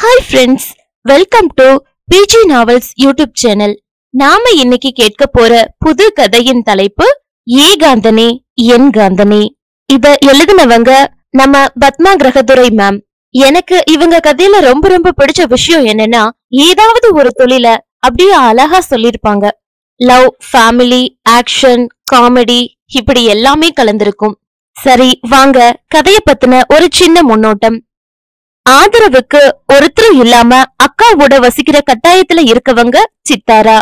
Hi friends welcome to PG novels YouTube channel நாம இன்னைக்கு கேட்க போற புது கதையின் தலைப்பு ஏ காந்தனே என் காந்தனே இத எழுதினவங்க நம்ம பத்மா கிரகதுரை மேம் எனக்கு இவங்க கதையில ரொம்ப ரொம்ப பிடிச்ச விஷயம் என்னன்னா ஏதாவது ஒரு தொழில அப்படியே அழகா சொல்லிருப்பாங்க லவ் ஃபேமிலி ஆக்ஷன் காமெடி இப்படி எல்லாமே கலந்திருக்கும் சரி வாங்க கதைய பத்தின ஒரு சின்ன முன்னோட்டம் ஆதரவுக்கு ஒருத்தரும் இல்லாம அக்காவோட வசிக்கிற கட்டாயத்துல இருக்கவங்க சித்தாரா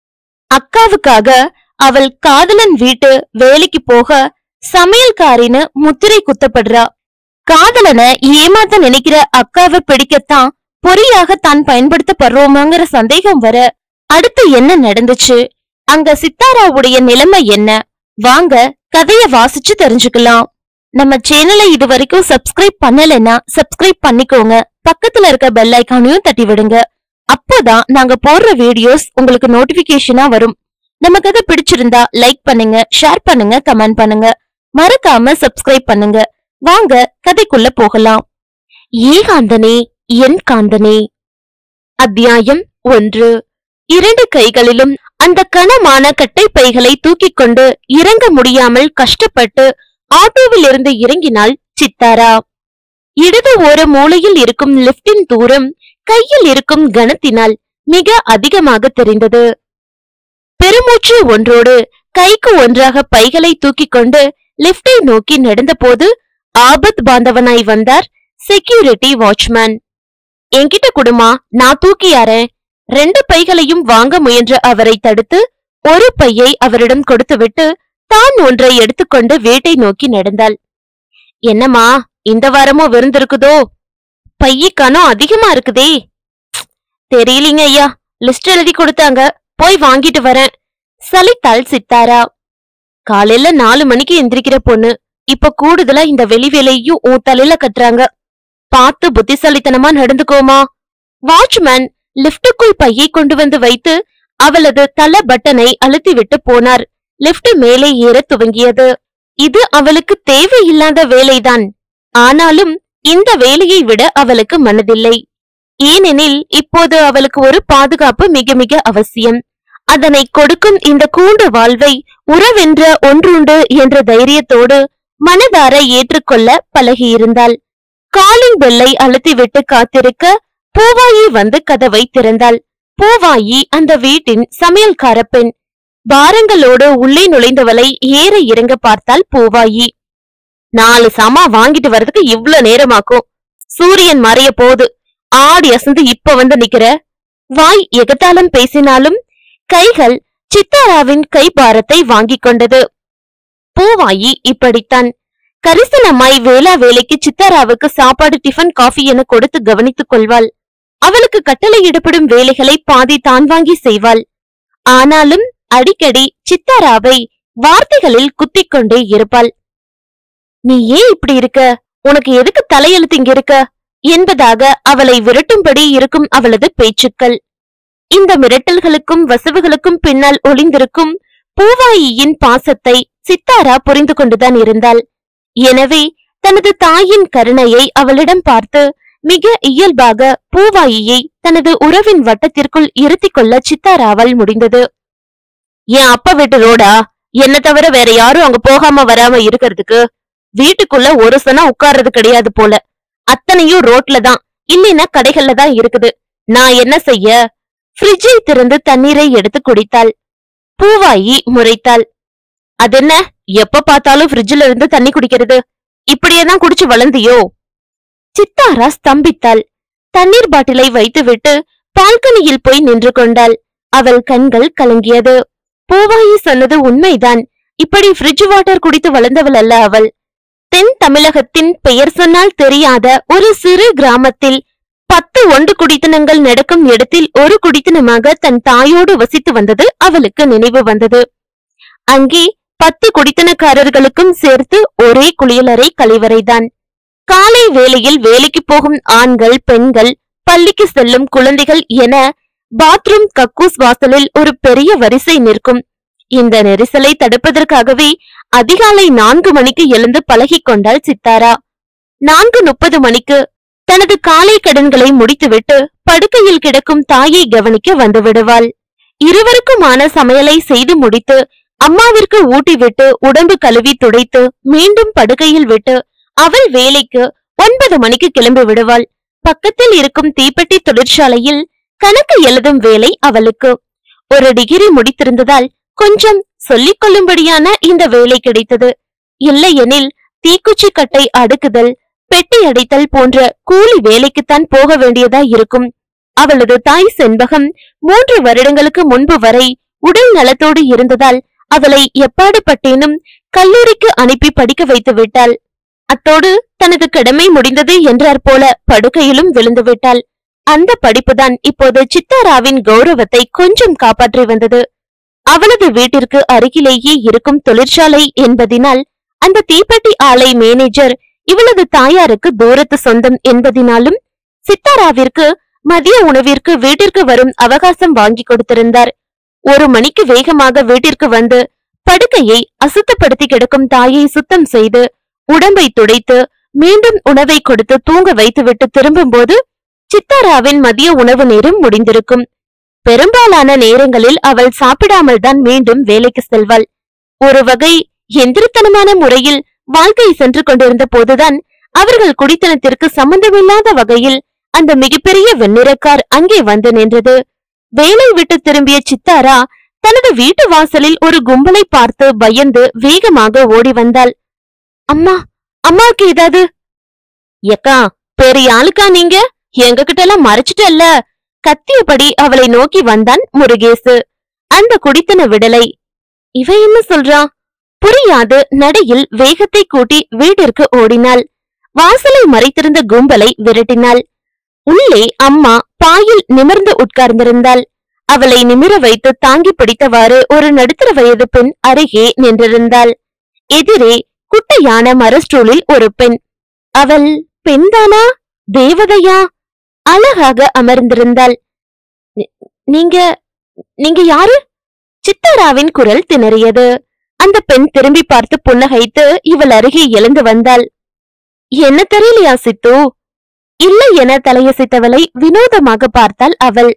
அக்காவுக்காக அவள் காதலன் வீட்டு வேலைக்கு போக சமையல்காரின்னு முத்திரை குத்தப்படுறா காதலனை ஏமாத்த நினைக்கிற அக்காவை பிடிக்கத்தான் பொறியாக தான் பயன்படுத்தப்படுறோமாங்கிற சந்தேகம் வர அடுத்து என்ன நடந்துச்சு அங்க சித்தாராவுடைய நிலைமை என்ன வாங்க கதைய வாசிச்சு தெரிஞ்சுக்கலாம் நம்ம சேனலை இது வரைக்கும் சப்ஸ்கிரைப் பண்ணலைன்னா சப்ஸ்கிரைப் பண்ணிக்கோங்க பக்கத்துல இருக்க பெல் ஐக்கானையும் தட்டி விடுங்க அப்போதான் நாங்க போடுற வீடியோஸ் உங்களுக்கு நோட்டிபிகேஷனா வரும் நம்ம கதை பிடிச்சிருந்தா லைக் பண்ணுங்க ஷேர் பண்ணுங்க கமெண்ட் பண்ணுங்க மறக்காம சப்ஸ்கிரைப் பண்ணுங்க வாங்க கதைக்குள்ள போகலாம் ஏ காந்தனே என் காந்தனே அத்தியாயம் ஒன்று இரண்டு கைகளிலும் அந்த கனமான கட்டை பைகளை தூக்கிக் கொண்டு இறங்க முடியாமல் கஷ்டப்பட்டு ஆட்டோவில் இருந்து இறங்கினாள் சித்தாரா இடது ஓர மூலையில் இருக்கும் லிப்டின் தூரம் கையில் இருக்கும் கனத்தினால் மிக அதிகமாக தெரிந்தது பெருமூச்சு ஒன்றோடு கைக்கு ஒன்றாக பைகளை தூக்கிக் கொண்டு லிப்டை நோக்கி நடந்தபோது ஆபத் பாந்தவனாய் வந்தார் செக்யூரிட்டி வாட்ச்மேன் என்கிட்ட குடுமா நான் தூக்கியாரேன் ரெண்டு பைகளையும் வாங்க முயன்ற அவரை தடுத்து ஒரு பையை அவரிடம் கொடுத்துவிட்டு தான் ஒன்றை எடுத்துக்கொண்டு வீட்டை நோக்கி நடந்தாள் என்னம்மா இந்த வாரமும் விருந்திருக்குதோ பைய கனம் அதிகமா இருக்குதே தெரியலீங்க ஐயா லிஸ்ட் எழுதி கொடுத்தாங்க போய் வாங்கிட்டு வரேன் சலித்தாள் சித்தாரா காலையில நாலு மணிக்கு எந்திரிக்கிற பொண்ணு இப்ப கூடுதலா இந்த வெளி வேலையும் உன் தலையில கட்டுறாங்க பார்த்து புத்திசாலித்தனமா நடந்துக்கோமா வாட்ச்மேன் லிப்டுக்குள் பையை கொண்டு வந்து வைத்து அவளது தல பட்டனை அழுத்தி விட்டு போனார் லிப்ட் மேலே ஏற துவங்கியது இது அவளுக்கு தேவையில்லாத வேலைதான் ஆனாலும் இந்த வேலையை விட அவளுக்கு மனதில்லை ஏனெனில் இப்போது அவளுக்கு ஒரு பாதுகாப்பு மிக மிக அவசியம் அதனை கொடுக்கும் இந்த கூண்டு வாழ்வை உறவென்ற ஒன்றுண்டு என்ற தைரியத்தோடு மனதார ஏற்றுக்கொள்ள பழகியிருந்தாள் காலிங் பெல்லை அழுத்திவிட்டு காத்திருக்க பூவாயி வந்து கதவை திறந்தாள் பூவாயி அந்த வீட்டின் சமையல்கார பெண் பாரங்களோடு உள்ளே நுழைந்தவளை ஏற இறங்க பார்த்தாள் பூவாயி நாலு சாமா வாங்கிட்டு வர்றதுக்கு இவ்ளோ நேரமாக்கும் சூரியன் மறைய போகுது ஆடி அசந்து இப்ப வந்து நிக்கிற வாய் எகத்தாளம் பேசினாலும் கைகள் சித்தாராவின் கை பாரத்தை வாங்கிக் கொண்டது பூவாயி இப்படித்தான் கரிசனமாய் வேளா வேலைக்கு சித்தாராவுக்கு சாப்பாடு டிஃபன் காஃபி என கொடுத்து கவனித்துக் கொள்வாள் அவளுக்கு கட்டளையிடப்படும் வேலைகளை பாதி தான் வாங்கி செய்வாள் ஆனாலும் அடிக்கடி சித்தாராவை வார்த்தைகளில் குத்திக் கொண்டே இருப்பாள் நீ ஏன் இப்படி இருக்க உனக்கு எதுக்கு தலையெழுத்து இங்க இருக்க என்பதாக அவளை விரட்டும்படி இருக்கும் அவளது பேச்சுக்கள் இந்த மிரட்டல்களுக்கும் வசவுகளுக்கும் பின்னால் ஒளிந்திருக்கும் பூவாயியின் பாசத்தை சித்தாரா புரிந்து கொண்டுதான் இருந்தாள் எனவே தனது தாயின் கருணையை அவளிடம் பார்த்து மிக இயல்பாக பூவாயியை தனது உறவின் வட்டத்திற்குள் இருத்திக் கொள்ள சித்தாராவால் முடிந்தது என் அப்பா வீட்டு ரோடா என்ன தவிர வேற யாரும் அங்க போகாம வராம இருக்கிறதுக்கு வீட்டுக்குள்ள ஒரு சனம் உட்கார்றது கிடையாது போல அத்தனையும் ரோட்ல தான் இல்லைன்னா கடைகள்ல தான் இருக்குது நான் என்ன செய்ய ஃப்ரிட்ஜை திறந்து தண்ணீரை எடுத்து குடித்தாள் பூவாயி முறைத்தாள் அதென்ன எப்ப பார்த்தாலும் ஃப்ரிட்ஜ்ல இருந்து தண்ணி குடிக்கிறது இப்படியே தான் குடிச்சு வளர்ந்தியோ சித்தாரா ஸ்தம்பித்தாள் தண்ணீர் பாட்டிலை வைத்துவிட்டு பால்கனியில் போய் நின்று கொண்டாள் அவள் கண்கள் கலங்கியது பூவாயி சொன்னது உண்மைதான் இப்படி ஃப்ரிட்ஜ் வாட்டர் குடித்து வளர்ந்தவள் அல்ல அவள் தென் தமிழகத்தின் பெயர் சொன்னால் தெரியாத ஒரு சிறு கிராமத்தில் பத்து ஒன்று குடித்தனங்கள் நடக்கும் இடத்தில் ஒரு குடித்தனமாக தன் தாயோடு வசித்து வந்தது அவளுக்கு நினைவு வந்தது அங்கே பத்து குடித்தனக்காரர்களுக்கும் சேர்த்து ஒரே குளியலறை கழிவறைதான் காலை வேளையில் வேலைக்கு போகும் ஆண்கள் பெண்கள் பள்ளிக்கு செல்லும் குழந்தைகள் என பாத்ரூம் கக்கூஸ் வாசலில் ஒரு பெரிய வரிசை நிற்கும் இந்த நெரிசலை தடுப்பதற்காகவே அதிகாலை நான்கு மணிக்கு எழுந்து பழகிக் கொண்டாள் சித்தாரா நான்கு முப்பது மணிக்கு தனது காலை கடன்களை முடித்துவிட்டு படுக்கையில் கிடக்கும் தாயை கவனிக்க வந்து விடுவாள் இருவருக்குமான சமையலை செய்து முடித்து அம்மாவிற்கு ஊட்டிவிட்டு உடம்பு கழுவி துடைத்து மீண்டும் படுக்கையில் விட்டு அவள் வேலைக்கு ஒன்பது மணிக்கு கிளம்பி விடுவாள் பக்கத்தில் இருக்கும் தீப்பெட்டி தொழிற்சாலையில் கணக்கு எழுதும் வேலை அவளுக்கு ஒரு டிகிரி முடித்திருந்ததால் கொஞ்சம் சொல்லிக் கொள்ளும்படியான இந்த வேலை கிடைத்தது இல்லையெனில் தீக்குச்சி கட்டை அடுக்குதல் பெட்டி அடைத்தல் போன்ற கூலி வேலைக்குத்தான் போக வேண்டியதா இருக்கும் அவளது தாய் செண்பகம் மூன்று வருடங்களுக்கு முன்பு வரை உடல் நலத்தோடு இருந்ததால் அவளை எப்பாடுபட்டேனும் கல்லூரிக்கு அனுப்பி படிக்க வைத்து விட்டாள் அத்தோடு தனது கடமை முடிந்தது என்றார் போல படுக்கையிலும் விழுந்து விட்டாள் அந்த படிப்புதான் இப்போது சித்தாராவின் கௌரவத்தை கொஞ்சம் காப்பாற்றி வந்தது அவளது வீட்டிற்கு அருகிலேயே இருக்கும் தொழிற்சாலை என்பதினால் அந்த தீப்பெட்டி ஆலை மேனேஜர் இவளது தாயாருக்கு தூரத்து சொந்தம் என்பதினாலும் சித்தாராவிற்கு மதிய உணவிற்கு வீட்டிற்கு வரும் அவகாசம் வாங்கி கொடுத்திருந்தார் ஒரு மணிக்கு வேகமாக வீட்டிற்கு வந்து படுக்கையை அசுத்தப்படுத்தி கிடக்கும் தாயை சுத்தம் செய்து உடம்பை துடைத்து மீண்டும் உணவை கொடுத்து தூங்க வைத்துவிட்டு திரும்பும்போது சித்தாராவின் மதிய உணவு நேரம் முடிந்திருக்கும் பெரும்பாலான நேரங்களில் அவள் சாப்பிடாமல் தான் மீண்டும் வேலைக்கு செல்வாள் ஒரு வகை எந்திரத்தனமான முறையில் வாழ்க்கை சென்று கொண்டிருந்த போதுதான் அவர்கள் குடித்தனத்திற்கு சம்பந்தமில்லாத வகையில் அந்த மிகப்பெரிய வெண்ணிறக்கார் அங்கே வந்து நின்றது வேலை விட்டு திரும்பிய சித்தாரா தனது வீட்டு வாசலில் ஒரு கும்பலை பார்த்து பயந்து வேகமாக ஓடி வந்தாள் அம்மா அம்மாவுக்கு ஏதாவது எக்கா பெரிய ஆளுக்கா நீங்க எங்க கிட்ட எல்லாம் மறைச்சிட்டல்ல கத்தியபடி அவளை நோக்கி வந்தான் முருகேசு அந்த குடித்தன விடலை இவ என்ன சொல்றா புரியாது நடையில் வேகத்தை கூட்டி வீட்டிற்கு ஓடினாள் வாசலை மறைத்திருந்த கும்பலை விரட்டினாள் உள்ளே அம்மா பாயில் நிமிர்ந்து உட்கார்ந்திருந்தாள் அவளை நிமிர வைத்து தாங்கி பிடித்தவாறு ஒரு நடுத்தர வயது பெண் அருகே நின்றிருந்தாள் எதிரே குட்டையான மரஸ்டூலில் ஒரு பெண் அவள் பெண்தானா தேவதையா அழகாக அமர்ந்திருந்தாள் "நீ- நீங்க நீங்க யாரு சித்தாராவின் குரல் திணறியது அந்த பெண் திரும்பி பார்த்து புன்னகைத்து இவள் அருகே எழுந்து வந்தாள் என்ன தெரியலையா சித்து இல்லை என தலையசைத்தவளை வினோதமாக பார்த்தாள் அவள்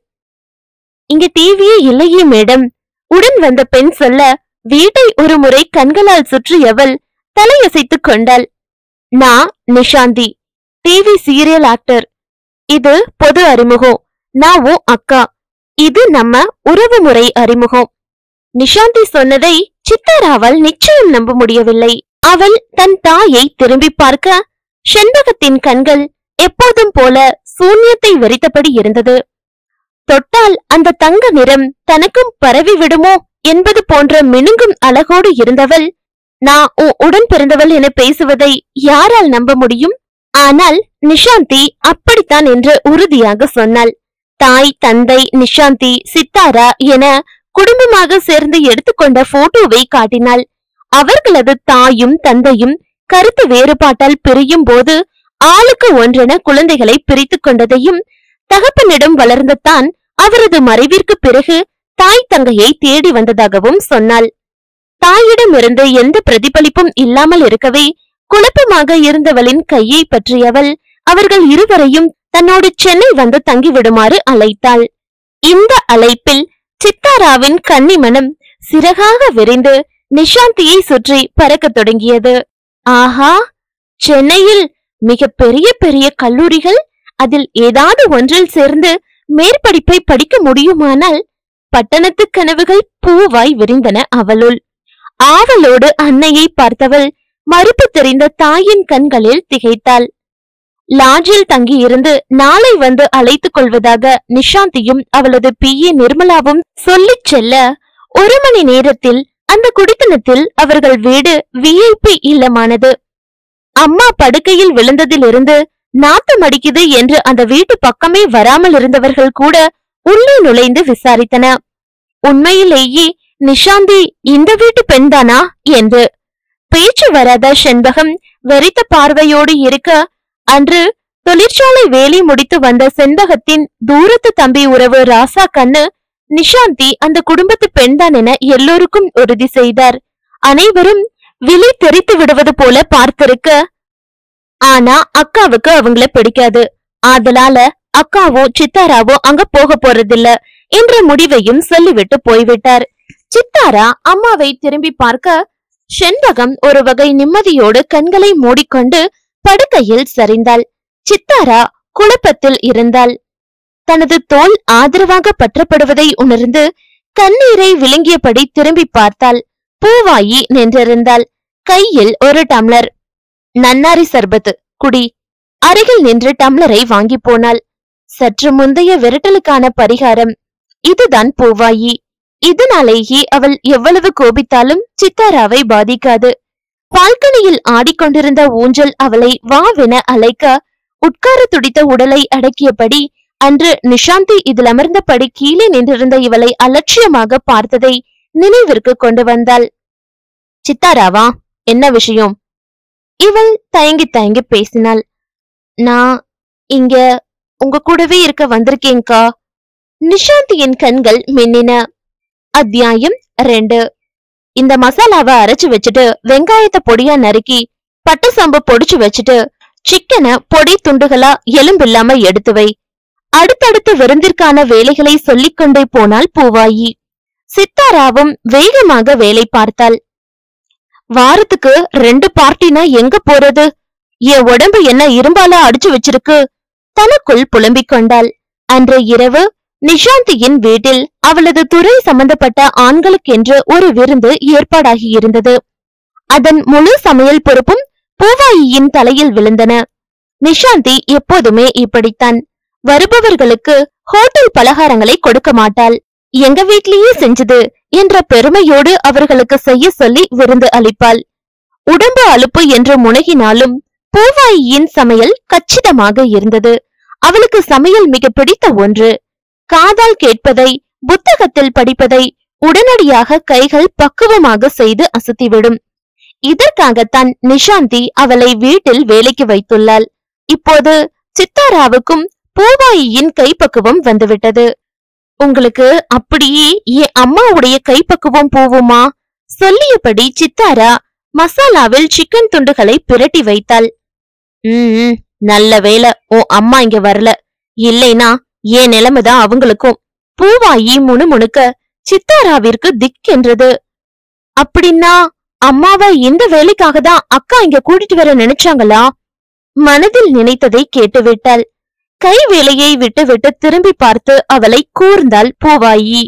இங்க டிவியே இல்லையே மேடம் உடன் வந்த பெண் சொல்ல வீட்டை ஒரு முறை கண்களால் சுற்றியவள் தலையசைத்துக் கொண்டாள் நான் நிஷாந்தி டிவி சீரியல் ஆக்டர் இது பொது அறிமுகம் நான் உன் அக்கா இது நம்ம உறவு முறை அறிமுகம் நிஷாந்தி சொன்னதை சித்தாராவால் நிச்சயம் நம்ப முடியவில்லை அவள் தன் தாயை திரும்பி பார்க்க செண்பகத்தின் கண்கள் எப்போதும் போல சூன்யத்தை வெறித்தபடி இருந்தது தொட்டால் அந்த தங்க நிறம் தனக்கும் பரவி விடுமோ என்பது போன்ற மினுங்கும் அழகோடு இருந்தவள் நான் உன் உடன் பிறந்தவள் என பேசுவதை யாரால் நம்ப முடியும் ஆனால் நிஷாந்தி அப்படித்தான் என்று உறுதியாக சொன்னாள் தாய் தந்தை நிஷாந்தி சித்தாரா என குடும்பமாக சேர்ந்து எடுத்துக்கொண்ட போட்டோவை காட்டினாள் அவர்களது தாயும் தந்தையும் கருத்து வேறுபாட்டால் பிரியும் போது ஆளுக்கு ஒன்றென குழந்தைகளை பிரித்துக் கொண்டதையும் தகப்பனிடம் வளர்ந்த தான் அவரது மறைவிற்கு பிறகு தாய் தங்கையை தேடி வந்ததாகவும் சொன்னாள் தாயிடமிருந்து எந்த பிரதிபலிப்பும் இல்லாமல் இருக்கவே குழப்பமாக இருந்தவளின் கையை பற்றியவள் அவர்கள் இருவரையும் தன்னோடு சென்னை வந்து தங்கிவிடுமாறு அழைத்தாள் இந்த அழைப்பில் சித்தாராவின் கன்னிமனம் சிறகாக விரிந்து நிஷாந்தியை சுற்றி பறக்கத் தொடங்கியது ஆஹா சென்னையில் மிக பெரிய பெரிய கல்லூரிகள் அதில் ஏதாவது ஒன்றில் சேர்ந்து மேற்படிப்பை படிக்க முடியுமானால் பட்டணத்து கனவுகள் பூவாய் விரிந்தன அவளுள் ஆவலோடு அன்னையை பார்த்தவள் மறுப்பு தெரிந்த தாயின் கண்களில் திகைத்தாள் லாட்ஜில் தங்கியிருந்து நாளை வந்து அழைத்துக் கொள்வதாக நிஷாந்தியும் அவளது பிஏ நிர்மலாவும் சொல்லிச் செல்ல ஒரு மணி நேரத்தில் அந்த குடித்தனத்தில் அவர்கள் வீடு விஐபி இல்லமானது அம்மா படுக்கையில் விழுந்ததிலிருந்து நாத்தம் அடிக்குது என்று அந்த வீட்டு பக்கமே வராமல் இருந்தவர்கள் கூட உள்ளே நுழைந்து விசாரித்தன உண்மையிலேயே நிஷாந்தி இந்த வீட்டு பெண்தானா என்று பேச்சு வராத செண்பகம் வெறித்த பார்வையோடு இருக்க அன்று தொழிற்சாலை வேலை முடித்து வந்த செண்பகத்தின் தூரத்து தம்பி உறவு ராசா கண்ணு நிஷாந்தி அந்த குடும்பத்து பெண்தான் என எல்லோருக்கும் உறுதி செய்தார் அனைவரும் விழி தெரித்து விடுவது போல பார்த்திருக்க ஆனா அக்காவுக்கு அவங்கள பிடிக்காது ஆதலால அக்காவோ சித்தாராவோ அங்க போக போறதில்ல என்ற முடிவையும் சொல்லிவிட்டு போய்விட்டார் சித்தாரா அம்மாவை திரும்பி பார்க்க செண்பகம் ஒரு வகை நிம்மதியோடு கண்களை மூடிக்கொண்டு படுக்கையில் சரிந்தாள் சித்தாரா குழப்பத்தில் இருந்தாள் தனது தோல் ஆதரவாக பற்றப்படுவதை உணர்ந்து கண்ணீரை விழுங்கியபடி திரும்பி பார்த்தாள் பூவாயி நின்றிருந்தாள் கையில் ஒரு டம்ளர் நன்னாரி சர்பத்து குடி அருகில் நின்று டம்ளரை வாங்கி போனாள் சற்று முந்தைய விரட்டலுக்கான பரிகாரம் இதுதான் பூவாயி இதனாலேயே அவள் எவ்வளவு கோபித்தாலும் சித்தாராவை பாதிக்காது பால்கனியில் ஆடிக்கொண்டிருந்த ஊஞ்சல் அவளை வாவென அழைக்க உட்கார துடித்த உடலை அடக்கியபடி அன்று நிஷாந்தி இதில் அமர்ந்தபடி கீழே நின்றிருந்த இவளை அலட்சியமாக பார்த்ததை நினைவிற்கு கொண்டு வந்தாள் சித்தாராவா என்ன விஷயம் இவள் தயங்கி தயங்கி பேசினாள் நான் இங்க உங்க கூடவே இருக்க வந்திருக்கேன்கா நிஷாந்தியின் கண்கள் மின்னின அத்தியாயம் ரெண்டு இந்த மசாலாவை அரைச்சு வச்சுட்டு வெங்காயத்தை பொடியா நறுக்கி பட்டை சம்பு பொடிச்சு வச்சுட்டு சிக்கனை பொடி துண்டுகளா எலும்பில்லாம எடுத்து வை அடுத்தடுத்த விருந்திற்கான வேலைகளை சொல்லிக் கொண்டே போனாள் பூவாயி சித்தாராவும் வேகமாக வேலை பார்த்தாள் வாரத்துக்கு ரெண்டு பார்ட்டினா எங்க போறது என் உடம்பு என்ன இரும்பால அடிச்சு வச்சிருக்கு தனக்குள் புலம்பிக் கொண்டாள் அன்று இரவு நிஷாந்தியின் வீட்டில் அவளது துறை சம்பந்தப்பட்ட ஆண்களுக்கென்று ஒரு விருந்து ஏற்பாடாகி இருந்தது அதன் முழு சமையல் பொறுப்பும் பூவாயியின் தலையில் விழுந்தன நிஷாந்தி எப்போதுமே இப்படித்தான் வருபவர்களுக்கு ஹோட்டல் பலகாரங்களை கொடுக்க மாட்டாள் எங்க வீட்லயே செஞ்சது என்ற பெருமையோடு அவர்களுக்கு செய்ய சொல்லி விருந்து அளிப்பாள் உடம்பு அலுப்பு என்று முனகினாலும் பூவாயியின் சமையல் கச்சிதமாக இருந்தது அவளுக்கு சமையல் மிக பிடித்த ஒன்று காதால் கேட்பதை புத்தகத்தில் படிப்பதை உடனடியாக கைகள் பக்குவமாக செய்து அசத்திவிடும் இதற்காகத்தான் நிஷாந்தி அவளை வீட்டில் வேலைக்கு வைத்துள்ளாள் இப்போது சித்தாராவுக்கும் பூவாயியின் கைப்பக்குவம் வந்துவிட்டது உங்களுக்கு அப்படியே என் அம்மாவுடைய கைப்பக்குவம் போவுமா சொல்லியபடி சித்தாரா மசாலாவில் சிக்கன் துண்டுகளை பிரட்டி வைத்தாள் ம் நல்ல வேலை உன் அம்மா இங்க வரல இல்லைனா என் நிலைமைதான் அவங்களுக்கும் பூவாயி முணுமுணுக்க சித்தாராவிற்கு திக்கென்றது அப்படின்னா அம்மாவை இந்த வேலைக்காக தான் அக்கா இங்க கூட்டிட்டு வர நினைச்சாங்களா மனதில் நினைத்ததை கேட்டுவிட்டாள் கை வேலையை விட்டுவிட்டு திரும்பி பார்த்து அவளை கூர்ந்தாள் பூவாயி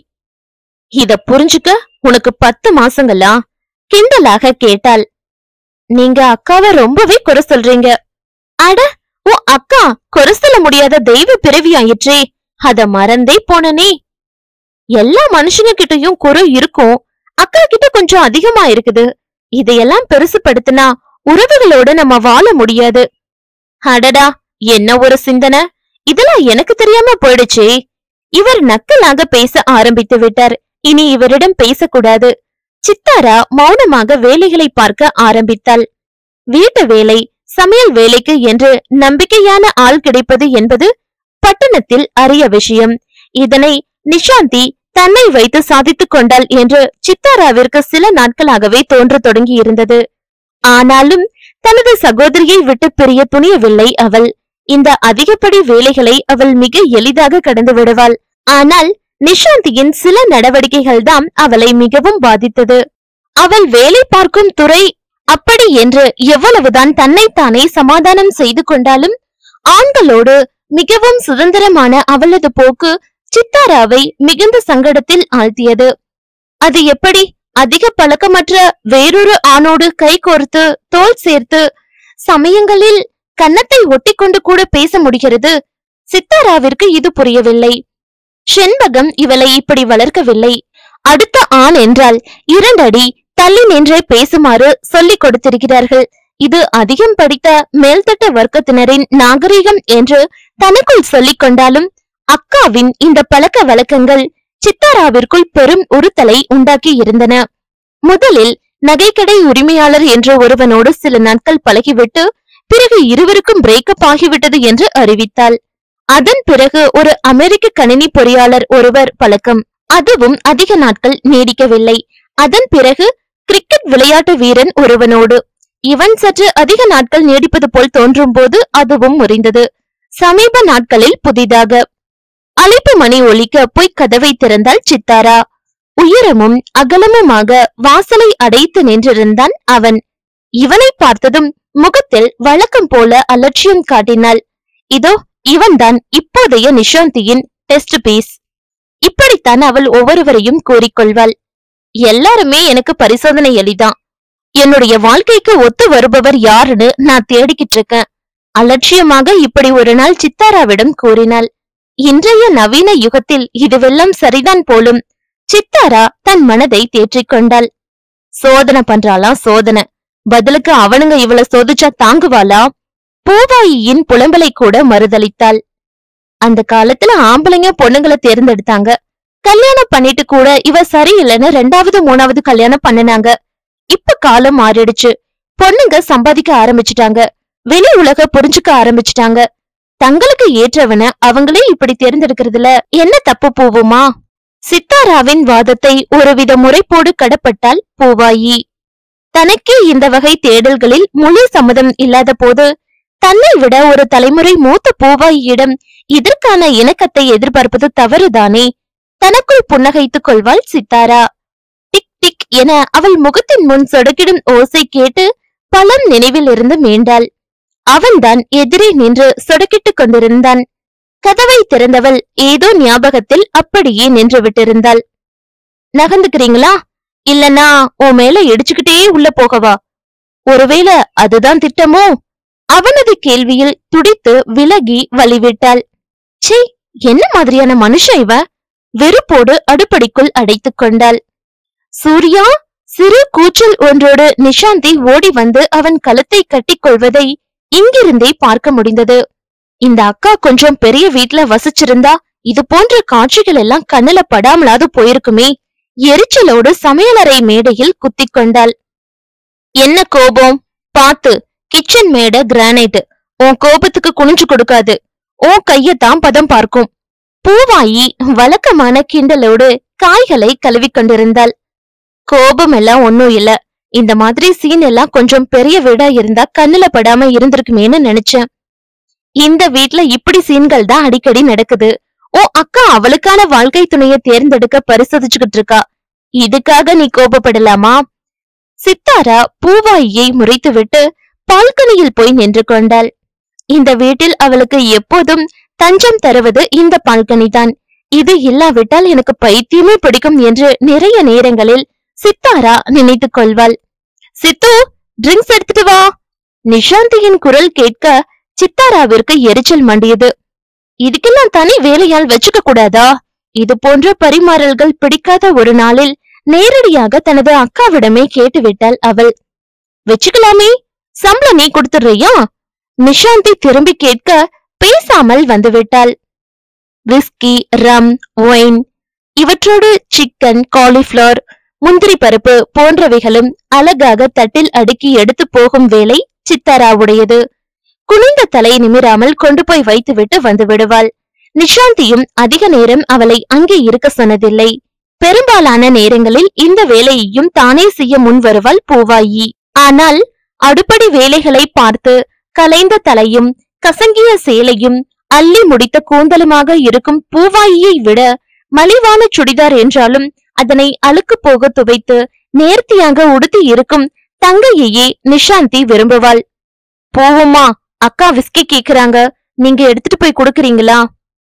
இத புரிஞ்சுக்க உனக்கு பத்து மாசங்களா கிண்டலாக கேட்டாள் நீங்க அக்காவை ரொம்பவே குறை சொல்றீங்க அட உன் அக்கா குறை சொல்ல முடியாத தெய்வ பிறவி ஆயிற்றே அத மறந்தே போனனே எல்லா மனுஷங்க கிட்டயும் குறை இருக்கும் அக்கா கிட்ட கொஞ்சம் அதிகமா இருக்குது இதையெல்லாம் பெருசுபடுத்தினா உறவுகளோட நம்ம வாழ முடியாது அடடா என்ன ஒரு சிந்தனை இதெல்லாம் எனக்கு தெரியாம போயிடுச்சே இவர் நக்கலாக பேச ஆரம்பித்து விட்டார் இனி இவரிடம் பேசக்கூடாது சித்தாரா மௌனமாக வேலைகளை பார்க்க ஆரம்பித்தாள் வீட்டு வேலை சமையல் வேலைக்கு என்று நம்பிக்கையான ஆள் கிடைப்பது என்பது பட்டணத்தில் அரிய விஷயம் இதனை நிஷாந்தி தன்னை வைத்து சாதித்துக் கொண்டாள் என்று சித்தாராவிற்கு சில நாட்களாகவே தோன்றத் தொடங்கி இருந்தது ஆனாலும் தனது சகோதரியை விட்டு பிரிய துணியவில்லை அவள் இந்த அதிகப்படி வேலைகளை அவள் மிக எளிதாக கடந்து விடுவாள் ஆனால் நிஷாந்தியின் சில நடவடிக்கைகள் தான் அவளை மிகவும் பாதித்தது அவள் வேலை பார்க்கும் துறை அப்படி என்று எவ்வளவுதான் தன்னைத்தானே சமாதானம் செய்து கொண்டாலும் ஆண்களோடு மிகவும் சுதந்திரமான அவளது போக்கு சித்தாராவை மிகுந்த சங்கடத்தில் ஆழ்த்தியது அது எப்படி அதிக பழக்கமற்ற வேறொரு ஆணோடு கை கோர்த்து தோள் சேர்த்து சமயங்களில் கன்னத்தை ஒட்டிக்கொண்டு கூட பேச முடிகிறது சித்தாராவிற்கு இது புரியவில்லை செண்பகம் இவளை இப்படி வளர்க்கவில்லை அடுத்த ஆண் என்றால் இரண்டடி தள்ளி நின்றே பேசுமாறு சொல்லிக் கொடுத்திருக்கிறார்கள் இது அதிகம் படித்த மேல்தட்ட வர்க்கத்தினரின் நாகரிகம் என்று தனக்குள் சொல்லிக் கொண்டாலும் அக்காவின் இந்த பழக்க வழக்கங்கள் சித்தாராவிற்குள் பெரும் உறுத்தலை உண்டாக்கி இருந்தன முதலில் நகைக்கடை உரிமையாளர் என்ற ஒருவனோடு சில நாட்கள் பழகிவிட்டு பிறகு இருவருக்கும் பிரேக்கப் ஆகிவிட்டது என்று அறிவித்தாள் அதன் பிறகு ஒரு அமெரிக்க கணினி பொறியாளர் ஒருவர் பழக்கம் அதுவும் அதிக நாட்கள் நீடிக்கவில்லை அதன் பிறகு கிரிக்கெட் விளையாட்டு வீரன் ஒருவனோடு இவன் சற்று அதிக நாட்கள் நீடிப்பது போல் தோன்றும் போது அதுவும் முறிந்தது சமீப நாட்களில் புதிதாக அழைப்பு மணி ஒலிக்க போய் கதவை திறந்தாள் சித்தாரா உயரமும் அகலமுமாக வாசலை அடைத்து நின்றிருந்தான் அவன் இவனை பார்த்ததும் முகத்தில் வழக்கம் போல அலட்சியம் காட்டினாள் இதோ இவன்தான் இப்போதைய நிஷாந்தியின் டெஸ்ட் பீஸ் இப்படித்தான் அவள் ஒவ்வொருவரையும் கூறிக்கொள்வாள் எல்லாருமே எனக்கு பரிசோதனை எளிதான் என்னுடைய வாழ்க்கைக்கு ஒத்து வருபவர் யாருன்னு நான் தேடிக்கிட்டு இருக்கேன் அலட்சியமாக இப்படி ஒரு நாள் சித்தாராவிடம் கூறினாள் இன்றைய நவீன யுகத்தில் இதுவெல்லாம் சரிதான் போலும் சித்தாரா தன் மனதை தேற்றிக் கொண்டாள் சோதனை பண்றாளாம் சோதனை பதிலுக்கு அவனுங்க இவள சோதிச்சா தாங்குவாளா பூவாயியின் புலம்பலை கூட மறுதளித்தாள் அந்த காலத்துல ஆம்பளைங்க பொண்ணுங்களை தேர்ந்தெடுத்தாங்க கல்யாணம் பண்ணிட்டு கூட இவ சரியில்லைன்னு ரெண்டாவது மூணாவது கல்யாணம் பண்ணுனாங்க இப்ப காலம் மாறிடுச்சு பொண்ணுங்க சம்பாதிக்க ஆரம்பிச்சுட்டாங்க வெளி உலக புரிஞ்சுக்க ஆரம்பிச்சுட்டாங்க தங்களுக்கு ஏற்றவன அவங்களே இப்படி தேர்ந்தெடுக்கிறதுல என்ன தப்பு போவுமா சித்தாராவின் வாதத்தை ஒருவித முறைப்போடு கடப்பட்டால் பூவாயி தனக்கே இந்த வகை தேடல்களில் முழு சம்மதம் இல்லாத போது தன்னை விட ஒரு தலைமுறை மூத்த பூவாயியிடம் இதற்கான இணக்கத்தை எதிர்பார்ப்பது தவறுதானே தனக்குள் புன்னகைத்துக் கொள்வாள் சித்தாரா டிக் டிக் என அவள் முகத்தின் முன் சொடுக்கிடும் ஓசை கேட்டு பலம் நினைவில் இருந்து மீண்டாள் அவன்தான் எதிரே நின்று சொடுக்கிட்டுக் கொண்டிருந்தான் கதவை திறந்தவள் ஏதோ ஞாபகத்தில் அப்படியே நின்று விட்டிருந்தாள் நகர்ந்துக்கிறீங்களா இல்லனா உன் மேல இடிச்சுக்கிட்டே உள்ள போகவா ஒருவேளை அதுதான் திட்டமோ அவனது கேள்வியில் துடித்து விலகி வழிவிட்டாள் ச்சே என்ன மாதிரியான மனுஷன் இவ வெறுப்போடு அடுப்படிக்குள் அடைத்துக் கொண்டாள் சூர்யா சிறு கூச்சல் ஒன்றோடு நிஷாந்தி ஓடி வந்து அவன் கழுத்தை கட்டிக் கொள்வதை இங்கிருந்தே பார்க்க முடிந்தது இந்த அக்கா கொஞ்சம் பெரிய வீட்ல வசிச்சிருந்தா இது போன்ற காட்சிகள் எல்லாம் கண்ணுல படாமலாது போயிருக்குமே எரிச்சலோடு சமையலறை மேடையில் குத்திக் கொண்டாள் என்ன கோபம் பாத்து கிச்சன் மேடை கிரானைட் உன் கோபத்துக்கு குனிஞ்சு கொடுக்காது உன் கையத்தான் பதம் பார்க்கும் பூவாயி வழக்கமான கிண்டலோடு காய்களை கழுவிக் கொண்டிருந்தாள் கோபம் எல்லாம் ஒன்னும் இல்ல இந்த மாதிரி சீன் எல்லாம் கொஞ்சம் பெரிய வீடா இருந்தா கண்ணுல படாம இருந்திருக்குமேன்னு நினைச்சேன் இந்த வீட்ல இப்படி சீன்கள் தான் அடிக்கடி நடக்குது ஓ அக்கா அவளுக்கான வாழ்க்கை துணையை தேர்ந்தெடுக்க பரிசோதிச்சுக்கிட்டு இருக்கா இதுக்காக நீ கோபப்படலாமா சித்தாரா பூவாயியை முறைத்துவிட்டு பால்கனியில் போய் நின்று கொண்டாள் இந்த வீட்டில் அவளுக்கு எப்போதும் தஞ்சம் தருவது இந்த பால்கனி தான் இது இல்லாவிட்டால் எனக்கு பைத்தியமே பிடிக்கும் என்று நிறைய நேரங்களில் சித்தாரா நினைத்துக் கொள்வாள் சித்து ட்ரிங்க்ஸ் எடுத்துட்டு வா நிஷாந்தியின் குரல் கேட்க சித்தாராவிற்கு எரிச்சல் மண்டியது இதுக்கெல்லாம் தனி வேலையால் வச்சுக்க கூடாதா இது போன்ற பரிமாறல்கள் பிடிக்காத ஒரு நாளில் நேரடியாக தனது அக்காவிடமே கேட்டுவிட்டாள் அவள் வச்சுக்கலாமே சம்பளம் நீ கொடுத்துடுறியா நிஷாந்தி திரும்பி கேட்க பேசாமல் வந்துவிட்டாள் விஸ்கி ரம் ஒயின் இவற்றோடு சிக்கன் காலிஃப்ளவர் முந்திரி பருப்பு போன்றவைகளும் அழகாக தட்டில் அடுக்கி எடுத்து போகும் வேலை சித்தாராவுடையது குனிந்த தலை நிமிராமல் கொண்டு போய் வைத்துவிட்டு வந்து விடுவாள் நிஷாந்தியும் அதிக நேரம் அவளை அங்கே இருக்க சொன்னதில்லை பெரும்பாலான நேரங்களில் இந்த வேலையையும் தானே செய்ய முன் வருவாள் பூவாயி ஆனால் அடுப்படி வேலைகளை பார்த்து கலைந்த தலையும் கசங்கிய சேலையும் அள்ளி முடித்த கூந்தலுமாக இருக்கும் பூவாயியை விட மலிவான சுடிதார் என்றாலும் அதனை அழுக்கு போக துவைத்து நேர்த்தியாக உடுத்தி இருக்கும் தங்கையையே நிஷாந்தி விரும்புவாள் போவோமா அக்கா விஸ்கி கேக்குறாங்க நீங்க எடுத்துட்டு போய் கொடுக்கறீங்களா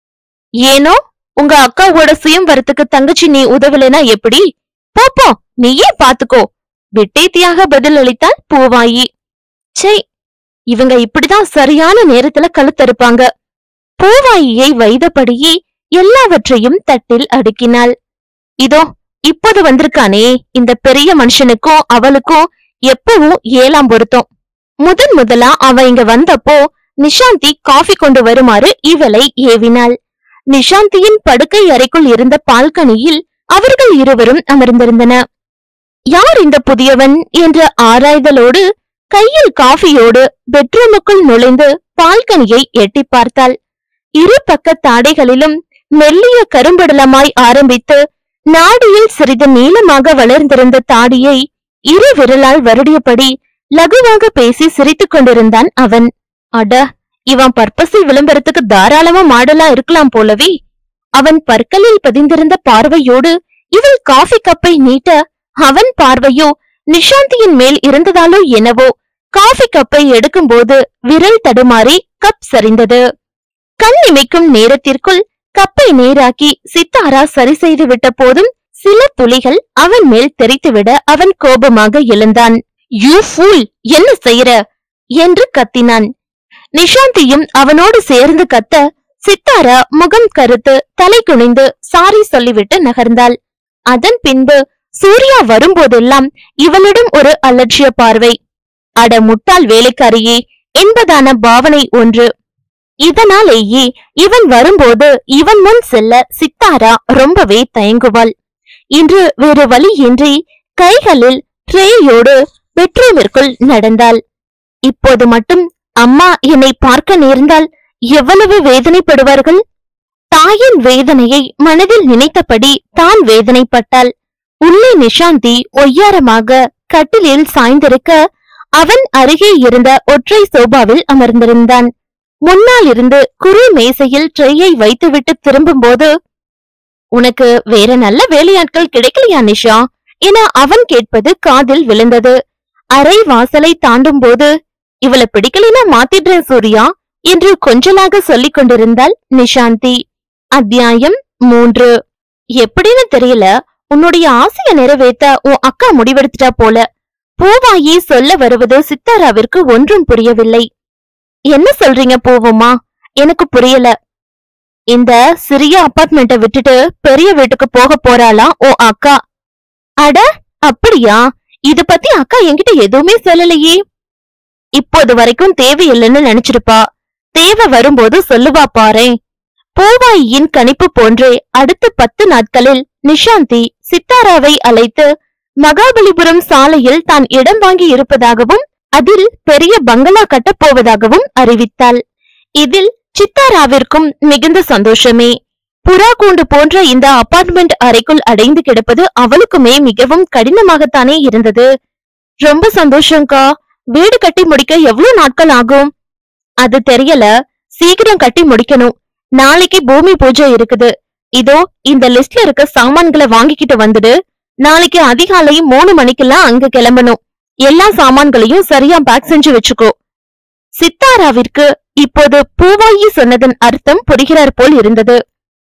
ஏனோ உங்க அக்காவோட சுயம் வரத்துக்கு தங்கச்சி நீ உதவலைனா எப்படி போப்போ நீயே பாத்துக்கோ விட்டேத்தியாக பதில் அளித்தாள் பூவாயி சே இவங்க இப்படிதான் சரியான நேரத்துல கழுத்தறுப்பாங்க பூவாயியை வைதபடியே எல்லாவற்றையும் தட்டில் அடுக்கினாள் இதோ இப்போது வந்திருக்கானே இந்த பெரிய மனுஷனுக்கும் அவளுக்கும் எப்பவும் ஏழாம் பொருத்தம் முதன் முதலா அவ இங்க வந்தப்போ நிஷாந்தி காஃபி கொண்டு வருமாறு இவளை ஏவினாள் நிஷாந்தியின் படுக்கை அறைக்குள் இருந்த பால்கனியில் அவர்கள் இருவரும் அமர்ந்திருந்தன யார் இந்த புதியவன் என்ற ஆராய்தலோடு கையில் காஃபியோடு பெட்ரூமுக்குள் நுழைந்து பால்கனியை எட்டி பார்த்தாள் இரு பக்க தாடைகளிலும் மெல்லிய கரும்படலமாய் ஆரம்பித்து நாடியில் சிறிது நீளமாக வளர்ந்திருந்த தாடியை இரு விரலால் வருடியபடி லகுவாக பேசி சிரித்துக் கொண்டிருந்தான் அவன் அட இவன் பர்பஸி விளம்பரத்துக்கு தாராளமா மாடலா இருக்கலாம் போலவே அவன் பற்களில் பதிந்திருந்த பார்வையோடு இவள் காஃபி கப்பை நீட்ட அவன் பார்வையோ நிஷாந்தியின் மேல் இருந்ததாலோ என்னவோ காஃபி கப்பை எடுக்கும்போது விரல் தடுமாறி கப் சரிந்தது கண் இமைக்கும் நேரத்திற்குள் கப்பை நேராக்கி சித்தாரா சரி செய்து விட்ட போதும் சில துளிகள் அவன் மேல் தெரித்துவிட அவன் கோபமாக எழுந்தான் யூ ஃபூல் என்ன செய்யற என்று கத்தினான் நிஷாந்தியும் அவனோடு சேர்ந்து கத்த சித்தாரா முகம் கருத்து தலை குனிந்து சாரி சொல்லிவிட்டு நகர்ந்தாள் அதன் பின்பு சூர்யா வரும்போதெல்லாம் இவளிடம் ஒரு அலட்சிய பார்வை அட முட்டாள் வேலைக்காரியே என்பதான பாவனை ஒன்று இதனாலேயே இவன் வரும்போது இவன் முன் செல்ல சித்தாரா ரொம்பவே தயங்குவாள் இன்று வேறு வழியின்றி கைகளில் ட்ரேயோடு பெட்ரூமிற்குள் நடந்தாள் இப்போது மட்டும் அம்மா என்னை பார்க்க நேர்ந்தால் எவ்வளவு வேதனைப்படுவார்கள் தாயின் வேதனையை மனதில் நினைத்தபடி தான் வேதனைப்பட்டாள் உள்ளே நிஷாந்தி ஒய்யாரமாக கட்டிலில் சாய்ந்திருக்க அவன் அருகே இருந்த ஒற்றை சோபாவில் அமர்ந்திருந்தான் முன்னால் இருந்து குறு மேசையில் ட்ரேயை வைத்துவிட்டு திரும்பும்போது உனக்கு வேற நல்ல வேலையாட்கள் கிடைக்கலையா நிஷா என அவன் கேட்பது காதில் விழுந்தது அரை வாசலை தாண்டும் போது இவள பிடிக்கலைன்னா மாத்திடுறேன் சூர்யா என்று கொஞ்சலாக சொல்லிக் கொண்டிருந்தாள் நிஷாந்தி அத்தியாயம் மூன்று எப்படின்னு தெரியல உன்னுடைய ஆசைய நிறைவேத்த உன் அக்கா முடிவெடுத்துட்டா போல பூவாயி சொல்ல வருவது சித்தாராவிற்கு ஒன்றும் புரியவில்லை என்ன சொல்றீங்க பூவுமா எனக்கு புரியல இந்த சிறிய அபார்ட்மெண்ட்டை விட்டுட்டு பெரிய வீட்டுக்கு போக போறாளா ஓ அக்கா அட அப்படியா இது பத்தி அக்கா என்கிட்ட எதுவுமே சொல்லலையே இப்போது வரைக்கும் தேவையில்லைன்னு நினைச்சிருப்பா தேவை வரும்போது சொல்லுவா பாரேன் பூவாயின் கணிப்பு போன்றே அடுத்த பத்து நாட்களில் நிஷாந்தி சித்தாராவை அழைத்து மகாபலிபுரம் சாலையில் தான் இடம் வாங்கி இருப்பதாகவும் அதில் பெரிய பங்களா கட்டப் போவதாகவும் அறிவித்தாள் இதில் சித்தாராவிற்கும் மிகுந்த சந்தோஷமே புறா கூண்டு போன்ற இந்த அபார்ட்மெண்ட் அறைக்குள் அடைந்து கிடப்பது அவளுக்குமே மிகவும் கடினமாகத்தானே இருந்தது ரொம்ப சந்தோஷம்க்கா வீடு கட்டி முடிக்க எவ்வளவு நாட்கள் ஆகும் அது தெரியல சீக்கிரம் கட்டி முடிக்கணும் நாளைக்கு பூமி பூஜை இருக்குது இதோ இந்த லிஸ்ட்ல இருக்க சாமான்களை வாங்கிக்கிட்டு வந்துடு நாளைக்கு அதிகாலை மூணு மணிக்கெல்லாம் அங்க கிளம்பணும் எல்லா சாமான்களையும் சரியா பேக் செஞ்சு வச்சுக்கோ சித்தாராவிற்கு இப்போது பூவாயி சொன்னதன் அர்த்தம் புரிகிறார் போல் இருந்தது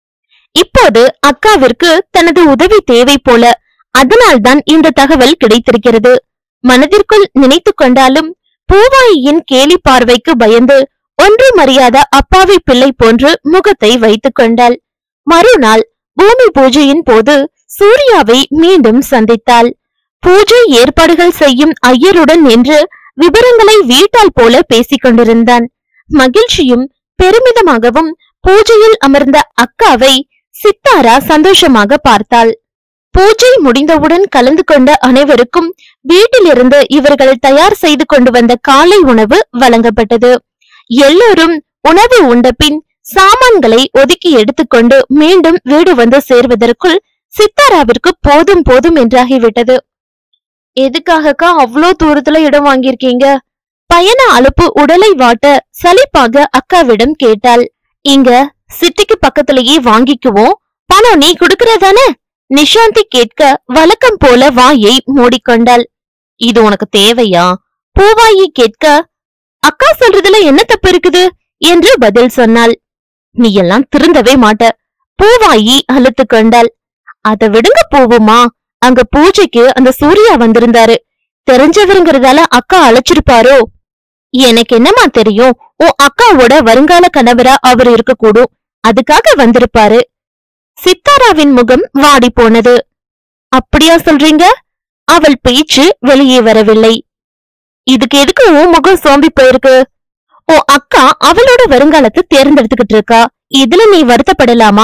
இப்போது அக்காவிற்கு தனது உதவி தேவை போல அதனால்தான் இந்த தகவல் கிடைத்திருக்கிறது மனதிற்குள் நினைத்து கொண்டாலும் பூவாயியின் கேலி பார்வைக்கு பயந்து ஒன்றும் அறியாத அப்பாவி பிள்ளை போன்று முகத்தை வைத்துக் கொண்டாள் மறுநாள் பூமி பூஜையின் போது சூர்யாவை மீண்டும் சந்தித்தாள் பூஜை ஏற்பாடுகள் செய்யும் ஐயருடன் நின்று விவரங்களை வீட்டால் போல பேசிக் கொண்டிருந்தான் மகிழ்ச்சியும் பெருமிதமாகவும் பூஜையில் அமர்ந்த அக்காவை சித்தாரா சந்தோஷமாக பார்த்தாள் பூஜை முடிந்தவுடன் கலந்து கொண்ட அனைவருக்கும் வீட்டிலிருந்து இவர்கள் தயார் செய்து கொண்டு வந்த காலை உணவு வழங்கப்பட்டது எல்லோரும் உணவு உண்ட பின் சாமான்களை ஒதுக்கி எடுத்துக்கொண்டு மீண்டும் வீடு வந்து சேர்வதற்குள் சித்தாராவிற்கு போதும் போதும் என்றாகிவிட்டது எதுக்காகக்கா அவ்வளோ தூரத்துல இடம் வாங்கியிருக்கீங்க பயண அலுப்பு உடலை வாட்ட சலிப்பாக அக்காவிடம் கேட்டாள் இங்க சிட்டிக்கு பக்கத்திலேயே வாங்கிக்குவோம் பணம் நீ குடுக்கறதானே நிஷாந்தி கேட்க வழக்கம் போல வாயை மூடிக்கொண்டாள் இது உனக்கு தேவையா பூவாயி கேட்க அக்கா சொல்றதுல என்ன தப்பு இருக்குது என்று பதில் சொன்னாள் நீ எல்லாம் திருந்தவே மாட்ட பூவாயி அழுத்து கொண்டாள் அத விடுங்க பூவுமா அங்க பூஜைக்கு அந்த சூர்யா வந்திருந்தாரு தெரிஞ்சவருங்கிறதால அக்கா அழைச்சிருப்பாரோ எனக்கு என்னமா தெரியும் உன் அக்காவோட வருங்கால கணவரா அவர் இருக்கக்கூடும் அதுக்காக வந்திருப்பாரு சித்தாராவின் முகம் வாடி போனது அப்படியா சொல்றீங்க அவள் பேச்சு வெளியே வரவில்லை இதுக்கு எதுக்கு உன் முகம் சோம்பி போயிருக்கு உன் அக்கா அவளோட வருங்காலத்தை தேர்ந்தெடுத்துக்கிட்டு இருக்கா இதுல நீ வருத்தப்படலாமா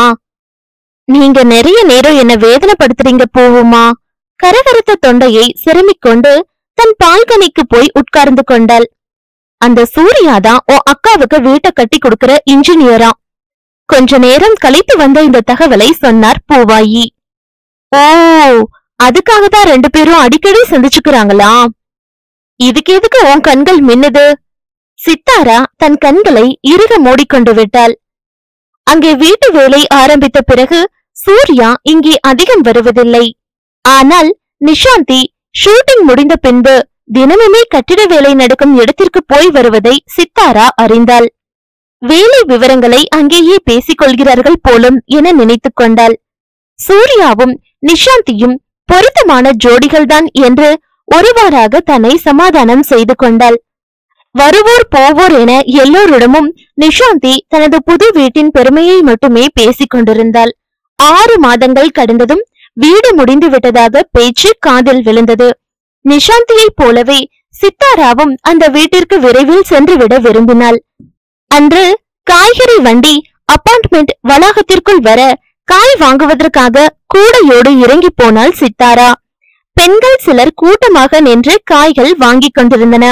நீங்க நிறைய நேரம் என்ன வேதனைப்படுத்துறீங்க போவுமா கரகரத்த தொண்டையை சிரமிக் கொண்டு தன் பால்கனிக்கு போய் உட்கார்ந்து கொண்டாள் அந்த சூர்யா தான் உன் அக்காவுக்கு வீட்டை கட்டி கொடுக்கிற இன்ஜினியரா கொஞ்ச நேரம் கழித்து வந்த இந்த தகவலை சொன்னார் பூவாயி ஓ அதுக்காக தான் ரெண்டு பேரும் அடிக்கடி சந்திச்சுக்கிறாங்களா இதுக்கு எதுக்கு உன் கண்கள் மின்னுது சித்தாரா தன் கண்களை இறுக மூடிக்கொண்டு விட்டாள் அங்கே வீட்டு வேலை ஆரம்பித்த பிறகு சூர்யா இங்கே அதிகம் வருவதில்லை ஆனால் நிஷாந்தி ஷூட்டிங் முடிந்த பின்பு தினமுமே கட்டிட வேலை நடக்கும் இடத்திற்கு போய் வருவதை சித்தாரா அறிந்தாள் வேலை விவரங்களை அங்கேயே பேசிக் கொள்கிறார்கள் போலும் என நினைத்துக் கொண்டாள் சூர்யாவும் நிஷாந்தியும் பொருத்தமான ஜோடிகள்தான் என்று ஒருவாறாக தன்னை சமாதானம் செய்து கொண்டாள் வருவோர் போவோர் என எல்லோரிடமும் நிஷாந்தி தனது புது வீட்டின் பெருமையை மட்டுமே பேசிக் கொண்டிருந்தாள் ஆறு மாதங்கள் கடந்ததும் வீடு முடிந்து விட்டதாக பேச்சு காதில் விழுந்தது நிஷாந்தியைப் போலவே சித்தாராவும் அந்த வீட்டிற்கு விரைவில் சென்றுவிட விரும்பினாள் அன்று காய்கறி வண்டி அபார்ட்மெண்ட் வளாகத்திற்குள் வர காய் வாங்குவதற்காக கூடையோடு இறங்கி போனாள் சித்தாரா பெண்கள் சிலர் கூட்டமாக நின்று காய்கள் வாங்கிக் கொண்டிருந்தன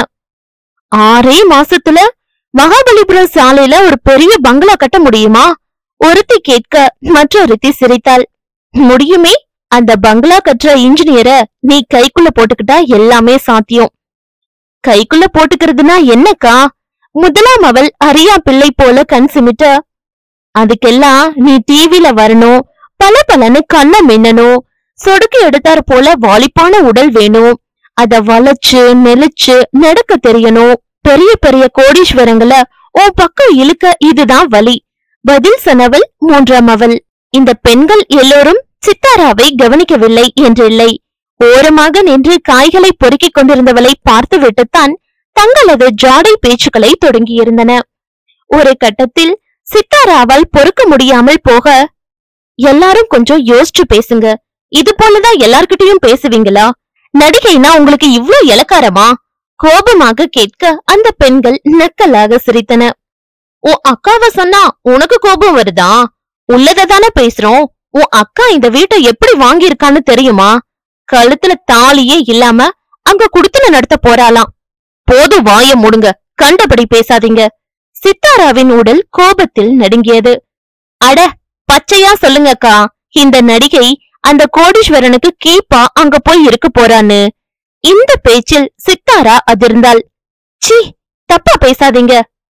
ஆறே மாசத்துல மகாபலிபுரம் சாலையில ஒரு பெரிய பங்களா கட்ட முடியுமா ஒருத்தி கேட்க மற்றொருத்தி சிரித்தாள் முடியுமே அந்த பங்களா கட்டுற இன்ஜினியர நீ கைக்குள்ள போட்டுக்கிட்டா எல்லாமே சாத்தியம் கைக்குள்ள போட்டுக்கிறதுனா என்னக்கா முதலாம் அவள் அரியா பிள்ளை போல கண் சிமிட்ட அதுக்கெல்லாம் நீ டிவில வரணும் பல பலன்னு கண்ண மின்னணும் சொடுக்கு எடுத்தார் போல வாலிப்பான உடல் வேணும் அத வளைச்சு நெளிச்சு நடக்க தெரியணும் பெரிய பெரிய கோடீஸ்வரங்களை உன் பக்கம் இழுக்க இதுதான் வழி பதில் சொன்னவள் மூன்றாம் அவள் இந்த பெண்கள் எல்லோரும் சித்தாராவை கவனிக்கவில்லை என்றில்லை ஓரமாக நின்று காய்களை பொறுக்கிக் கொண்டிருந்தவளை பார்த்துவிட்டுத்தான் தங்களது ஜாடை பேச்சுக்களை தொடங்கியிருந்தன ஒரு கட்டத்தில் சித்தாராவால் பொறுக்க முடியாமல் போக எல்லாரும் கொஞ்சம் யோசிச்சு பேசுங்க இது போலதான் எல்லார்கிட்டயும் பேசுவீங்களா நடிகைனா உங்களுக்கு இவ்ளோ இலக்காரமா கோபமாக கேட்க அந்த பெண்கள் நக்கலாக சிரித்தன உன் அக்காவை சொன்னா உனக்கு கோபம் வருதா உள்ளத தானே பேசுறோம் உன் அக்கா இந்த வீட்டை எப்படி வாங்கியிருக்கான்னு தெரியுமா கழுத்துல தாலியே இல்லாம அங்க குடுத்தன நடத்த போறாளாம் போதும் வாய மூடுங்க கண்டபடி பேசாதீங்க சித்தாராவின் உடல் கோபத்தில் நடுங்கியது அட பச்சையா சொல்லுங்கக்கா இந்த நடிகை அந்த கோடீஸ்வரனுக்கு கீப்பா அங்க போய் இருக்க போறான்னு இந்த பேச்சில் சித்தாரா அதிர்ந்தாள் சீ தப்பா பேசாதீங்க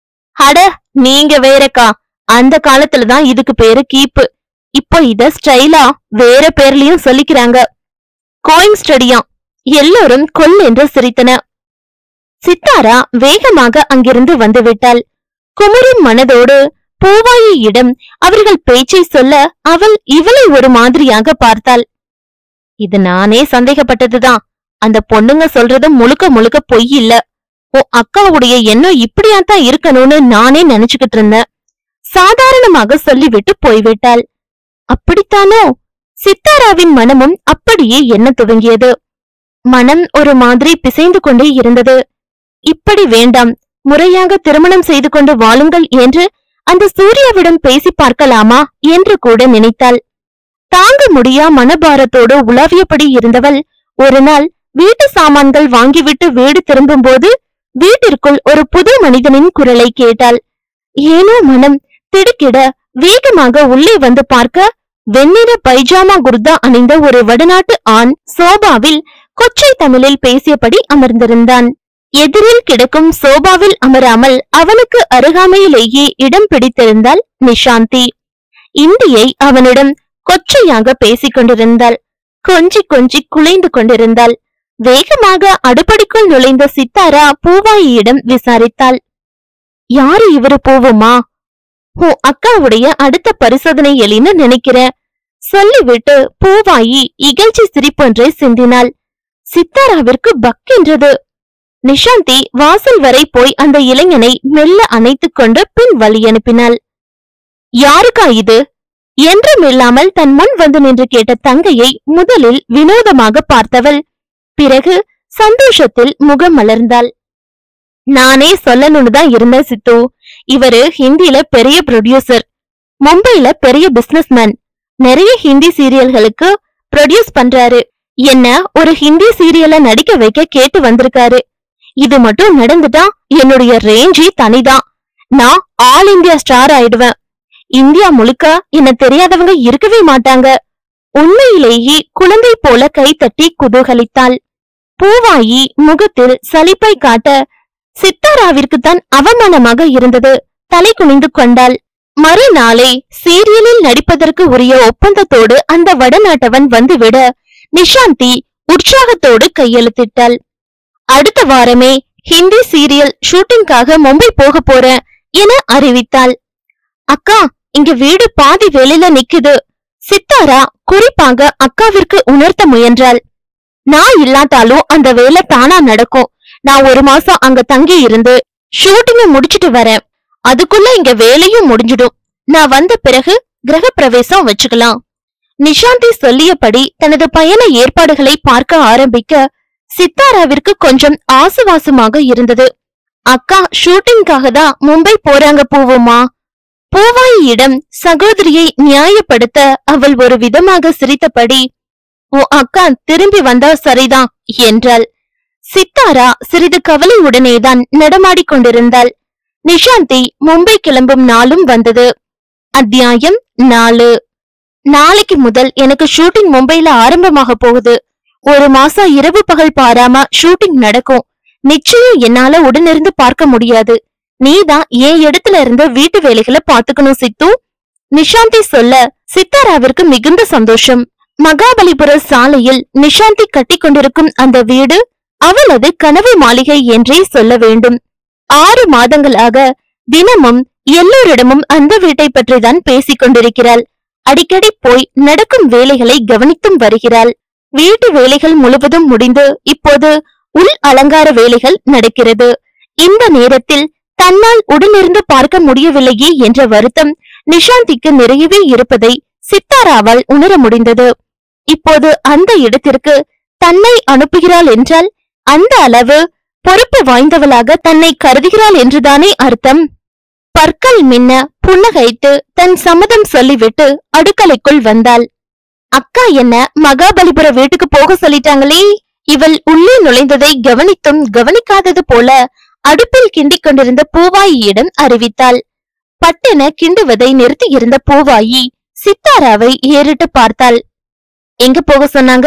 அட நீங்க வேறக்கா அந்த காலத்துல தான் இதுக்கு பேரு கீப்பு இப்போ இத ஸ்டைலா வேற பேர்லயும் சொல்லிக்கிறாங்க கோயிங் ஸ்டடியாம் எல்லோரும் கொல் என்று சிரித்தன சித்தாரா வேகமாக அங்கிருந்து வந்துவிட்டாள் குமரின் மனதோடு பூவாயியிடம் அவர்கள் பேச்சை சொல்ல அவள் இவளை ஒரு மாதிரியாக பார்த்தாள் இது நானே சந்தேகப்பட்டதுதான் அந்த பொண்ணுங்க சொல்றது முழுக்க முழுக்க பொய் இல்ல உன் அக்காவுடைய எண்ணம் இப்படியாத்தான் இருக்கணும்னு நானே நினைச்சுக்கிட்டு இருந்தேன் சாதாரணமாக சொல்லிவிட்டு போய்விட்டாள் அப்படித்தானோ சித்தாராவின் மனமும் அப்படியே எண்ண துவங்கியது மனம் ஒரு மாதிரி பிசைந்து கொண்டே இருந்தது இப்படி வேண்டாம் முறையாக திருமணம் செய்து கொண்டு வாழுங்கள் என்று அந்த சூர்யாவிடம் பேசி பார்க்கலாமா என்று கூட நினைத்தாள் தாங்க முடியா மனபாரத்தோடு உலாவியபடி இருந்தவள் ஒரு நாள் வீட்டு சாமான்கள் வாங்கிவிட்டு வீடு திரும்பும்போது வீட்டிற்குள் ஒரு புது மனிதனின் குரலை கேட்டாள் ஏனோ மனம் திடுக்கிட வேகமாக உள்ளே வந்து பார்க்க வெண்ணிற பைஜாமா குர்தா அணிந்த ஒரு வடநாட்டு ஆண் சோபாவில் கொச்சை தமிழில் பேசியபடி அமர்ந்திருந்தான் எதிரில் கிடக்கும் சோபாவில் அமராமல் அவனுக்கு அருகாமையிலேயே இடம் பிடித்திருந்தாள் நிஷாந்தி இந்தியை அவனிடம் கொச்சையாக பேசிக் கொண்டிருந்தாள் கொஞ்சி கொஞ்சி குலைந்து கொண்டிருந்தாள் வேகமாக அடுப்படிக்குள் நுழைந்த சித்தாரா பூவாயியிடம் விசாரித்தாள் யாரு இவரு பூவுமா உன் அக்காவுடைய அடுத்த பரிசோதனை எலின்னு நினைக்கிறேன் சொல்லிவிட்டு பூவாயி இகழ்ச்சி சிரிப்பொன்றை சிந்தினாள் சித்தாராவிற்கு பக்கென்றது நிஷாந்தி வாசல் வரை போய் அந்த இளைஞனை மெல்ல அணைத்துக் கொண்டு பின் வழி அனுப்பினாள் யாருக்கா இது என்றும் இல்லாமல் தன் முன் வந்து நின்று கேட்ட தங்கையை முதலில் வினோதமாக பார்த்தவள் பிறகு சந்தோஷத்தில் முகம் மலர்ந்தாள் நானே சொல்லணும்னு தான் இருந்தேன் சித்து இவரு ஹிந்தில பெரிய ப்ரொடியூசர் மும்பைல பெரிய பிசினஸ்மேன் நிறைய ஹிந்தி சீரியல்களுக்கு ப்ரொடியூஸ் பண்றாரு என்ன ஒரு ஹிந்தி சீரியல்ல நடிக்க வைக்க கேட்டு வந்திருக்காரு இது மட்டும் நடந்துட்டா என்னுடைய ரேஞ்சே தனிதான் நான் ஆல் இந்தியா ஸ்டார் ஆயிடுவேன் இந்தியா முழுக்க என்ன தெரியாதவங்க இருக்கவே மாட்டாங்க உண்மையிலேயே குழந்தை போல கைத்தட்டி குதூகலித்தாள் பூவாயி முகத்தில் சலிப்பை காட்ட சித்தாராவிற்கு தான் அவமானமாக இருந்தது தலை குனிந்து கொண்டாள் மறுநாளே சீரியலில் நடிப்பதற்கு உரிய ஒப்பந்தத்தோடு அந்த வடநாட்டவன் வந்துவிட நிஷாந்தி உற்சாகத்தோடு கையெழுத்திட்டாள் அடுத்த வாரமே ஹிந்தி சீரியல் ஷூட்டிங்காக மும்பை போக போறேன் என அறிவித்தாள் அக்கா இங்க வீடு பாதி வெளியில நிக்குது சித்தாரா குறிப்பாக அக்காவிற்கு உணர்த்த முயன்றாள் நான் இல்லாட்டாலும் அந்த வேலை தானா நடக்கும் நான் ஒரு மாசம் அங்க தங்கி இருந்து ஷூட்டிங்க முடிச்சிட்டு வரேன் அதுக்குள்ள இங்க வேலையும் முடிஞ்சிடும் நான் வந்த பிறகு கிரக பிரவேசம் வச்சுக்கலாம் நிஷாந்தி சொல்லியபடி தனது பயண ஏற்பாடுகளை பார்க்க ஆரம்பிக்க சித்தாராவிற்கு கொஞ்சம் ஆசுவாசமாக இருந்தது அக்கா ஷூட்டிங்காக தான் மும்பை போறாங்க பூவுமா பூவாயியிடம் சகோதரியை நியாயப்படுத்த அவள் ஒரு விதமாக சிரித்தபடி ஓ அக்கா திரும்பி வந்தா சரிதான் என்றாள் சித்தாரா சிறிது கவலையுடனேதான் நடமாடிக் கொண்டிருந்தாள் நிஷாந்தி மும்பை கிளம்பும் நாளும் வந்தது அத்தியாயம் நாலு நாளைக்கு முதல் எனக்கு ஷூட்டிங் மும்பைல ஆரம்பமாக போகுது ஒரு மாசம் இரவு பகல் பாராம ஷூட்டிங் நடக்கும் நிச்சயம் என்னால உடனிருந்து பார்க்க முடியாது நீதான் என் இடத்துல இருந்து வீட்டு வேலைகளை பாத்துக்கணும் சித்து நிஷாந்தி சொல்ல சித்தாராவிற்கு மிகுந்த சந்தோஷம் மகாபலிபுர சாலையில் நிஷாந்தி கட்டிக் கொண்டிருக்கும் அந்த வீடு அவளது கனவு மாளிகை என்றே சொல்ல வேண்டும் ஆறு மாதங்களாக தினமும் எல்லோரிடமும் அந்த வீட்டை பற்றிதான் பேசிக் கொண்டிருக்கிறாள் அடிக்கடி போய் நடக்கும் வேலைகளை கவனித்தும் வருகிறாள் வீட்டு வேலைகள் முழுவதும் முடிந்து இப்போது உள் அலங்கார வேலைகள் நடக்கிறது இந்த நேரத்தில் தன்னால் உடனிருந்து பார்க்க முடியவில்லையே என்ற வருத்தம் நிஷாந்திக்கு நிறையவே இருப்பதை சித்தாராவால் உணர முடிந்தது இப்போது அந்த இடத்திற்கு தன்னை அனுப்புகிறாள் என்றால் அந்த அளவு பொறுப்பு வாய்ந்தவளாக தன்னை கருதுகிறாள் என்றுதானே அர்த்தம் பற்கள் மின்ன புன்னகைத்து தன் சம்மதம் சொல்லிவிட்டு அடுக்கலைக்குள் வந்தாள் அக்கா என்ன மகாபலிபுர வீட்டுக்கு போக சொல்லிட்டாங்களே இவள் உள்ளே நுழைந்ததை கவனித்தும் கவனிக்காதது போல அடுப்பில் கிண்டிக் கொண்டிருந்த பூவாயியிடம் அறிவித்தாள் பட்டென கிண்டுவதை நிறுத்தி இருந்த பூவாயி சித்தாராவை ஏறிட்டு பார்த்தாள் எங்க போக சொன்னாங்க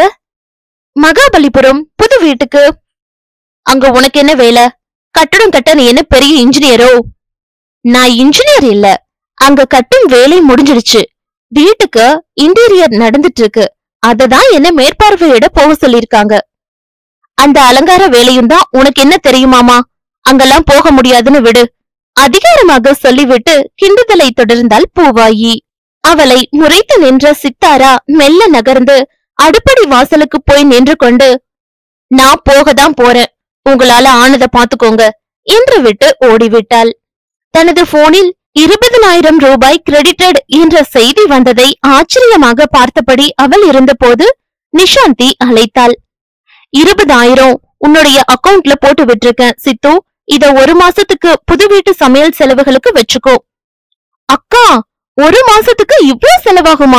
மகாபலிபுரம் புது வீட்டுக்கு அங்க உனக்கு என்ன வேலை கட்டடம் கட்ட நீ என்ன பெரிய இன்ஜினியரோ நான் இன்ஜினியர் இல்ல அங்க கட்டும் வேலை முடிஞ்சிடுச்சு வீட்டுக்கு இன்டீரியர் நடந்துட்டு இருக்கு அததான் என்ன மேற்பார்வையிட போக சொல்லிருக்காங்க அந்த அலங்கார வேலையும் தான் உனக்கு என்ன தெரியுமாமா அங்கெல்லாம் போக முடியாதுன்னு விடு அதிகாரமாக சொல்லிவிட்டு கிண்டுதலை தொடர்ந்தாள் பூவாயி அவளை முறைத்து நின்ற சித்தாரா மெல்ல நகர்ந்து அடுப்படி வாசலுக்கு போய் நின்று கொண்டு நான் போகதான் போறேன் உங்களால ஆனத பாத்துக்கோங்க என்று விட்டு ஓடிவிட்டாள் தனது போனில் இருபதனாயிரம் ரூபாய் கிரெடிட்டட் என்ற செய்தி வந்ததை ஆச்சரியமாக பார்த்தபடி அவள் இருந்தபோது நிஷாந்தி அழைத்தாள் இருபதாயிரம் உன்னுடைய அக்கவுண்ட்ல போட்டு விட்டிருக்கேன் சித்து இத ஒரு மாசத்துக்கு புது வீட்டு சமையல் செலவுகளுக்கு வச்சுக்கோ அக்கா ஒரு மாசத்துக்கு இவ்ளோ செலவாகுமா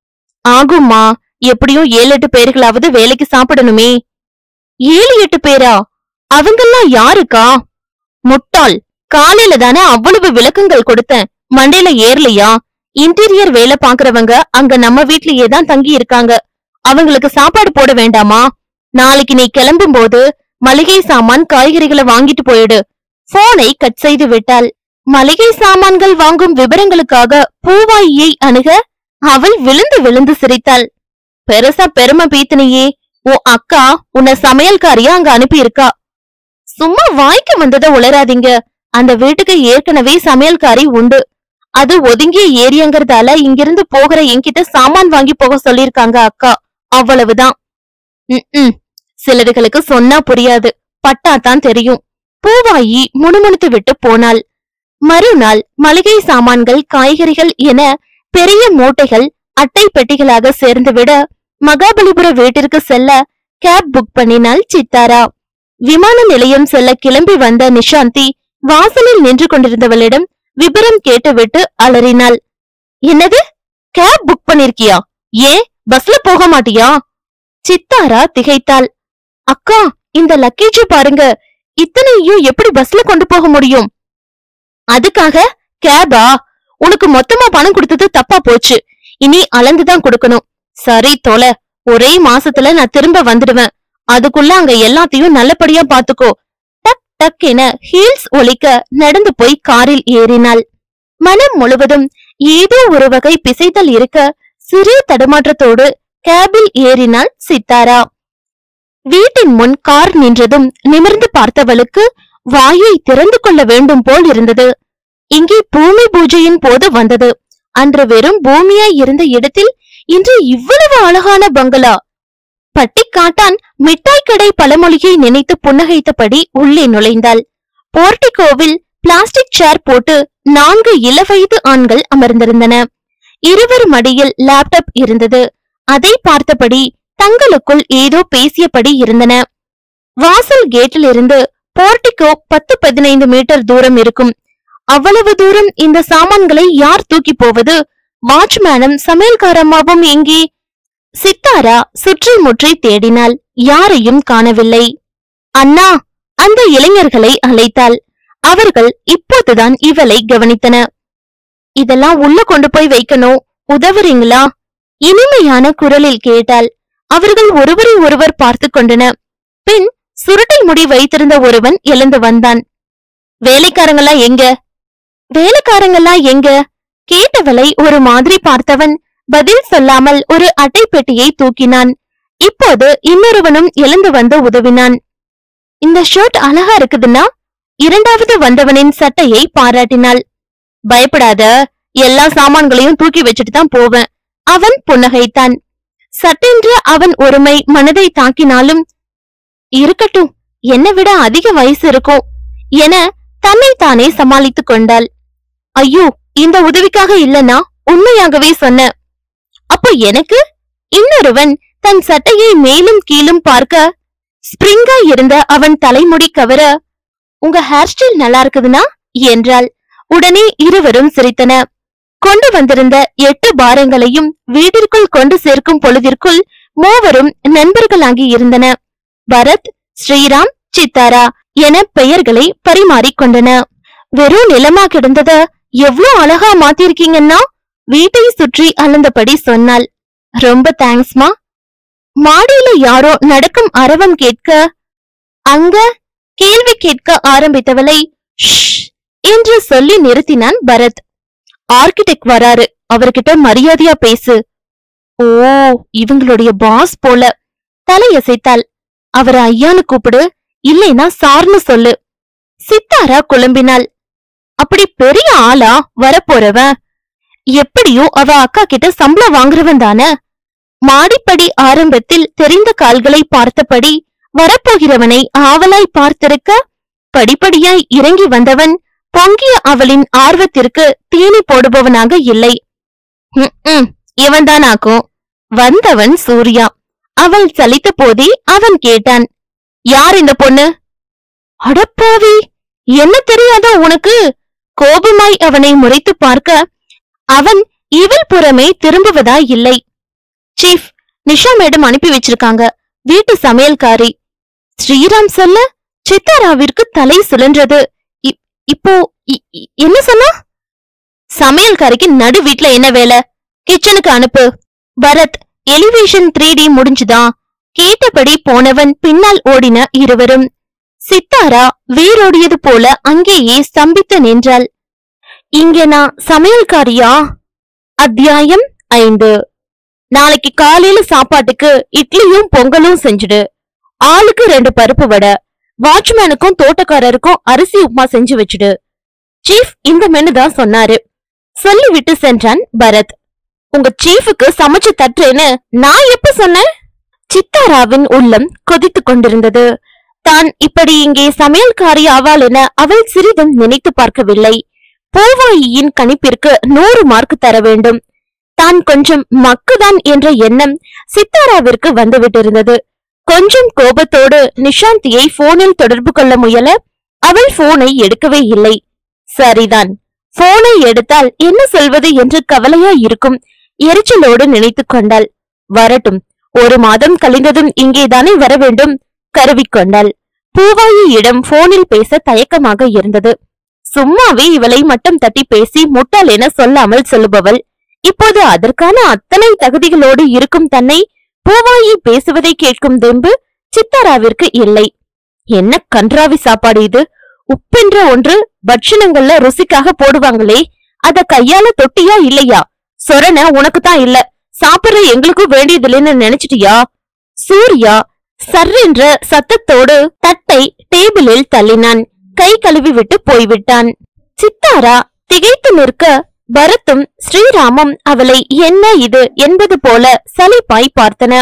ஆகும்மா எப்படியும் ஏழு எட்டு பேர்களாவது வேலைக்கு சாப்பிடணுமே ஏழு எட்டு பேரா அவங்கெல்லாம் யாருக்கா முட்டாள் காலையில தானே அவ்வளவு விளக்கங்கள் கொடுத்தேன் மண்டையில ஏறலையா இன்டீரியர் வேலை பாக்குறவங்க அங்க நம்ம வீட்லயே தான் தங்கி இருக்காங்க அவங்களுக்கு சாப்பாடு போட வேண்டாமா நாளைக்கு நீ கிளம்பும் போது மளிகை சாமான் காய்கறிகளை வாங்கிட்டு போயிடு போனை கட் செய்து விட்டாள் மளிகை சாமான்கள் வாங்கும் விவரங்களுக்காக பூவாயியை அணுக அவள் விழுந்து விழுந்து சிரித்தாள் பெருசா பெருமை பீத்தினியே உன் அக்கா உன்னை சமையல்காரியா அங்க அனுப்பி இருக்கா சும்மா வாய்க்கு வந்ததை உளராதீங்க அந்த வீட்டுக்கு ஏற்கனவே சமையல்காரி உண்டு அது ஒதுங்கிய ஏரியாங்கிறதால இங்கிருந்து போகிற என்கிட்ட சாமான் வாங்கி போக சொல்லிருக்காங்க அக்கா அவ்வளவுதான் ம் சிலதுகளுக்கு சொன்னா புரியாது பட்டாதான் தெரியும் பூவாயி முணுமுணுத்து விட்டு போனாள் மறுநாள் மளிகை சாமான்கள் காய்கறிகள் என பெரிய மூட்டைகள் அட்டை பெட்டிகளாக சேர்ந்துவிட மகாபலிபுர வீட்டிற்கு செல்ல கேப் புக் பண்ணினாள் சித்தாரா விமான நிலையம் செல்ல கிளம்பி வந்த நிஷாந்தி வாசலில் நின்று கொண்டிருந்தவளிடம் விபரம் கேட்டுவிட்டு அலறினாள் என்னது கேப் புக் பண்ணிருக்கியா ஏன் பஸ்ல போக மாட்டியா சித்தாரா திகைத்தாள் அக்கா இந்த லக்கேஜ் பாருங்க இத்தனையும் எப்படி பஸ்ல கொண்டு போக முடியும் அதுக்காக கேபா உனக்கு மொத்தமா பணம் கொடுத்தது தப்பா போச்சு இனி அளந்துதான் கொடுக்கணும் சரி தொலை ஒரே மாசத்துல நான் திரும்ப வந்துடுவேன் அதுக்குள்ள அங்க எல்லாத்தையும் நல்லபடியா பாத்துக்கோ டக் டக்கென ஹீல்ஸ் ஒலிக்க நடந்து போய் காரில் ஏறினாள் மனம் முழுவதும் ஏதோ ஒரு வகை பிசைதல் இருக்க சிறிய தடுமாற்றத்தோடு கேபில் ஏறினாள் சித்தாரா வீட்டின் முன் கார் நின்றதும் நிமிர்ந்து பார்த்தவளுக்கு வாயை திறந்து கொள்ள வேண்டும் போல் இருந்தது இங்கே பூமி பூஜையின் போது வந்தது அன்று வெறும் பூமியாய் இருந்த இடத்தில் இன்று இவ்வளவு அழகான பங்களா பட்டிக்காட்டான் மிட்டாய் கடை பழமொழியை நினைத்து புன்னகைத்தபடி உள்ளே நுழைந்தாள் போர்டிகோவில் பிளாஸ்டிக் சேர் போட்டு நான்கு இளவயது ஆண்கள் அமர்ந்திருந்தன இருவர் மடியில் லேப்டாப் இருந்தது அதை பார்த்தபடி தங்களுக்குள் ஏதோ பேசியபடி இருந்தன வாசல் கேட்டில் இருந்து போர்டிகோ பத்து பதினைந்து மீட்டர் தூரம் இருக்கும் அவ்வளவு தூரம் இந்த சாமான்களை யார் தூக்கி போவது வாட்ச்மேனும் சமையல்காரம்மாவும் எங்கே சித்தாரா சுற்றி முற்றி தேடினாள் யாரையும் காணவில்லை அண்ணா அந்த இளைஞர்களை அழைத்தாள் அவர்கள் இப்போதுதான் இவளை கவனித்தன இதெல்லாம் உள்ள கொண்டு போய் வைக்கணும் உதவுறீங்களா இனிமையான குரலில் கேட்டாள் அவர்கள் ஒருவரை ஒருவர் பார்த்து கொண்டன பின் சுருட்டை முடி வைத்திருந்த ஒருவன் எழுந்து வந்தான் வேலைக்காரங்களா எங்க வேலைக்காரங்களா எங்க கேட்டவளை ஒரு மாதிரி பார்த்தவன் பதில் சொல்லாமல் ஒரு அட்டை பெட்டியை தூக்கினான் இப்போது இன்னொருவனும் எழுந்து வந்து உதவினான் இந்த ஷர்ட் அழகா இருக்குதுன்னா இரண்டாவது வந்தவனின் சட்டையை பாராட்டினாள் பயப்படாத எல்லா சாமான்களையும் தூக்கி வச்சுட்டு தான் போவேன் அவன் புன்னகைத்தான் சட்டென்று அவன் ஒருமை மனதை தாக்கினாலும் இருக்கட்டும் என்னை விட அதிக வயசு இருக்கும் என தன்னைத்தானே சமாளித்துக் கொண்டாள் ஐயோ இந்த உதவிக்காக இல்லனா உண்மையாகவே சொன்ன அப்போ எனக்கு இன்னொருவன் தன் சட்டையை மேலும் கீழும் பார்க்க ஸ்பிரிங்கா இருந்த அவன் தலைமுடி கவர உங்க ஹேர் ஸ்டைல் நல்லா இருக்குதுனா என்றாள் உடனே இருவரும் சிரித்தன கொண்டு வந்திருந்த எட்டு பாரங்களையும் வீட்டிற்குள் கொண்டு சேர்க்கும் பொழுதிற்குள் மூவரும் நண்பர்களாகி இருந்தன பரத் ஸ்ரீராம் சித்தாரா என பெயர்களை பரிமாறிக் கொண்டன வெறும் நிலமா கிடந்தத எவ்ளோ அழகா மாத்திருக்கீங்கன்னா வீட்டை சுற்றி அளந்தபடி சொன்னாள் ரொம்ப தேங்க்ஸ்மா மாடியில யாரோ நடக்கும் அரவம் கேட்க அங்க கேள்வி கேட்க ஆரம்பித்தவளை "ஷ்" என்று சொல்லி நிறுத்தினான் பரத் ஆர்கிடெக்ட் வராரு அவர்கிட்ட மரியாதையா பேசு ஓ இவங்களுடைய பாஸ் போல தலையசைத்தாள் அவரை ஐயான்னு கூப்பிடு இல்லைனா சார்னு சொல்லு சித்தாரா குழம்பினாள் அப்படி பெரிய ஆளா வரப்போறவன் எப்படியோ அவ அக்கா கிட்ட சம்பளம் வாங்குறவன் தானே மாடிப்படி ஆரம்பத்தில் தெரிந்த கால்களை பார்த்தபடி வரப்போகிறவனை ஆவலாய் பார்த்திருக்க படிப்படியாய் இறங்கி வந்தவன் பொங்கிய அவளின் ஆர்வத்திற்கு தீனி போடுபவனாக இல்லை "ம்ம், இவன்தானாக்கும் வந்தவன் சூர்யா அவள் சலித்த போதே அவன் கேட்டான் யார் இந்த பொண்ணு அடப்பாவி என்ன தெரியாதா உனக்கு கோபமாய் அவனை முறைத்து பார்க்க அவன் இவள் புறமே திரும்புவதா இல்லை சீஃப் நிஷா மேடம் அனுப்பி வச்சிருக்காங்க வீட்டு சமையல்காரி ஸ்ரீராம் சொல்ல சித்தாராவிற்கு தலை சுழன்றது இ- இப்போ இ- இ- என்ன சொன்னா சமையல்காரிக்கு நடு வீட்ல என்ன வேலை கிச்சனுக்கு அனுப்பு பரத் எலிவேஷன் த்ரீ டி முடிஞ்சுதா கேட்டபடி போனவன் பின்னால் ஓடின இருவரும் சித்தாரா வேரோடியது போல அங்கேயே ஸ்தம்பித்து நின்றாள் இங்க நான் சமையல்காரியா அத்தியாயம் ஐந்து நாளைக்கு காலையில சாப்பாட்டுக்கு இட்லியும் பொங்கலும் செஞ்சுடு ஆளுக்கு ரெண்டு பருப்பு வடை வாட்ச்மேனுக்கும் தோட்டக்காரருக்கும் அரிசி உப்புமா செஞ்சு வச்சுடு சீஃப் இந்த மெனு தான் சொன்னாரு சொல்லிவிட்டு சென்றான் பரத் உங்க சீஃபுக்கு சமைச்சு தட்டுறேன்னு நான் எப்ப சொன்னேன் சித்தாராவின் உள்ளம் கொதித்துக் கொண்டிருந்தது தான் இப்படி இங்கே சமையல்காரி ஆவாள் என அவள் சிறிதும் நினைத்து பார்க்கவில்லை பூவாயியின் கணிப்பிற்கு நூறு மார்க் தர வேண்டும் தான் கொஞ்சம் மக்குதான் என்ற எண்ணம் சித்தாராவிற்கு வந்துவிட்டிருந்தது கொஞ்சம் கோபத்தோடு நிஷாந்தியை போனில் தொடர்பு கொள்ள முயல அவள் போனை எடுக்கவே இல்லை சரிதான் போனை எடுத்தால் என்ன சொல்வது என்று கவலையா இருக்கும் எரிச்சலோடு நினைத்துக் கொண்டாள் வரட்டும் ஒரு மாதம் கழிந்ததும் இங்கேதானே வர வேண்டும் கருவிக்கொண்டாள் பூவாயியிடம் போனில் பேச தயக்கமாக இருந்தது சும்மாவே இவளை மட்டும் தட்டி பேசி முட்டாள் என சொல்லாமல் சொல்லுபவள் இப்போது அதற்கான அத்தனை தகுதிகளோடு இருக்கும் தன்னை பூவாயி பேசுவதை கேட்கும் தெம்பு சித்தாராவிற்கு இல்லை என்ன கன்றாவி சாப்பாடு இது உப்பென்ற ஒன்று பட்சணங்கள்ல ருசிக்காக போடுவாங்களே அத கையால தொட்டியா இல்லையா சொரண உனக்கு தான் இல்ல சாப்பிடுற எங்களுக்கும் வேண்டியதில்லைன்னு நினைச்சிட்டியா சூர்யா சர்ரென்ற சத்தத்தோடு தட்டை டேபிளில் தள்ளினான் கை கழுவி விட்டு போய்விட்டான் சித்தாரா திகைத்து நிற்க பரத்தும் ஸ்ரீராமும் அவளை என்ன இது என்பது போல சலிப்பாய் பார்த்தன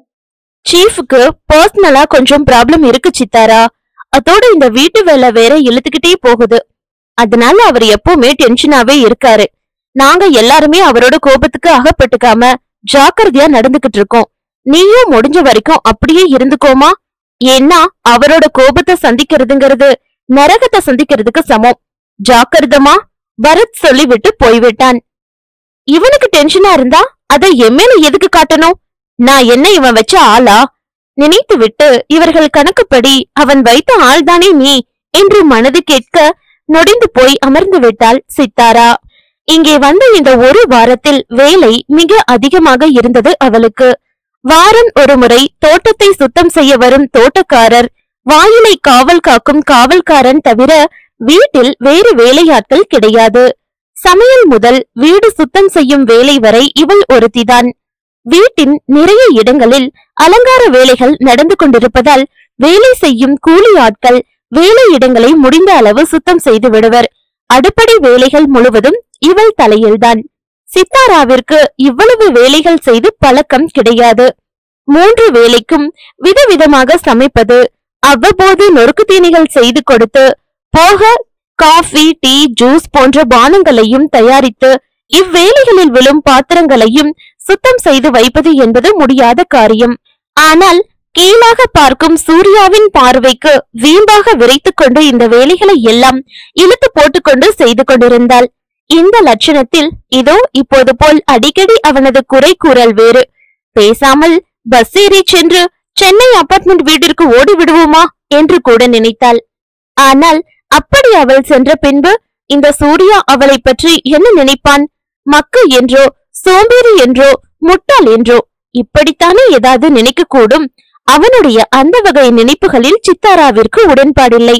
சீஃபுக்கு பர்சனலா கொஞ்சம் ப்ராப்ளம் இருக்கு சித்தாரா அதோட இந்த வீட்டு வேலை வேற இழுத்துக்கிட்டே போகுது அதனால அவர் எப்பவுமே டென்ஷனாவே இருக்காரு நாங்க எல்லாருமே அவரோட கோபத்துக்கு அகப்பட்டுக்காம ஜாக்கிரதையா நடந்துகிட்டு இருக்கோம் நீயும் முடிஞ்ச வரைக்கும் அப்படியே இருந்துக்கோமா ஏன்னா அவரோட கோபத்தை சந்திக்கிறதுங்கிறது நரகத்தை சந்திக்கிறதுக்கு சமம் ஜாக்கிரதமா பரத் சொல்லிவிட்டு போய்விட்டான் இவனுக்கு டென்ஷனா இருந்தா அதை என் மேல எதுக்கு காட்டணும் நான் என்ன இவன் வச்ச ஆளா நினைத்து விட்டு இவர்கள் கணக்குப்படி அவன் வைத்த ஆள்தானே நீ என்று மனது கேட்க நொடிந்து போய் அமர்ந்து விட்டாள் சித்தாரா இங்கே வந்த இந்த ஒரு வாரத்தில் வேலை மிக அதிகமாக இருந்தது அவளுக்கு வாரம் ஒரு முறை தோட்டத்தை சுத்தம் செய்ய வரும் தோட்டக்காரர் வாயிலை காவல் காக்கும் காவல்காரன் தவிர வீட்டில் வேறு வேலையாட்கள் கிடையாது சமையல் முதல் வீடு சுத்தம் செய்யும் வேலை வரை இவள் ஒருத்திதான் வீட்டின் நிறைய இடங்களில் அலங்கார வேலைகள் நடந்து கொண்டிருப்பதால் வேலை செய்யும் கூலி ஆட்கள் வேலை இடங்களை முடிந்த அளவு சுத்தம் செய்து விடுவர் அடுப்படை வேலைகள் முழுவதும் இவள் தலையில்தான் சித்தாராவிற்கு இவ்வளவு வேலைகள் செய்து பழக்கம் கிடையாது மூன்று வேலைக்கும் விதவிதமாக சமைப்பது அவ்வப்போது நொறுக்கு தீனிகள் செய்து கொடுத்து போக காஃபி டீ ஜூஸ் போன்ற பானங்களையும் தயாரித்து இவ்வேலைகளில் விழும் பாத்திரங்களையும் சுத்தம் செய்து வைப்பது என்பது முடியாத காரியம் ஆனால் கீழாக பார்க்கும் சூர்யாவின் பார்வைக்கு வீம்பாக விரைத்துக் கொண்டு இந்த வேலைகளை எல்லாம் இழுத்து போட்டுக்கொண்டு செய்து கொண்டிருந்தாள் இந்த லட்சணத்தில் இதோ இப்போது போல் அடிக்கடி அவனது குறை கூறல் வேறு பேசாமல் பஸ் ஏறி சென்று சென்னை அபார்ட்மெண்ட் வீட்டிற்கு ஓடி விடுவோமா என்று கூட நினைத்தாள் ஆனால் அப்படி அவள் சென்ற பின்பு இந்த சூர்யா அவளை பற்றி என்ன நினைப்பான் மக்கு என்றோ சோம்பேறி என்றோ முட்டாள் என்றோ இப்படித்தானே ஏதாவது நினைக்க கூடும் அவனுடைய அந்த வகை நினைப்புகளில் சித்தாராவிற்கு உடன்பாடில்லை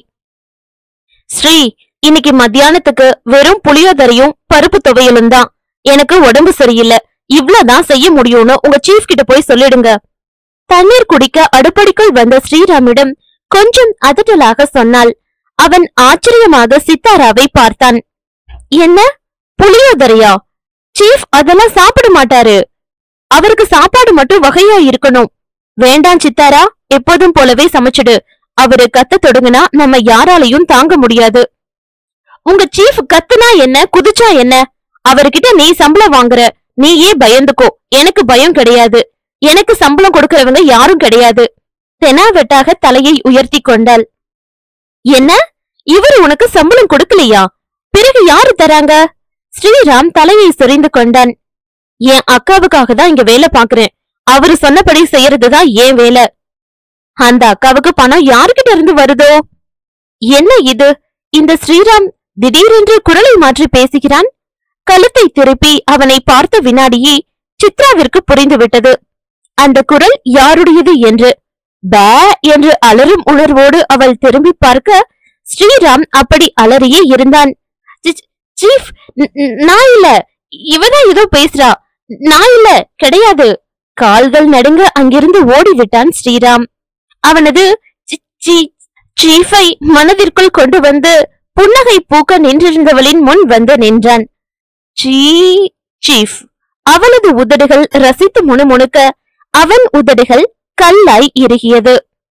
ஸ்ரீ இன்னைக்கு மத்தியானத்துக்கு வெறும் புளியோதரையும் பருப்பு துவையலும் தான் எனக்கு உடம்பு சரியில்லை இவ்ளோதான் செய்ய முடியும்னு உங்க சீஃப் கிட்ட போய் சொல்லிடுங்க தண்ணீர் குடிக்க அடுப்படிக்குள் வந்த ஸ்ரீராமிடம் கொஞ்சம் அதட்டலாக சொன்னாள் அவன் ஆச்சரியமாக சித்தாராவை பார்த்தான் என்ன புளியோதரையா சீஃப் அதெல்லாம் சாப்பிட மாட்டாரு அவருக்கு சாப்பாடு மட்டும் வகையா இருக்கணும் வேண்டாம் சித்தாரா எப்போதும் போலவே சமைச்சிடு அவரு கத்த தொடங்குனா நம்ம யாராலையும் தாங்க முடியாது உங்க சீஃப் கத்துனா என்ன குதிச்சா என்ன அவர்கிட்ட நீ சம்பளம் வாங்குற நீயே பயந்துக்கோ எனக்கு பயம் கிடையாது எனக்கு சம்பளம் கொடுக்கறவங்க யாரும் கிடையாது தெனாவெட்டாக தலையை உயர்த்தி கொண்டாள் என்ன இவர் உனக்கு சம்பளம் கொடுக்கலையா பிறகு யாரு தராங்க ஸ்ரீராம் தலையை சொரிந்து கொண்டான் என் அக்காவுக்காக தான் இங்க வேலை பாக்குறேன் அவரு சொன்னபடி செய்யறதுதான் ஏன் வேலை அந்த அக்காவுக்கு பணம் யாருக்கிட்ட இருந்து வருதோ என்ன இது இந்த ஸ்ரீராம் திடீரென்று குரலை மாற்றி பேசுகிறான் கழுத்தை திருப்பி அவனை பார்த்த வினாடியே சித்ராவிற்கு புரிந்துவிட்டது அந்த குரல் யாருடையது என்று பே என்று அலறும் உணர்வோடு அவள் திரும்பி பார்க்க ஸ்ரீராம் அப்படி அலறியே இருந்தான் "சி- சீஃப் ந- ந- நான் இல்ல இவதான் ஏதோ பேசுறா நான் இல்ல கிடையாது கால்கள் நடுங்க அங்கிருந்து ஓடிவிட்டான் ஸ்ரீராம் அவனது சி- சி- சீஃபை மனதிற்குள் கொண்டு வந்து புன்னகை பூக்க நின்றிருந்தவளின் முன் வந்து நின்றான் சீ சீஃப் அவளது உதடுகள் ரசித்து முணுமுணுக்க அவன் உதடுகள் கல்லாய் இறுகியது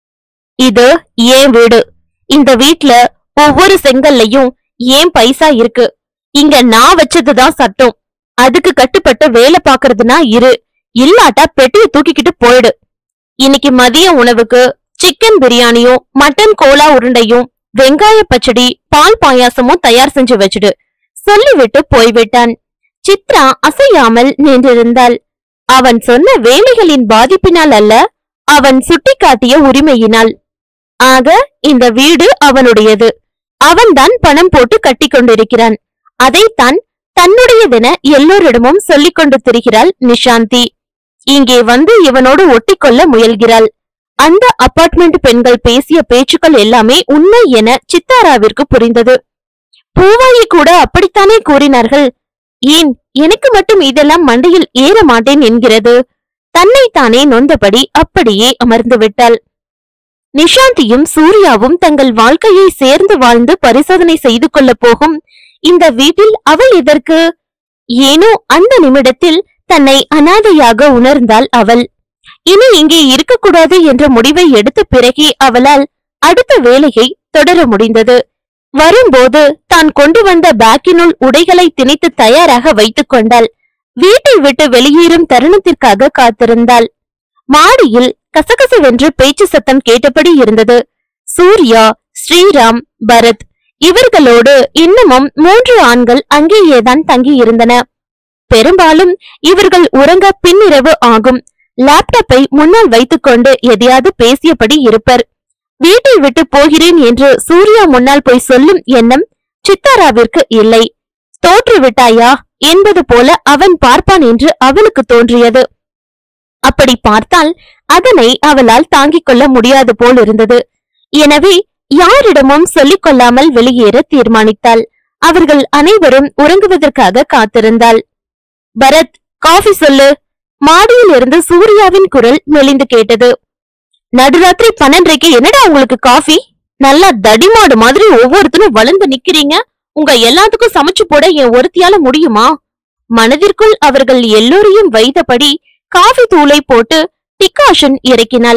இது ஏன் வீடு இந்த வீட்ல ஒவ்வொரு செங்கல்லையும் ஏன் பைசா இருக்கு இங்க நான் வச்சதுதான் சட்டம் அதுக்கு கட்டுப்பட்டு வேலை பாக்குறதுனா இரு இல்லாட்டா பெட்டியை தூக்கிக்கிட்டு போயிடு இன்னைக்கு மதிய உணவுக்கு சிக்கன் பிரியாணியும் மட்டன் கோலா உருண்டையும் வெங்காய பச்சடி பால் பாயாசமும் தயார் செஞ்சு வச்சுடு சொல்லிவிட்டு போய்விட்டான் சித்ரா அசையாமல் நின்றிருந்தாள் அவன் சொன்ன வேலைகளின் பாதிப்பினால் அல்ல அவன் சுட்டிக்காட்டிய உரிமையினால் ஆக இந்த வீடு அவனுடையது அவன்தான் பணம் போட்டு கட்டிக் கொண்டிருக்கிறான் அதைத்தான் தன்னுடையதென எல்லோரிடமும் சொல்லிக் கொண்டு திரிகிறாள் நிஷாந்தி இங்கே வந்து இவனோடு ஒட்டிக்கொள்ள முயல்கிறாள் அந்த அபார்ட்மெண்ட் பெண்கள் பேசிய பேச்சுக்கள் எல்லாமே உண்மை என சித்தாராவிற்கு புரிந்தது பூவாயி கூட அப்படித்தானே கூறினார்கள் ஏன் எனக்கு மட்டும் இதெல்லாம் மண்டையில் ஏற மாட்டேன் என்கிறது தன்னைத்தானே நொந்தபடி அப்படியே அமர்ந்து விட்டாள் நிஷாந்தியும் சூர்யாவும் தங்கள் வாழ்க்கையை சேர்ந்து வாழ்ந்து பரிசோதனை செய்து கொள்ள போகும் இந்த வீட்டில் அவள் எதற்கு ஏனோ அந்த நிமிடத்தில் தன்னை அனாதையாக உணர்ந்தாள் அவள் இனி இங்கே இருக்கக்கூடாது என்ற முடிவை எடுத்த பிறகே அவளால் அடுத்த வேலையை தொடர முடிந்தது வரும்போது தான் கொண்டு வந்த பேக்கினுள் உடைகளை திணித்து தயாராக வைத்துக் கொண்டாள் வீட்டை விட்டு வெளியேறும் தருணத்திற்காக காத்திருந்தாள் மாடியில் கசகசவென்று பேச்சு சத்தம் கேட்டபடி இருந்தது சூர்யா ஸ்ரீராம் பரத் இவர்களோடு இன்னமும் மூன்று ஆண்கள் அங்கேயேதான் தங்கியிருந்தன பெரும்பாலும் இவர்கள் உறங்க பின்னிரவு ஆகும் லேப்டாப்பை முன்னால் வைத்துக்கொண்டு எதையாவது பேசியபடி இருப்பர் வீட்டை விட்டு போகிறேன் என்று சூர்யா முன்னால் போய் சொல்லும் எண்ணம் சித்தாராவிற்கு இல்லை தோற்று விட்டாயா என்பது போல அவன் பார்ப்பான் என்று அவளுக்கு தோன்றியது அப்படி பார்த்தால் அதனை அவளால் தாங்கிக் கொள்ள முடியாது போல் இருந்தது எனவே யாரிடமும் சொல்லிக் கொள்ளாமல் வெளியேற தீர்மானித்தாள் அவர்கள் அனைவரும் உறங்குவதற்காக காத்திருந்தாள் பரத் காஃபி சொல்லு மாடியில் இருந்து சூர்யாவின் குரல் மெலிந்து கேட்டது நடுராத்திரி பன்னெண்டரைக்கு என்னடா உங்களுக்கு காஃபி நல்லா தடிமாடு மாதிரி ஒவ்வொருத்தரும் வளர்ந்து நிக்கிறீங்க உங்க எல்லாத்துக்கும் சமைச்சு போட என் ஒருத்தியால முடியுமா மனதிற்குள் அவர்கள் எல்லோரையும் வைத்தபடி காஃபி தூளை போட்டு டிகாஷன் இறக்கினாள்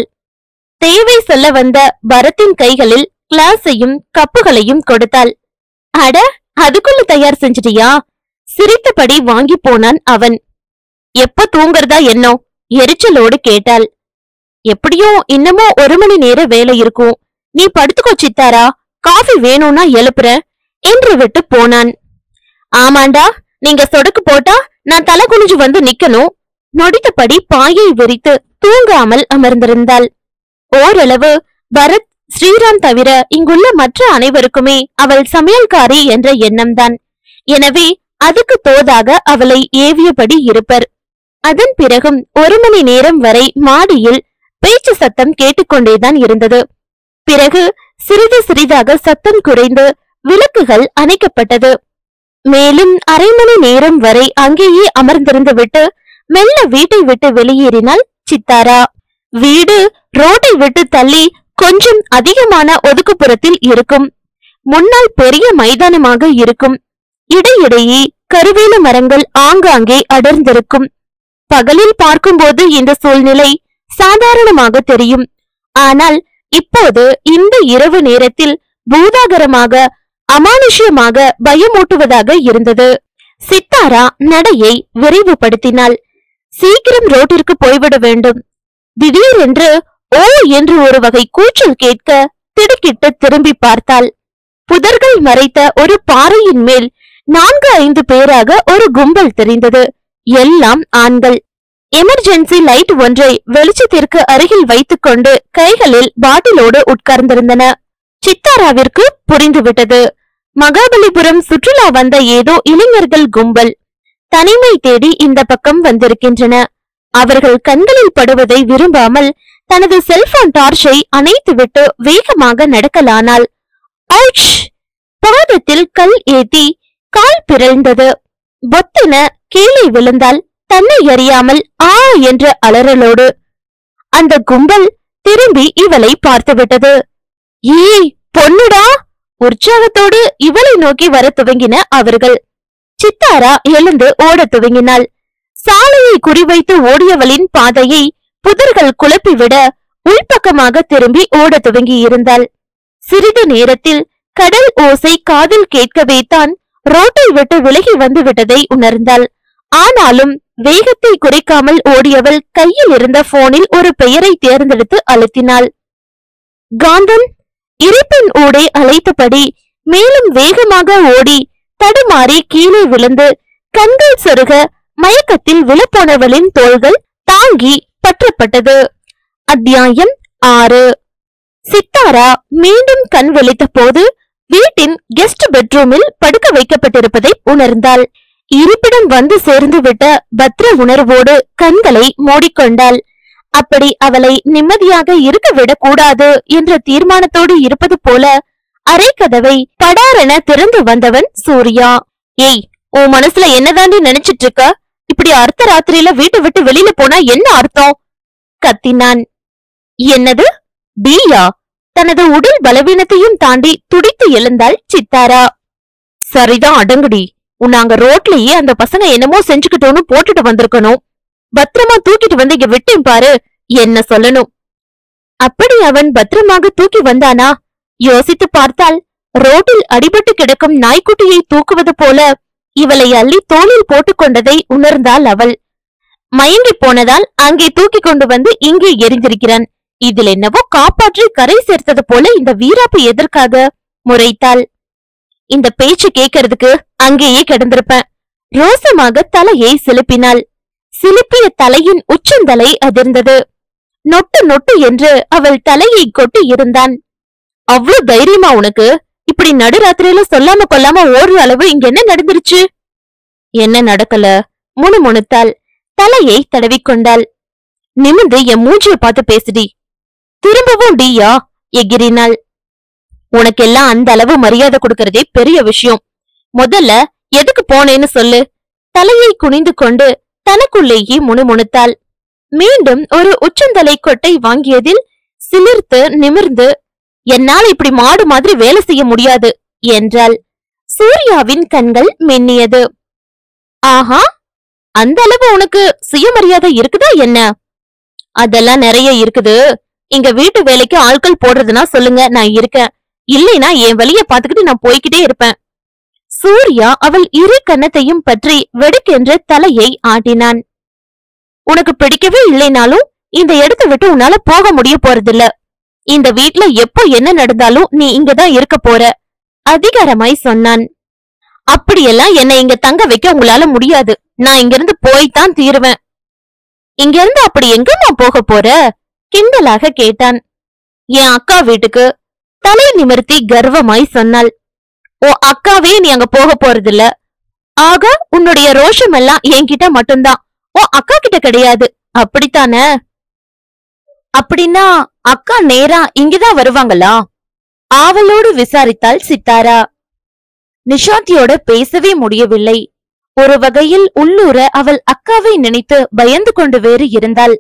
தேவை சொல்ல வந்த பரத்தின் கைகளில் கிளாஸையும் கப்புகளையும் கொடுத்தாள் அட அதுக்குள்ள தயார் செஞ்சிட்டியா சிரித்தபடி வாங்கி போனான் அவன் எப்ப தூங்குறதா என்னோ எரிச்சலோடு கேட்டாள் எப்படியோ இன்னமும் ஒரு மணி நேர வேலை இருக்கும் நீ படுத்துக்கோ சித்தாரா காஃபி வேணும்னா எழுப்புற என்று விட்டு போனான் ஆமாண்டா நீங்க சொடக்கு போட்டா நான் தலை குனிஞ்சு வந்து நிக்கணும் நொடித்தபடி பாயை விரித்து தூங்காமல் அமர்ந்திருந்தாள் ஓரளவு பரத் ஸ்ரீராம் தவிர இங்குள்ள மற்ற அனைவருக்குமே அவள் சமையல்காரி என்ற எண்ணம்தான் எனவே அதுக்கு தோதாக அவளை ஏவியபடி இருப்பர் அதன் பிறகும் ஒரு மணி நேரம் வரை மாடியில் பேச்சு சத்தம் கேட்டுக்கொண்டேதான் இருந்தது பிறகு சிறிது சிறிதாக சத்தம் குறைந்து விளக்குகள் அணைக்கப்பட்டது மேலும் அரை மணி நேரம் வரை அங்கேயே அமர்ந்திருந்து விட்டு மெல்ல வீட்டை விட்டு வெளியேறினாள் சித்தாரா வீடு ரோட்டை விட்டு தள்ளி கொஞ்சம் அதிகமான ஒதுக்குப்புறத்தில் இருக்கும் முன்னால் பெரிய மைதானமாக இருக்கும் இடையிடையே கருவேல மரங்கள் ஆங்காங்கே அடர்ந்திருக்கும் பகலில் பார்க்கும்போது இந்த சூழ்நிலை சாதாரணமாக தெரியும் ஆனால் இப்போது இந்த இரவு நேரத்தில் பூதாகரமாக அமானுஷ்யமாக பயமூட்டுவதாக இருந்தது சித்தாரா நடையை விரைவுபடுத்தினாள் சீக்கிரம் ரோட்டிற்கு போய்விட வேண்டும் திடீரென்று ஓ என்று ஒரு வகை கூச்சல் கேட்க திடுக்கிட்டு திரும்பி பார்த்தாள் புதர்கள் மறைத்த ஒரு பாறையின் மேல் நான்கு ஐந்து பேராக ஒரு கும்பல் தெரிந்தது எல்லாம் ஆண்கள் எமர்ஜென்சி லைட் ஒன்றை வெளிச்சத்திற்கு அருகில் வைத்துக்கொண்டு கைகளில் பாட்டிலோடு உட்கார்ந்திருந்தன சித்தாராவிற்கு புரிந்துவிட்டது மகாபலிபுரம் சுற்றுலா வந்த ஏதோ இளைஞர்கள் கும்பல் தனிமை தேடி இந்த பக்கம் வந்திருக்கின்றன அவர்கள் கண்களில் படுவதை விரும்பாமல் தனது செல்போன் டார்ச்சை அணைத்துவிட்டு வேகமாக நடக்கலானாள் அவுச்! பாதத்தில் கல் ஏத்தி கால் பிறழ்ந்தது பொத்தென கீழே விழுந்தால் தன்னை அறியாமல் ஆ என்ற அலறலோடு அந்த கும்பல் திரும்பி இவளை பார்த்துவிட்டது ஏய் பொண்ணுடா உற்சாகத்தோடு இவளை நோக்கி வர துவங்கின அவர்கள் சித்தாரா எழுந்து ஓடத் துவங்கினாள் சாலையை குறிவைத்து ஓடியவளின் பாதையை புதர்கள் குழப்பிவிட உள்பக்கமாக திரும்பி ஓடத் துவங்கி இருந்தாள் சிறிது நேரத்தில் கடல் ஓசை காதில் கேட்கவே தான் ரோட்டை விட்டு விலகி வந்து விட்டதை உணர்ந்தாள் ஆனாலும் வேகத்தை குறைக்காமல் ஓடியவள் கையில் இருந்த போனில் ஒரு பெயரை தேர்ந்தெடுத்து அழுத்தினாள் காந்தன் இருப்பின் ஊடே அழைத்தபடி மேலும் வேகமாக ஓடி தடுமாறி கீழே விழுந்து கண்கள் சொருக மயக்கத்தில் விழப்போனவளின் தோள்கள் தாங்கி பற்றப்பட்டது அத்தியாயம் ஆறு சித்தாரா மீண்டும் கண் விழித்த போது வீட்டின் கெஸ்ட் பெட்ரூமில் படுக்க வைக்கப்பட்டிருப்பதை உணர்ந்தாள் இருப்பிடம் வந்து சேர்ந்து விட்ட பத்ர உணர்வோடு கண்களை மூடிக்கொண்டாள் அப்படி அவளை நிம்மதியாக இருக்க விடக்கூடாது என்ற தீர்மானத்தோடு இருப்பது போல அரை கதவை படாரென திறந்து வந்தவன் சூர்யா ஏய் உன் மனசுல என்னதாண்டி நினைச்சிட்டு இருக்க இப்படி அர்த்த ராத்திரியில வீட்டை விட்டு வெளியில போனா என்ன அர்த்தம் கத்தினான் என்னது டீயா தனது உடல் பலவீனத்தையும் தாண்டி துடித்து எழுந்தாள் சித்தாரா சரிதான் அடங்குடி உன்னை அங்க ரோட்லயே அந்த பசங்க என்னமோ செஞ்சுக்கிட்டோன்னு போட்டுட்டு வந்திருக்கணும் பத்திரமா தூக்கிட்டு வந்து இங்க விட்டேன் பாரு என்ன சொல்லணும் அப்படி அவன் பத்திரமாக தூக்கி வந்தானா யோசித்து பார்த்தால் ரோட்டில் அடிபட்டு கிடக்கும் நாய்க்குட்டியை தூக்குவது போல இவளை அள்ளி தோளில் போட்டுக் கொண்டதை உணர்ந்தாள் அவள் மயங்கி போனதால் அங்கே தூக்கி கொண்டு வந்து இங்கே எரிந்திருக்கிறான் இதில் என்னவோ காப்பாற்றி கரை சேர்த்தது போல இந்த வீராப்பு எதற்காக முறைத்தாள் இந்த பேச்சு கேட்கறதுக்கு அங்கேயே கிடந்திருப்பேன் ரோசமாக தலையை சிலுப்பினாள் சிலுப்பிய தலையின் உச்சந்தலை அதிர்ந்தது நொட்டு நொட்டு என்று அவள் தலையை கொட்டி இருந்தான் அவ்ளோ தைரியமா உனக்கு இப்படி நடுராத்திரியில சொல்லாம கொல்லாம ஓடுற அளவு இங்க என்ன நடந்துருச்சு என்ன நடக்கல முணுமுணுத்தாள் தலையை தடவிக்கொண்டாள் நிமிந்து என் மூஞ்சிய பார்த்து பேசுடி திரும்பவும் டீயா எகிரினாள் உனக்கெல்லாம் அந்த அளவு மரியாதை கொடுக்கறதே பெரிய விஷயம் முதல்ல எதுக்கு போனேன்னு சொல்லு தலையை குனிந்து கொண்டு தனக்குள்ளேயே முணுமுணுத்தாள் மீண்டும் ஒரு உச்சந்தலை கொட்டை வாங்கியதில் சிலிர்த்து நிமிர்ந்து என்னால் இப்படி மாடு மாதிரி வேலை செய்ய முடியாது என்றாள் சூர்யாவின் கண்கள் மின்னியது ஆஹா அந்த அளவு உனக்கு சுயமரியாதை இருக்குதா என்ன அதெல்லாம் நிறைய இருக்குது இங்க வீட்டு வேலைக்கு ஆட்கள் போடுறதுன்னா சொல்லுங்க நான் இருக்கேன் இல்லைனா என் வழிய பாத்துக்கிட்டு நான் போய்கிட்டே இருப்பேன் சூர்யா அவள் இரு கன்னத்தையும் பற்றி வெடுக்கென்று தலையை ஆட்டினான் உனக்கு பிடிக்கவே இல்லைனாலும் இந்த இடத்தை விட்டு உன்னால போக முடிய போறதில்ல இந்த வீட்ல எப்போ என்ன நடந்தாலும் நீ இங்கதான் இருக்க போற அதிகாரமாய் சொன்னான் அப்படியெல்லாம் என்னை இங்க தங்க வைக்க உங்களால முடியாது நான் இங்கிருந்து போய்தான் தீருவேன் இங்கிருந்து அப்படி எங்கம்மா போக போற கிண்டலாக கேட்டான் என் அக்கா வீட்டுக்கு தலை நிமிர்த்தி கர்வமாய் சொன்னாள் ஓ அக்காவே நீ அங்க போக போறதில்ல ஆக உன்னுடைய ரோஷம் எல்லாம் என்கிட்ட மட்டும்தான் ஓ அக்கா கிட்ட கிடையாது அப்படித்தானே அப்படின்னா அக்கா நேரா இங்கதான் வருவாங்களா ஆவலோடு விசாரித்தாள் சித்தாரா நிஷாந்தியோட பேசவே முடியவில்லை ஒரு வகையில் உள்ளூர அவள் அக்காவை நினைத்து பயந்து கொண்டு வேறு இருந்தாள்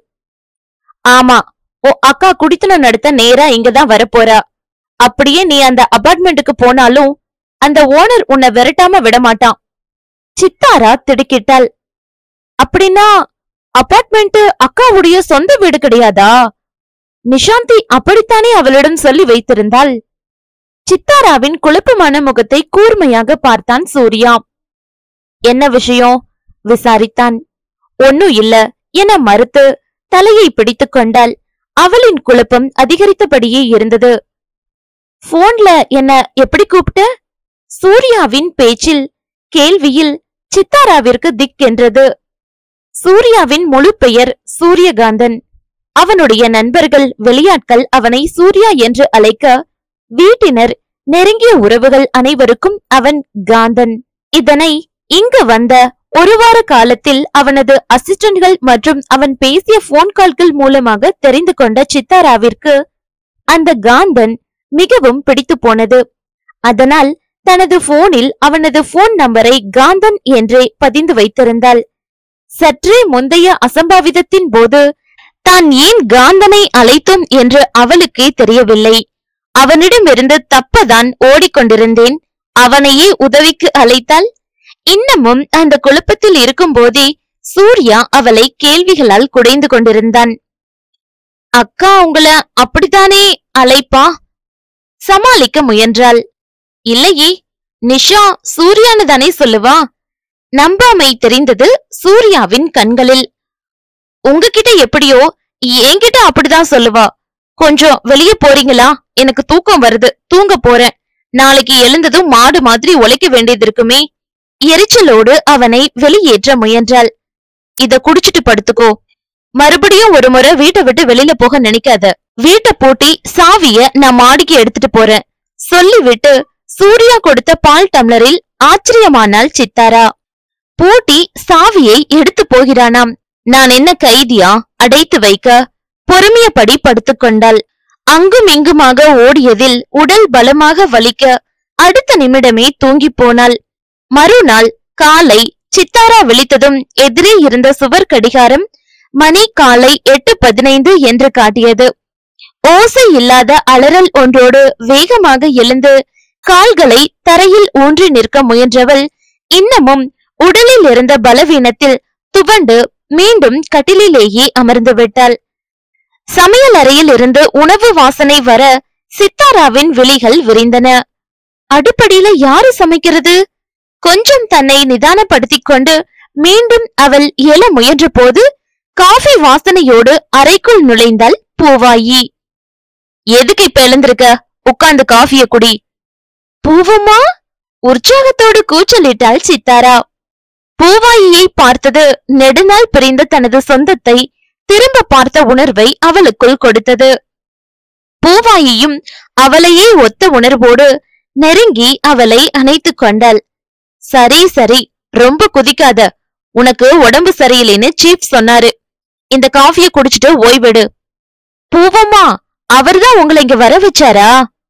ஆமா ஓ அக்கா குடித்தனம் நடத்த நேரா இங்கதான் வரப்போறா அப்படியே நீ அந்த அபார்ட்மெண்ட்டுக்கு போனாலும் அந்த ஓனர் உன்னை விரட்டாம விடமாட்டான் சித்தாரா திடுக்கிட்டாள் அப்படின்னா அபார்ட்மெண்ட் அக்காவுடைய சொந்த வீடு கிடையாதா நிஷாந்தி அப்படித்தானே அவளிடம் சொல்லி வைத்திருந்தாள் சித்தாராவின் குழப்பமான முகத்தை கூர்மையாக பார்த்தான் சூர்யா என்ன விஷயம் விசாரித்தான் ஒன்னும் இல்ல என மறுத்து தலையை பிடித்துக் கொண்டாள் அவளின் குழப்பம் அதிகரித்தபடியே இருந்தது போன்ல என்ன எப்படி கூப்பிட்ட சூர்யாவின் பேச்சில் கேள்வியில் சித்தாராவிற்கு திக் என்றது சூர்யாவின் முழு பெயர் சூரியகாந்தன் அவனுடைய நண்பர்கள் வெளியாட்கள் அவனை சூர்யா என்று அழைக்க வீட்டினர் நெருங்கிய உறவுகள் அனைவருக்கும் அவன் காந்தன் இதனை இங்கு வந்த ஒரு வார காலத்தில் அவனது அசிஸ்டன்ட்கள் மற்றும் அவன் பேசிய போன் கால்கள் மூலமாக தெரிந்து கொண்ட சித்தாராவிற்கு அந்த காந்தன் மிகவும் பிடித்து போனது அதனால் தனது போனில் அவனது போன் நம்பரை காந்தன் என்றே பதிந்து வைத்திருந்தாள் சற்றே முந்தைய அசம்பாவிதத்தின் போது தான் ஏன் காந்தனை அழைத்தோம் என்று அவளுக்கே தெரியவில்லை அவனிடமிருந்து தப்பதான் ஓடிக்கொண்டிருந்தேன் அவனையே உதவிக்கு அழைத்தால் இன்னமும் அந்த குழப்பத்தில் இருக்கும்போதே சூர்யா அவளை கேள்விகளால் குடைந்து கொண்டிருந்தான் அக்கா உங்கள அப்படித்தானே அழைப்பா சமாளிக்க முயன்றாள் இல்லையே நிஷா சூர்யான்னு தானே சொல்லுவா நம்பாமை தெரிந்தது சூர்யாவின் கண்களில் உங்ககிட்ட எப்படியோ என்கிட்ட அப்படிதான் சொல்லுவா கொஞ்சம் வெளிய போறீங்களா எனக்கு தூக்கம் வருது தூங்க போறேன் நாளைக்கு எழுந்ததும் மாடு மாதிரி உழைக்க வேண்டியது இருக்குமே எரிச்சலோடு அவனை வெளியேற்ற முயன்றாள் இத குடிச்சிட்டு படுத்துக்கோ மறுபடியும் ஒரு முறை வீட்டை விட்டு வெளியில போக நினைக்காத வீட்டை பூட்டி சாவிய நான் மாடிக்கு எடுத்துட்டு போறேன் சொல்லிவிட்டு சூர்யா கொடுத்த பால் டம்ளரில் ஆச்சரியமானாள் சித்தாரா பூட்டி சாவியை எடுத்து போகிறானாம் நான் என்ன கைதியா அடைத்து வைக்க பொறுமையபடி படுத்துக்கொண்டாள் அங்கும் இங்குமாக ஓடியதில் உடல் பலமாக வலிக்க அடுத்த நிமிடமே தூங்கிப் போனாள் மறுநாள் காலை சித்தாரா விழித்ததும் எதிரே இருந்த சுவர் கடிகாரம் மணி காலை எட்டு பதினைந்து என்று காட்டியது ஓசை இல்லாத அலறல் ஒன்றோடு வேகமாக எழுந்து கால்களை தரையில் ஊன்றி நிற்க முயன்றவள் இன்னமும் உடலில் இருந்த பலவீனத்தில் துவண்டு மீண்டும் கட்டிலிலேயே அமர்ந்து விட்டாள் சமையல் அறையில் இருந்து உணவு வாசனை வர சித்தாராவின் விழிகள் விரிந்தன அடுப்படியில யாரு சமைக்கிறது கொஞ்சம் தன்னை நிதானப்படுத்திக் கொண்டு மீண்டும் அவள் எழ முயன்ற போது காஃபி வாசனையோடு அறைக்குள் நுழைந்தாள் பூவாயி எதுக்கு இப்ப எழுந்திருக்க உட்கார்ந்து காஃபிய குடி பூவம்மா உற்சாகத்தோடு கூச்சலிட்டாள் சித்தாரா பூவாயியை பார்த்தது நெடுநாள் பிரிந்த தனது சொந்தத்தை திரும்ப பார்த்த உணர்வை அவளுக்குள் கொடுத்தது பூவாயியும் அவளையே ஒத்த உணர்வோடு நெருங்கி அவளை அணைத்துக் கொண்டாள் சரி சரி ரொம்ப குதிக்காத உனக்கு உடம்பு சரியில்லைன்னு சீஃப் சொன்னாரு இந்த காஃபிய குடிச்சிட்டு ஓய்வெடு பூவம்மா அவர்தான் உங்களை இங்க வர வச்சாரா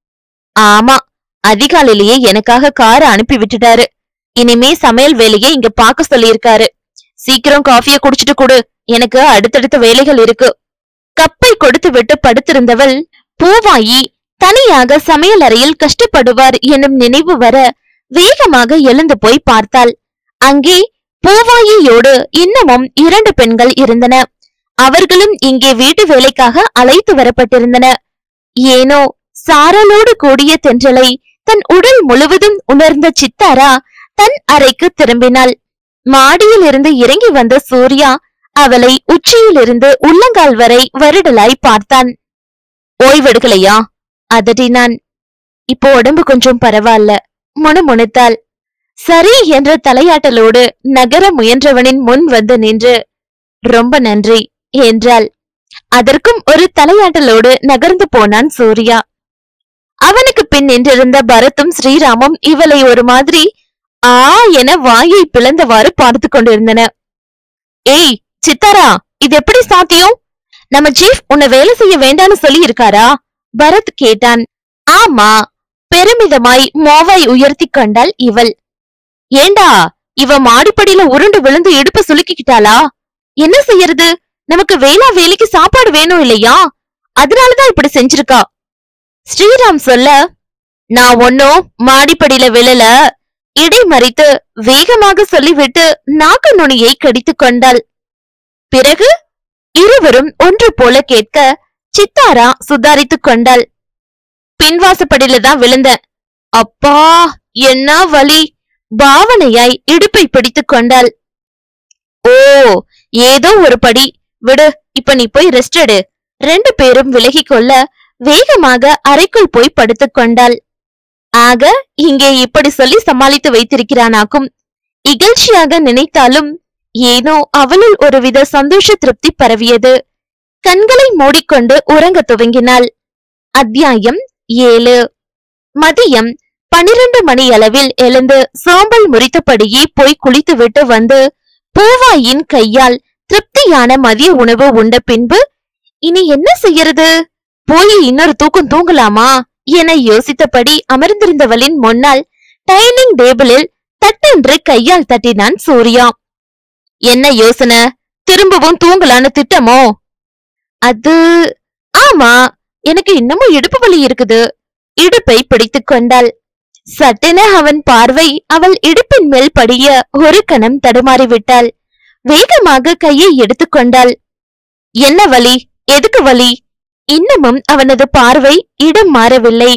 ஆமா அதிகாலையிலேயே எனக்காக காரை அனுப்பி விட்டுட்டாரு இனிமே சமையல் வேலையை இங்க பார்க்க சொல்லியிருக்காரு சீக்கிரம் காஃபிய குடிச்சிட்டு கொடு எனக்கு அடுத்தடுத்த வேலைகள் இருக்கு கப்பை கொடுத்து விட்டு படுத்திருந்தவள் பூவாயி தனியாக சமையல் அறையில் கஷ்டப்படுவார் எனும் நினைவு வர வேகமாக எழுந்து போய் பார்த்தாள் அங்கே பூவாயியோடு இன்னமும் இரண்டு பெண்கள் இருந்தன அவர்களும் இங்கே வீட்டு வேலைக்காக அழைத்து வரப்பட்டிருந்தன ஏனோ சாரலோடு கூடிய தென்றலை தன் உடல் முழுவதும் உணர்ந்த சித்தாரா தன் அறைக்கு திரும்பினாள் மாடியில் இருந்து இறங்கி வந்த சூர்யா அவளை உச்சியிலிருந்து உள்ளங்கால் வரை வருடலாய் பார்த்தான் ஓய்வெடுக்கலையா அதட்டினான் இப்போ உடம்பு கொஞ்சம் பரவாயில்ல முணுமுணுத்தாள் சரி என்ற தலையாட்டலோடு நகர முயன்றவனின் முன் வந்து நின்று ரொம்ப நன்றி என்றாள் அதற்கும் ஒரு தலையாட்டலோடு நகர்ந்து போனான் சூர்யா அவனுக்கு பின் நின்றிருந்த பரத்தும் ஸ்ரீராமும் இவளை ஒரு மாதிரி ஆ என வாயை பிளந்தவாறு பார்த்து கொண்டிருந்தன ஏய் சித்தாரா இது எப்படி சாத்தியம் நம்ம சீஃப் உன்னை வேலை செய்ய வேண்டாம்னு சொல்லி இருக்காரா பரத் கேட்டான் ஆமா பெருமிதமாய் மோவாய் உயர்த்தி கொண்டாள் இவள் ஏண்டா இவ மாடிப்படியில உருண்டு விழுந்து இடுப்ப சுலுக்கிக்கிட்டாளா என்ன செய்யறது நமக்கு வேளா வேலைக்கு சாப்பாடு வேணும் இல்லையா அதனாலதான் இப்படி செஞ்சிருக்கா ஸ்ரீராம் சொல்ல நான் ஒன்னும் மாடிப்படியில விழல இடை மறித்து வேகமாக சொல்லிவிட்டு நாக்கு நுனியை கடித்துக் கொண்டாள் பிறகு இருவரும் ஒன்று போல கேட்க சித்தாரா சுதாரித்துக் கொண்டாள் பின்வாசப்படியில தான் விழுந்தேன் அப்பா என்ன வலி பாவனையாய் இடுப்பை பிடித்துக் கொண்டாள் ஓ ஏதோ ஒரு படி விடு இப்ப நீ போய் ரெஸ்ட் எடு ரெண்டு பேரும் விலகிக் கொள்ள வேகமாக அறைக்குள் போய் படுத்துக் கொண்டாள் ஆக இங்கே இப்படி சொல்லி சமாளித்து வைத்திருக்கிறானாக்கும் இகழ்ச்சியாக நினைத்தாலும் ஏனோ அவளுள் ஒருவித சந்தோஷ திருப்தி பரவியது கண்களை மூடிக்கொண்டு உறங்கத் துவங்கினாள் அத்தியாயம் ஏழு மதியம் பனிரெண்டு மணி அளவில் எழுந்து சோம்பல் முறித்தபடியே போய் குளித்துவிட்டு வந்து பூவாயின் கையால் திருப்தியான மதிய உணவு உண்ட பின்பு இனி என்ன செய்யறது போய் இன்னொரு தூக்கம் தூங்கலாமா என யோசித்தபடி அமர்ந்திருந்தவளின் முன்னால் டைனிங் டேபிளில் தட்டென்று கையால் தட்டினான் சூர்யா என்ன யோசனை திரும்பவும் தூங்கலான்னு திட்டமோ அது ஆமா எனக்கு இன்னமும் இடுப்பு வலி இருக்குது இடுப்பை பிடித்துக் கொண்டாள் சட்டென அவன் பார்வை அவள் இடுப்பின் மேல் படிய ஒரு கணம் தடுமாறி விட்டாள் வேகமாக கையை எடுத்துக்கொண்டாள் என்ன வலி எதுக்கு வலி இன்னமும் அவனது பார்வை இடம் மாறவில்லை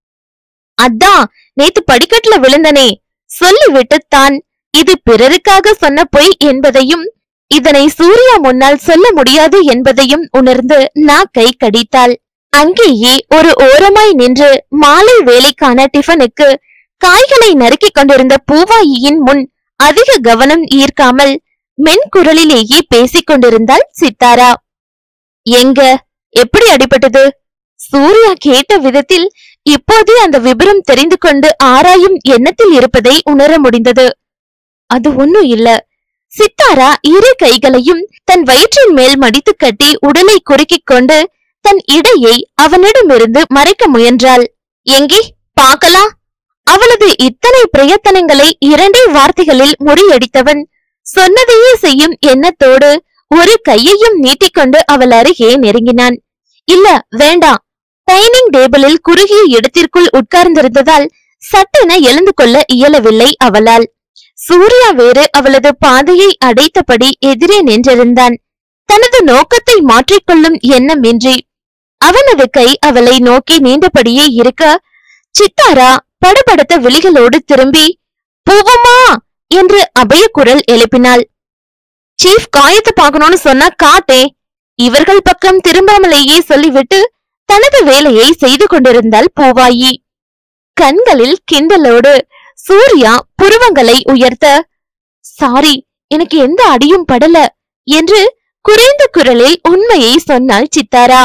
அதான் நேத்து படிக்கட்டுல விழுந்தனே சொல்லிவிட்டு தான் இது பிறருக்காக சொன்ன பொய் என்பதையும் இதனை சூர்யா முன்னால் சொல்ல முடியாது என்பதையும் உணர்ந்து நாக்கை கடித்தாள் அங்கேயே ஒரு ஓரமாய் நின்று மாலை வேலைக்கான டிஃபனுக்கு காய்களை நறுக்கிக் கொண்டிருந்த பூவாயியின் முன் அதிக கவனம் ஈர்க்காமல் மென்குரலிலேயே பேசிக் கொண்டிருந்தாள் சித்தாரா எங்க எப்படி அடிபட்டது சூர்யா கேட்ட விதத்தில் இப்போதே அந்த விபரம் தெரிந்து கொண்டு ஆராயும் எண்ணத்தில் இருப்பதை உணர முடிந்தது அது ஒண்ணும் இல்ல சித்தாரா இரு கைகளையும் தன் வயிற்றின் மேல் மடித்து கட்டி உடலை குறுக்கிக் கொண்டு தன் இடையை அவனிடமிருந்து மறைக்க முயன்றாள் எங்கே பார்க்கலாம் அவளது இத்தனை பிரயத்தனங்களை இரண்டே வார்த்தைகளில் முறியடித்தவன் சொன்னதையே செய்யும் எண்ணத்தோடு ஒரு கையையும் நீட்டிக்கொண்டு அவள் அருகே நெருங்கினான் இல்ல வேண்டாம் டைனிங் டேபிளில் குறுகிய இடத்திற்குள் உட்கார்ந்திருந்ததால் சட்டென எழுந்து கொள்ள இயலவில்லை அவளால் சூர்யா வேறு அவளது பாதையை அடைத்தபடி எதிரே நின்றிருந்தான் தனது நோக்கத்தை மாற்றிக்கொள்ளும் எண்ணமின்றி அவனது கை அவளை நோக்கி நீண்டபடியே இருக்க சித்தாரா படபடத்த விழிகளோடு திரும்பி பூவமா என்று அபயக்குரல் எழுப்பினாள் சீஃப் காயத்தை பார்க்கணும்னு சொன்னா காட்டே இவர்கள் பக்கம் திரும்பாமலேயே சொல்லிவிட்டு தனது வேலையை செய்து கொண்டிருந்தாள் பூவாயி கண்களில் கிண்டலோடு சூர்யா புருவங்களை உயர்த்த சாரி எனக்கு எந்த அடியும் படல என்று குறைந்த குரலில் உண்மையை சொன்னாள் சித்தாரா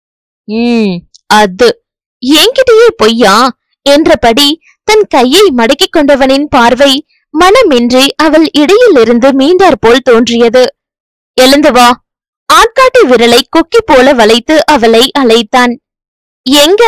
ம் அது என்கிட்டயே பொய்யா என்றபடி தன் கையை மடக்கிக் கொண்டவனின் பார்வை மனமின்றி அவள் இடையிலிருந்து மீண்டார் போல் தோன்றியது எழுந்து வா ஆட்காட்டி விரலை கொக்கி போல வளைத்து அவளை அழைத்தான் எங்க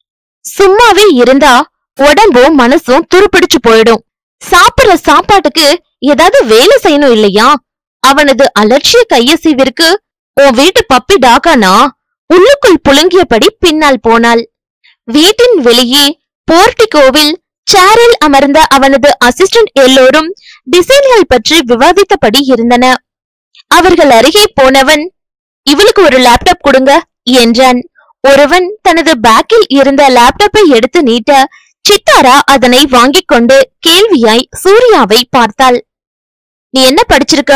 சும்மாவே இருந்தா உடம்பும் மனசும் துருப்பிடிச்சு போயிடும் சாப்பிடுற சாப்பாட்டுக்கு ஏதாவது வேலை செய்யணும் இல்லையா அவனது அலட்சிய கையசைவிற்கு உன் வீட்டு பப்பி டாகானா உள்ளுக்குள் புழுங்கியபடி பின்னால் போனாள் வீட்டின் வெளியே போர்டிகோவில் சேரில் அமர்ந்த அவனது அசிஸ்டன்ட் எல்லோரும் டிசைன்கள் பற்றி விவாதித்தபடி இருந்தன அவர்கள் அருகே போனவன் இவளுக்கு ஒரு லேப்டாப் கொடுங்க என்றான் ஒருவன் தனது பேக்கில் இருந்த லேப்டாப்பை எடுத்து நீட்ட சித்தாரா அதனை வாங்கிக் கொண்டு கேள்வியாய் சூர்யாவை பார்த்தாள் நீ என்ன படிச்சிருக்க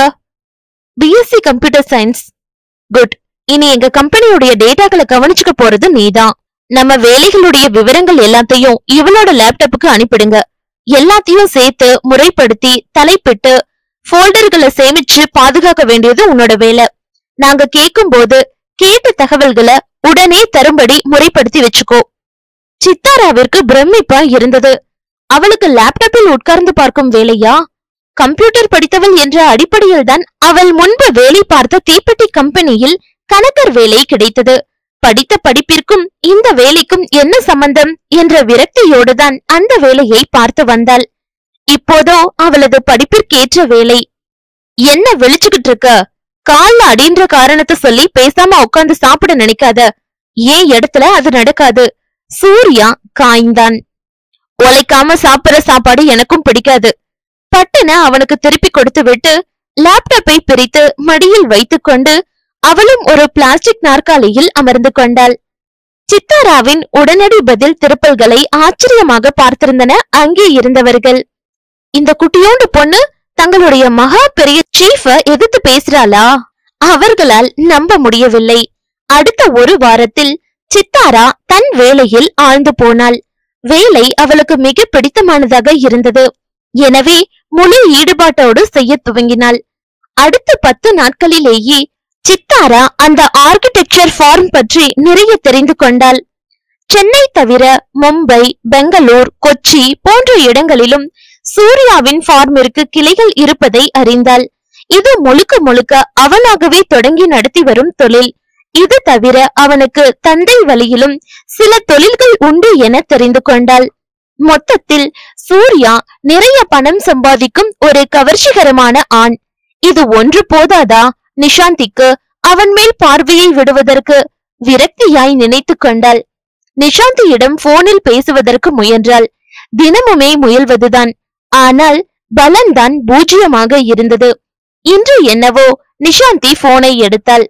பிஎஸ்சி கம்ப்யூட்டர் சயின்ஸ் குட் இனி எங்க கம்பெனியுடைய டேட்டாக்களை கவனிச்சுக்க போறது நீதான் நம்ம வேலைகளுடைய விவரங்கள் எல்லாத்தையும் இவளோட லேப்டாப்புக்கு அனுப்பிடுங்க எல்லாத்தையும் சேர்த்து முறைப்படுத்தி தலைப்பிட்டு ஃபோல்டர்களை சேமிச்சு பாதுகாக்க வேண்டியது உன்னோட வேலை நாங்க கேட்கும்போது கேட்ட தகவல்களை உடனே தரும்படி முறைப்படுத்தி வச்சுக்கோ சித்தாராவிற்கு பிரமிப்பா இருந்தது அவளுக்கு லேப்டாப்பில் உட்கார்ந்து பார்க்கும் வேலையா கம்ப்யூட்டர் படித்தவள் என்ற அடிப்படையில் தான் அவள் முன்பு வேலை பார்த்த தீப்பெட்டி கம்பெனியில் கணக்கர் வேலை கிடைத்தது படித்த படிப்பிற்கும் இந்த வேலைக்கும் என்ன சம்பந்தம் என்ற விரக்தியோடுதான் அந்த வேலையை பார்த்து வந்தாள் இப்போதோ அவளது படிப்பிற்கேற்ற வேலை என்ன விழிச்சுக்கிட்டு இருக்க கால்ல அடின்ற காரணத்தை சொல்லி பேசாம உட்கார்ந்து சாப்பிட நினைக்காத ஏன் இடத்துல அது நடக்காது சூர்யா காய்ந்தான் உழைக்காம சாப்பிடுற சாப்பாடு எனக்கும் பிடிக்காது பட்டுன அவனுக்கு திருப்பி கொடுத்து விட்டு லேப்டாப்பை பிரித்து மடியில் வைத்துக்கொண்டு அவளும் ஒரு பிளாஸ்டிக் நாற்காலியில் அமர்ந்து கொண்டாள் சித்தாராவின் உடனடி பதில் திருப்பல்களை ஆச்சரியமாக பார்த்திருந்தன அங்கே இருந்தவர்கள் இந்த குட்டியோண்டு பொண்ணு தங்களுடைய மகா பெரிய சீஃப எதிர்த்து பேசுறாளா அவர்களால் நம்ப முடியவில்லை அடுத்த ஒரு வாரத்தில் சித்தாரா தன் வேலையில் ஆழ்ந்து போனாள் வேலை அவளுக்கு மிக பிடித்தமானதாக இருந்தது எனவே முழு ஈடுபாட்டோடு செய்ய துவங்கினாள் அடுத்த பத்து நாட்களிலேயே சித்தாரா அந்த ஆர்கிடெக்சர் ஃபார்ம் பற்றி நிறைய தெரிந்து கொண்டாள் சென்னை தவிர மும்பை பெங்களூர் கொச்சி போன்ற இடங்களிலும் சூர்யாவின் ஃபார்மிற்கு கிளைகள் இருப்பதை அறிந்தாள் இது முழுக்க முழுக்க அவனாகவே தொடங்கி நடத்தி வரும் தொழில் இது தவிர அவனுக்கு தந்தை வழியிலும் சில தொழில்கள் உண்டு என தெரிந்து கொண்டாள் மொத்தத்தில் சூர்யா நிறைய பணம் சம்பாதிக்கும் ஒரு கவர்ச்சிகரமான ஆண் இது ஒன்று போதாதா நிஷாந்திக்கு அவன் மேல் பார்வையை விடுவதற்கு விரக்தியாய் நினைத்து கொண்டாள் நிஷாந்தியிடம் போனில் பேசுவதற்கு முயன்றாள் தினமுமே முயல்வதுதான் ஆனால் பலன்தான் பூஜ்யமாக இருந்தது இன்று என்னவோ நிஷாந்தி போனை எடுத்தாள்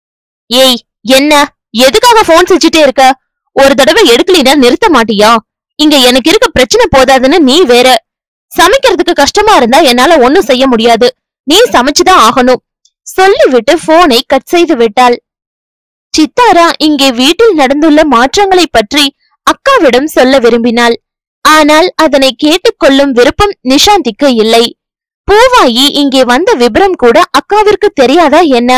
ஏய் என்ன எதுக்காக போன் செஞ்சுட்டே இருக்க ஒரு தடவை எடுக்கலினா நிறுத்த மாட்டியா இங்க எனக்கு இருக்க பிரச்சனை போதாதுன்னு நீ வேற சமைக்கிறதுக்கு கஷ்டமா இருந்தா என்னால ஒண்ணும் செய்ய முடியாது நீ சமைச்சுதான் ஆகணும் சொல்லிவிட்டு போனை கட் செய்து விட்டாள் சித்தாரா இங்கே வீட்டில் நடந்துள்ள மாற்றங்களை பற்றி அக்காவிடம் சொல்ல விரும்பினாள் ஆனால் அதனை கேட்டுக்கொள்ளும் விருப்பம் நிஷாந்திக்கு இல்லை பூவாயி இங்கே வந்த விபரம் கூட அக்காவிற்கு தெரியாதா என்ன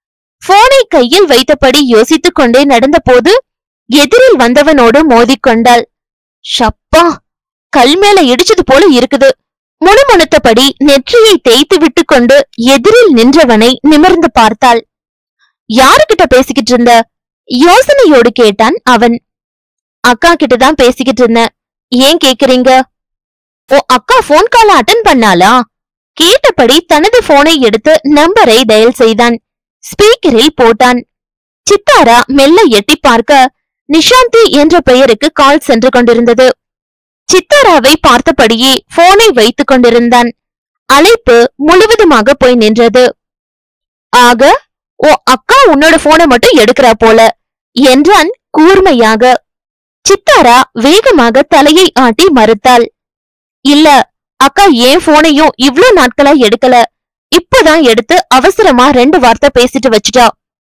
போனை கையில் வைத்தபடி யோசித்துக் கொண்டே நடந்தபோது எதிரில் வந்தவனோடு மோதிக்கொண்டாள் ஷப்பா கல் மேல இடிச்சது போல இருக்குது முணுமுணுத்தபடி நெற்றியை தேய்த்து விட்டு கொண்டு எதிரில் நின்றவனை நிமிர்ந்து பார்த்தாள் யாருகிட்ட பேசிக்கிட்டு இருந்த யோசனையோடு கேட்டான் அவன் அக்கா கிட்ட தான் பேசிக்கிட்டு இருந்தேன் ஏன் கேக்குறீங்க ஓ அக்கா போன் கால அட்டன் பண்ணாளா கேட்டபடி தனது போனை எடுத்து நம்பரை டயல் செய்தான் ஸ்பீக்கரில் போட்டான் சித்தாரா மெல்ல எட்டி பார்க்க நிஷாந்தி என்ற பெயருக்கு கால் சென்று கொண்டிருந்தது சித்தாராவை பார்த்தபடியே போனை வைத்துக் கொண்டிருந்தான் அழைப்பு முழுவதுமாக போய் நின்றது ஆக ஓ அக்கா உன்னோட போனை மட்டும் எடுக்கிறா போல என்றான் கூர்மையாக சித்தாரா வேகமாக தலையை ஆட்டி மறுத்தாள் இல்ல அக்கா ஏன் போனையும் இவ்ளோ நாட்களா எடுக்கல இப்பதான் எடுத்து அவசரமா ரெண்டு வார்த்தை பேசிட்டு வச்சுட்டா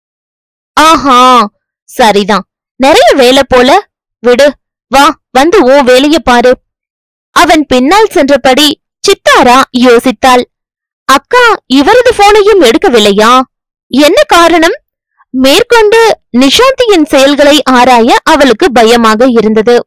ஆஹா சரிதான் நிறைய வேலை போல விடு வா வந்து உன் வேலைய பாரு அவன் பின்னால் சென்றபடி சித்தாரா யோசித்தாள் அக்கா இவரது போனையும் எடுக்கவில்லையா என்ன காரணம் மேற்கொண்டு நிஷாந்தியின் செயல்களை ஆராய அவளுக்கு பயமாக இருந்தது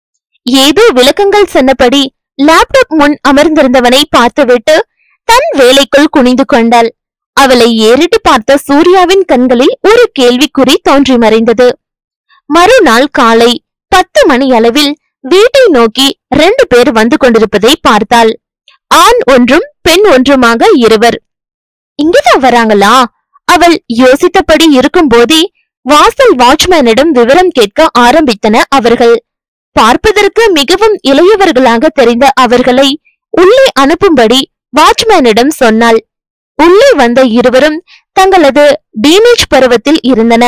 ஏதோ விளக்கங்கள் சொன்னபடி லேப்டாப் முன் அமர்ந்திருந்தவனை பார்த்துவிட்டு தன் வேலைக்குள் குனிந்து கொண்டாள் அவளை ஏறிட்டு பார்த்த சூர்யாவின் கண்களில் ஒரு கேள்விக்குறி தோன்றி மறைந்தது மறுநாள் காலை பத்து மணி அளவில் வீட்டை நோக்கி ரெண்டு பேர் வந்து கொண்டிருப்பதை பார்த்தாள் ஆண் ஒன்றும் பெண் ஒன்றுமாக இருவர் இங்கதான் வராங்களா அவள் யோசித்தபடி இருக்கும்போதே வாசல் வாட்ச்மேனிடம் விவரம் கேட்க ஆரம்பித்தன அவர்கள் பார்ப்பதற்கு மிகவும் இளையவர்களாக தெரிந்த அவர்களை உள்ளே அனுப்பும்படி வாட்ச்மேனிடம் சொன்னாள் உள்ளே வந்த இருவரும் தங்களது டீனேஜ் பருவத்தில் இருந்தன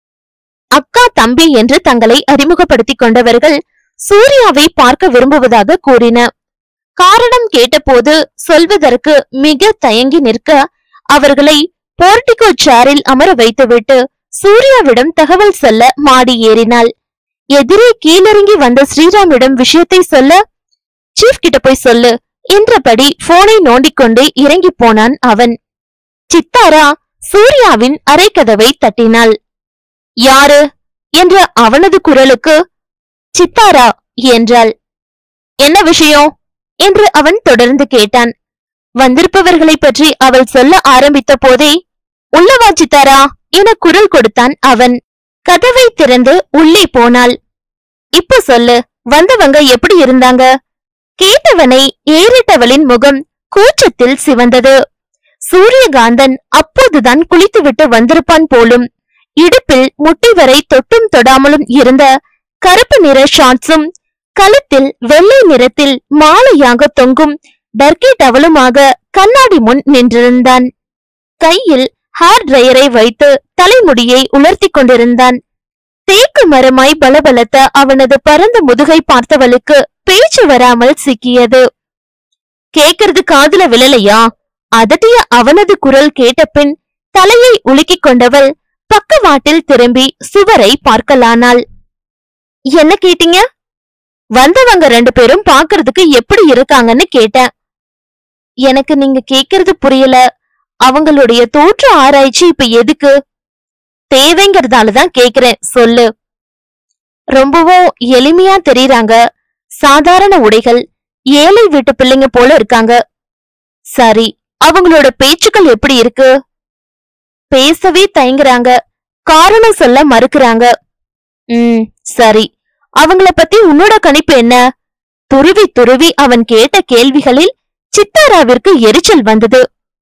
அக்கா தம்பி என்று தங்களை அறிமுகப்படுத்திக் கொண்டவர்கள் சூர்யாவை பார்க்க விரும்புவதாக கூறின காரணம் கேட்டபோது சொல்வதற்கு மிக தயங்கி நிற்க அவர்களை போர்டிகோ சேரில் அமர வைத்துவிட்டு சூர்யாவிடம் தகவல் சொல்ல மாடி ஏறினாள் எதிரே கீழிறங்கி வந்த ஸ்ரீராமிடம் விஷயத்தை சொல்ல சீஃப் கிட்ட போய் சொல்லு என்றபடி போனை நோண்டிக்கொண்டே இறங்கி போனான் அவன் சித்தாரா சூர்யாவின் அரைக்கதவை தட்டினாள் யாரு என்ற அவனது குரலுக்கு சித்தாரா என்றாள் என்ன விஷயம் என்று அவன் தொடர்ந்து கேட்டான் வந்திருப்பவர்களை பற்றி அவள் சொல்ல ஆரம்பித்த போதே உள்ளவா சித்தாரா என குரல் கொடுத்தான் அவன் கதவை திறந்து உள்ளே போனாள் இப்ப சொல்லு வந்தவங்க எப்படி இருந்தாங்க கேட்டவனை ஏறிட்டவளின் முகம் கூச்சத்தில் சிவந்தது சூரியகாந்தன் அப்போதுதான் குளித்துவிட்டு வந்திருப்பான் போலும் இடுப்பில் முட்டி வரை தொட்டும் தொடாமலும் இருந்த கருப்பு நிற ஷார்ட்ஸும் கழுத்தில் வெள்ளை நிறத்தில் மாலையாக தொங்கும் டர்கி டவலுமாக கண்ணாடி முன் நின்றிருந்தான் கையில் ஹேர் ட்ரையரை வைத்து தலைமுடியை உலர்த்திக் கொண்டிருந்தான் தேக்கு மரமாய் பலபலத்த அவனது பரந்த முதுகை பார்த்தவளுக்கு பேச்சு வராமல் சிக்கியது கேக்குறது காதுல விழலையா அதட்டிய அவனது குரல் கேட்ட பின் தலையை உலுக்கிக் கொண்டவள் பக்கவாட்டில் திரும்பி சுவரை பார்க்கலானாள் என்ன கேட்டீங்க வந்தவங்க ரெண்டு பேரும் பாக்குறதுக்கு எப்படி இருக்காங்கன்னு கேட்டேன் எனக்கு நீங்க கேக்குறது புரியல அவங்களுடைய தோற்ற ஆராய்ச்சி இப்ப எதுக்கு தேவைங்கிறதால தான் கேக்குறேன் சொல்லு ரொம்பவும் எளிமையா தெரியறாங்க சாதாரண உடைகள் ஏழை வீட்டு பிள்ளைங்க போல இருக்காங்க சரி அவங்களோட பேச்சுக்கள் எப்படி இருக்கு பேசவே தயங்குறாங்க காரணம் சொல்ல மறுக்கறாங்க ம் சரி அவங்கள பத்தி உன்னோட கணிப்பு என்ன துருவி துருவி அவன் கேட்ட கேள்விகளில் சித்தாராவிற்கு எரிச்சல் வந்தது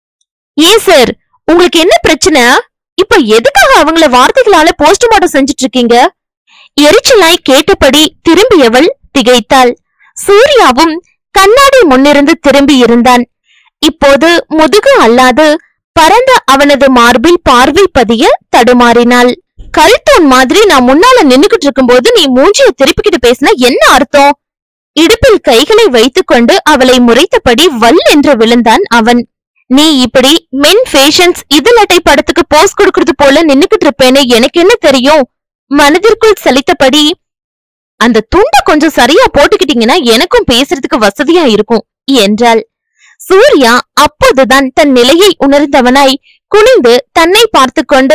ஏன் சார் உங்களுக்கு என்ன பிரச்சனை இப்ப எதுக்காக அவங்கள வார்த்தைகளால போஸ்ட்மார்ட்டம் செஞ்சுட்டு இருக்கீங்க எரிச்சலாய் கேட்டபடி திரும்பியவள் திகைத்தாள் சூர்யாவும் கண்ணாடி முன்னிருந்து திரும்பி இருந்தான் இப்போது முதுகு அல்லாது பரந்த அவனது மார்பில் பார்வை பதிய தடுமாறினாள் கல்தோன் மாதிரி நான் முன்னால நின்னுகிட்டு இருக்கும்போது நீ மூஞ்சிய திருப்பிக்கிட்டு பேசினா என்ன அர்த்தம் இடுப்பில் கைகளை வைத்துக்கொண்டு அவளை முறைத்தபடி வல் என்று விழுந்தான் அவன் நீ இப்படி மென் ஃபேஷன்ஸ் இதழட்டை படத்துக்கு போஸ் கொடுக்கறது போல நின்னுகிட்டு இருப்பேன்னு எனக்கு என்ன தெரியும் மனதிற்குள் சலித்தபடி அந்த துண்டை கொஞ்சம் சரியா போட்டுக்கிட்டீங்கன்னா எனக்கும் பேசுறதுக்கு வசதியா இருக்கும் என்றாள் சூர்யா அப்போதுதான் தன் நிலையை உணர்ந்தவனாய் குனிந்து தன்னை பார்த்து கொண்டு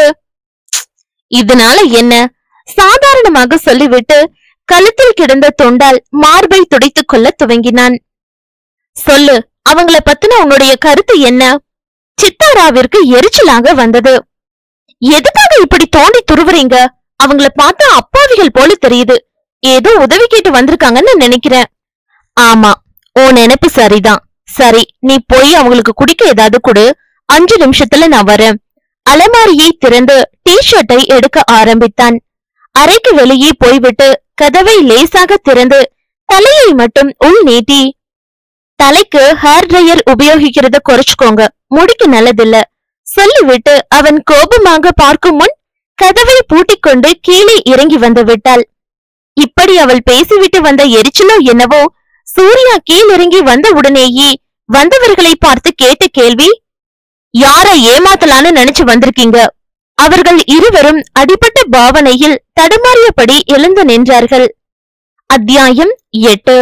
இதனால என்ன சாதாரணமாக சொல்லிவிட்டு கழுத்தில் கிடந்த தொண்டால் மார்பை துடைத்துக் கொள்ள துவங்கினான் சொல்லு அவங்கள பத்தின உன்னுடைய கருத்து என்ன சித்தாராவிற்கு எரிச்சலாக வந்தது எதுக்காக இப்படி தோண்டி துருவுறீங்க அவங்கள பார்த்தா அப்பாவிகள் போல தெரியுது ஏதோ உதவி கேட்டு வந்திருக்காங்கன்னு நினைக்கிறேன் ஆமா உன் நினைப்பு சரிதான் சரி நீ போய் அவங்களுக்கு குடிக்க ஏதாவது கொடு அஞ்சு நிமிஷத்துல நான் வரேன் அலமாரியை திறந்து டி ஷர்ட்டை எடுக்க ஆரம்பித்தான் அறைக்கு வெளியே போய்விட்டு கதவை லேசாக திறந்து தலையை மட்டும் உள் நீட்டி தலைக்கு ஹேர் ட்ரையர் உபயோகிக்கிறத குறைச்சுக்கோங்க முடிக்கு நல்லதில்ல சொல்லிவிட்டு அவன் கோபமாக பார்க்கும் முன் கதவை பூட்டிக்கொண்டு கீழே இறங்கி வந்து விட்டாள் இப்படி அவள் பேசிவிட்டு வந்த எரிச்சலோ என்னவோ சூர்யா கீழிறங்கி வந்த உடனேயே வந்தவர்களை பார்த்து கேட்ட கேள்வி யார ஏமாத்தலான்னு நினைச்சு வந்திருக்கீங்க அவர்கள் இருவரும் அடிபட்ட பாவனையில் தடுமாறியபடி எழுந்து நின்றார்கள் அத்தியாயம் எட்டு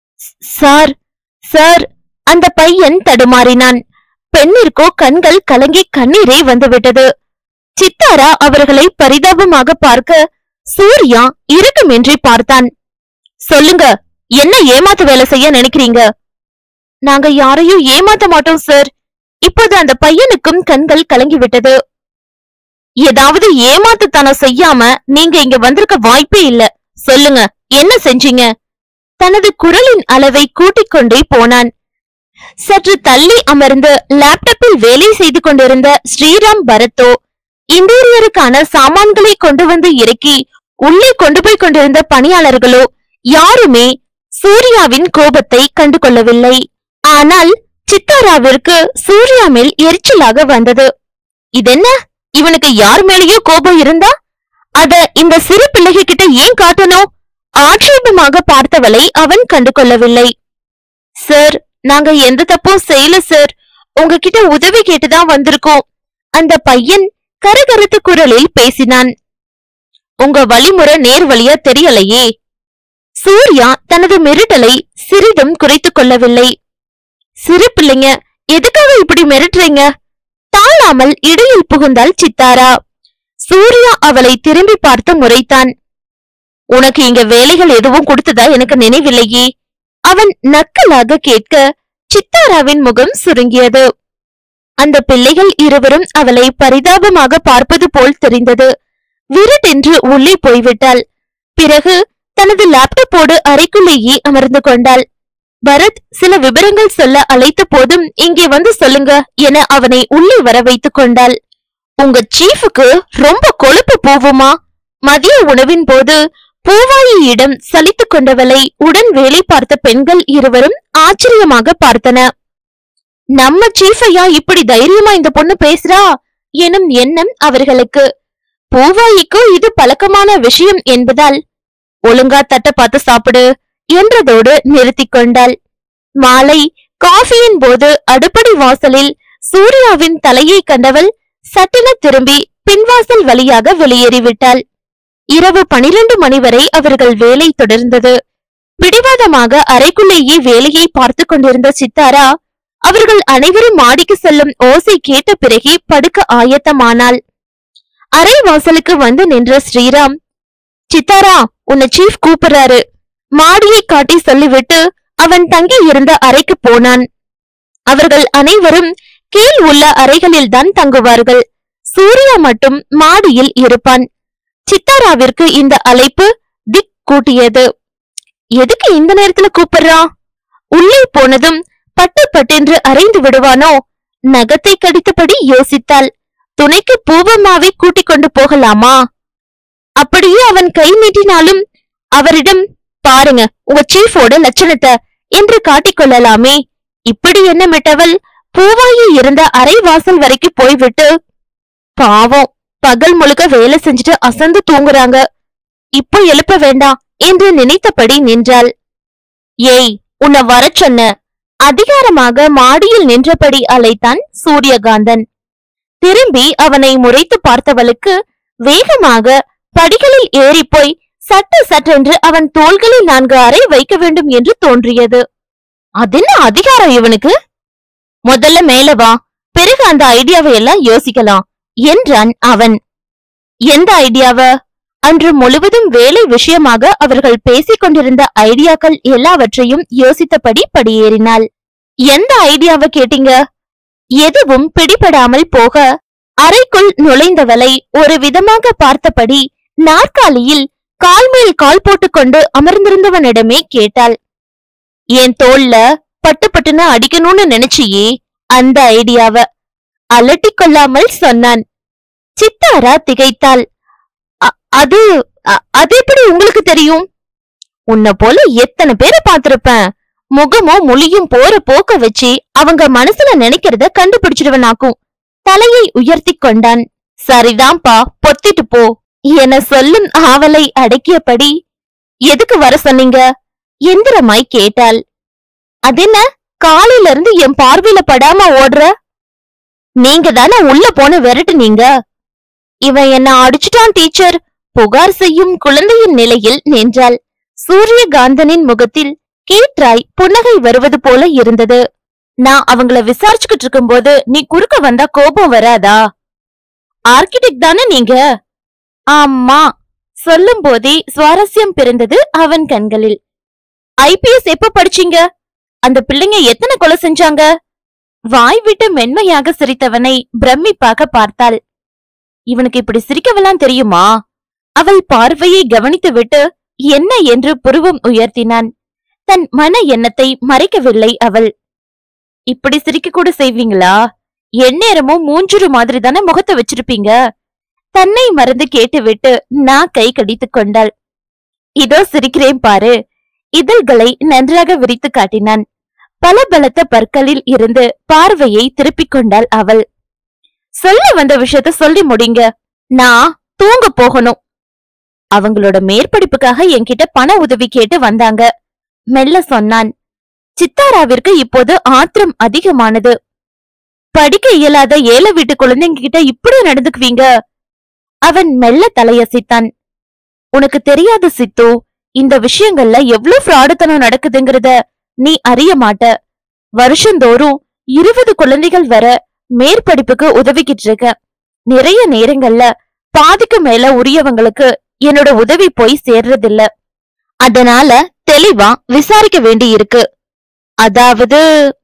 சார் சார் அந்த பையன் தடுமாறினான் பெண்ணிற்கோ கண்கள் கலங்கி கண்ணீரே வந்துவிட்டது சித்தாரா அவர்களை பரிதாபமாக பார்க்க சூர்யா இருக்குமின்றி பார்த்தான் சொல்லுங்க என்ன ஏமாத்து வேலை செய்ய நினைக்கிறீங்க நாங்க யாரையும் ஏமாத்த மாட்டோம் சார் இப்போது அந்த பையனுக்கும் கண்கள் கலங்கி விட்டது ஏதாவது ஏமாத்துத்தனம் செய்யாம நீங்க இங்க வந்திருக்க வாய்ப்பே இல்ல சொல்லுங்க என்ன செஞ்சீங்க தனது குரலின் அளவை கூட்டிக் கொண்டே போனான் சற்று தள்ளி அமர்ந்து லேப்டாப்பில் வேலை செய்து கொண்டிருந்த ஸ்ரீராம் பரத்தோ இன்டீரியருக்கான சாமான்களை கொண்டு வந்து இறக்கி உள்ளே கொண்டு போய் கொண்டிருந்த பணியாளர்களோ யாருமே சூர்யாவின் கோபத்தை கண்டு கொள்ளவில்லை ஆனால் சித்தாராவிற்கு சூர்யா மேல் எரிச்சலாக வந்தது இதென்ன இவனுக்கு யார் மேலேயோ கோபம் இருந்தா அத இந்த சிறு பிள்ளைக கிட்ட ஏன் காட்டணும் ஆட்சேபமாக பார்த்தவளை அவன் கண்டு கொள்ளவில்லை சார் நாங்க எந்த தப்பும் செய்யல சார் உங்ககிட்ட உதவி கேட்டுதான் வந்திருக்கோம் அந்த பையன் கரகரத்து குரலில் பேசினான் உங்க வழிமுறை நேர் வழியா தெரியலையே சூர்யா தனது மிரட்டலை சிறிதும் குறைத்துக் கொள்ளவில்லை சிறு பிள்ளைங்க எதுக்காக இப்படி மிரட்டுறீங்க தாழாமல் இடையில் புகுந்தாள் சித்தாரா சூர்யா அவளை திரும்பி பார்த்து முறைத்தான் உனக்கு இங்க வேலைகள் எதுவும் கொடுத்ததா எனக்கு நினைவில்லையே அவன் நக்கலாக கேட்க சித்தாராவின் முகம் சுருங்கியது அந்த பிள்ளைகள் இருவரும் அவளை பரிதாபமாக பார்ப்பது போல் தெரிந்தது விருட்டென்று உள்ளே போய்விட்டாள் பிறகு தனது லேப்டாப்போடு அறைக்குள்ளேயே அமர்ந்து கொண்டாள் பரத் சில விவரங்கள் சொல்ல அழைத்த போதும் இங்கே வந்து சொல்லுங்க என அவனை உள்ளே வர வைத்துக் கொண்டாள் உங்க சீஃபுக்கு ரொம்ப கொழுப்பு போவுமா மதிய உணவின் போது பூவாயியிடம் சலித்துக் கொண்டவளை உடன் வேலை பார்த்த பெண்கள் இருவரும் ஆச்சரியமாக பார்த்தன நம்ம சீஃபையா இப்படி தைரியமா இந்த பொண்ணு பேசுறா எனும் எண்ணம் அவர்களுக்கு பூவாயிக்கு இது பழக்கமான விஷயம் என்பதால் ஒழுங்கா தட்ட பார்த்து சாப்பிடு என்றதோடு நிறுத்திக் கொண்டாள் மாலை காஃபியின் போது அடுப்படி வாசலில் சூர்யாவின் தலையை கண்டவள் சட்டென திரும்பி பின்வாசல் வழியாக வெளியேறிவிட்டாள் இரவு பனிரெண்டு மணி வரை அவர்கள் வேலை தொடர்ந்தது பிடிவாதமாக அறைக்குள்ளேயே வேலையை பார்த்து கொண்டிருந்த சித்தாரா அவர்கள் அனைவரும் மாடிக்கு செல்லும் ஓசை கேட்ட பிறகே படுக்க ஆயத்தமானாள் அறை வாசலுக்கு வந்து நின்ற ஸ்ரீராம் சித்தாரா உன்னை சீஃப் கூப்பிடுறாரு மாடியை காட்டி சொல்லிவிட்டு அவன் தங்கி இருந்த அறைக்கு போனான் அவர்கள் அனைவரும் கீழ் உள்ள அறைகளில்தான் தங்குவார்கள் சூர்யா மட்டும் மாடியில் இருப்பான் சித்தாராவிற்கு இந்த அழைப்பு திக் கூட்டியது எதுக்கு இந்த நேரத்துல கூப்பிடுறான் உள்ளே போனதும் பட்டு பட்டென்று அரைந்து விடுவானோ நகத்தை கடித்தபடி யோசித்தாள் துணைக்கு பூவம்மாவை கூட்டிக் கொண்டு போகலாமா அப்படியே அவன் கை நீட்டினாலும் அவரிடம் பாருங்க உங்க சீஃபோட லட்சணத்தை என்று காட்டிக்கொள்ளலாமே இப்படி எண்ணமிட்டவள் பூவாயி இருந்த அரை வாசல் வரைக்கும் போய்விட்டு பாவம் பகல் முழுக்க வேலை செஞ்சுட்டு அசந்து தூங்குறாங்க இப்போ எழுப்ப வேண்டாம் என்று நினைத்தபடி நின்றாள் ஏய் உன்னை வரச் சொன்ன அதிகாரமாக மாடியில் நின்றபடி அழைத்தான் சூரியகாந்தன் திரும்பி அவனை முறைத்து பார்த்தவளுக்கு வேகமாக படிகளில் ஏறிப்போய் சட்டு சட்டென்று அவன் தோள்களில் நான்கு அறை வைக்க வேண்டும் என்று தோன்றியது அதென்ன அதிகாரம் இவனுக்கு முதல்ல மேல வா பிறகு அந்த ஐடியாவை எல்லாம் யோசிக்கலாம் என்றான் அவன் எந்த ஐடியாவ அன்று முழுவதும் வேலை விஷயமாக அவர்கள் பேசிக் கொண்டிருந்த ஐடியாக்கள் எல்லாவற்றையும் யோசித்தபடி படியேறினாள் எந்த ஐடியாவை கேட்டீங்க எதுவும் பிடிபடாமல் போக அறைக்குள் நுழைந்தவளை ஒரு விதமாக பார்த்தபடி நாற்காலியில் கால் மேல் கால் போட்டுக்கொண்டு அமர்ந்திருந்தவனிடமே கேட்டாள் என் தோல்ல பட்டு பட்டுன்னு அடிக்கணும்னு நினைச்சியே அந்த ஐடியாவ அலட்டிக் கொள்ளாமல் சொன்னான் சித்தாரா திகைத்தாள் "அ- அது அ- அது எப்படி உங்களுக்கு தெரியும் உன்னை போல எத்தனை பேரை பார்த்திருப்பேன் முகமும் மொழியும் போற போக்க வச்சு அவங்க மனசுல நினைக்கிறத கண்டுபிடிச்சிடுவனாக்கும் தலையை உயர்த்தி கொண்டான் சரிதான்ப்பா பொத்திட்டு போ என சொல்லும் ஆவலை அடக்கியபடி எதுக்கு வர சொன்னீங்க எந்திரமாய் கேட்டாள் அதென்ன காலையில இருந்து என் பார்வையில படாம ஓடுற நீங்க தானே உள்ள போன விரட்டுனீங்க இவன் என்ன அடிச்சுட்டான் டீச்சர் புகார் செய்யும் குழந்தையின் நிலையில் நின்றாள் சூரியகாந்தனின் முகத்தில் கீற்றாய் புன்னகை வருவது போல இருந்தது நான் அவங்கள விசாரிச்சுக்கிட்டு இருக்கும்போது நீ குறுக்க வந்தா கோபம் வராதா ஆர்கிடெக்ட் தானே நீங்க ஆமா சொல்லும் போதே சுவாரஸ்யம் பிறந்தது அவன் கண்களில் ஐபிஎஸ் எப்ப படிச்சீங்க அந்த பிள்ளைங்க எத்தனை கொலை செஞ்சாங்க வாய் விட்டு மென்மையாக சிரித்தவனை பிரமிப்பாக பார்த்தாள் இவனுக்கு இப்படி சிரிக்கவெல்லாம் தெரியுமா அவள் பார்வையை கவனித்துவிட்டு என்ன என்று புருவம் உயர்த்தினான் தன் மன எண்ணத்தை மறைக்கவில்லை அவள் இப்படி சிரிக்க கூட செய்வீங்களா எந்நேரமும் மூஞ்சுரு மாதிரி தானே முகத்தை வச்சிருப்பீங்க தன்னை மறந்து கேட்டுவிட்டு நான் கை கடித்துக் கொண்டாள் இதோ சிரிக்கிறேன் பாரு இதழ்களை நன்றாக விரித்து காட்டினான் பல பலத்த பற்களில் இருந்து பார்வையை திருப்பிக் கொண்டாள் அவள் சொல்ல வந்த விஷயத்த சொல்லி முடிங்க நான் தூங்க போகணும் அவங்களோட மேற்படிப்புக்காக என்கிட்ட பண உதவி கேட்டு வந்தாங்க மெல்ல சொன்னான் சித்தாராவிற்கு இப்போது ஆத்திரம் அதிகமானது படிக்க இயலாத ஏழை வீட்டு குழந்தைங்க கிட்ட இப்படி நடந்துக்குவீங்க அவன் மெல்ல தலையசைத்தான் உனக்கு தெரியாது சித்து இந்த விஷயங்கள்ல எவ்வளவு ஃப்ராடுத்தனம் நடக்குதுங்கிறத நீ அறிய மாட்ட வருஷந்தோறும் இருபது குழந்தைகள் வர மேற்படிப்புக்கு உதவிக்கிட்டு இருக்க நிறைய நேரங்கள்ல பாதிக்கு மேல உரியவங்களுக்கு என்னோட உதவி போய் சேர்றதில்ல அதனால தெளிவா விசாரிக்க வேண்டி இருக்கு அதாவது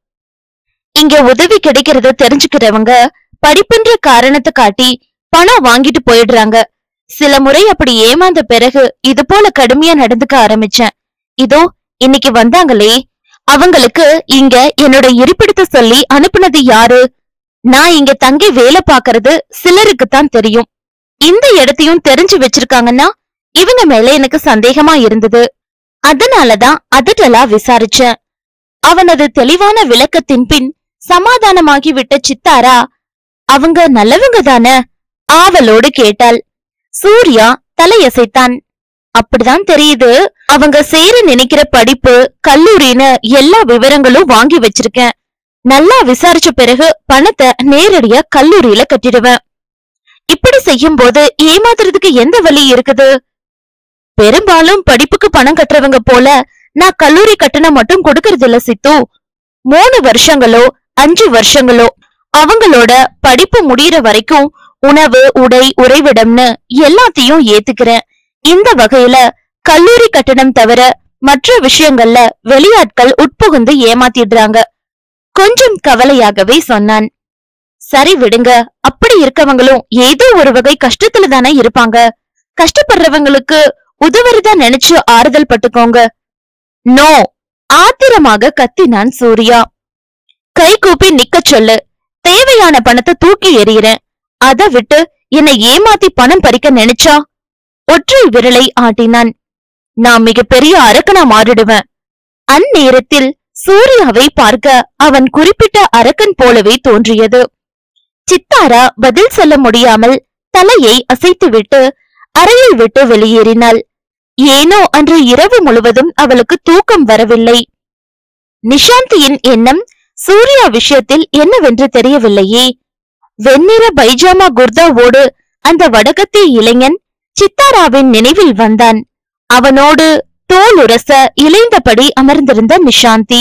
இங்க உதவி கிடைக்கிறத தெரிஞ்சுக்கிறவங்க படிப்புன்ற காரணத்தை காட்டி பணம் வாங்கிட்டு போயிடுறாங்க சில முறை அப்படி ஏமாந்த பிறகு இது போல கடுமையா நடந்துக்க ஆரம்பிச்சேன் இதோ இன்னைக்கு வந்தாங்களே அவங்களுக்கு இங்க என்னோட இருப்பிடத்தை சொல்லி அனுப்புனது யாரு நான் இங்க தங்கி வேலை பாக்குறது சிலருக்கு தான் தெரியும் இந்த இடத்தையும் தெரிஞ்சு வச்சிருக்காங்கன்னா இவங்க மேல எனக்கு சந்தேகமா இருந்தது அதனாலதான் அதட்டலா விசாரிச்சேன் அவனது தெளிவான விளக்கத்தின் பின் சமாதானமாகி விட்ட சித்தாரா அவங்க நல்லவங்க தானே ஆவலோடு கேட்டாள் சூர்யா தலையசைத்தான் அப்படிதான் தெரியுது அவங்க சேர நினைக்கிற படிப்பு கல்லூரின்னு எல்லா விவரங்களும் வாங்கி வச்சிருக்கேன் நல்லா விசாரிச்ச பிறகு பணத்தை நேரடியா கல்லூரியில கட்டிடுவேன் இப்படி செய்யும் போது ஏமாத்துறதுக்கு எந்த வழி இருக்குது பெரும்பாலும் படிப்புக்கு பணம் கட்டுறவங்க போல நான் கல்லூரி கட்டணம் மட்டும் கொடுக்கறது இல்ல சித்து மூணு வருஷங்களோ அஞ்சு வருஷங்களோ அவங்களோட படிப்பு முடியற வரைக்கும் உணவு உடை உறைவிடம்னு எல்லாத்தையும் ஏத்துக்கிறேன் இந்த வகையில கல்லூரி கட்டணம் தவிர மற்ற விஷயங்கள்ல வெளியாட்கள் உட்புகுந்து ஏமாத்திடுறாங்க கொஞ்சம் கவலையாகவே சொன்னான் சரி விடுங்க அப்படி இருக்கவங்களும் ஏதோ ஒரு வகை கஷ்டத்துல தானே இருப்பாங்க கஷ்டப்படுறவங்களுக்கு உதவுறதா நினைச்சு ஆறுதல் பட்டுக்கோங்க நோ ஆத்திரமாக கத்தினான் சூர்யா கை கூப்பி நிக்கச் சொல்லு தேவையான பணத்தை தூக்கி எறிகிறேன் அத விட்டு என்னை ஏமாத்தி பணம் பறிக்க நினைச்சா ஒற்றை விரலை ஆட்டினான் நான் மிகப்பெரிய அரக்கனா மாறிடுவேன் அந்நேரத்தில் சூர்யாவை பார்க்க அவன் குறிப்பிட்ட அரக்கன் போலவே தோன்றியது சித்தாரா பதில் சொல்ல முடியாமல் தலையை அசைத்துவிட்டு அறையை விட்டு வெளியேறினாள் ஏனோ அன்று இரவு முழுவதும் அவளுக்கு தூக்கம் வரவில்லை நிஷாந்தியின் எண்ணம் சூர்யா விஷயத்தில் என்னவென்று தெரியவில்லையே வெண்ணிற பைஜாமா குர்தாவோடு அந்த வடகத்திய இளைஞன் சித்தாராவின் நினைவில் வந்தான் அவனோடு தோல் உரச இளைந்தபடி அமர்ந்திருந்த நிஷாந்தி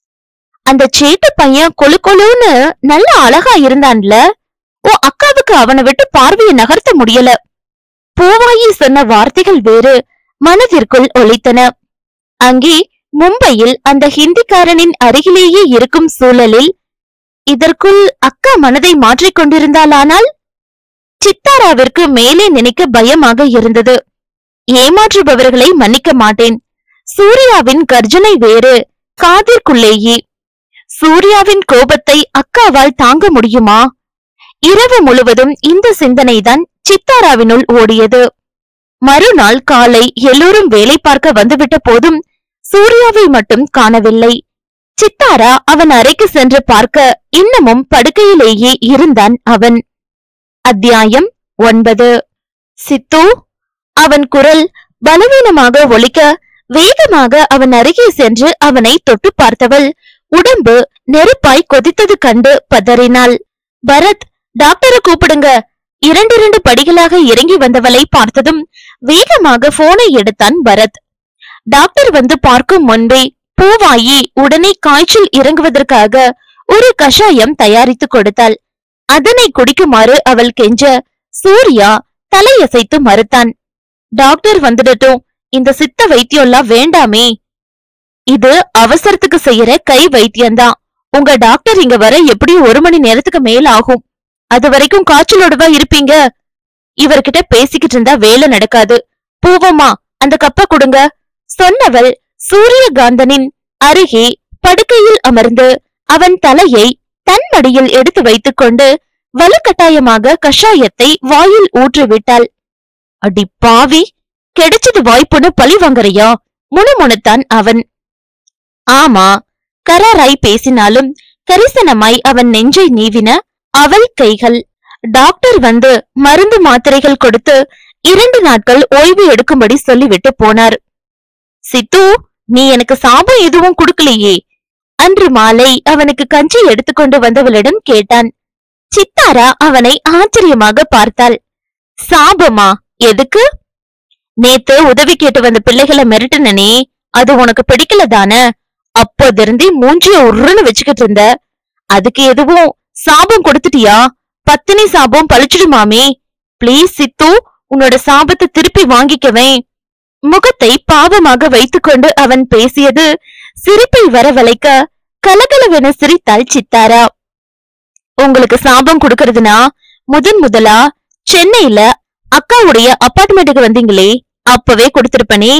அந்த சேட்டு பையன் கொழு கொழுன்னு நல்ல அழகா இருந்தான்ல ஓ அக்காவுக்கு அவனை விட்டு பார்வையை நகர்த்த முடியல பூவாயி சொன்ன வார்த்தைகள் வேறு மனதிற்குள் ஒலித்தன அங்கே மும்பையில் அந்த ஹிந்திக்காரனின் அருகிலேயே இருக்கும் சூழலில் இதற்குள் அக்கா மனதை மாற்றிக் கொண்டிருந்தாளானால் சித்தாராவிற்கு மேலே நினைக்க பயமாக இருந்தது ஏமாற்றுபவர்களை மன்னிக்க மாட்டேன் சூர்யாவின் கர்ஜனை வேறு காதிற்குள்ளேயே சூர்யாவின் கோபத்தை அக்காவால் தாங்க முடியுமா இரவு முழுவதும் இந்த சிந்தனைதான் சித்தாராவினுள் ஓடியது மறுநாள் காலை எல்லோரும் வேலை பார்க்க வந்துவிட்ட போதும் சூர்யாவை மட்டும் காணவில்லை சித்தாரா அவன் அறைக்கு சென்று பார்க்க இன்னமும் படுக்கையிலேயே இருந்தான் அவன் அத்தியாயம் ஒன்பது சித்து அவன் குரல் பலவீனமாக ஒலிக்க வேகமாக அவன் அருகே சென்று அவனை தொட்டு பார்த்தவள் உடம்பு நெருப்பாய் கொதித்தது கண்டு பதறினாள் பரத் டாக்டரை கூப்பிடுங்க இரண்டிரண்டு படிகளாக இறங்கி வந்தவளை பார்த்ததும் வேகமாக போனை எடுத்தான் பரத் டாக்டர் வந்து பார்க்கும் முன்பே பூவாயி உடனே காய்ச்சல் இறங்குவதற்காக ஒரு கஷாயம் தயாரித்து கொடுத்தாள் அதனை குடிக்குமாறு அவள் கெஞ்ச சூர்யா தலையசைத்து மறுத்தான் டாக்டர் வந்துடட்டும் இந்த சித்த வைத்தியம்லாம் வேண்டாமே இது அவசரத்துக்கு செய்யற கை வைத்தியம்தான் உங்க டாக்டர் இங்க வர எப்படியும் ஒரு மணி நேரத்துக்கு மேல ஆகும் அது வரைக்கும் காய்ச்சலோடவா இருப்பீங்க இவர்கிட்ட பேசிக்கிட்டு இருந்தா வேலை நடக்காது பூவம்மா அந்த கப்ப கொடுங்க சொன்னவள் சூரியகாந்தனின் அருகே படுக்கையில் அமர்ந்து அவன் தலையை தன் மடியில் எடுத்து வைத்துக்கொண்டு வலுக்கட்டாயமாக கஷாயத்தை வாயில் ஊற்றிவிட்டாள் அடி பாவி கிடைச்சது வாய்ப்புன்னு பழி வாங்கறியா முணுமுணுத்தான் அவன் ஆமா கராராய் பேசினாலும் கரிசனமாய் அவன் நெஞ்சை நீவின அவள் கைகள் டாக்டர் வந்து மருந்து மாத்திரைகள் கொடுத்து இரண்டு நாட்கள் ஓய்வு எடுக்கும்படி சொல்லிவிட்டு போனார் சித்து நீ எனக்கு சாபம் எதுவும் கொடுக்கலையே அன்று மாலை அவனுக்கு கஞ்சி எடுத்துக்கொண்டு வந்தவளிடம் கேட்டான் சித்தாரா அவனை ஆச்சரியமாக பார்த்தாள் சாபமா எதுக்கு நேத்து உதவி கேட்டு வந்த பிள்ளைகளை மிரட்டுனனே அது உனக்கு பிடிக்கல தானே அப்போதிருந்தே மூஞ்சிய உருன்னு வச்சுக்கிட்டு இருந்த அதுக்கு எதுவும் சாபம் கொடுத்துட்டியா பத்தினி சாபம் பழிச்சிடுமாமே ப்ளீஸ் சித்து உன்னோட சாபத்தை திருப்பி வாங்கிக்கவே முகத்தை பாவமாக வைத்துக்கொண்டு அவன் பேசியது சிரிப்பை வரவழைக்க கலகலவென சிரித்தாள் சித்தாரா உங்களுக்கு சாபம் கொடுக்கறதுனா முதன் முதலா சென்னையில அக்காவுடைய அப்பார்ட்மெண்ட்டுக்கு வந்தீங்களே அப்பவே கொடுத்திருப்பனே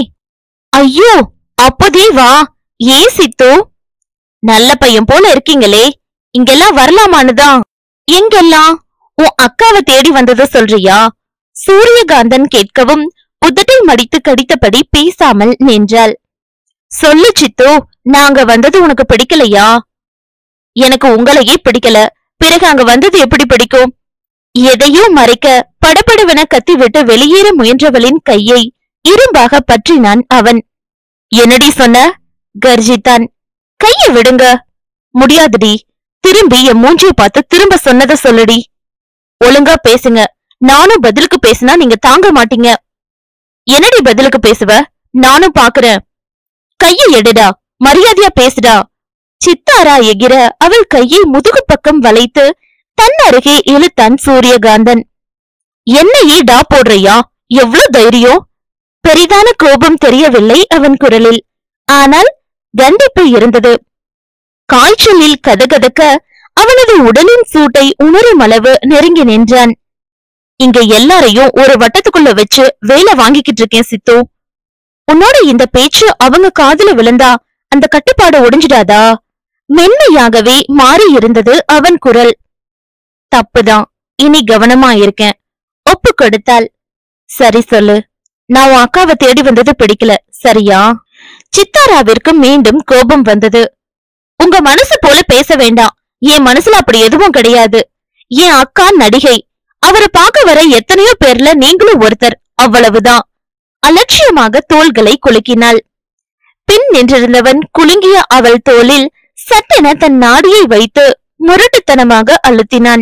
ஐயோ அப்போதே வா ஏன் சித்து நல்ல பையன் போல இருக்கீங்களே இங்கெல்லாம் வரலாமான்னுதான் எங்கெல்லாம் உன் அக்காவை தேடி வந்தத சொல்றியா சூரியகாந்தன் கேட்கவும் உதட்டை மடித்து கடித்தபடி பேசாமல் நின்றாள் சொல்லு சித்து நாங்க வந்தது உனக்கு பிடிக்கலையா எனக்கு உங்களையே பிடிக்கல பிறகு அங்க வந்தது எப்படி பிடிக்கும் எதையோ மறைக்க படபடவென கத்திவிட்டு வெளியேற முயன்றவளின் கையை இரும்பாக பற்றினான் அவன் என்னடி சொன்ன கர்ஜித்தான் கைய விடுங்க முடியாதுடி திரும்பி என் மூஞ்சிய பார்த்து திரும்ப சொன்னத சொல்லுடி ஒழுங்கா பேசுங்க நானும் பதிலுக்கு பேசினா நீங்க தாங்க மாட்டீங்க என்னடி பதிலுக்கு பேசுவ நானும் பாக்குறேன் கையை எடுடா மரியாதையா பேசுடா சித்தாரா எகிர அவள் கையை முதுகு பக்கம் வளைத்து தன் அருகே இழுத்தான் சூரியகாந்தன் என்னையே டா போடுறியா எவ்வளவு தைரியம் பெரிதான கோபம் தெரியவில்லை அவன் குரலில் ஆனால் கண்டிப்பு இருந்தது காய்ச்சலில் கதகதக்க அவனது உடலின் சூட்டை உணரும் அளவு நெருங்கி நின்றான் இங்க எல்லாரையும் ஒரு வட்டத்துக்குள்ள வச்சு வேலை வாங்கிக்கிட்டு இருக்கேன் சித்து உன்னோட இந்த பேச்சு அவங்க காதுல விழுந்தா அந்த கட்டுப்பாடு ஒடிஞ்சிடாதா மென்மையாகவே மாறி இருந்தது அவன் குரல் தப்புதான் இனி கவனமா இருக்கேன் ஒப்பு கொடுத்தாள் சரி சொல்லு நான் உன் அக்காவை தேடி வந்தது பிடிக்கல சரியா சித்தாராவிற்கு மீண்டும் கோபம் வந்தது உங்க மனசு போல பேச வேண்டாம் என் மனசுல அப்படி எதுவும் கிடையாது என் அக்கா நடிகை அவரை பார்க்க வர எத்தனையோ பேர்ல நீங்களும் ஒருத்தர் அவ்வளவுதான் அலட்சியமாக தோள்களை குலுக்கினாள் பின் நின்றிருந்தவன் குலுங்கிய அவள் தோளில் சட்டென தன் நாடியை வைத்து முரட்டுத்தனமாக அழுத்தினான்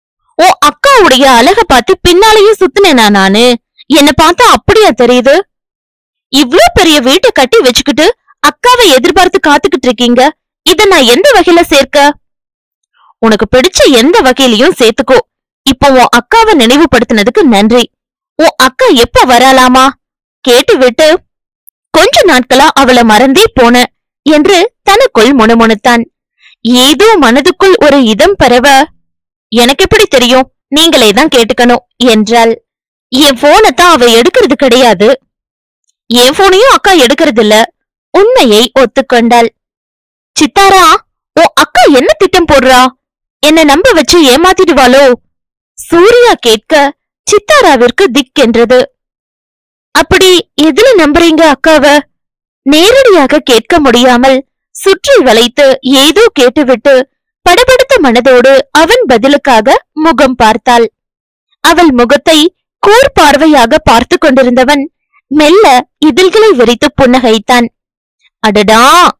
ஓ அக்காவுடைய அழக பார்த்து பின்னாலேயே சுத்தினேனா நானு என்ன பார்த்தா அப்படியா தெரியுது இவ்ளோ பெரிய வீட்டை கட்டி வச்சுக்கிட்டு அக்காவை எதிர்பார்த்து காத்துக்கிட்டு இருக்கீங்க இத நான் எந்த வகையில சேர்க்க உனக்கு பிடிச்ச எந்த வகையிலயும் சேர்த்துக்கோ இப்போ உன் அக்காவை நினைவுபடுத்தினதுக்கு நன்றி உன் அக்கா எப்ப வராலாமா கேட்டு விட்டு கொஞ்ச நாட்களா அவளை மறந்தே போன என்று தனக்குள் முணுமுணுத்தான் ஏதோ மனதுக்குள் ஒரு இதம் பரவ எனக்கு எப்படி தெரியும் நீங்களே தான் கேட்டுக்கணும் என்றாள் என் போனை தான் அவ எடுக்கிறது கிடையாது என் போனையும் அக்கா எடுக்கிறது இல்ல உண்மையை ஒத்துக்கொண்டாள் சித்தாரா உன் அக்கா என்ன திட்டம் போடுறா என்ன நம்ப வச்சு ஏமாத்திடுவாளோ சூர்யா கேட்க சித்தாராவிற்கு திக்கென்றது அப்படி எதுல நம்புறீங்க அக்காவ நேரடியாக கேட்க முடியாமல் சுற்றி வளைத்து ஏதோ கேட்டுவிட்டு படபடுத்த மனதோடு அவன் பதிலுக்காக முகம் பார்த்தாள் அவள் முகத்தை கூர் பார்வையாக பார்த்து கொண்டிருந்தவன் மெல்ல இதழ்களை விரித்து புன்னகைத்தான் அடடா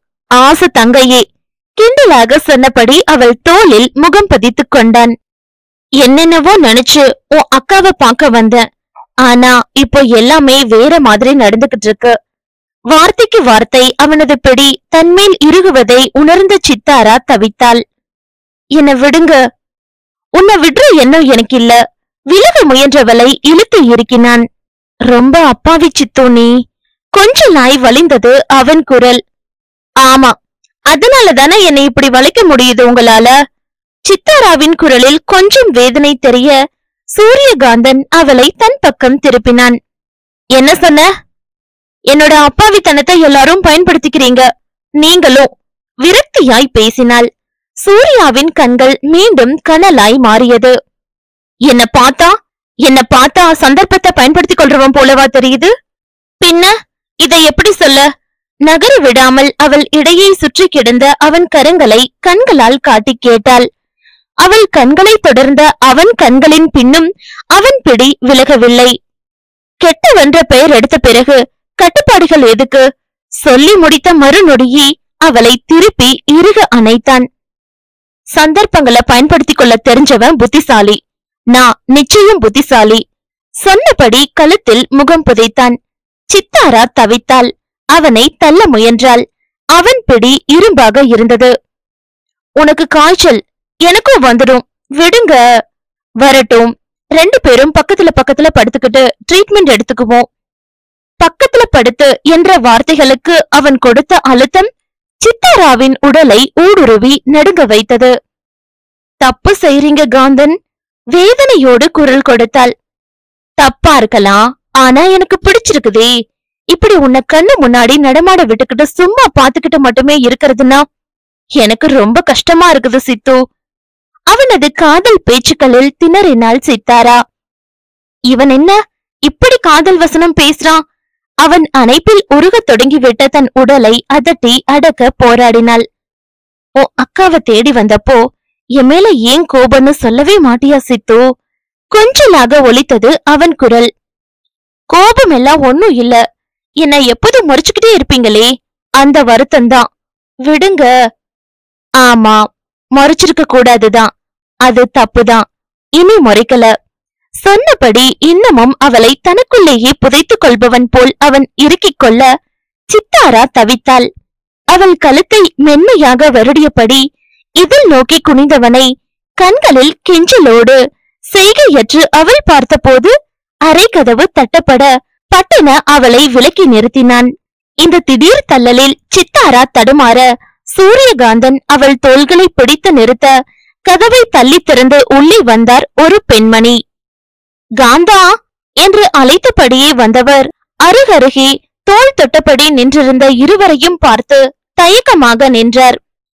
ஆசை தங்கையே கிண்டலாக சொன்னபடி அவள் தோளில் முகம் பதித்துக் கொண்டான் என்னென்னவோ நினைச்சு உன் அக்காவை பார்க்க வந்தேன் ஆனா இப்போ எல்லாமே வேற மாதிரி நடந்துகிட்டு இருக்கு வார்த்தைக்கு வார்த்தை அவனது பிடி தன்மேல் இறுகுவதை உணர்ந்த சித்தாரா தவித்தாள் என்ன விடுங்க உன்னை விடுற எண்ணம் எனக்கு இல்ல விலக முயன்றவளை இழுத்து இறுக்கினான் ரொம்ப அப்பாவி சித்தோ நீ கொஞ்ச நாய் வலிந்தது அவன் குரல் ஆமா அதனால தானே என்னை இப்படி வளைக்க முடியுது உங்களால சித்தாராவின் குரலில் கொஞ்சம் வேதனை தெரிய சூரியகாந்தன் அவளை தன் பக்கம் திருப்பினான் என்ன சொன்ன என்னோட அப்பாவித்தனத்தை எல்லாரும் பயன்படுத்திக்கிறீங்க நீங்களும் விரக்தியாய் பேசினாள் சூர்யாவின் கண்கள் மீண்டும் கனலாய் மாறியது என்ன பார்த்தா என்ன பார்த்தா சந்தர்ப்பத்தை பயன்படுத்திக் கொள்றவன் போலவா தெரியுது பின்ன இதை எப்படி சொல்ல நகர விடாமல் அவள் இடையே சுற்றி கிடந்த அவன் கரங்களை கண்களால் காட்டி கேட்டாள் அவள் கண்களை தொடர்ந்த அவன் கண்களின் பின்னும் அவன் பிடி விலகவில்லை கெட்டவென்ற பெயர் எடுத்த பிறகு கட்டுப்பாடுகள் எதுக்கு சொல்லி முடித்த மறுநொடியே அவளை திருப்பி இறுக அணைத்தான் சந்தர்ப்பங்களை பயன்படுத்திக் கொள்ள தெரிஞ்சவன் புத்திசாலி நான் நிச்சயம் புத்திசாலி சொன்னபடி கழுத்தில் முகம் புதைத்தான் சித்தாரா தவித்தாள் அவனை தள்ள முயன்றாள் அவன் பிடி இரும்பாக இருந்தது உனக்கு காய்ச்சல் எனக்கும் வந்துடும் விடுங்க வரட்டும் ரெண்டு பேரும் பக்கத்துல பக்கத்துல படுத்துக்கிட்டு ட்ரீட்மெண்ட் எடுத்துக்குவோம் பக்கத்துல படுத்து என்ற வார்த்தைகளுக்கு அவன் கொடுத்த அழுத்தம் சித்தாராவின் உடலை ஊடுருவி நடுங்க வைத்தது தப்பு செய்றீங்க காந்தன் வேதனையோடு குரல் கொடுத்தாள் தப்பா இருக்கலாம் ஆனா எனக்கு பிடிச்சிருக்குதே இப்படி உன்னை கண்ணு முன்னாடி நடமாட விட்டுக்கிட்டு சும்மா பாத்துக்கிட்டு மட்டுமே இருக்கிறதுனா எனக்கு ரொம்ப கஷ்டமா இருக்குது சித்து அவனது காதல் பேச்சுக்களில் திணறினாள் சித்தாரா இவன் என்ன இப்படி காதல் வசனம் பேசுறான் அவன் அணைப்பில் உருகத் தொடங்கிவிட்ட தன் உடலை அதட்டி அடக்க போராடினாள் ஓ அக்காவை தேடி வந்தப்போ என் மேல ஏன் கோபம்னு சொல்லவே மாட்டியா சித்து கொஞ்சலாக ஒலித்தது அவன் குரல் கோபம் எல்லாம் ஒண்ணும் இல்ல என்னை எப்போதும் முறைச்சுக்கிட்டே இருப்பீங்களே அந்த வருத்தம்தான் விடுங்க ஆமா முறைச்சிருக்க கூடாதுதான் அது தப்புதான் இனி முறைக்கல சொன்னபடி இன்னமும் அவளை தனக்குள்ளேயே புதைத்துக் கொள்பவன் போல் அவன் இறுக்கிக் கொள்ள சித்தாரா தவித்தாள் அவள் கழுத்தை மென்மையாக வருடியபடி இதில் நோக்கி குனிந்தவனை கண்களில் கெஞ்சலோடு செய்கையற்று அவள் பார்த்தபோது அரை கதவு தட்டப்பட பட்டென அவளை விலக்கி நிறுத்தினான் இந்த திடீர் தள்ளலில் சித்தாரா தடுமாற சூரியகாந்தன் அவள் தோள்களை பிடித்து நிறுத்த கதவை தள்ளி திறந்து உள்ளே வந்தார் ஒரு பெண்மணி காந்தா என்று அழைத்தபடியே வந்தவர் அருகருகே தோள் தொட்டபடி நின்றிருந்த இருவரையும் பார்த்து தயக்கமாக நின்றார்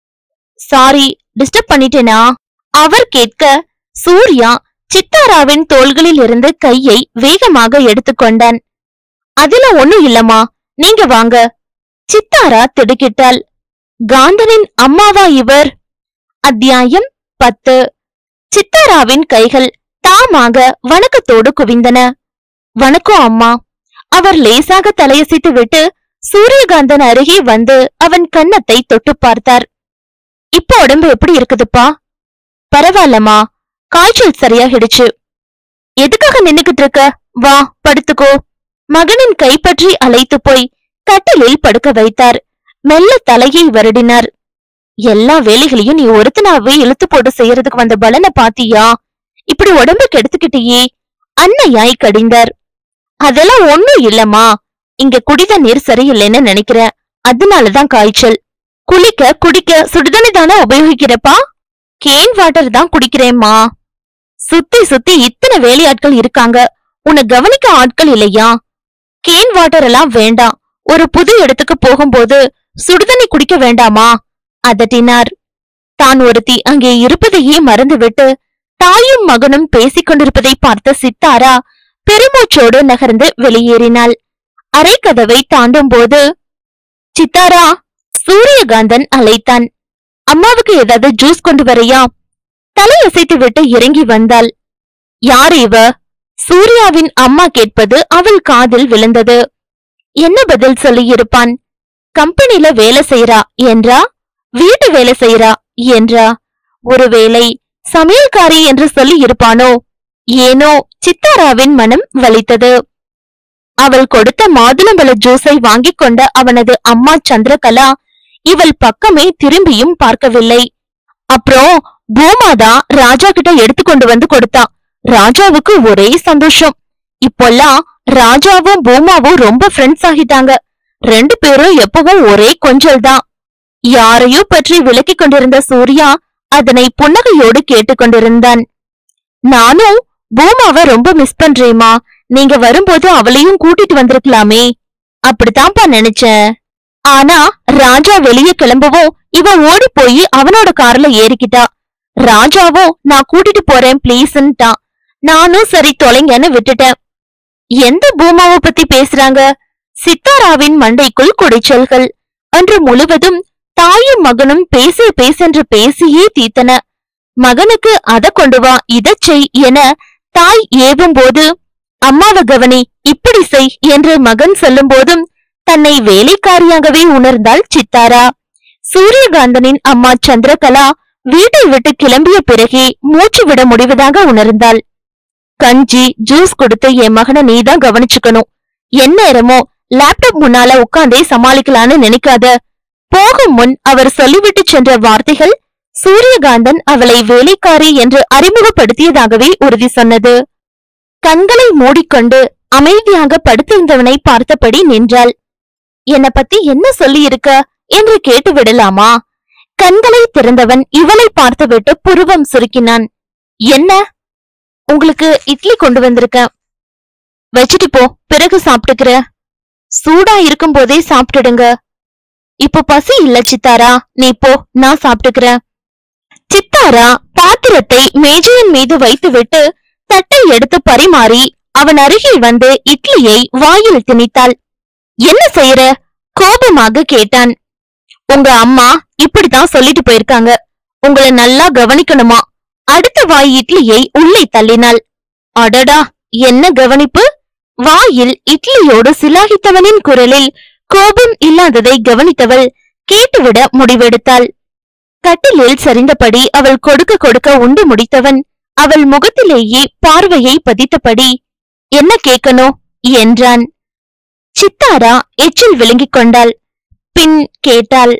சாரி டிஸ்டர்ப் பண்ணிட்டேனா அவர் கேட்க சூர்யா சித்தாராவின் தோள்களில் இருந்து கையை வேகமாக எடுத்துக்கொண்டான் அதுல ஒண்ணும் இல்லம்மா நீங்க வாங்க சித்தாரா திடுக்கிட்டாள் காந்தனின் அம்மாவா இவர் அத்தியாயம் பத்து சித்தாராவின் கைகள் தாமாக வணக்கத்தோடு குவிந்தன வணக்கம் அம்மா அவர் லேசாக தலையசைத்து விட்டு சூரியகாந்தன் அருகே வந்து அவன் கன்னத்தை தொட்டு பார்த்தார் இப்ப உடம்பு எப்படி இருக்குதுப்பா பரவாயில்லம்மா காய்ச்சல் சரியாகிடுச்சு எதுக்காக நின்னுகிட்டு இருக்க வா படுத்துக்கோ மகனின் கைப்பற்றி அழைத்து போய் கட்டிலில் படுக்க வைத்தார் மெல்ல தலையை வருடினார் எல்லா வேலைகளையும் நீ ஒருத்தனாவே இழுத்து போட்டு செய்யறதுக்கு வந்த பலனை பாத்தியா இப்படி உடம்பு கெடுத்துக்கிட்டியே அன்னையாய் கடிந்தார் அதெல்லாம் ஒண்ணும் இல்லம்மா இங்க குடித நீர் சரியில்லைன்னு நினைக்கிறேன் அதனாலதான் காய்ச்சல் குளிக்க குடிக்க சுடுதண்ணி தானே உபயோகிக்கிறப்பா கேன் வாட்டர் தான் குடிக்கிறேம்மா சுத்தி சுத்தி இத்தனை வேலையாட்கள் இருக்காங்க உன்னை கவனிக்க ஆட்கள் இல்லையா கேன் வாட்டர் எல்லாம் வேண்டாம் ஒரு புது இடத்துக்கு போகும்போது சுடுதண்ணி குடிக்க வேண்டாமா அதட்டினார் தான் ஒருத்தி அங்கே இருப்பதையே மறந்துவிட்டு தாயும் மகனும் பேசிக் கொண்டிருப்பதை பார்த்த சித்தாரா பெருமூச்சோடு நகர்ந்து வெளியேறினாள் அரைக்கதவை தாண்டும் போது சித்தாரா சூரியகாந்தன் அழைத்தான் அம்மாவுக்கு ஏதாவது ஜூஸ் கொண்டு வரையா தலையசைத்து விட்டு இறங்கி வந்தாள் யார் இவ சூர்யாவின் அம்மா கேட்பது அவள் காதில் விழுந்தது என்ன பதில் சொல்லி இருப்பான் கம்பெனில வேலை செய்யறா என்றா வீட்டு வேலை செய்யறா என்றா ஒருவேளை சமையல்காரி என்று சொல்லி இருப்பானோ ஏனோ சித்தாராவின் மனம் வலித்தது அவள் கொடுத்த மாதுளம்பழ ஜூஸை வாங்கிக் கொண்ட அவனது அம்மா சந்திரகலா இவள் பக்கமே திரும்பியும் பார்க்கவில்லை அப்புறம் பூமாதா ராஜா கிட்ட எடுத்து கொண்டு வந்து கொடுத்தா ராஜாவுக்கு ஒரே சந்தோஷம் இப்போல்லாம் ராஜாவும் பூமாவும் ரொம்ப ஃப்ரெண்ட்ஸ் ஆகிட்டாங்க ரெண்டு பேரும் எப்பவும் ஒரே கொஞ்சல் தான் யாரையோ பற்றி விலக்கிக் கொண்டிருந்த சூர்யா அதனை புன்னகையோடு கேட்டுக்கொண்டிருந்தான் நானும் பூமாவை ரொம்ப மிஸ் பண்றேமா நீங்க வரும்போது அவளையும் கூட்டிட்டு வந்திருக்கலாமே அப்படித்தான்ப்பா நினைச்சேன் ஆனா ராஜா வெளியே கிளம்பவும் இவ ஓடி போய் அவனோட கார்ல ஏறிக்கிட்டா ராஜாவும் நான் கூட்டிட்டு போறேன் ப்ளீஸ்ன்ட்டான் நானும் சரி தொலைங்கன்னு விட்டுட்டேன் எந்த பூமாவை பத்தி பேசுறாங்க சித்தாராவின் மண்டைக்குள் குடைச்சல்கள் அன்று முழுவதும் தாயும் மகனும் பேச பேசென்று பேசியே தீத்தன மகனுக்கு அத கொண்டு வா இதச் செய் என தாய் ஏவும் போது அம்மாவ கவனி இப்படி செய் என்று மகன் சொல்லும் போதும் தன்னை வேலைக்காரியாகவே உணர்ந்தாள் சித்தாரா சூரியகாந்தனின் அம்மா சந்திரகலா வீட்டை விட்டு கிளம்பிய பிறகே மூச்சு விட முடிவதாக உணர்ந்தாள் கஞ்சி ஜூஸ் கொடுத்து என் மகனை நீதான் கவனிச்சுக்கணும் எந்நேரமோ லேப்டாப் முன்னால உட்கார்ந்தே சமாளிக்கலான்னு நினைக்காத போகும் முன் அவர் சொல்லிவிட்டு சென்ற வார்த்தைகள் சூரியகாந்தன் அவளை வேலைக்காரி என்று அறிமுகப்படுத்தியதாகவே உறுதி சொன்னது கண்களை மூடிக்கொண்டு அமைதியாக படுத்திருந்தவனை பார்த்தபடி நின்றாள் என்ன பத்தி என்ன சொல்லியிருக்க என்று கேட்டு விடலாமா கண்களை திறந்தவன் இவளை பார்த்துவிட்டு புருவம் சுருக்கினான் என்ன உங்களுக்கு இட்லி கொண்டு வந்திருக்கேன் வச்சுட்டு போ பிறகு சாப்பிட்டுக்கிற சூடா இருக்கும் போதே சாப்பிட்டுடுங்க இப்போ பசி இல்ல சித்தாரா நீ போ நான் சாப்பிட்டுக்கிறேன் சித்தாரா பாத்திரத்தை மேஜையின் மீது வைத்துவிட்டு தட்டை எடுத்து பரிமாறி அவன் அருகில் வந்து இட்லியை வாயில் திணித்தாள் என்ன செய்யற கோபமாக கேட்டான் உங்க அம்மா இப்படித்தான் சொல்லிட்டு போயிருக்காங்க உங்களை நல்லா கவனிக்கணுமா அடுத்த வாய் இட்லியை உள்ளே தள்ளினாள் அடடா என்ன கவனிப்பு வாயில் இட்லியோடு சிலாகித்தவனின் குரலில் கோபம் இல்லாததை கவனித்தவள் கேட்டுவிட முடிவெடுத்தாள் கட்டிலில் சரிந்தபடி அவள் கொடுக்க கொடுக்க உண்டு முடித்தவன் அவள் முகத்திலேயே பார்வையை பதித்தபடி என்ன கேட்கணும் என்றான் சித்தாரா எச்சில் விழுங்கிக் கொண்டாள் பின் கேட்டாள்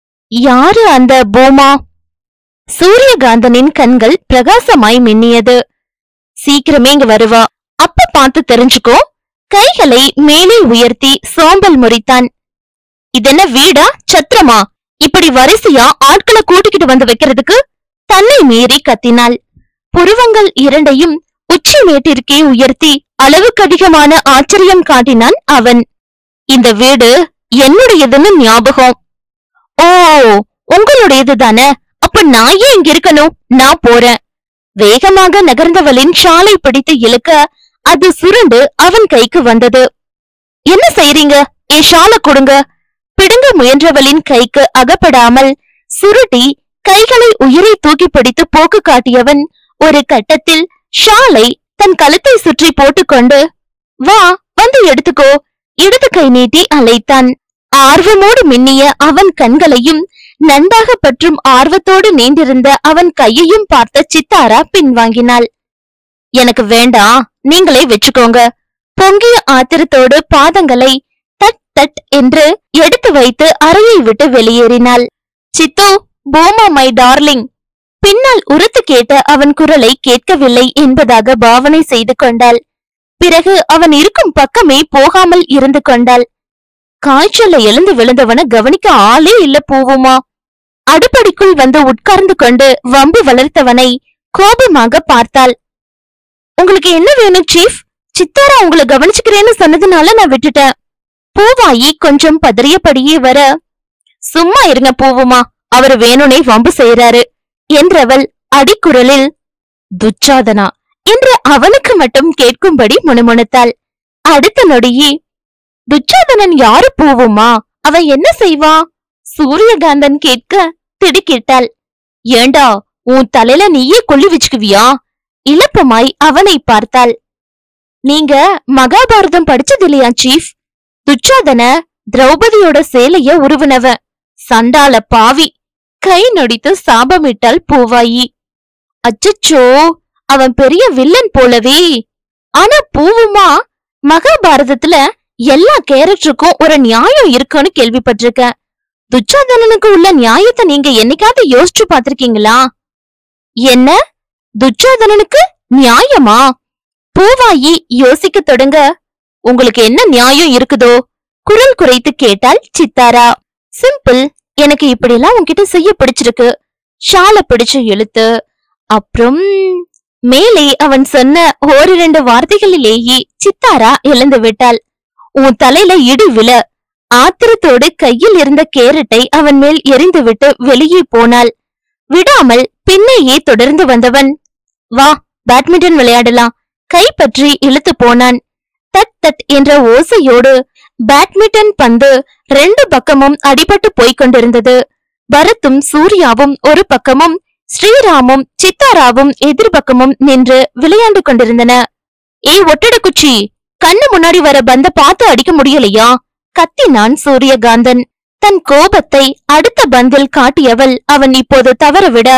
யாரு அந்த பூமா சூரியகாந்தனின் கண்கள் பிரகாசமாய் மின்னியது சீக்கிரமே இங்க வருவா அப்ப பார்த்து தெரிஞ்சுக்கோ கைகளை மேலே உயர்த்தி சோம்பல் முறித்தான் இதென்ன வீடா சத்திரமா இப்படி வரிசையா ஆட்களை கூட்டிக்கிட்டு வந்து வைக்கிறதுக்கு தன்னை மீறி கத்தினாள் புருவங்கள் இரண்டையும் உச்சி மேட்டிற்கே உயர்த்தி அளவுக்கு அதிகமான ஆச்சரியம் காட்டினான் அவன் இந்த வீடு என்னுடையதுன்னு ஞாபகம் ஓ உங்களுடையது தானே அப்ப நான் ஏன் இங்க இருக்கணும் நான் போறேன் வேகமாக நகர்ந்தவளின் ஷாலை பிடித்து இழுக்க அது சுருண்டு அவன் கைக்கு வந்தது என்ன செய்றீங்க என் ஷாலை கொடுங்க பிடுங்க முயன்றவளின் கைக்கு அகப்படாமல் சுருட்டி கைகளை உயிரை தூக்கி பிடித்து போக்கு காட்டியவன் ஒரு கட்டத்தில் ஷாலை தன் கழுத்தை சுற்றி போட்டுக்கொண்டு வா வந்து எடுத்துக்கோ இடது கை நீட்டி அழைத்தான் ஆர்வமோடு மின்னிய அவன் கண்களையும் நன்றாக பற்றும் ஆர்வத்தோடு நீண்டிருந்த அவன் கையையும் பார்த்த சித்தாரா பின்வாங்கினாள் எனக்கு வேண்டாம் நீங்களே வச்சுக்கோங்க பொங்கிய ஆத்திரத்தோடு பாதங்களை தட் தட் என்று எடுத்து வைத்து அறையை விட்டு வெளியேறினாள் சித்து பூமா மை டார்லிங் பின்னால் உரத்து கேட்ட அவன் குரலை கேட்கவில்லை என்பதாக பாவனை செய்து கொண்டாள் பிறகு அவன் இருக்கும் பக்கமே போகாமல் இருந்து கொண்டாள் காய்ச்சல்ல எழுந்து விழுந்தவன கவனிக்க ஆளே இல்ல பூவுமா அடுப்படிக்குள் வந்து உட்கார்ந்து கொண்டு வம்பு வளர்த்தவனை கோபமாக பார்த்தாள் உங்களுக்கு என்ன வேணும் சீஃப் சித்தாரா உங்களை கவனிச்சுக்கிறேன்னு சொன்னதுனால நான் விட்டுட்டேன் பூவாயி கொஞ்சம் பதறியபடியே வர சும்மா இருங்க பூவுமா அவர் வேணும்னே வம்பு செய்யறாரு என்றவள் அடிக்குரலில் துச்சாதனா என்று அவனுக்கு மட்டும் கேட்கும்படி முணுமுணுத்தாள் அடுத்த நொடியே துச்சாதனன் யாரு பூவுமா அவன் என்ன செய்வா சூரியகாந்தன் கேட்க திடுக்கிட்டாள் ஏண்டா உன் தலையில நீயே கொள்ளி வச்சுக்குவியா இளப்பமாய் அவனை பார்த்தாள் நீங்க மகாபாரதம் படிச்சது இல்லையா சீஃப் துச்சாதன திரௌபதியோட சேலைய உருவினவன் சண்டால பாவி கை நொடித்து சாபமிட்டாள் பூவாயி அச்சச்சோ அவன் பெரிய வில்லன் போலவே ஆனா பூவுமா மகாபாரதத்துல எல்லா கேரக்டருக்கும் ஒரு நியாயம் இருக்குன்னு கேள்விப்பட்டிருக்கேன் துச்சாதனனுக்கு உள்ள நியாயத்தை நீங்க என்னைக்காவது யோசிச்சு பார்த்திருக்கீங்களா என்ன துச்சாதனனுக்கு நியாயமா பூவாயி யோசிக்க தொடங்க உங்களுக்கு என்ன நியாயம் இருக்குதோ குரல் குறைத்து கேட்டாள் சித்தாரா சிம்பிள் எனக்கு இப்படியெல்லாம் உன்கிட்ட செய்ய பிடிச்சிருக்கு ஷால பிடிச்சு இழுத்து அப்புறம் மேலே அவன் சொன்ன ஓரிரண்டு வார்த்தைகளிலேயே சித்தாரா எழுந்து விட்டாள் உன் தலையில இடி விழ ஆத்திரத்தோடு கையில் இருந்த கேரட்டை அவன் மேல் எறிந்துவிட்டு வெளியே போனாள் விடாமல் பின்னையே தொடர்ந்து வந்தவன் வா பேட்மிண்டன் விளையாடலாம் கைப்பற்றி இழுத்து போனான் தட் தட் என்ற ஓசையோடு பேட்மிண்டன் பந்து ரெண்டு பக்கமும் அடிபட்டு போய்க் கொண்டிருந்தது பரத்தும் சூர்யாவும் ஒரு பக்கமும் ஸ்ரீராமும் சித்தாராவும் எதிர்பக்கமும் நின்று விளையாண்டு கொண்டிருந்தன ஏய் ஒட்டட குச்சி கண்ணு முன்னாடி வர பந்த பார்த்து அடிக்க முடியலையா கத்தினான் சூரியகாந்தன் தன் கோபத்தை அடுத்த பந்தில் காட்டியவள் அவன் இப்போது தவறவிட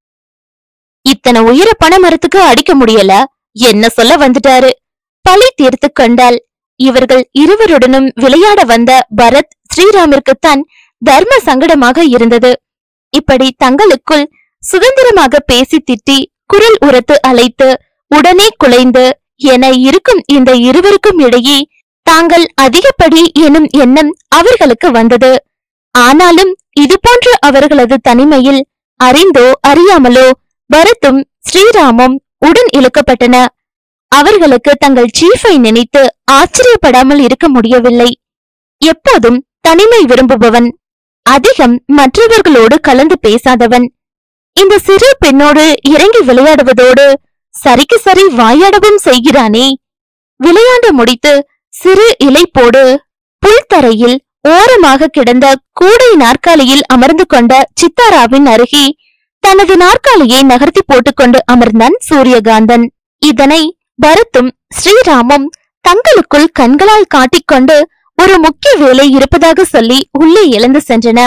இத்தனை உயர பணமரத்துக்கு அடிக்க முடியல என்ன சொல்ல வந்துட்டாரு பழி தீர்த்து கொண்டாள் இவர்கள் இருவருடனும் விளையாட வந்த பரத் ஸ்ரீராமிற்குத்தான் தர்ம சங்கடமாக இருந்தது இப்படி தங்களுக்குள் சுதந்திரமாக பேசி திட்டி குரல் உரத்து அழைத்து உடனே குலைந்து என இருக்கும் இந்த இருவருக்கும் இடையே தாங்கள் அதிகப்படி எனும் எண்ணம் அவர்களுக்கு வந்தது ஆனாலும் இதுபோன்ற அவர்களது தனிமையில் அறிந்தோ அறியாமலோ பரத்தும் ஸ்ரீராமும் உடன் இழுக்கப்பட்டன அவர்களுக்கு தங்கள் சீஃபை நினைத்து ஆச்சரியப்படாமல் இருக்க முடியவில்லை எப்போதும் தனிமை விரும்புபவன் அதிகம் மற்றவர்களோடு கலந்து பேசாதவன் இந்த சிறு பெண்ணோடு இறங்கி விளையாடுவதோடு சரிக்கு சரி வாயாடவும் செய்கிறானே விளையாண்டு முடித்து சிறு இலைப்போடு புல்தரையில் ஓரமாக கிடந்த கூடை நாற்காலியில் அமர்ந்து கொண்ட சித்தாராவின் அருகே தனது நாற்காலியை நகர்த்தி போட்டுக்கொண்டு அமர்ந்தான் சூரியகாந்தன் இதனை பரத்தும் ஸ்ரீராமும் தங்களுக்குள் கண்களால் காட்டிக்கொண்டு ஒரு முக்கிய வேலை இருப்பதாக சொல்லி உள்ளே எழுந்து சென்றன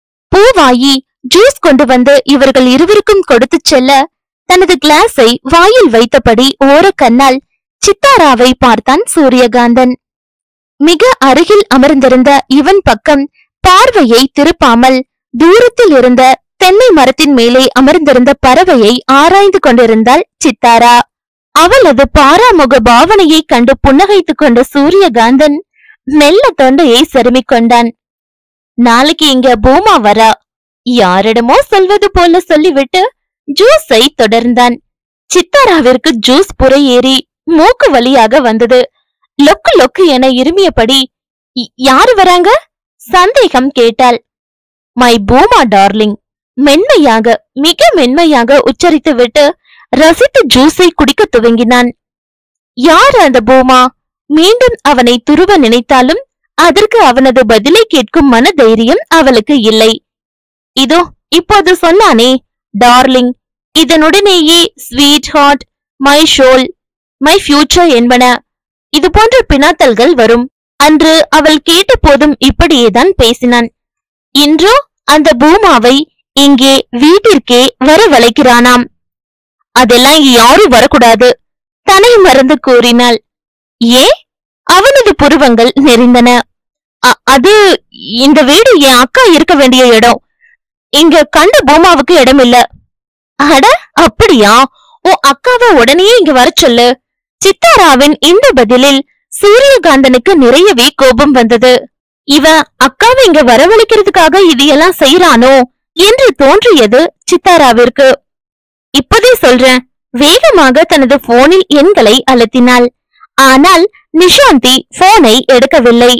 பூவாயி ஜூஸ் கொண்டு வந்து இவர்கள் இருவருக்கும் கொடுத்துச் செல்ல தனது கிளாஸை வாயில் வைத்தபடி ஓரக்கண்ணால் சித்தாராவை பார்த்தான் சூரியகாந்தன் மிக அருகில் அமர்ந்திருந்த இவன் பக்கம் பார்வையை திருப்பாமல் தூரத்தில் இருந்த தென்னை மரத்தின் மேலே அமர்ந்திருந்த பறவையை ஆராய்ந்து கொண்டிருந்தாள் சித்தாரா அவளது பாராமுக பாவனையைக் கண்டு புன்னகைத்துக் கொண்ட சூரியகாந்தன் மெல்ல தொண்டையை செருமிக் கொண்டான் நாளைக்கு இங்க பூமா வரா யாரிடமோ சொல்வது போல சொல்லிவிட்டு ஜூஸை தொடர்ந்தான் சித்தாராவிற்கு ஜூஸ் புறையேறி மூக்கு வழியாக வந்தது லொக்கு லொக்கு என இருமியபடி "ய- யாரு வராங்க சந்தேகம் கேட்டாள் மை பூமா டார்லிங் மென்மையாக மிக மென்மையாக உச்சரித்துவிட்டு ரசித்து ஜூஸை குடிக்க துவங்கினான் யார் அந்த பூமா மீண்டும் அவனை துருவ நினைத்தாலும் அதற்கு அவனது பதிலை கேட்கும் மன தைரியம் அவளுக்கு இல்லை இதோ இப்போது சொன்னானே டார்லிங் இதனுடனேயே sweetheart my soul my future என்பன இது போன்ற பினாத்தல்கள் வரும் அன்று அவள் கேட்ட போதும் இப்படியேதான் பேசினான் இன்றோ அந்த பூமாவை இங்கே வீட்டிற்கே வரவழைக்கிறானாம் அதெல்லாம் இங்க யாரும் வரக்கூடாது தனை மறந்து கூறினாள் ஏ அவனது புருவங்கள் நெறிந்தன "அ- அது இந்த வீடு என் அக்கா இருக்க வேண்டிய இடம் இங்க கண்ட பூமாவுக்கு இடம் இல்ல அட அப்படியா உன் அக்காவை உடனே இங்க வர சொல்லு சித்தாராவின் இந்த பதிலில் சூரியகாந்தனுக்கு நிறையவே கோபம் வந்தது இவன் அக்காவை இங்க வரவழைக்கிறதுக்காக இதையெல்லாம் செய்யறானோ என்று தோன்றியது சித்தாராவிற்கு இப்பதே சொல்றேன் வேகமாக தனது போனில் எண்களை அழுத்தினாள் ஆனால் நிஷாந்தி போனை எடுக்கவில்லை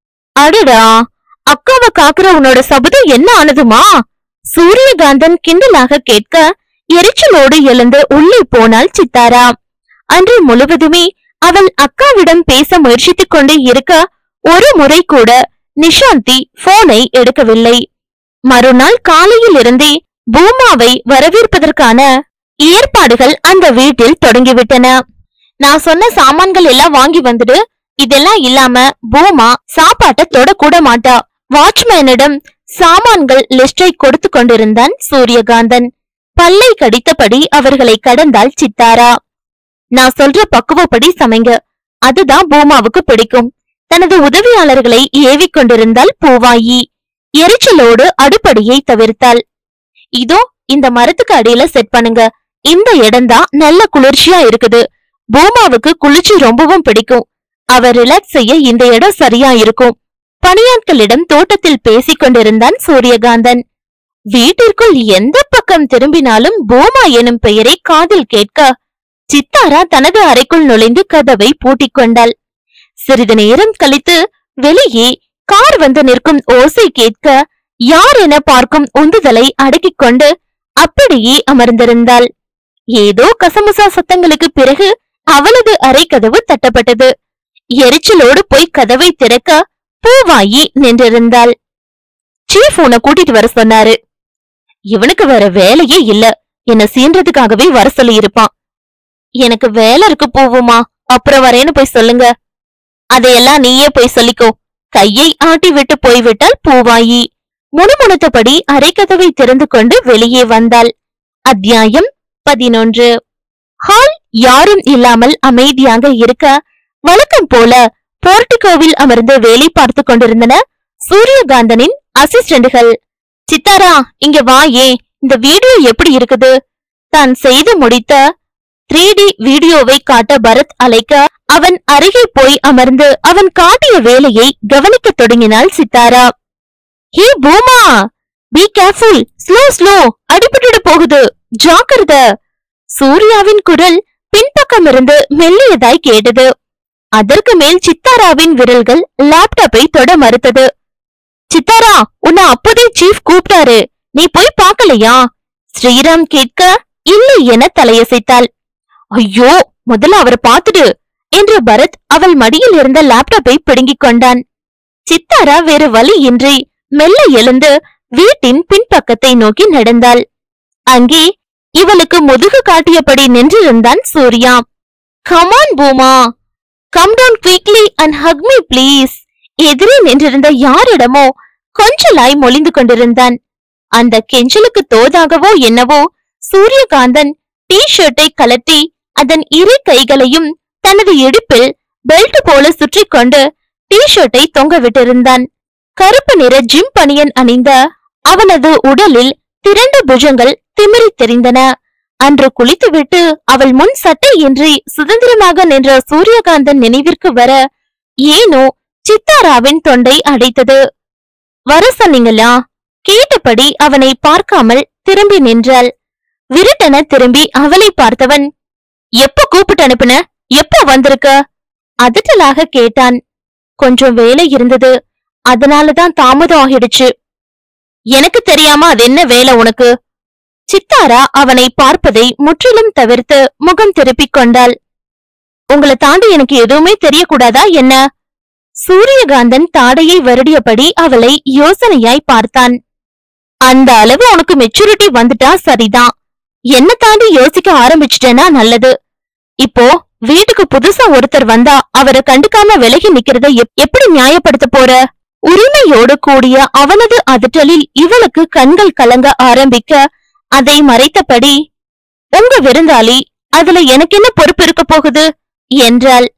அடடா அக்காவை காக்குற உன்னோட சபதம் என்ன ஆனதுமா சூரியகாந்தன் கிண்டலாக கேட்க எரிச்சலோடு எழுந்து உள்ளே போனாள் சித்தாரா அன்று முழுவதுமே அவள் அக்காவிடம் பேச முயற்சித்துக் கொண்டே இருக்க ஒரு முறை கூட நிஷாந்தி போனை எடுக்கவில்லை மறுநாள் காலையில் இருந்தே பூமாவை வரவேற்பதற்கான ஏற்பாடுகள் அந்த வீட்டில் தொடங்கிவிட்டன நான் சொன்ன சாமான்கள் எல்லாம் வாங்கி வந்துடு இதெல்லாம் இல்லாம பூமா சாப்பாட்டை தொடக்கூட மாட்டா வாட்ச்மேனிடம் சாமான்கள் லிஸ்டை கொடுத்து கொண்டிருந்தான் சூரியகாந்தன் பல்லை கடித்தபடி அவர்களை கடந்தாள் சித்தாரா நான் சொல்ற பக்குவப்படி சமைங்க அதுதான் பூமாவுக்கு பிடிக்கும் தனது உதவியாளர்களை ஏவிக் கொண்டிருந்தாள் பூவாயி எரிச்சலோடு அடுப்படியை தவிர்த்தாள் இதோ இந்த மரத்துக்கு அடியில செட் பண்ணுங்க இந்த இடம்தான் நல்ல குளிர்ச்சியா இருக்குது பூமாவுக்கு குளிர்ச்சி ரொம்பவும் பிடிக்கும் அவர் ரிலாக்ஸ் செய்ய இந்த இடம் சரியா இருக்கும் பணியாட்களிடம் தோட்டத்தில் பேசிக் கொண்டிருந்தான் சூரியகாந்தன் வீட்டிற்குள் எந்த பக்கம் திரும்பினாலும் பூமா எனும் பெயரை காதில் கேட்க சித்தாரா தனது அறைக்குள் நுழைந்து கதவை பூட்டிக் கொண்டாள் சிறிது நேரம் கழித்து வெளியே கார் வந்து நிற்கும் ஓசை கேட்க யார் என பார்க்கும் உந்துதலை அடக்கிக் கொண்டு அப்படியே அமர்ந்திருந்தாள் ஏதோ கசமுசா சத்தங்களுக்கு பிறகு அவளது அறை கதவு தட்டப்பட்டது எரிச்சலோடு போய் கதவை திறக்க பூவாயி நின்றிருந்தாள் சீஃப் உன்னை கூட்டிட்டு வர சொன்னாரு இவனுக்கு வேற வேலையே இல்ல என்ன சீன்றதுக்காகவே வர சொல்லி இருப்பான் எனக்கு வேலை இருக்கு பூவுமா அப்புறம் வரேன்னு போய் சொல்லுங்க அதையெல்லாம் நீயே போய் சொல்லிக்கோ கையை ஆட்டி விட்டு போய்விட்டாள் பூவாயி முணுமுணுத்தபடி அரைக்கதவை திறந்து கொண்டு வெளியே வந்தாள் அத்தியாயம் பதினொன்று ஹால் யாரும் இல்லாமல் அமைதியாக இருக்க வழக்கம் போல போர்டிகோவில் அமர்ந்து வேலை பார்த்து கொண்டிருந்தன சூரியகாந்தனின் அசிஸ்டண்டுகள் சித்தாரா இங்க வா ஏன் இந்த வீடியோ எப்படி இருக்குது தான் செய்து முடித்த த்ரீ டி வீடியோவை காட்ட பரத் அழைக்க அவன் அருகே போய் அமர்ந்து அவன் காட்டிய வேலையை கவனிக்கத் தொடங்கினாள் Sithara hey Bhooma be careful slow slow அடிபட்டுட போகுது ஜாக்கிரத சூர்யாவின் குரல் பின்பக்கமிருந்து மெல்லியதாய் கேட்டது அதற்கு மேல் சித்தாராவின் விரல்கள் லேப்டாப்பை தொட மறுத்தது சித்தாரா உன்னை அப்போதே சீஃப் கூப்பிட்டாரு நீ போய் பார்க்கலையா ஸ்ரீராம் கேட்க இல்லை என தலையசைத்தாள் ஐயோ முதல்ல அவரை பார்த்துடு என்று பரத் அவள் மடியில் இருந்த லேப்டாப்பை பிடுங்கிக் கொண்டான் சித்தாரா வேறு வழியின்றி மெல்ல எழுந்து வீட்டின் பின்பக்கத்தை நோக்கி நடந்தாள் அங்கே இவளுக்கு முதுகு காட்டியபடி நின்றிருந்தான் Surya come on Bhooma come down quickly and hug me please எதிரே நின்றிருந்த யாரிடமோ கொஞ்சலாய் மொழிந்து கொண்டிருந்தான் அந்த கெஞ்சலுக்கு தோதாகவோ என்னவோ சூரியகாந்தன் டி ஷர்ட்டை கலட்டி அதன் இரு கைகளையும் தனது இடுப்பில் பெல்ட் போல சுற்றிக் கொண்டு டி ஷர்ட்டை தொங்க விட்டிருந்தான் கருப்பு நிற ஜிம் பனியன் அணிந்த அவனது உடலில் திரண்டு புஜங்கள் திமிரித் தெரிந்தன அன்று குளித்துவிட்டு அவள் முன் சட்டை இன்றி சுதந்திரமாக நின்ற சூரியகாந்தன் நினைவிற்கு வர ஏனோ சித்தாராவின் தொண்டை அடைத்தது வர சொன்னீங்களா கேட்டபடி அவனை பார்க்காமல் திரும்பி நின்றாள் விருட்டென திரும்பி அவளை பார்த்தவன் எப்ப கூப்பிட்டு அனுப்புன எப்ப வந்திருக்க அதட்டலாக கேட்டான் கொஞ்சம் வேலை இருந்தது அதனாலதான் தாமதம் ஆகிடுச்சு எனக்கு தெரியாம அது என்ன வேலை உனக்கு சித்தாரா அவனை பார்ப்பதை முற்றிலும் தவிர்த்து முகம் திருப்பிக் கொண்டாள் உங்களை தாண்டி எனக்கு எதுவுமே தெரியக்கூடாதா என்ன சூரியகாந்தன் தாடையை வருடியபடி அவளை யோசனையாய் பார்த்தான் அந்த அளவு உனக்கு மெச்சூரிட்டி வந்துட்டா சரிதான் என்ன தாண்டி யோசிக்க ஆரம்பிச்சிட்டேனா நல்லது இப்போ வீட்டுக்கு புதுசா ஒருத்தர் வந்தா அவரை கண்டுக்காம விலகி நிக்கிறத எப்- எப்படி நியாயப்படுத்த போற உரிமையோடு கூடிய அவனது அதட்டலில் இவளுக்கு கண்கள் கலங்க ஆரம்பிக்க அதை மறைத்தபடி உங்க விருந்தாளி அதுல எனக்கு என்ன பொறுப்பு இருக்க போகுது என்றாள்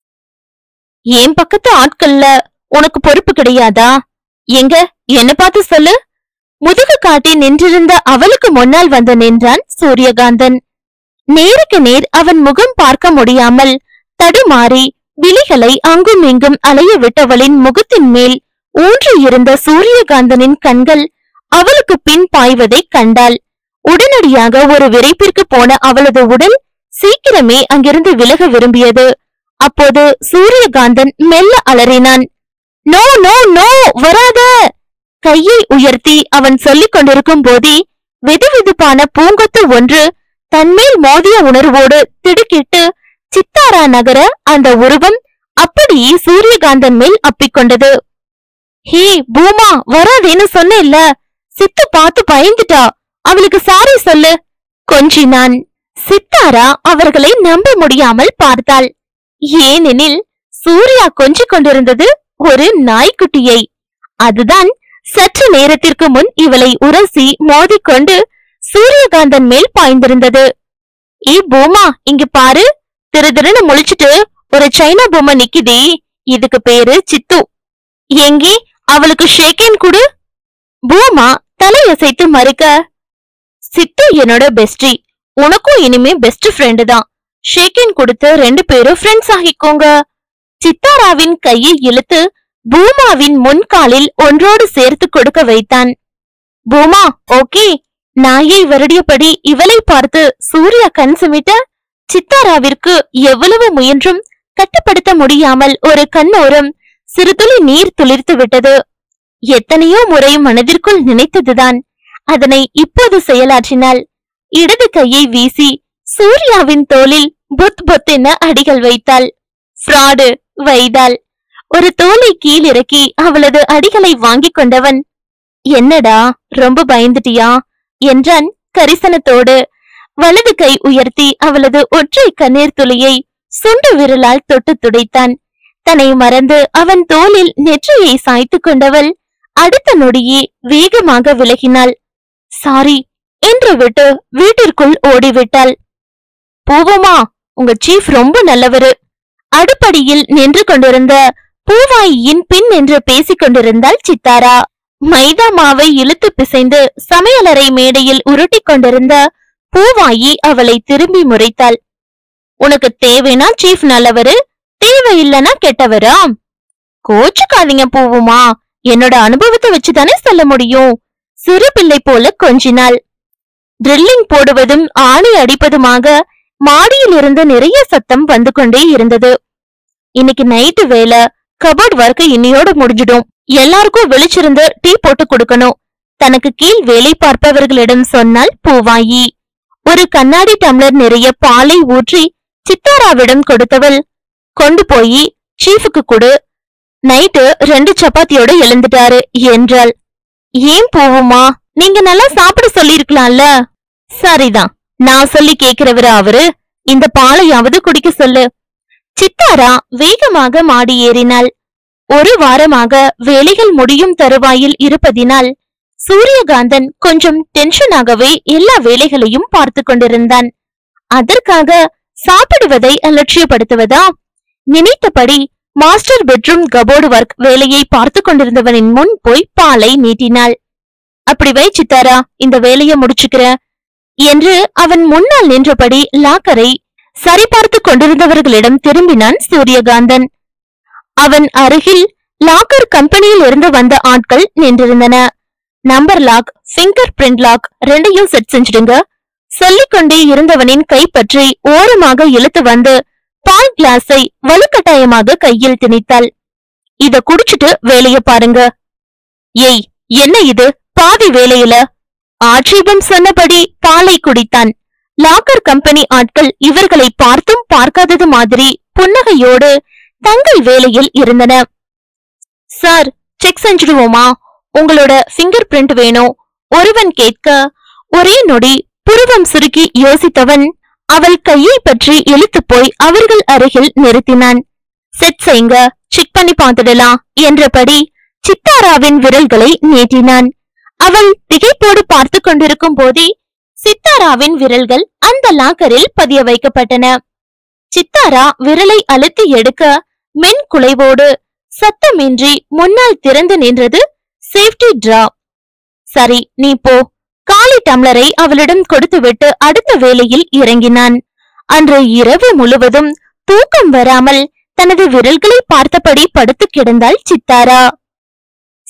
என் பக்கத்து ஆட்கள்ல உனக்கு பொறுப்பு கிடையாதா எங்க என்ன பார்த்து சொல்லு முதுகு காட்டி நின்றிருந்த அவளுக்கு முன்னால் வந்து நின்றான் சூரியகாந்தன் நேருக்கு நேர் அவன் முகம் பார்க்க முடியாமல் தடுமாறி விழிகளை அங்கும் இங்கும் அலைய விட்டவளின் முகத்தின் மேல் ஊன்றி இருந்த சூரியகாந்தனின் கண்கள் அவளுக்கு பின் பாய்வதை கண்டாள் உடனடியாக ஒரு விரைப்பிற்கு போன அவளது உடல் சீக்கிரமே அங்கிருந்து விலக விரும்பியது அப்போது சூரியகாந்தன் மெல்ல அலறினான் நோ நோ நோ வராத கையை உயர்த்தி அவன் சொல்லிக் கொண்டிருக்கும் போதே வெதுவெதுப்பான பூங்கொத்து ஒன்று தன்மேல் மோதிய உணர்வோடு திடுக்கிட்டு சித்தாரா நகர அந்த உருவம் அப்படியே சூரியகாந்தன் மேல் அப்பிக்கொண்டது ஹே பூமா வராதேன்னு சொன்னேல்ல சித்து பார்த்து பயந்துட்டா அவளுக்கு சாரி சொல்லு கொஞ்சினான் சித்தாரா அவர்களை நம்ப முடியாமல் பார்த்தாள் ஏனெனில் சூர்யா கொஞ்சிக் கொண்டிருந்தது ஒரு நாய்க்குட்டியை அதுதான் சற்று நேரத்திற்கு முன் இவளை உரசி மோதிக்கொண்டு சூரியகாந்தன் மேல் பாய்ந்திருந்தது ஏ பூமா இங்க பாரு திரு திருன்னு முழிச்சிட்டு ஒரு சைனா பொம்மை நிக்குதே இதுக்கு பேரு சித்து எங்கே அவளுக்கு ஷேக்கேன் குடு பூமா தலையசைத்து மறுக்க சித்து என்னோட பெஸ்டி உனக்கும் இனிமே பெஸ்ட் ஃப்ரெண்டு தான் ஷேக்கேன் கொடுத்து ரெண்டு பேரும் ஃப்ரெண்ட்ஸ் ஆகிக்கோங்க சித்தாராவின் கையை இழுத்து பூமாவின் முன்காலில் ஒன்றோடு சேர்த்து கொடுக்க வைத்தான் பூமா ஓகே நாயை வருடியபடி இவளை பார்த்து சூர்யா கண் சிமிட்ட சித்தாராவிற்கு எவ்வளவு முயன்றும் கட்டுப்படுத்த முடியாமல் ஒரு கண்ணோரம் சிறுதுளி நீர் துளிர்த்து விட்டது எத்தனையோ முறை மனதிற்குள் நினைத்ததுதான் அதனை இப்போது செயலாற்றினாள் இடது கையை வீசி சூர்யாவின் தோளில் புத் புத்தென அடிகள் வைத்தாள் ஃப்ராடு வைதாள் ஒரு தோலை கீழிறக்கி அவளது அடிகளை வாங்கிக் கொண்டவன் என்னடா ரொம்ப பயந்துட்டியா என்றான் கரிசனத்தோடு வலது கை உயர்த்தி அவளது ஒற்றை கண்ணீர் துளியை சுண்டு விரலால் தொட்டு துடைத்தான் தன்னை மறந்து அவன் தோளில் நெற்றியை சாய்த்துக் கொண்டவள் அடுத்த நொடியே வேகமாக விலகினாள் சாரி என்று விட்டு வீட்டிற்குள் ஓடிவிட்டாள் பூவமா உங்க சீஃப் ரொம்ப நல்லவரு அடுப்படியில் நின்று கொண்டிருந்த பூவாயியின் பின் நின்று பேசிக் கொண்டிருந்தாள் சித்தாரா மைதா மாவை இழுத்து பிசைந்து சமையலறை மேடையில் உருட்டிக் கொண்டிருந்த பூவாயி அவளை திரும்பி முறைத்தாள் உனக்கு தேவைனா சீஃப் நல்லவரு தேவையில்லைனா கெட்டவரா கோச்சுக்காதீங்க பூவுமா என்னோட அனுபவத்தை வச்சுதானே சொல்ல முடியும் சிறு பிள்ளை போல கொஞ்சினாள் ட்ரில்லிங் போடுவதும் ஆணி அடிப்பதுமாக மாடியில் இருந்து நிறைய சத்தம் வந்து கொண்டே இருந்தது இன்னைக்கு நைட்டு வேலை கபோர்ட் ஒர்க் இன்னையோட முடிஞ்சிடும் எல்லாருக்கும் வெளிச்சிருந்து டீ போட்டு கொடுக்கணும் தனக்கு கீழ் வேலை பார்ப்பவர்களிடம் சொன்னால் பூவாயி ஒரு கண்ணாடி டம்ளர் நிறைய பாலை ஊற்றி சித்தாராவிடம் கொடுத்தவள் கொண்டு போய் சீஃபுக்கு கொடு நைட்டு ரெண்டு சப்பாத்தியோட எழுந்துட்டாரு என்றாள் ஏன் பூவுமா நீங்க நல்லா சாப்பிட சொல்லிருக்கலாம்ல சரிதான் நான் சொல்லி கேக்குறவரு அவரு இந்த பாலையாவது குடிக்க சொல்லு சித்தாரா வேகமாக மாடி ஏறினாள் ஒரு வாரமாக வேலைகள் முடியும் தருவாயில் இருப்பதினால் சூரியகாந்தன் கொஞ்சம் டென்ஷனாகவே எல்லா வேலைகளையும் பார்த்து கொண்டிருந்தான் அதற்காக சாப்பிடுவதை அலட்சியப்படுத்துவதா நினைத்தபடி மாஸ்டர் பெட்ரூம் கபோர்டு ஒர்க் வேலையை பார்த்து கொண்டிருந்தவனின் முன் போய் பாலை நீட்டினாள் அப்படி வை சித்தாரா இந்த வேலையை முடிச்சுக்கிற என்று அவன் முன்னால் நின்றபடி லாக்கரை சரிபார்த்து கொண்டிருந்தவர்களிடம் திரும்பினான் சூரியகாந்தன் அவன் அருகில் லாக்கர் கம்பெனியில் இருந்து வந்த ஆட்கள் நின்றிருந்தன number lock fingerprint lock ரெண்டையும் செட் செஞ்சிடுங்க சொல்லிக்கொண்டே இருந்தவனின் கை பற்றி ஓரமாக இழுத்து வந்து பால் கிளாஸை வலுக்கட்டாயமாக கையில் திணித்தாள் இத குடிச்சிட்டு வேலைய பாருங்க ஏய் என்ன இது பாதி வேலையில ஆட்சேபம் சொன்னபடி பாலை குடித்தான் லாக்கர் கம்பெனி ஆட்கள் இவர்களை பார்த்தும் பார்க்காதது மாதிரி புன்னகையோடு தங்கள் வேலையில் இருந்தன சார் செக் செஞ்சிடுவோமா உங்களோட ஃபிங்கர் பிரிண்ட் வேணும் ஒருவன் கேட்க ஒரே நொடி புருவம் சுருக்கி யோசித்தவன் அவள் கையை பற்றி இழுத்து போய் அவர்கள் அருகில் நிறுத்தினான் செட் செய்யுங்க செக் பண்ணி பார்த்துடலாம் என்றபடி சித்தாராவின் விரல்களை நீட்டினான் அவள் திகைப்போடு பார்த்து கொண்டிருக்கும் போதே சித்தாராவின் விரல்கள் அந்த லாக்கரில் பதிய வைக்கப்பட்டன சித்தாரா விரலை அழுத்தி எடுக்க மென் குலைவோடு சத்தமின்றி முன்னால் திறந்து நின்றது சேஃப்டி டிரா சரி நீ போ காலி டம்ளரை அவளிடம் கொடுத்துவிட்டு அடுத்த வேலையில் இறங்கினான் அன்று இரவு முழுவதும் தூக்கம் வராமல் தனது விரல்களை பார்த்தபடி படுத்து கிடந்தாள் சித்தாரா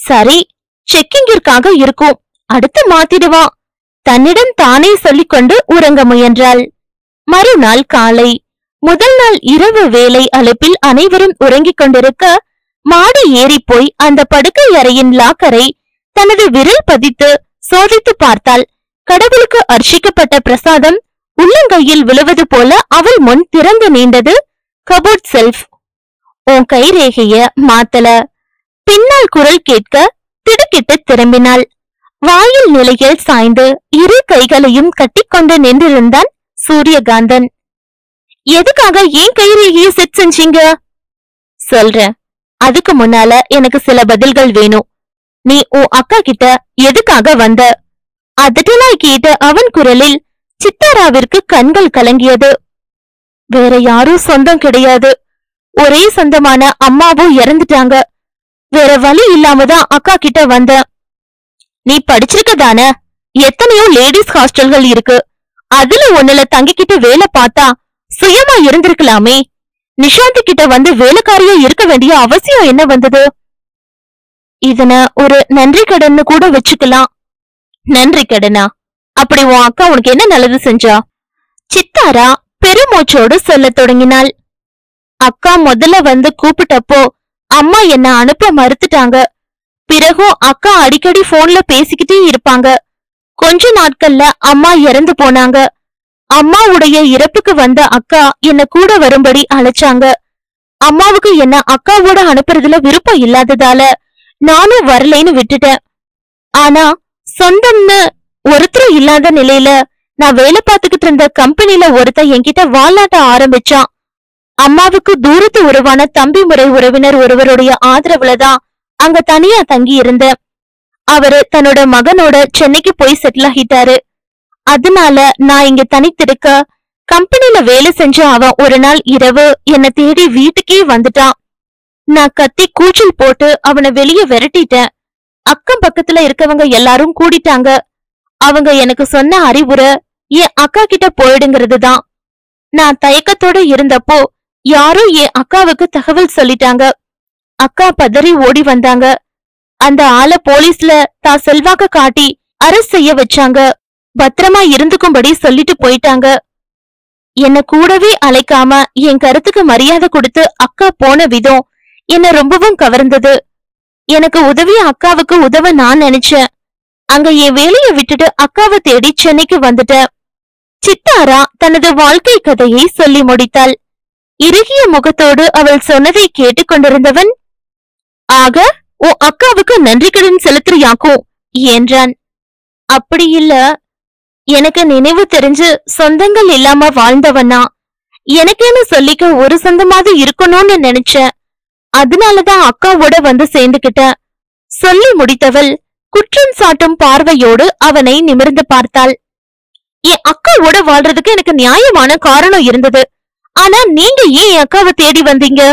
சரி செக்கிங்கிற்காக இருக்கும் அடுத்து மாத்திடுவான் தன்னிடம் தானே சொல்லிக்கொண்டு உறங்க முயன்றாள் மறுநாள் காலை முதல் நாள் இரவு வேலை அழைப்பில் அனைவரும் உறங்கிக் கொண்டிருக்க மாடி ஏறி போய் அந்த படுக்கை அறையின் லாக்கரை தனது விரல் பதித்து சோதித்து பார்த்தாள் கடவுளுக்கு அர்ச்சிக்கப்பட்ட பிரசாதம் உள்ளங்கையில் விழுவது போல அவள் முன் திறந்து நீண்டது கபோர்ட் செல்ஃப் உன் கைரேகைய மாத்தல பின்னால் குரல் கேட்க திடுக்கிட்டு திரும்பினாள் வாயில் நிலையில் சாய்ந்து இரு கைகளையும் கட்டிக்கொண்டு நின்றிருந்தான் சூரியகாந்தன் எதுக்காக ஏன் கைரேகைய செட் செஞ்சீங்க சொல்றேன் அதுக்கு முன்னால எனக்கு சில பதில்கள் வேணும் நீ உன் அக்கா கிட்ட எதுக்காக வந்த அதட்டலாய் கேட்ட அவன் குரலில் சித்தாராவிற்கு கண்கள் கலங்கியது வேற யாரும் சொந்தம் கிடையாது ஒரே சொந்தமான அம்மாவும் இறந்துட்டாங்க வேற வழி இல்லாம தான் அக்கா கிட்ட வந்த நீ படிச்சிருக்க தானே எத்தனையோ லேடிஸ் ஹாஸ்டல்கள் இருக்கு அதுல ஒண்ணுல தங்கிக்கிட்டு வேலை பார்த்தா சுயமா இருந்திருக்கலாமே நிஷாந்த் கிட்ட வந்து வேலைக்காரியா இருக்க வேண்டிய அவசியம் என்ன வந்தது இதன ஒரு நன்றி கடன்னு கூட வச்சுக்கலாம் நன்றி கடனா அப்படி உன் அக்கா உனக்கு என்ன நல்லது செஞ்சா சித்தாரா பெருமூச்சோடு சொல்லத் தொடங்கினாள் அக்கா முதல்ல வந்து கூப்பிட்டப்போ அம்மா என்ன அனுப்ப மறுத்துட்டாங்க பிறகும் அக்கா அடிக்கடி போன்ல பேசிக்கிட்டே இருப்பாங்க கொஞ்ச நாட்கள்ல அம்மா இறந்து போனாங்க அம்மாவுடைய இறப்புக்கு வந்த அக்கா என்ன கூட வரும்படி அழைச்சாங்க அம்மாவுக்கு என்ன அக்காவோட அனுப்புறதுல விருப்பம் இல்லாததால நானும் வரலைன்னு விட்டுட்டேன் ஆனா சொந்தம்னு ஒருத்தரும் இல்லாத நிலையில நான் வேலை பார்த்துக்கிட்டு இருந்த கம்பெனில ஒருத்தன் என்கிட்ட வாலாட்ட ஆரம்பிச்சான் அம்மாவுக்கு தூரத்து உறவான தம்பி முறை உறவினர் ஒருவருடைய ஆதரவுலதான் அங்க தனியா தங்கி இருந்தேன் அவரு தன்னோட மகனோட சென்னைக்கு போய் செட்டில் ஆகிட்டாரு அதனால நான் இங்க தனித்திருக்க கம்பெனில வேலை செஞ்ச அவன் ஒரு நாள் இரவு என்ன தேடி வீட்டுக்கே வந்துட்டான் நான் கத்தி கூச்சல் போட்டு அவனை வெளியே விரட்டிட்டேன் அக்கம் பக்கத்துல இருக்கவங்க எல்லாரும் கூடிட்டாங்க அவங்க எனக்கு சொன்ன அறிவுரை என் அக்கா கிட்ட போயிடுங்கிறது தான் நான் தயக்கத்தோட இருந்தப்போ யாரோ என் அக்காவுக்கு தகவல் சொல்லிட்டாங்க அக்கா பதறி ஓடி வந்தாங்க அந்த ஆளை போலீஸ்ல தான் செல்வாக்க காட்டி அரெஸ்ட் செய்ய வச்சாங்க பத்திரமா இருந்துக்கும்படி சொல்லிட்டு போயிட்டாங்க என்ன கூடவே அழைக்காம என் கருத்துக்கு மரியாதை கொடுத்து அக்கா போன விதம் என்ன ரொம்பவும் கவர்ந்தது எனக்கு உதவிய அக்காவுக்கு உதவ நான் நினைச்சேன் அங்க என் வேலையை விட்டுட்டு அக்காவை தேடி சென்னைக்கு வந்துட்டேன் சித்தாரா தனது வாழ்க்கை கதையை சொல்லி முடித்தாள் இறுகிய முகத்தோடு அவள் சொன்னதை கேட்டுக்கொண்டிருந்தவன் ஆக உன் அக்காவுக்கு நன்றி கடன் செலுத்துறியாக்கும் என்றான் அப்படி இல்ல எனக்கு நினைவு தெரிஞ்சு சொந்தங்கள் இல்லாம வாழ்ந்தவனா எனக்கேன்னு சொல்லிக்க ஒரு சொந்தமாவது இருக்கணும்னு நினைச்சேன் அதனாலதான் அக்காவோட வந்து சேர்ந்துகிட்டேன் சொல்லி முடித்தவள் குற்றம் சாட்டும் பார்வையோடு அவனை நிமிர்ந்து பார்த்தாள் என் அக்காவோட வாழ்றதுக்கு எனக்கு நியாயமான காரணம் இருந்தது ஆனா நீங்க ஏன் என் அக்காவை தேடி வந்தீங்க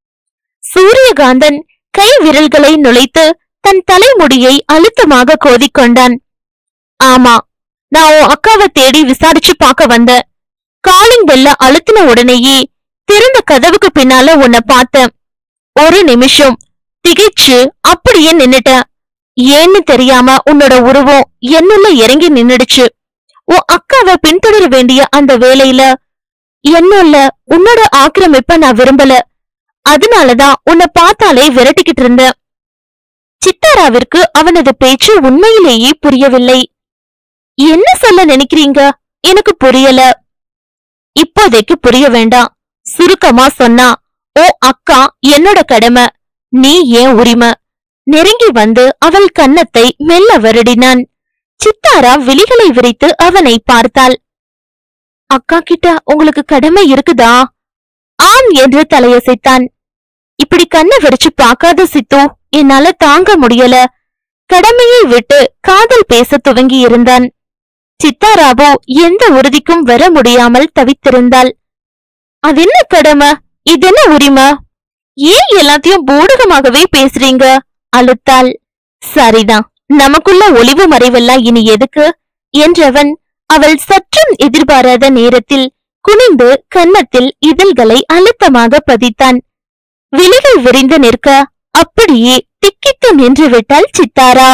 சூரியகாந்தன் கை விரல்களை நுழைத்து தன் தலைமுடியை அழுத்தமாக கோதிக்கொண்டான் ஆமா நான் உன் அக்காவை தேடி விசாரிச்சு பார்க்க வந்தேன் காலிங் பெல்ல அழுத்தின உடனேயே திறந்த கதவுக்கு பின்னால உன்னை பார்த்தேன் ஒரு நிமிஷம் திகைச்சு அப்படியே நின்னுட்டேன் ஏன்னு தெரியாம உன்னோட உருவம் என்னுள்ள இறங்கி நின்னுடுச்சு உன் அக்காவை பின்தொடர வேண்டிய அந்த வேலையில என்னுள்ள உன்னோட ஆக்கிரமிப்ப நான் விரும்பல அதனாலதான் உன்னை பார்த்தாலே விரட்டிக்கிட்டு இருந்தேன் சித்தாராவிற்கு அவனது பேச்சு உண்மையிலேயே புரியவில்லை என்ன சொல்ல நினைக்கிறீங்க எனக்கு புரியல இப்போதைக்கு புரிய வேண்டாம் சுருக்கமா சொன்னா ஓ அக்கா என்னோட கடமை நீ ஏன் உரிமை நெருங்கி வந்து அவள் கன்னத்தை மெல்ல வருடினான் சித்தாரா விழிகளை விரித்து அவனை பார்த்தாள் அக்கா கிட்ட உங்களுக்கு கடமை இருக்குதா ஆம் என்று தலையசைத்தான் இப்படி கண்ணை விரிச்சு பார்க்காத சித்து என்னால தாங்க முடியல கடமையை விட்டு காதல் பேச துவங்கி இருந்தான் சித்தாராவோ எந்த உறுதிக்கும் வர முடியாமல் தவித்திருந்தாள் அதென்ன கடமை இதென்ன உரிமை ஏன் எல்லாத்தையும் பூடகமாகவே பேசுறீங்க அழுத்தாள் சரிதான் நமக்குள்ள ஒளிவு மறைவெல்லாம் இனி எதுக்கு என்றவன் அவள் சற்றும் எதிர்பாராத நேரத்தில் குனிந்து கன்னத்தில் இதழ்களை அழுத்தமாக பதித்தான் விழிகள் விரிந்து நிற்க அப்படியே திக்கித்து நின்று விட்டாள் சித்தாரா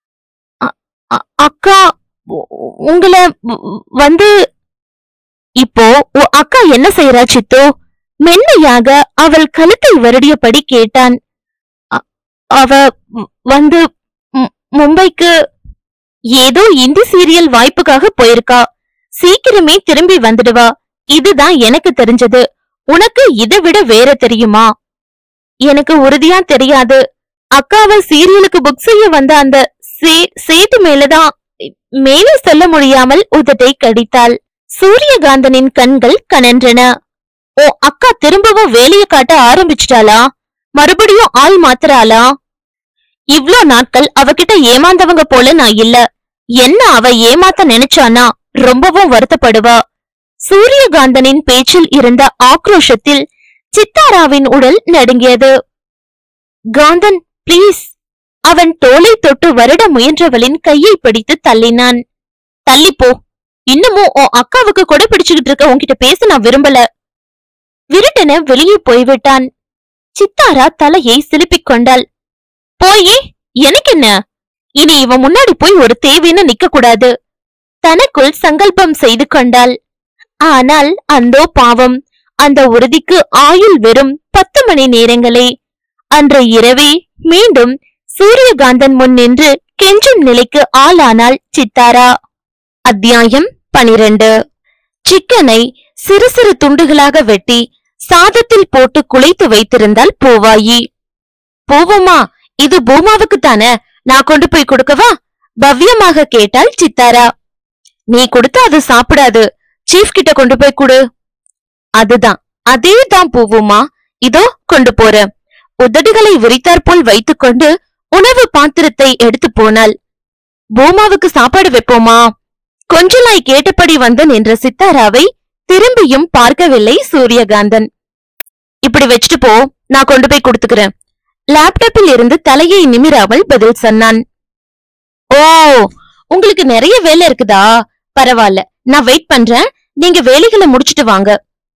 அ- அ- அக்கா உ- உங்களை வ- வந்து இப்போ உன் அக்கா என்ன செய்யறா சித்து மென்மையாக அவள் கழுத்தை வருடியபடி கேட்டான் அ- அவ வ- வந்து மு- மும்பைக்கு ஏதோ இந்தி சீரியல் வாய்ப்புக்காக போயிருக்கா சீக்கிரமே திரும்பி வந்துடுவா இதுதான் எனக்கு தெரிஞ்சது உனக்கு இதை விட வேற தெரியுமா எனக்கு உறுதியா தெரியாது அக்காவை சீரியலுக்கு புக் செய்ய வந்த அந்த சே- சேட்டு மேலதான் மேலே சொல்ல முடியாமல் உதட்டை கடித்தாள் சூரியகாந்தனின் கண்கள் கனன்றன ஓ அக்கா திரும்பவும் வேலைய காட்ட ஆரம்பிச்சிட்டாளா மறுபடியும் ஆள் மாத்துறாளா இவ்ளோ நாட்கள் அவகிட்ட ஏமாந்தவங்க போல நான் இல்ல என்ன அவ ஏமாத்த நினைச்சானா ரொம்பவும் வருத்தப்படுவா சூரியகாந்தனின் பேச்சில் இருந்த ஆக்ரோஷத்தில் சித்தாராவின் உடல் நடுங்கியது காந்தன் ப்ளீஸ் அவன் தோலை தொட்டு வருட முயன்றவளின் கையை பிடித்து தள்ளினான் தள்ளி போ இன்னமும் உன் அக்காவுக்கு கொடை பிடிச்சுக்கிட்டு இருக்க உன்கிட்ட பேச நான் விரும்பல விருட்டென வெளியே போய்விட்டான் சித்தாரா தலையை சிலுப்பிக் கொண்டாள் போயே எனக்கு என்ன இனி இவன் முன்னாடி போய் ஒரு தேவைன்னு நிக்க கூடாது தனக்குள் சங்கல்பம் செய்து கொண்டாள் ஆனால் அந்தோ பாவம் அந்த உறுதிக்கு ஆயுள் வெறும் பத்து மணி நேரங்களே அன்று இரவே மீண்டும் சூரியகாந்தன் முன் நின்று கெஞ்சும் நிலைக்கு ஆளானாள் சித்தாரா அத்தியாயம் பனிரெண்டு சிக்கனை சிறு சிறு துண்டுகளாக வெட்டி சாதத்தில் போட்டு குழைத்து வைத்திருந்தாள் பூவாயி பூவம்மா இது பூமாவுக்கு தானே நான் கொண்டு போய் கொடுக்கவா பவ்யமாக கேட்டாள் சித்தாரா நீ கொடுத்தா அது சாப்பிடாது சீஃப் கிட்ட கொண்டு போய் கொடு அதுதான் அதேதான் பூவுமா இதோ கொண்டு போறேன் உதடுகளை விரித்தாற்போல் வைத்துக்கொண்டு உணவு பாத்திரத்தை எடுத்து போனாள் பூமாவுக்கு சாப்பாடு வைப்போமா கொஞ்சலாய் கேட்டபடி வந்து நின்ற சித்தாராவை திரும்பியும் பார்க்கவில்லை சூரியகாந்தன் இப்படி வச்சுட்டு போ நான் கொண்டு போய் கொடுத்துக்கிறேன் லேப்டாப்பில் இருந்து தலையை நிமிராமல் பதில் சொன்னான் ஓ உங்களுக்கு நிறைய வேலை இருக்குதா பரவாயில்ல நான் வெயிட் பண்றேன் நீங்க வேலைகளை முடிச்சிட்டு வாங்க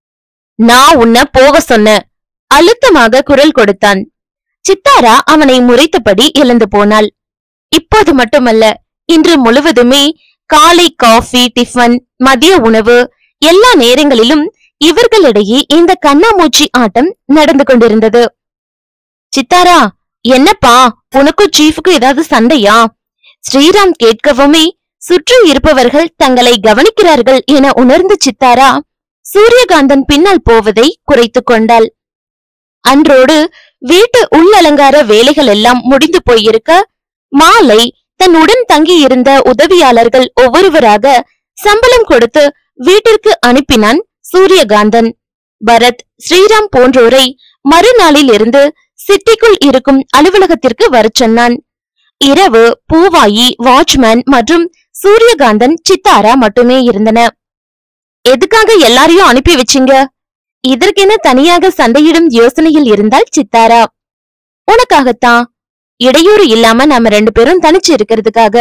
நான் உன்னை போக சொன்னேன் அழுத்தமாக குரல் கொடுத்தான் சித்தாரா அவனை முறைத்தபடி எழுந்து போனாள் இப்போது மட்டுமல்ல இன்று முழுவதுமே காலை காஃபி டிஃபன் மதிய உணவு எல்லா நேரங்களிலும் இவர்களிடையே இந்த கண்ணாமூச்சி ஆட்டம் நடந்து கொண்டிருந்தது சித்தாரா என்னப்பா உனக்கும் சீஃபுக்கும் ஏதாவது சண்டையா ஸ்ரீராம் கேட்கவுமே சுற்றி இருப்பவர்கள் தங்களை கவனிக்கிறார்கள் என உணர்ந்த சித்தாரா சூரியகாந்தன் பின்னால் போவதை குறைத்துக் கொண்டாள் அன்றோடு வீட்டு உள்ளலங்கார வேலைகள் எல்லாம் முடிந்து போயிருக்க மாலை தன் உடன் தங்கியிருந்த உதவியாளர்கள் ஒவ்வொருவராக சம்பளம் கொடுத்து வீட்டிற்கு அனுப்பினான் சூரியகாந்தன் பரத் ஸ்ரீராம் போன்றோரை மறுநாளில் இருந்து சிட்டிக்குள் இருக்கும் அலுவலகத்திற்கு வரச் சொன்னான் இரவு பூவாயி வாட்ச்மேன் மற்றும் சூரியகாந்தன் சித்தாரா மட்டுமே இருந்தன எதுக்காக எல்லாரையும் அனுப்பி வச்சீங்க இதற்கென தனியாக சண்டையிடும் யோசனையில் இருந்தால் சித்தாரா உனக்காகத்தான் இடையூறு இல்லாம நாம ரெண்டு பேரும் தனிச்சு இருக்கிறதுக்காக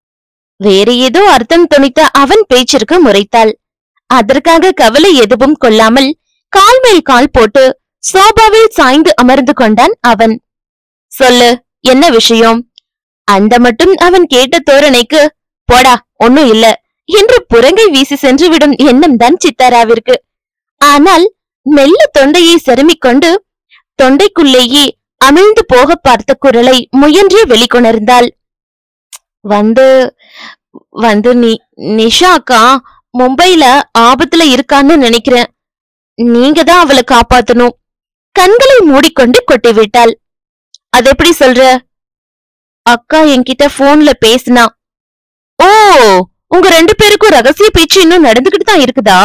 வேற ஏதோ அர்த்தம் துணித்த அவன் பேச்சிற்கு முறைத்தாள் அதற்காக கவலை எதுவும் கொள்ளாமல் கால் மேல் கால் போட்டு சோபாவில் சாய்ந்து அமர்ந்து கொண்டான் அவன் சொல்லு என்ன விஷயம் அந்த மட்டும் அவன் கேட்ட தோரணைக்கு போடா ஒண்ணும் இல்ல என்று புறங்கை வீசி சென்று விடும் எண்ணம் தான் சித்தாராவிற்கு ஆனால் மெல்ல தொண்டையை செருமிக் கொண்டு தொண்டைக்குள்ளேயே அமிழ்ந்து போக பார்த்த குரலை முயன்றே வெளிக்கொணர்ந்தாள் வந்து வந்து நீ நிஷா அக்கா மும்பைல ஆபத்துல இருக்கான்னு நினைக்கிறேன் நீங்க தான் அவளை காப்பாத்தணும் கண்களை மூடிக்கொண்டு கொட்டிவிட்டாள் அது எப்படி சொல்ற அக்கா என்கிட்ட போன்ல பேசினா ஓ உங்க ரெண்டு பேருக்கும் ரகசிய பேச்சு இன்னும் நடந்துகிட்டு தான் இருக்குதா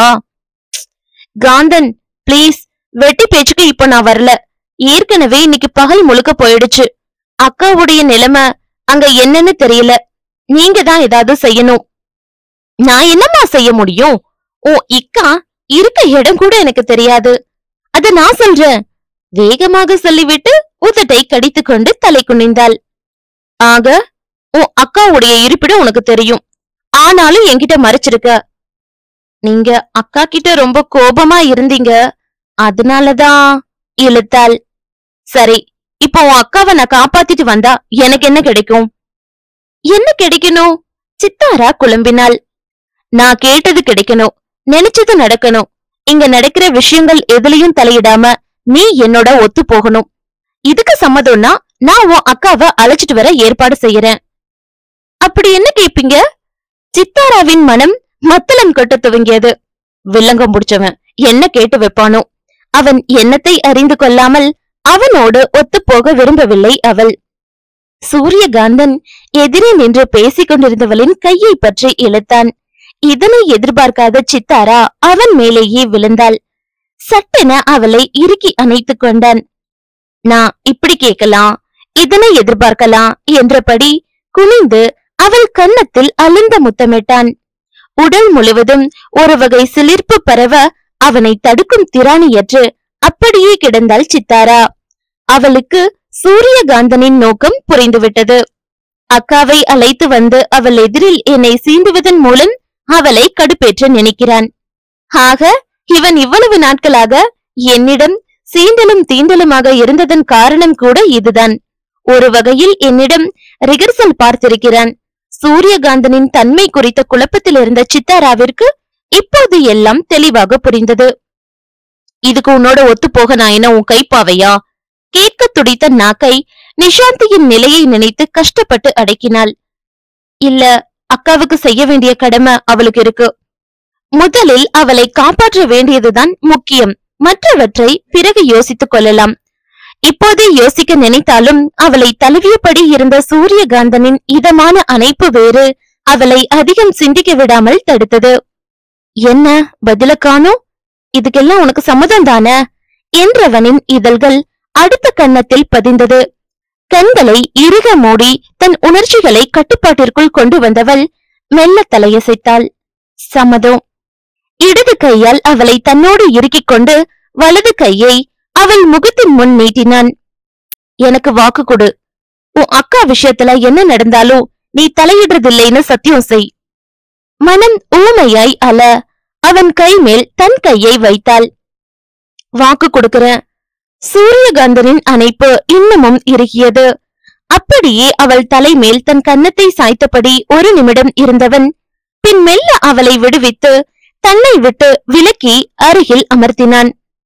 காந்தன் ப்ளீஸ் வெட்டி பேச்சுக்கு இப்ப நான் வரல ஏற்கனவே இன்னைக்கு பகல் முழுக்க போயிடுச்சு அக்காவுடைய நிலைமை அங்க என்னன்னு தெரியல நீங்க தான் ஏதாவது செய்யணும் நான் என்னம்மா செய்ய முடியும் ஓ இக்கா இருக்க இடம் கூட எனக்கு தெரியாது அத நான் சொல்றேன் வேகமாக சொல்லிவிட்டு உதட்டை கடித்துக் கொண்டு தலை குனிந்தாள் ஆக உன் அக்காவுடைய இருப்பிடம் உனக்கு தெரியும் ஆனாலும் என்கிட்ட மறைச்சிருக்க நீங்க அக்கா கிட்ட ரொம்ப கோபமா இருந்தீங்க அதனாலதான் இழுத்தாள் சரி இப்போ உன் அக்காவை நான் காப்பாத்திட்டு வந்தா எனக்கு என்ன கிடைக்கும் என்ன கிடைக்கணும் சித்தாரா குழம்பினாள் நான் கேட்டது கிடைக்கணும் நினைச்சது நடக்கணும் இங்க நடக்கிற விஷயங்கள் எதுலயும் தலையிடாம நீ என்னோட ஒத்து போகணும் இதுக்கு சம்மதம்னா நான் உன் அக்காவை அழைச்சிட்டு வர ஏற்பாடு செய்யறேன் அப்படி என்ன கேப்பீங்க சித்தாராவின் மனம் மத்தளம் கொட்ட துவங்கியது வில்லங்கம் முடிச்சவன் என்ன கேட்டு வைப்பானோ அவன் எண்ணத்தை அறிந்து கொள்ளாமல் அவனோடு ஒத்துப்போக விரும்பவில்லை அவள் சூரியகாந்தன் எதிரே நின்று பேசிக் கொண்டிருந்தவளின் கையை பற்றி இழுத்தான் இதனை எதிர்பார்க்காத சித்தாரா அவன் மேலேயே விழுந்தாள் சட்டென அவளை இறுக்கி அணைத்துக் கொண்டான் நான் இப்படி கேட்கலாம் இதனை எதிர்பார்க்கலாம் என்றபடி குனிந்து அவள் கன்னத்தில் அழுந்த முத்தமிட்டான் உடல் முழுவதும் ஒரு வகை சிலிர்ப்பு பரவ அவனை தடுக்கும் திராணியற்று அப்படியே கிடந்தாள் சித்தாரா அவளுக்கு சூரியகாந்தனின் நோக்கம் புரிந்துவிட்டது அக்காவை அழைத்து வந்து அவள் எதிரில் என்னை சீண்டுவதன் மூலம் அவளை கடுப்பேற்ற நினைக்கிறான் ஆக இவன் இவ்வளவு நாட்களாக என்னிடம் சீண்டலும் தீண்டலுமாக இருந்ததன் காரணம் கூட இதுதான் ஒரு வகையில் என்னிடம் ரிகர்சல் பார்த்திருக்கிறான் சூரியகாந்தனின் தன்மை குறித்த குழப்பத்தில் இருந்த சித்தாராவிற்கு இப்போது எல்லாம் தெளிவாக புரிந்தது இதுக்கு உன்னோட ஒத்து போக நான் என்ன உன் கைப்பாவையா கேட்க துடித்த நாக்கை நிஷாந்தியின் நிலையை நினைத்து கஷ்டப்பட்டு அடக்கினாள் இல்ல அக்காவுக்கு செய்ய வேண்டிய கடமை அவளுக்கு இருக்கு முதலில் அவளை காப்பாற்ற வேண்டியதுதான் முக்கியம் மற்றவற்றை பிறகு யோசித்துக் கொள்ளலாம் இப்போதே யோசிக்க நினைத்தாலும் அவளை தழுவியபடி இருந்த சூரியகாந்தனின் இதமான அணைப்பு வேறு அவளை அதிகம் சிந்திக்க விடாமல் தடுத்தது என்ன பதில காணோம் இதுக்கெல்லாம் உனக்கு சம்மதம் தானே என்றவனின் இதழ்கள் அடுத்த கன்னத்தில் பதிந்தது கண்களை இறுக மூடி தன் உணர்ச்சிகளை கட்டுப்பாட்டிற்குள் கொண்டு வந்தவள் மெல்ல தலையசைத்தாள் சம்மதம் இடது கையால் அவளை தன்னோடு இறுக்கிக் கொண்டு வலது கையை அவள் முகத்தின் முன் நீட்டினான் எனக்கு வாக்கு கொடு உன் அக்கா விஷயத்துல என்ன நடந்தாலும் நீ தலையிடுறதில்லைன்னு சத்தியம் செய் மனம் ஊமையாய் அல அவன் கை மேல் தன் கையை வைத்தாள் வாக்கு கொடுக்கிறேன் சூரியகாந்தனின் அணைப்பு இன்னமும் இறுகியது அப்படியே அவள் தலைமேல் தன் கன்னத்தை சாய்த்தபடி ஒரு நிமிடம் இருந்தவன் பின் மெல்ல அவளை விடுவித்து தன்னை விட்டு விலக்கி அருகில் அமர்த்தினான்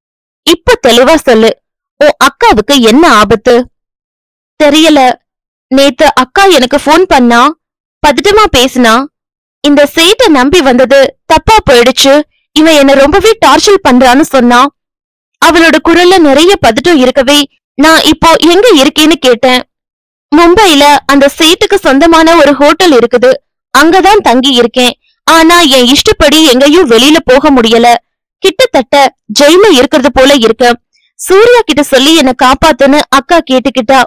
இப்ப தெளிவா சொல்லு உன் அக்காவுக்கு என்ன ஆபத்து தெரியல நேத்து அக்கா எனக்கு ஃபோன் பண்ணா பதட்டமா பேசினா இந்த சேட்ட நம்பி வந்தது தப்பா போயிடுச்சு இவன் என்ன ரொம்பவே டார்ச்சர் பண்றான்னு சொன்னா அவளோட குரல்ல நிறைய பதட்டம் இருக்கவே நான் இப்போ எங்க இருக்கேன்னு கேட்டேன் மும்பைல அந்த சேட்டுக்கு சொந்தமான ஒரு ஹோட்டல் இருக்குது அங்கதான் தங்கி இருக்கேன் ஆனா என் இஷ்டப்படி எங்கேயும் வெளியில போக முடியல கிட்டத்தட்ட ஜெயில இருக்கிறது போல இருக்க சூர்யா கிட்ட சொல்லி என்ன காப்பாத்துன்னு அக்கா கேட்டுக்கிட்டா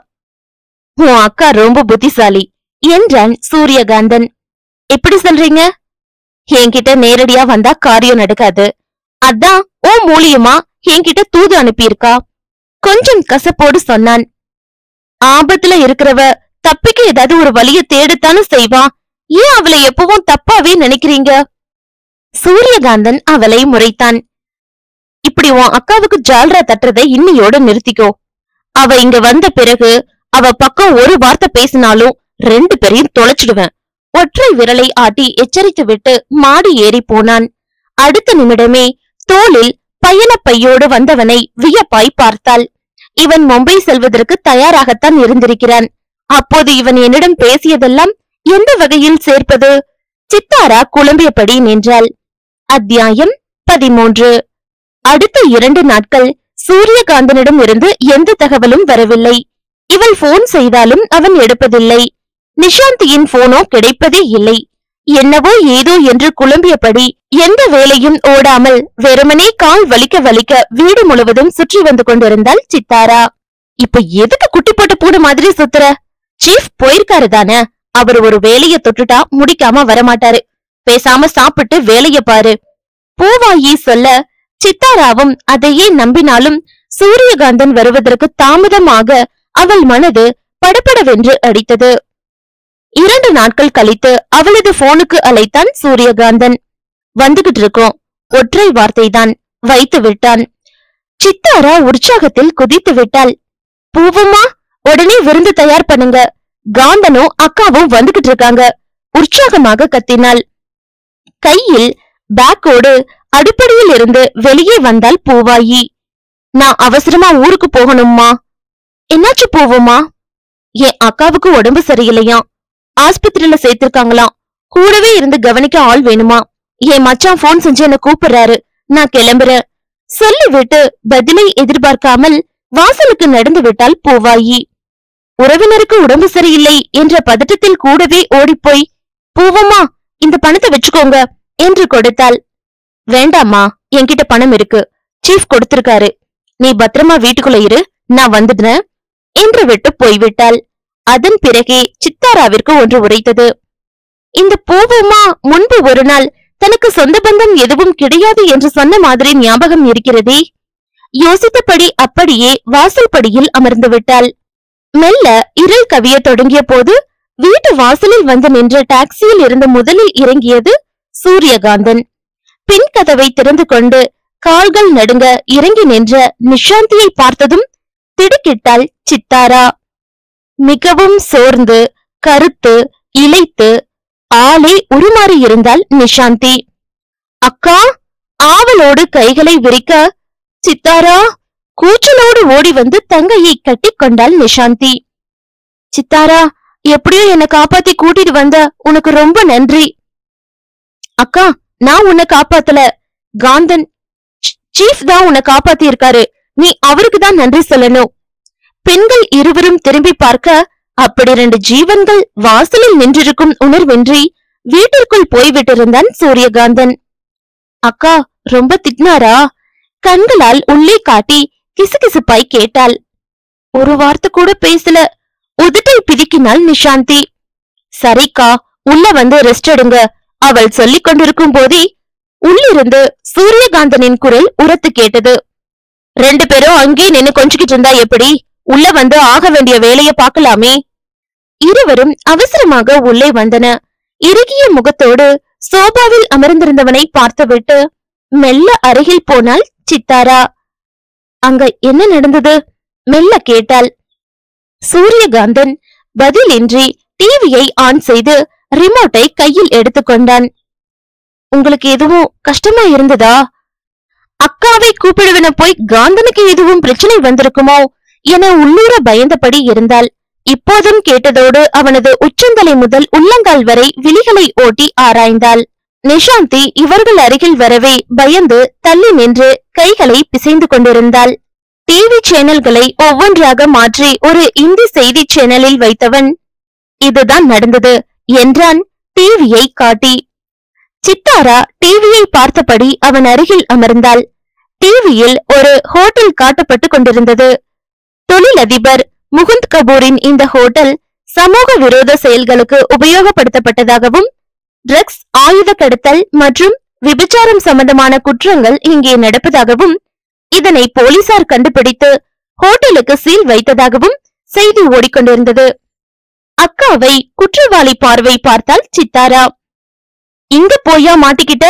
உன் அக்கா ரொம்ப புத்திசாலி என்றான் சூரியகாந்தன் எப்படி சொல்றீங்க என்கிட்ட நேரடியா வந்தா காரியம் நடக்காது அதான் ஓ மூலியமா என்கிட்ட தூது அனுப்பியிருக்கா கொஞ்சம் கசப்போடு சொன்னான் ஆபத்துல இருக்கிறவ தப்பிக்க ஏதாவது ஒரு வழிய தேடத்தானே செய்வா ஏன் அவளை எப்பவும் தப்பாவே நினைக்கிறீங்க சூரியகாந்தன் அவளை முறைத்தான் இப்படி உன் அக்காவுக்கு ஜால்ரா தட்டுறதை இன்னியோட நிறுத்திக்கோ அவ இங்க வந்த பிறகு அவ பக்கம் ஒரு வார்த்தை பேசினாலும் ரெண்டு பேரையும் தொலைச்சிடுவேன் ஒற்றை விரலை ஆட்டி எச்சரித்து விட்டு மாடி ஏறி போனான் அடுத்த நிமிடமே தோளில் பயணப் பையோடு வந்தவனை வியப்பாய் பார்த்தாள் இவன் மும்பை செல்வதற்கு தயாராகத்தான் இருந்திருக்கிறான் அப்போது இவன் என்னிடம் பேசியதெல்லாம் எந்த வகையில் சேர்ப்பது சித்தாரா குழம்பியபடி நின்றாள் அத்தியாயம் பதிமூன்று அடுத்த இரண்டு நாட்கள் சூரியகாந்தனிடம் இருந்து எந்த தகவலும் வரவில்லை இவள் போன் செய்தாலும் அவன் எடுப்பதில்லை நிஷாந்தியின் போனோ கிடைப்பதே இல்லை என்னவோ ஏதோ என்று குழம்பியபடி எந்த வேலையும் ஓடாமல் வெறுமனே கால் வலிக்க வலிக்க வீடு முழுவதும் சுற்றி வந்து கொண்டிருந்தாள் சித்தாரா இப்ப எதுக்கு குட்டி போட்ட பூடு மாதிரி சுத்துற சீஃப் போயிருக்காரு தானே அவர் ஒரு வேலைய தொட்டுட்டா முடிக்காம வரமாட்டாரு பேசாம சாப்பிட்டு வேலைய பாரு பூவாயி சொல்ல சித்தாராவும் அதையே நம்பினாலும் சூரியகாந்தன் வருவதற்கு தாமதமாக அவள் மனது படபடவென்று அடித்தது இரண்டு நாட்கள் கழித்து அவளது போனுக்கு அழைத்தான் சூரியகாந்தன் வந்துகிட்டு இருக்கோம் ஒற்றை வார்த்தைதான் வைத்து விட்டான் சித்தாரா உற்சாகத்தில் குதித்து விட்டாள் பூவம்மா உடனே விருந்து தயார் பண்ணுங்க காந்தனும் அக்காவும் வந்துகிட்டு இருக்காங்க உற்சாகமாக கத்தினாள் கையில் பேக்கோடு அடுப்படியில் இருந்து வெளியே வந்தால் பூவாயி நான் அவசரமா ஊருக்கு போகணும்மா என்னாச்சு பூவம்மா என் அக்காவுக்கு உடம்பு சரியில்லையாம் ஆஸ்பத்திரியில சேர்த்திருக்காங்களாம் கூடவே இருந்து கவனிக்க ஆள் வேணுமா என் மச்சான் போன் செஞ்சு என்ன கூப்பிடுறாரு நான் கிளம்புறேன் சொல்லிவிட்டு பதிலை எதிர்பார்க்காமல் வாசலுக்கு நடந்து விட்டாள் பூவாயி உறவினருக்கு உடம்பு சரியில்லை என்ற பதட்டத்தில் கூடவே ஓடிப்போய் பூவம்மா இந்த பணத்தை வச்சுக்கோங்க என்று கொடுத்தாள் வேண்டாம்மா என்கிட்ட பணம் இருக்கு சீஃப் கொடுத்திருக்காரு நீ பத்திரமா வீட்டுக்குள்ள இரு நான் வந்துடுறேன் என்று விட்டு போய்விட்டாள் அதன் பிறகே சித்தாராவிற்கு ஒன்று உரைத்தது இந்த பூவம்மா முன்பு ஒரு நாள் தனக்கு சொந்த பந்தம் எதுவும் கிடையாது என்று சொன்ன மாதிரி ஞாபகம் இருக்கிறதே யோசித்தபடி அப்படியே வாசல் படியில் அமர்ந்து விட்டாள் மெல்ல இருள் கவிய தொடங்கிய போது வீட்டு வாசலில் வந்து நின்ற டாக்ஸியில் இருந்து முதலில் இறங்கியது சூரியகாந்தன் பின் கதவை திறந்து கொண்டு கால்கள் நடுங்க இறங்கி நின்ற நிஷாந்தியை பார்த்ததும் திடுக்கிட்டாள் சித்தாரா மிகவும் சோர்ந்து கருத்து இளைத்து ஆளே உருமாறி இருந்தாள் நிஷாந்தி அக்கா ஆவலோடு கைகளை விரிக்க சித்தாரா கூச்சலோடு ஓடி வந்து தங்கையை கட்டிக் கொண்டாள் நிஷாந்தி சித்தாரா எப்படியோ என்னை காப்பாத்தி கூட்டிட்டு வந்த உனக்கு ரொம்ப நன்றி அக்கா நான் உன்னை காப்பாத்தல காந்தன் சி- சீஃப் தான் உன்னை காப்பாத்தி இருக்காரு நீ அவருக்கு தான் நன்றி சொல்லணும் பெண்கள் இருவரும் திரும்பி பார்க்க அப்படி ரெண்டு ஜீவன்கள் வாசலில் நின்றிருக்கும் உணர்வின்றி வீட்டிற்குள் போய்விட்டிருந்தான் சூரியகாந்தன் அக்கா ரொம்ப திட்டினாரா கண்களால் உள்ளே காட்டி கிசுகிசுப்பாய் கேட்டாள் ஒரு வார்த்தை கூட பேசல உதட்டை பிதுக்கினாள் நிஷாந்தி சரிக்கா உள்ள வந்து ரெஸ்ட் எடுங்க அவள் சொல்லிக் கொண்டிருக்கும் போதே உள்ளிருந்து சூரியகாந்தனின் குரல் உரத்து கேட்டது ரெண்டு பேரும் அங்கே நின்னு கொஞ்சிக்கிட்டு இருந்தா எப்படி உள்ள வந்து ஆக வேண்டிய வேலைய பார்க்கலாமே இருவரும் அவசரமாக உள்ளே வந்தன இறுகிய முகத்தோடு சோபாவில் அமர்ந்திருந்தவனை பார்த்துவிட்டு மெல்ல அருகில் போனாள் சித்தாரா அங்க என்ன நடந்தது மெல்ல கேட்டாள் சூரியகாந்தன் பதிலின்றி டிவியை ஆன் செய்து ரிமோட்டை கையில் எடுத்துக்கொண்டான் உங்களுக்கு எதுவும் கஷ்டமா இருந்ததா அக்காவை கூப்பிடுவன போய் காந்தனுக்கு எதுவும் பிரச்சனை வந்திருக்குமோ என உள்ளூர பயந்தபடி இருந்தாள் இப்போதும் கேட்டதோடு அவனது உச்சந்தலை முதல் உள்ளங்கால் வரை விழிகளை ஓட்டி ஆராய்ந்தாள் நிஷாந்தி இவர்கள் அருகில் வரவே பயந்து தள்ளி நின்று கைகளை பிசைந்து கொண்டிருந்தாள் டிவி சேனல்களை ஒவ்வொன்றாக மாற்றி ஒரு இந்தி செய்தி சேனலில் வைத்தவன் இதுதான் நடந்தது என்றான் டிவியை காட்டி சித்தாரா டிவியை பார்த்தபடி அவன் அருகில் அமர்ந்தாள் டிவியில் ஒரு ஹோட்டல் காட்டப்பட்டு கொண்டிருந்தது தொழிலதிபர் முகுந்த் கபூரின் இந்த ஹோட்டல் சமூக விரோத செயல்களுக்கு உபயோகப்படுத்தப்பட்டதாகவும் ட்ரக்ஸ் ஆயுத கடத்தல் மற்றும் விபச்சாரம் சம்பந்தமான குற்றங்கள் இங்கே நடப்பதாகவும் இதனை போலீசார் கண்டுபிடித்து ஹோட்டலுக்கு சீல் வைத்ததாகவும் செய்தி ஓடிக்கொண்டிருந்தது அக்காவை குற்றவாளி பார்வை பார்த்தால் சித்தாரா இங்க போயா மாட்டிக்கிட்ட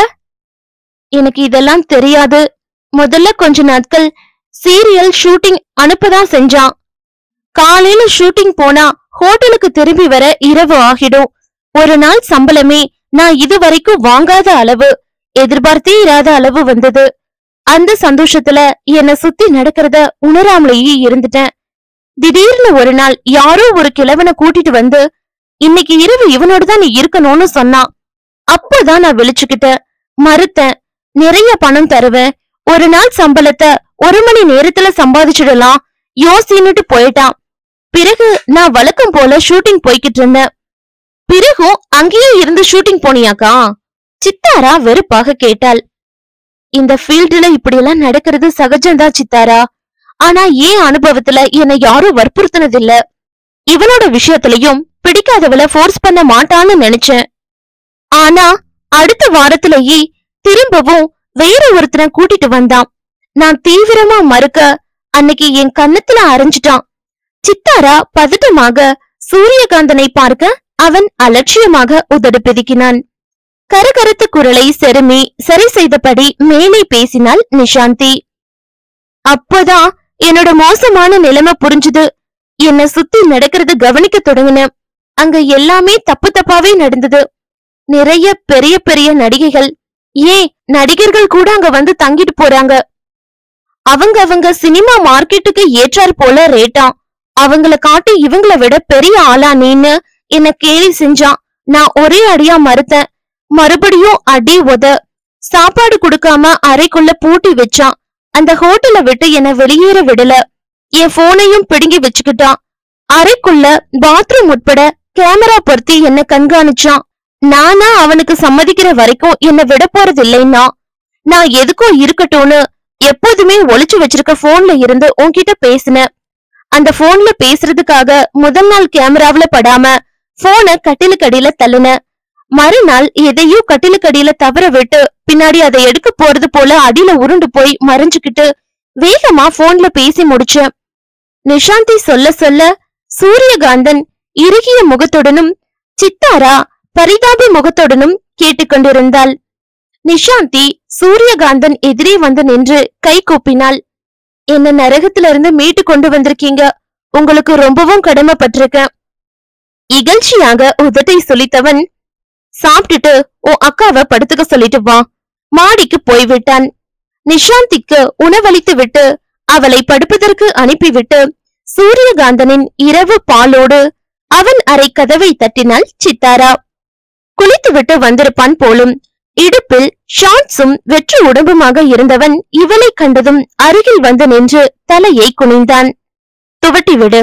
எனக்கு இதெல்லாம் தெரியாது முதல்ல கொஞ்ச நாட்கள் சீரியல் ஷூட்டிங் அனுப்பதான் செஞ்சான் காலையில ஷூட்டிங் போனா ஹோட்டலுக்கு திரும்பி வர இரவு ஆகிடும் ஒரு நாள் சம்பளமே நான் இதுவரைக்கும் வாங்காத அளவு எதிர்பார்த்தே இராத அளவு வந்தது அந்த சந்தோஷத்துல என்ன சுத்தி நடக்கிறத உணராமலேயே இருந்துட்டேன் திடீர்னு ஒரு நாள் யாரோ ஒரு கிழவனை கூட்டிட்டு வந்து இன்னைக்கு இரவு இவனோட தான் நீ இருக்கணும்னு சொன்னான் அப்பதான் நான் விழிச்சுக்கிட்டேன் மறுத்தேன் நிறைய பணம் தருவேன் ஒரு நாள் சம்பளத்தை ஒரு மணி நேரத்துல சம்பாதிச்சிடலாம் யோசின்னுட்டு போயிட்டான் பிறகு நான் வழக்கம் போல ஷூட்டிங் போய்கிட்டு இருந்தேன் பிறகும் அங்கேயே இருந்து ஷூட்டிங் போனியாக்கா சித்தாரா வெறுப்பாக கேட்டாள் இந்த ஃபீல்டுல இப்படியெல்லாம் நடக்கிறது சகஜம்தான் சித்தாரா ஆனா ஏன் அனுபவத்துல என்னை யாரும் வற்புறுத்தினதில்ல இவனோட விஷயத்திலையும் பிடிக்காதவள ஃபோர்ஸ் பண்ண மாட்டான்னு நினைச்சேன் ஆனா அடுத்த வாரத்திலேயே திரும்பவும் வேற ஒருத்தனை கூட்டிட்டு வந்தான் நான் தீவிரமா மறுக்க அன்னைக்கு என் கன்னத்துல அரைஞ்சிட்டான் சித்தாரா பதட்டமாக சூரியகாந்தனை பார்க்க அவன் அலட்சியமாக உதடு பிதுக்கினான் கரகரத்த குரலை செருமி சரி செய்தபடி மேலே பேசினாள் நிஷாந்தி அப்பதான் என்னோட மோசமான நிலைமை புரிஞ்சுது என்ன சுத்தி நடக்கிறது கவனிக்க தொடங்கினேன் அங்க எல்லாமே தப்பு தப்பாவே நடந்தது நிறைய பெரிய பெரிய நடிகைகள் ஏன் நடிகர்கள் கூட அங்க வந்து தங்கிட்டு போறாங்க அவங்க அவங்க சினிமா மார்க்கெட்டுக்கு ஏற்றாற் போல ரேட்டாம் அவங்கள காட்டி இவங்கள விட பெரிய ஆளா நீன்னு என்ன கேலி செஞ்சான் நான் ஒரே அடியா மறுத்தேன் மறுபடியும் அடி உத சாப்பாடு கொடுக்காம அறைக்குள்ள பூட்டி வச்சான் அந்த ஹோட்டலை விட்டு என்ன வெளியேற விடல என் போனையும் பிடுங்கி வச்சுக்கிட்டான் அறைக்குள்ள பாத்ரூம் உட்பட கேமரா பொருத்தி என்ன கண்காணிச்சான் நானா அவனுக்கு சம்மதிக்கிற வரைக்கும் என்ன விட போறது இல்லைன்னா நான் எதுக்கும் இருக்கட்டும்னு எப்போதுமே ஒளிச்சு வச்சிருக்க போன்ல இருந்து உன்கிட்ட பேசினேன் அந்த போன்ல பேசுறதுக்காக முதல் நாள் கேமராவுல படாம போனை கட்டிலுக்கடியில தள்ளுன மறுநாள் எதையோ கட்டிலுக்கடியில தவற விட்டு பின்னாடி அதை எடுக்க போறது போல அடியில உருண்டு போய் மறைஞ்சுக்கிட்டு வேகமா போன்ல பேசி முடிச்சேன் நிஷாந்தி சொல்ல சொல்ல சூரியகாந்தன் இறுகிய முகத்துடனும் சித்தாரா பரிதாப முகத்துடனும் கேட்டுக்கொண்டிருந்தாள் நிஷாந்தி சூரியகாந்தன் எதிரே வந்து நின்று கை கூப்பினாள் என்ன நரகத்துல இருந்து மீட்டு கொண்டு வந்திருக்கீங்க உங்களுக்கு ரொம்பவும் கடமைப்பட்டிருக்கேன் இகழ்ச்சியாக உதட்டை சொல்லித்தவன் சாப்பிட்டுட்டு உன் அக்காவை படுத்துக்க சொல்லிட்டு வா மாடிக்கு போய்விட்டான் நிஷாந்திக்கு உணவளித்து விட்டு அவளை படுப்பதற்கு அனுப்பிவிட்டு சூரியகாந்தனின் இரவு பாலோடு அவன் அறை கதவை தட்டினாள் சித்தாரா குளித்துவிட்டு வந்திருப்பான் போலும் இடுப்பில் ஷார்ட்ஸும் வெற்று உடம்புமாக இருந்தவன் இவளை கண்டதும் அருகில் வந்து நின்று தலையை குனிந்தான் துவட்டி விடு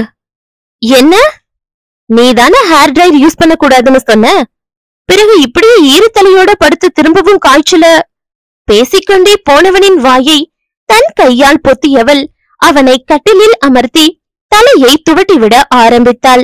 என்ன நீதானே ஹேர் டிரையர் யூஸ் பண்ண கூடாதுன்னு சொன்ன பிறகு இப்படியே ஈர தலையோட படுத்து திரும்பவும் காய்ச்சல பேசிக்கொண்டே போனவனின் வாயை தன் கையால் பொத்தியவள் அவனை கட்டிலில் அமர்த்தி தலையை துவட்டிவிட ஆரம்பித்தாள்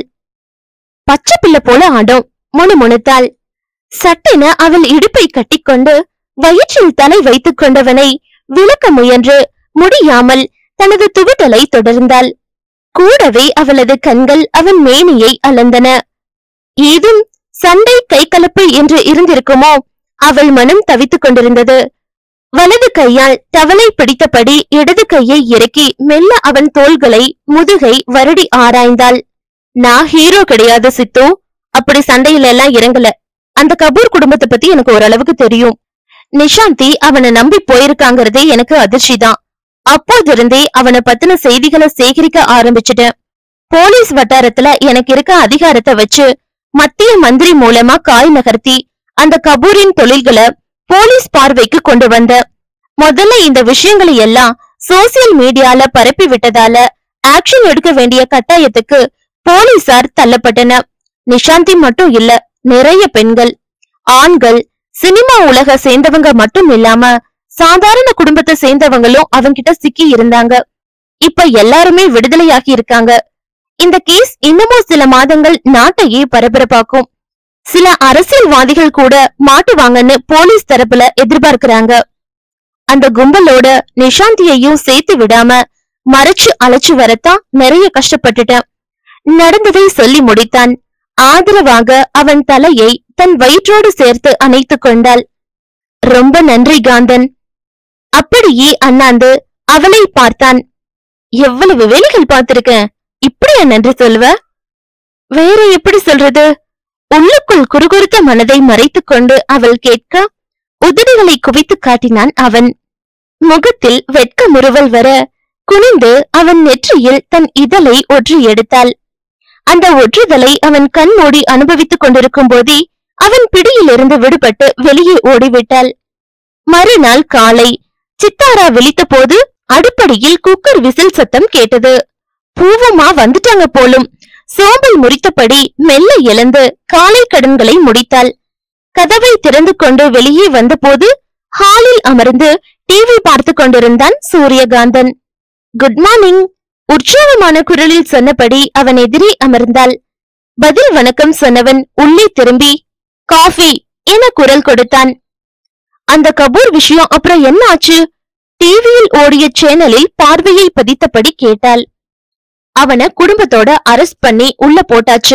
பச்சை பிள்ளை போல ஆடும் முணுமுணுத்தாள் சட்டென அவள் இடுப்பை கட்டிக்கொண்டு வயிற்றில் தலை வைத்துக் கொண்டவனை விளக்க முயன்று முடியாமல் தனது துவிட்டலை தொடர்ந்தாள் கூடவே அவளது கண்கள் அவன் மேனியை அளந்தன ஏதும் சண்டை கைகலப்பு என்று இருந்திருக்குமோ அவள் மனம் தவித்துக் கொண்டிருந்தது வலது கையால் டவலை பிடித்தபடி இடது கையை இறக்கி மெல்ல அவன் தோள்களை முதுகை வருடி ஆராய்ந்தாள் நான் ஹீரோ கிடையாது சித்து அப்படி சண்டையில எல்லாம் இறங்கல அந்த கபூர் குடும்பத்தை பத்தி எனக்கு ஓரளவுக்கு தெரியும் நிஷாந்தி அவனை நம்பி போயிருக்காங்கிறதே எனக்கு அதிர்ச்சிதான் அப்போதிருந்தே அவனை பத்தின செய்திகளை சேகரிக்க ஆரம்பிச்சிட்டேன் போலீஸ் வட்டாரத்துல எனக்கு இருக்க அதிகாரத்தை வச்சு மத்திய மந்திரி மூலமா காய் நகர்த்தி அந்த கபூரின் தொழில்களை போலீஸ் பார்வைக்கு கொண்டு வந்த முதல்ல இந்த விஷயங்களை எல்லாம் சோசியல் மீடியால பரப்பி விட்டதால ஆக்ஷன் எடுக்க வேண்டிய கட்டாயத்துக்கு போலீசார் தள்ளப்பட்டன நிஷாந்தி மட்டும் இல்ல நிறைய பெண்கள் ஆண்கள் சினிமா உலக சேர்ந்தவங்க மட்டும் இல்லாம சாதாரண குடும்பத்தை சேர்ந்தவங்களும் அவங்கிட்ட சிக்கி இருந்தாங்க இப்ப எல்லாருமே விடுதலையாகி இருக்காங்க இந்த கேஸ் இன்னமும் சில மாதங்கள் நாட்டையே பரபரப்பாக்கும் சில அரசியல்வாதிகள் கூட மாட்டுவாங்கன்னு போலீஸ் தரப்புல எதிர்பார்க்கறாங்க அந்த கும்பலோட நிஷாந்தியையும் சேர்த்து விடாம மறைச்சு அழைச்சு வரத்தான் நிறைய கஷ்டப்பட்டுட்டேன் நடந்ததை சொல்லி முடித்தான் ஆதரவாக அவன் தலையை தன் வயிற்றோடு சேர்த்து அணைத்துக் கொண்டாள் ரொம்ப நன்றி காந்தன் அப்படியே அண்ணாந்து அவளை பார்த்தான் எவ்வளவு வேலைகள் பார்த்திருக்கேன் இப்படியா நன்றி சொல்வ வேற எப்படி சொல்றது உள்ளுக்குள் குறுகுறுத்த மனதை மறைத்துக் கொண்டு அவள் கேட்க உதடுகளை குவித்து காட்டினான் அவன் முகத்தில் வெட்க முறுவல் வர குனிந்து அவன் நெற்றியில் தன் இதழை ஒற்றி எடுத்தாள் அந்த ஒற்றுதலை அவன் கண் மூடி அனுபவித்துக் கொண்டிருக்கும் போதே அவன் பிடியிலிருந்து விடுபட்டு வெளியே ஓடிவிட்டாள் மறுநாள் காலை சித்தாரா விழித்தபோது அடுப்படியில் குக்கர் விசில் சத்தம் கேட்டது பூவமா வந்துட்டாங்க போலும் சோம்பல் முறித்தபடி மெல்ல எழுந்து காலை கடன்களை முடித்தாள் கதவை திறந்து கொண்டு வெளியே வந்தபோது ஹாலில் அமர்ந்து டிவி பார்த்து கொண்டிருந்தான் சூரியகாந்தன் குட் மார்னிங் உற்சாகமான குரலில் சொன்னபடி அவன் எதிரே அமர்ந்தாள் பதில் வணக்கம் சொன்னவன் உள்ளே திரும்பி காஃபி என குரல் கொடுத்தான் அந்த கபூர் விஷயம் அப்புறம் என்ன ஆச்சு டிவியில் ஓடிய சேனலில் பார்வையை பதித்தபடி கேட்டாள் அவன குடும்பத்தோட அரெஸ்ட் பண்ணி உள்ள போட்டாச்சு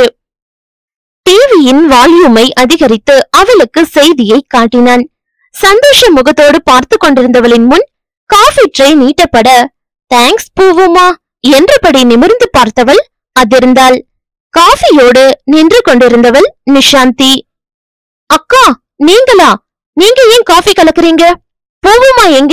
டிவியின் வால்யூமை அதிகரித்து அவளுக்கு செய்தியை காட்டினான் சந்தோஷ முகத்தோடு பார்த்து கொண்டிருந்தவளின் முன் காஃபி ட்ரே நீட்டப்பட தேங்க்ஸ் பூவுமா என்றபடி நிமிர்ந்து பார்த்தவள் அதிர்ந்தாள் காஃபியோடு நின்று கொண்டிருந்தவள் நிஷாந்தி அக்கா நீங்களா நீங்க ஏன் காஃபி கலக்குறீங்க பூவுமா எங்க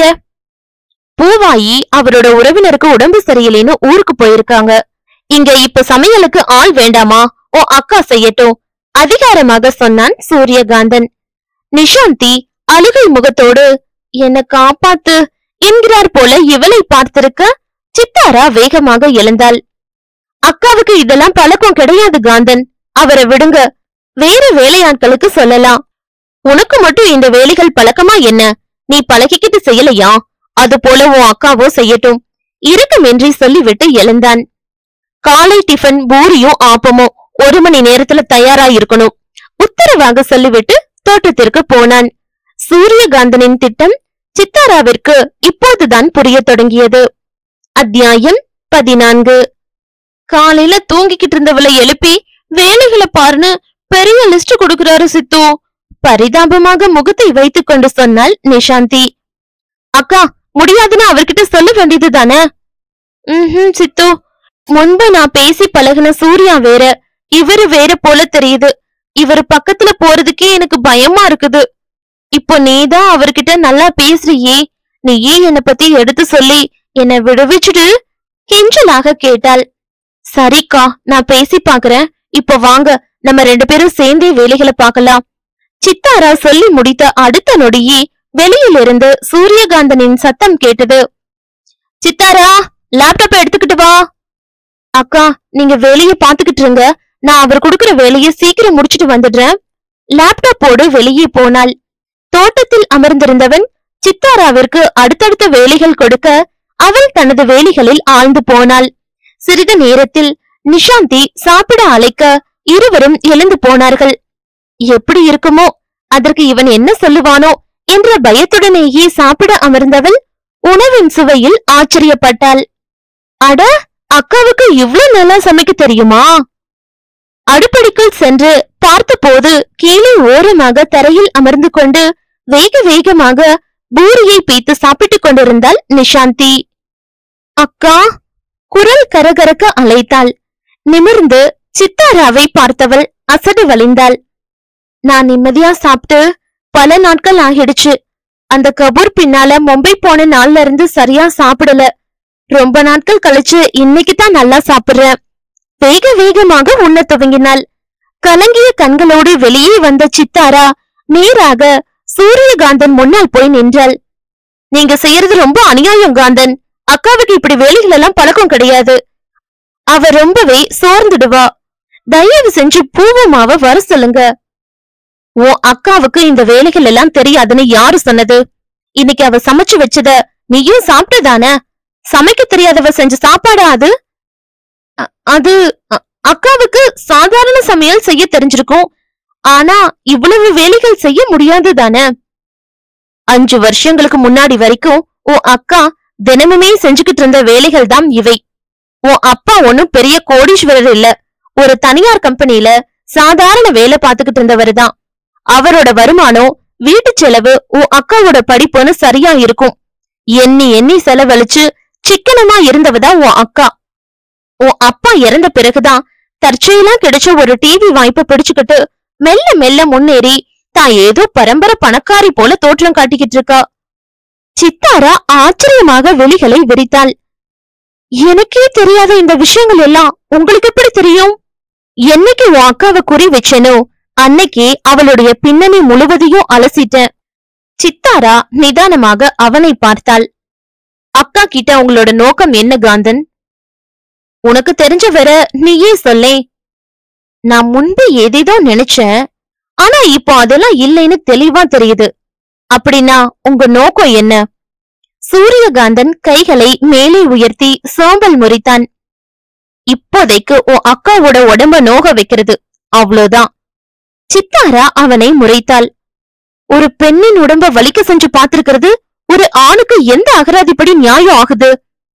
பூவாயி அவரோட உறவினருக்கு உடம்பு சரியில்லைன்னு ஊருக்கு போயிருக்காங்க இங்க இப்ப சமையலுக்கு ஆள் வேண்டாமா ஓ அக்கா செய்யட்டும் அதிகாரமாக சொன்னான் சூரியகாந்தன் நிஷாந்தி அழுகை முகத்தோடு என்ன காப்பாத்து என்கிறார் போல இவளை பார்த்திருக்க சித்தாரா வேகமாக எழுந்தாள் அக்காவுக்கு இதெல்லாம் பழக்கம் கிடையாது காந்தன் அவரை விடுங்க வேற வேலையாட்களுக்கு சொல்லலாம் உனக்கு மட்டும் இந்த வேலைகள் பழக்கமா என்ன நீ பழகிக்கிட்டு செய்யலையா அது போல உன் அக்காவோ செய்யட்டும் இறுக்கமின்றி சொல்லிவிட்டு எழுந்தான் காலை டிஃபன் பூரியும் ஆப்பமும் ஒரு மணி நேரத்துல தயாரா இருக்கணும் உத்தரவாக சொல்லிவிட்டு தோட்டத்திற்கு போனான் சூரியகாந்தனின் திட்டம் சித்தாராவிற்கு இப்போதுதான் புரியத் தொடங்கியது அத்தியாயம் பதினான்கு காலையில தூங்கிக்கிட்டு இருந்தவளை எழுப்பி வேலைகளை பாருன்னு பெரிய லிஸ்ட் கொடுக்கறாரு சித்து பரிதாபமாக முகத்தை வைத்துக் கொண்டு சொன்னாள் நிஷாந்தி அக்கா முடியாதுன்னு அவர்கிட்ட சொல்ல வேண்டியது தானே ம்ஹும் சித்து முன்பு நான் பேசி பழகுன சூர்யா வேற இவரு வேற போல தெரியுது இவர் பக்கத்துல போறதுக்கே எனக்கு பயமா இருக்குது இப்போ நீதான் அவர்கிட்ட நல்லா பேசுறியே நீயே என்ன பத்தி எடுத்து சொல்லி என்னை விடுவிச்சுடு கெஞ்சலாக கேட்டாள் சரிக்கா நான் பேசி பாக்குறேன் இப்போ வாங்க நம்ம ரெண்டு பேரும் சேர்ந்தே வேலைகளை பார்க்கலாம் சித்தாரா சொல்லி முடித்த அடுத்த நொடியே வெளியிலிருந்து சூரியகாந்தனின் சத்தம் கேட்டது சித்தாரா லேப்டாப் எடுத்துக்கிட்டு வா அக்கா நீங்க வேலையை பாத்துக்கிட்டு இருங்க நான் அவர் கொடுக்கிற வேலையை சீக்கிரம் முடிச்சிட்டு வந்துடுறேன் லேப்டாப்போடு வெளியே போனாள் தோட்டத்தில் அமர்ந்திருந்தவன் சித்தாராவிற்கு அடுத்தடுத்த வேலைகள் கொடுக்க அவள் தனது வேலைகளில் ஆழ்ந்து போனாள் சிறிது நேரத்தில் நிஷாந்தி சாப்பிட அழைக்க இருவரும் எழுந்து போனார்கள் எப்படி இருக்குமோ அதற்கு இவன் என்ன சொல்லுவானோ என்ற பயத்துடனேயே சாப்பிட அமர்ந்தவள் உணவின் சுவையில் ஆச்சரியப்பட்டாள் அட அக்காவுக்கு இவ்ளோ நல்லா சமைக்க தெரியுமா அடுப்படிக்குள் சென்று பார்த்தபோது கீழே ஓரமாக தரையில் அமர்ந்து கொண்டு வேக வேகமாக பூரியை பீத்து சாப்பிட்டுக் கொண்டிருந்தாள் நிஷாந்தி அக்கா குரல் கரகரக்க அழைத்தாள் நிமிர்ந்து சித்தாராவை பார்த்தவள் அசடு வழிந்தாள் நான் நிம்மதியா சாப்பிட்டு பல நாட்கள் ஆகிடுச்சு அந்த கபூர் பின்னால மும்பை போன நாள்ல இருந்து சரியா சாப்பிடல ரொம்ப நாட்கள் கழிச்சு இன்னைக்கு தான் நல்லா சாப்பிடுறேன் வேக வேகமாக உண்ணத் துவங்கினாள் கலங்கிய கண்களோடு வெளியே வந்த சித்தாரா நேராக சூரியகாந்தன் முன்னால் போய் நின்றாள் நீங்க செய்யறது ரொம்ப அநியாயம் காந்தன் அக்காவுக்கு இப்படி வேலைகள் எல்லாம் பழக்கம் கிடையாது அவ ரொம்பவே சோர்ந்துடுவா தயவு செஞ்சு பூவமாவ வர சொல்லுங்க உன் அக்காவுக்கு இந்த வேலைகள் எல்லாம் தெரியாதுன்னு யாரு சொன்னது இன்னைக்கு அவ சமைச்சு வச்சத நீயும் சாப்பிட்டதானே சமைக்க தெரியாதவ செஞ்ச சாப்பாடா அது அ- அது அ- அக்காவுக்கு சாதாரண சமையல் செய்ய தெரிஞ்சிருக்கும் ஆனா இவ்வளவு வேலைகள் செய்ய முடியாது தானே அஞ்சு வருஷங்களுக்கு முன்னாடி வரைக்கும் உன் அக்கா தினமுமே செஞ்சுக்கிட்டு இருந்த வேலைகள் தான் இவை உன் அப்பா ஒண்ணும் பெரிய கோடீஸ்வரர் இல்ல ஒரு தனியார் கம்பெனில சாதாரண வேலை பார்த்துக்கிட்டு இருந்தவர் தான் அவரோட வருமானம் வீட்டு செலவு உன் அக்காவோட படிப்புன்னு சரியா இருக்கும் எண்ணி எண்ணி செலவழிச்சு சிக்கனமா இருந்தவதான் உன் அக்கா உன் அப்பா இறந்த பிறகுதான் தற்செயலா கிடைச்ச ஒரு டிவி வாய்ப்பை பிடிச்சுக்கிட்டு மெல்ல மெல்ல முன்னேறி தான் ஏதோ பரம்பரை பணக்காரி போல தோற்றம் காட்டிக்கிட்டு இருக்கா சித்தாரா ஆச்சரியமாக வெளிகளை விரித்தாள் எனக்கே தெரியாத இந்த விஷயங்கள் எல்லாம் உங்களுக்கு எப்படி தெரியும் என்னைக்கு உன் அக்காவை குறி வச்சேனோ அன்னைக்கே அவளுடைய பின்னணி முழுவதையும் அலசிட்டேன் சித்தாரா நிதானமாக அவனை பார்த்தாள் அக்கா கிட்ட உங்களோட நோக்கம் என்ன காந்தன் உனக்கு தெரிஞ்ச வர நீயே சொல்லே நான் முன்பு ஏதேதோ நினைச்சேன் ஆனா இப்போ அதெல்லாம் இல்லைன்னு தெளிவா தெரியுது அப்படின்னா உங்க நோக்கம் என்ன சூரியகாந்தன் கைகளை மேலே உயர்த்தி சோம்பல் முறித்தான் இப்போதைக்கு உன் அக்காவோட உடம்ப நோக வைக்கிறது அவ்வளோதான் சித்தாரா அவனை முறைத்தாள் ஒரு பெண்ணின் உடம்ப வலிக்க செஞ்சு பார்த்திருக்கிறது ஒரு ஆணுக்கு எந்த அகராதிப்படி நியாயம் ஆகுது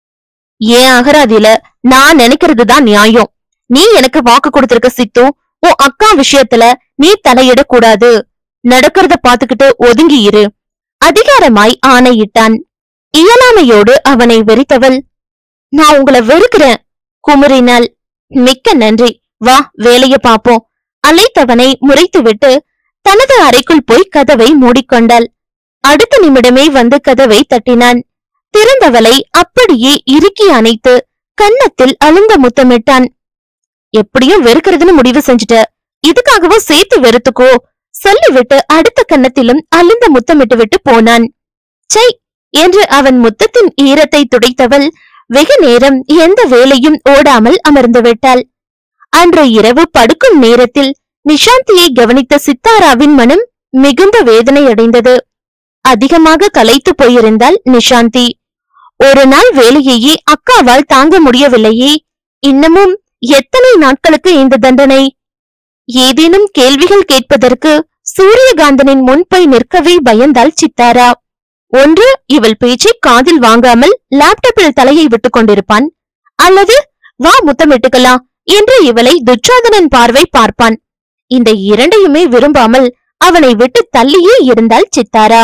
ஏன் அகராதியில நான் நினைக்கிறது தான் நியாயம் நீ எனக்கு வாக்கு கொடுத்திருக்க சித்து உன் அக்கா விஷயத்துல நீ தலையிடக் கூடாது நடக்கிறத பாத்துக்கிட்டு ஒதுங்கி இரு அதிகாரமாய் ஆணையிட்டான் இயலாமையோடு அவனை வெறித்தவள் நான் உங்களை வெறுக்கிறேன் குமுறினாள் மிக்க நன்றி வா வேலைய பாப்போம் அழைத்தவனை முறைத்துவிட்டு தனது அறைக்குள் போய் கதவை மூடிக்கொண்டாள் அடுத்த நிமிடமே வந்து கதவை தட்டினான் திறந்தவளை அப்படியே இறுக்கி அணைத்து கன்னத்தில் அழுந்த முத்தமிட்டான் எப்படியும் வெறுக்கிறதுன்னு முடிவு செஞ்சுட்ட இதுக்காகவும் சேர்த்து வெறுத்துக்கோ சொல்லிவிட்டு அடுத்த கன்னத்திலும் அழுந்த முத்தமிட்டு விட்டு போனான் சை என்று அவன் முத்தத்தின் ஈரத்தை துடைத்தவள் வெகு நேரம் எந்த வேலையும் ஓடாமல் அமர்ந்து விட்டாள் அன்று இரவு படுக்கும் நேரத்தில் நிஷாந்தியை கவனித்த சித்தாராவின் மனம் மிகுந்த வேதனை அடைந்தது அதிகமாக களைத்து போயிருந்தாள் நிஷாந்தி ஒரு நாள் வேலையையே அக்காவால் தாங்க முடியவில்லையே இன்னமும் எத்தனை நாட்களுக்கு இந்த தண்டனை ஏதேனும் கேள்விகள் கேட்பதற்கு சூரியகாந்தனின் முன் போய் நிற்கவே பயந்தாள் சித்தாரா ஒன்று இவள் பேச்சை காதில் வாங்காமல் லேப்டாப்பில் தலையை விட்டுக் கொண்டிருப்பான் அல்லது வா முத்தமிட்டுக்கலாம் என்று இவளை துச்சாதனன் பார்வை பார்ப்பான் இந்த இரண்டையுமே விரும்பாமல் அவனை விட்டு தள்ளியே இருந்தாள் சித்தாரா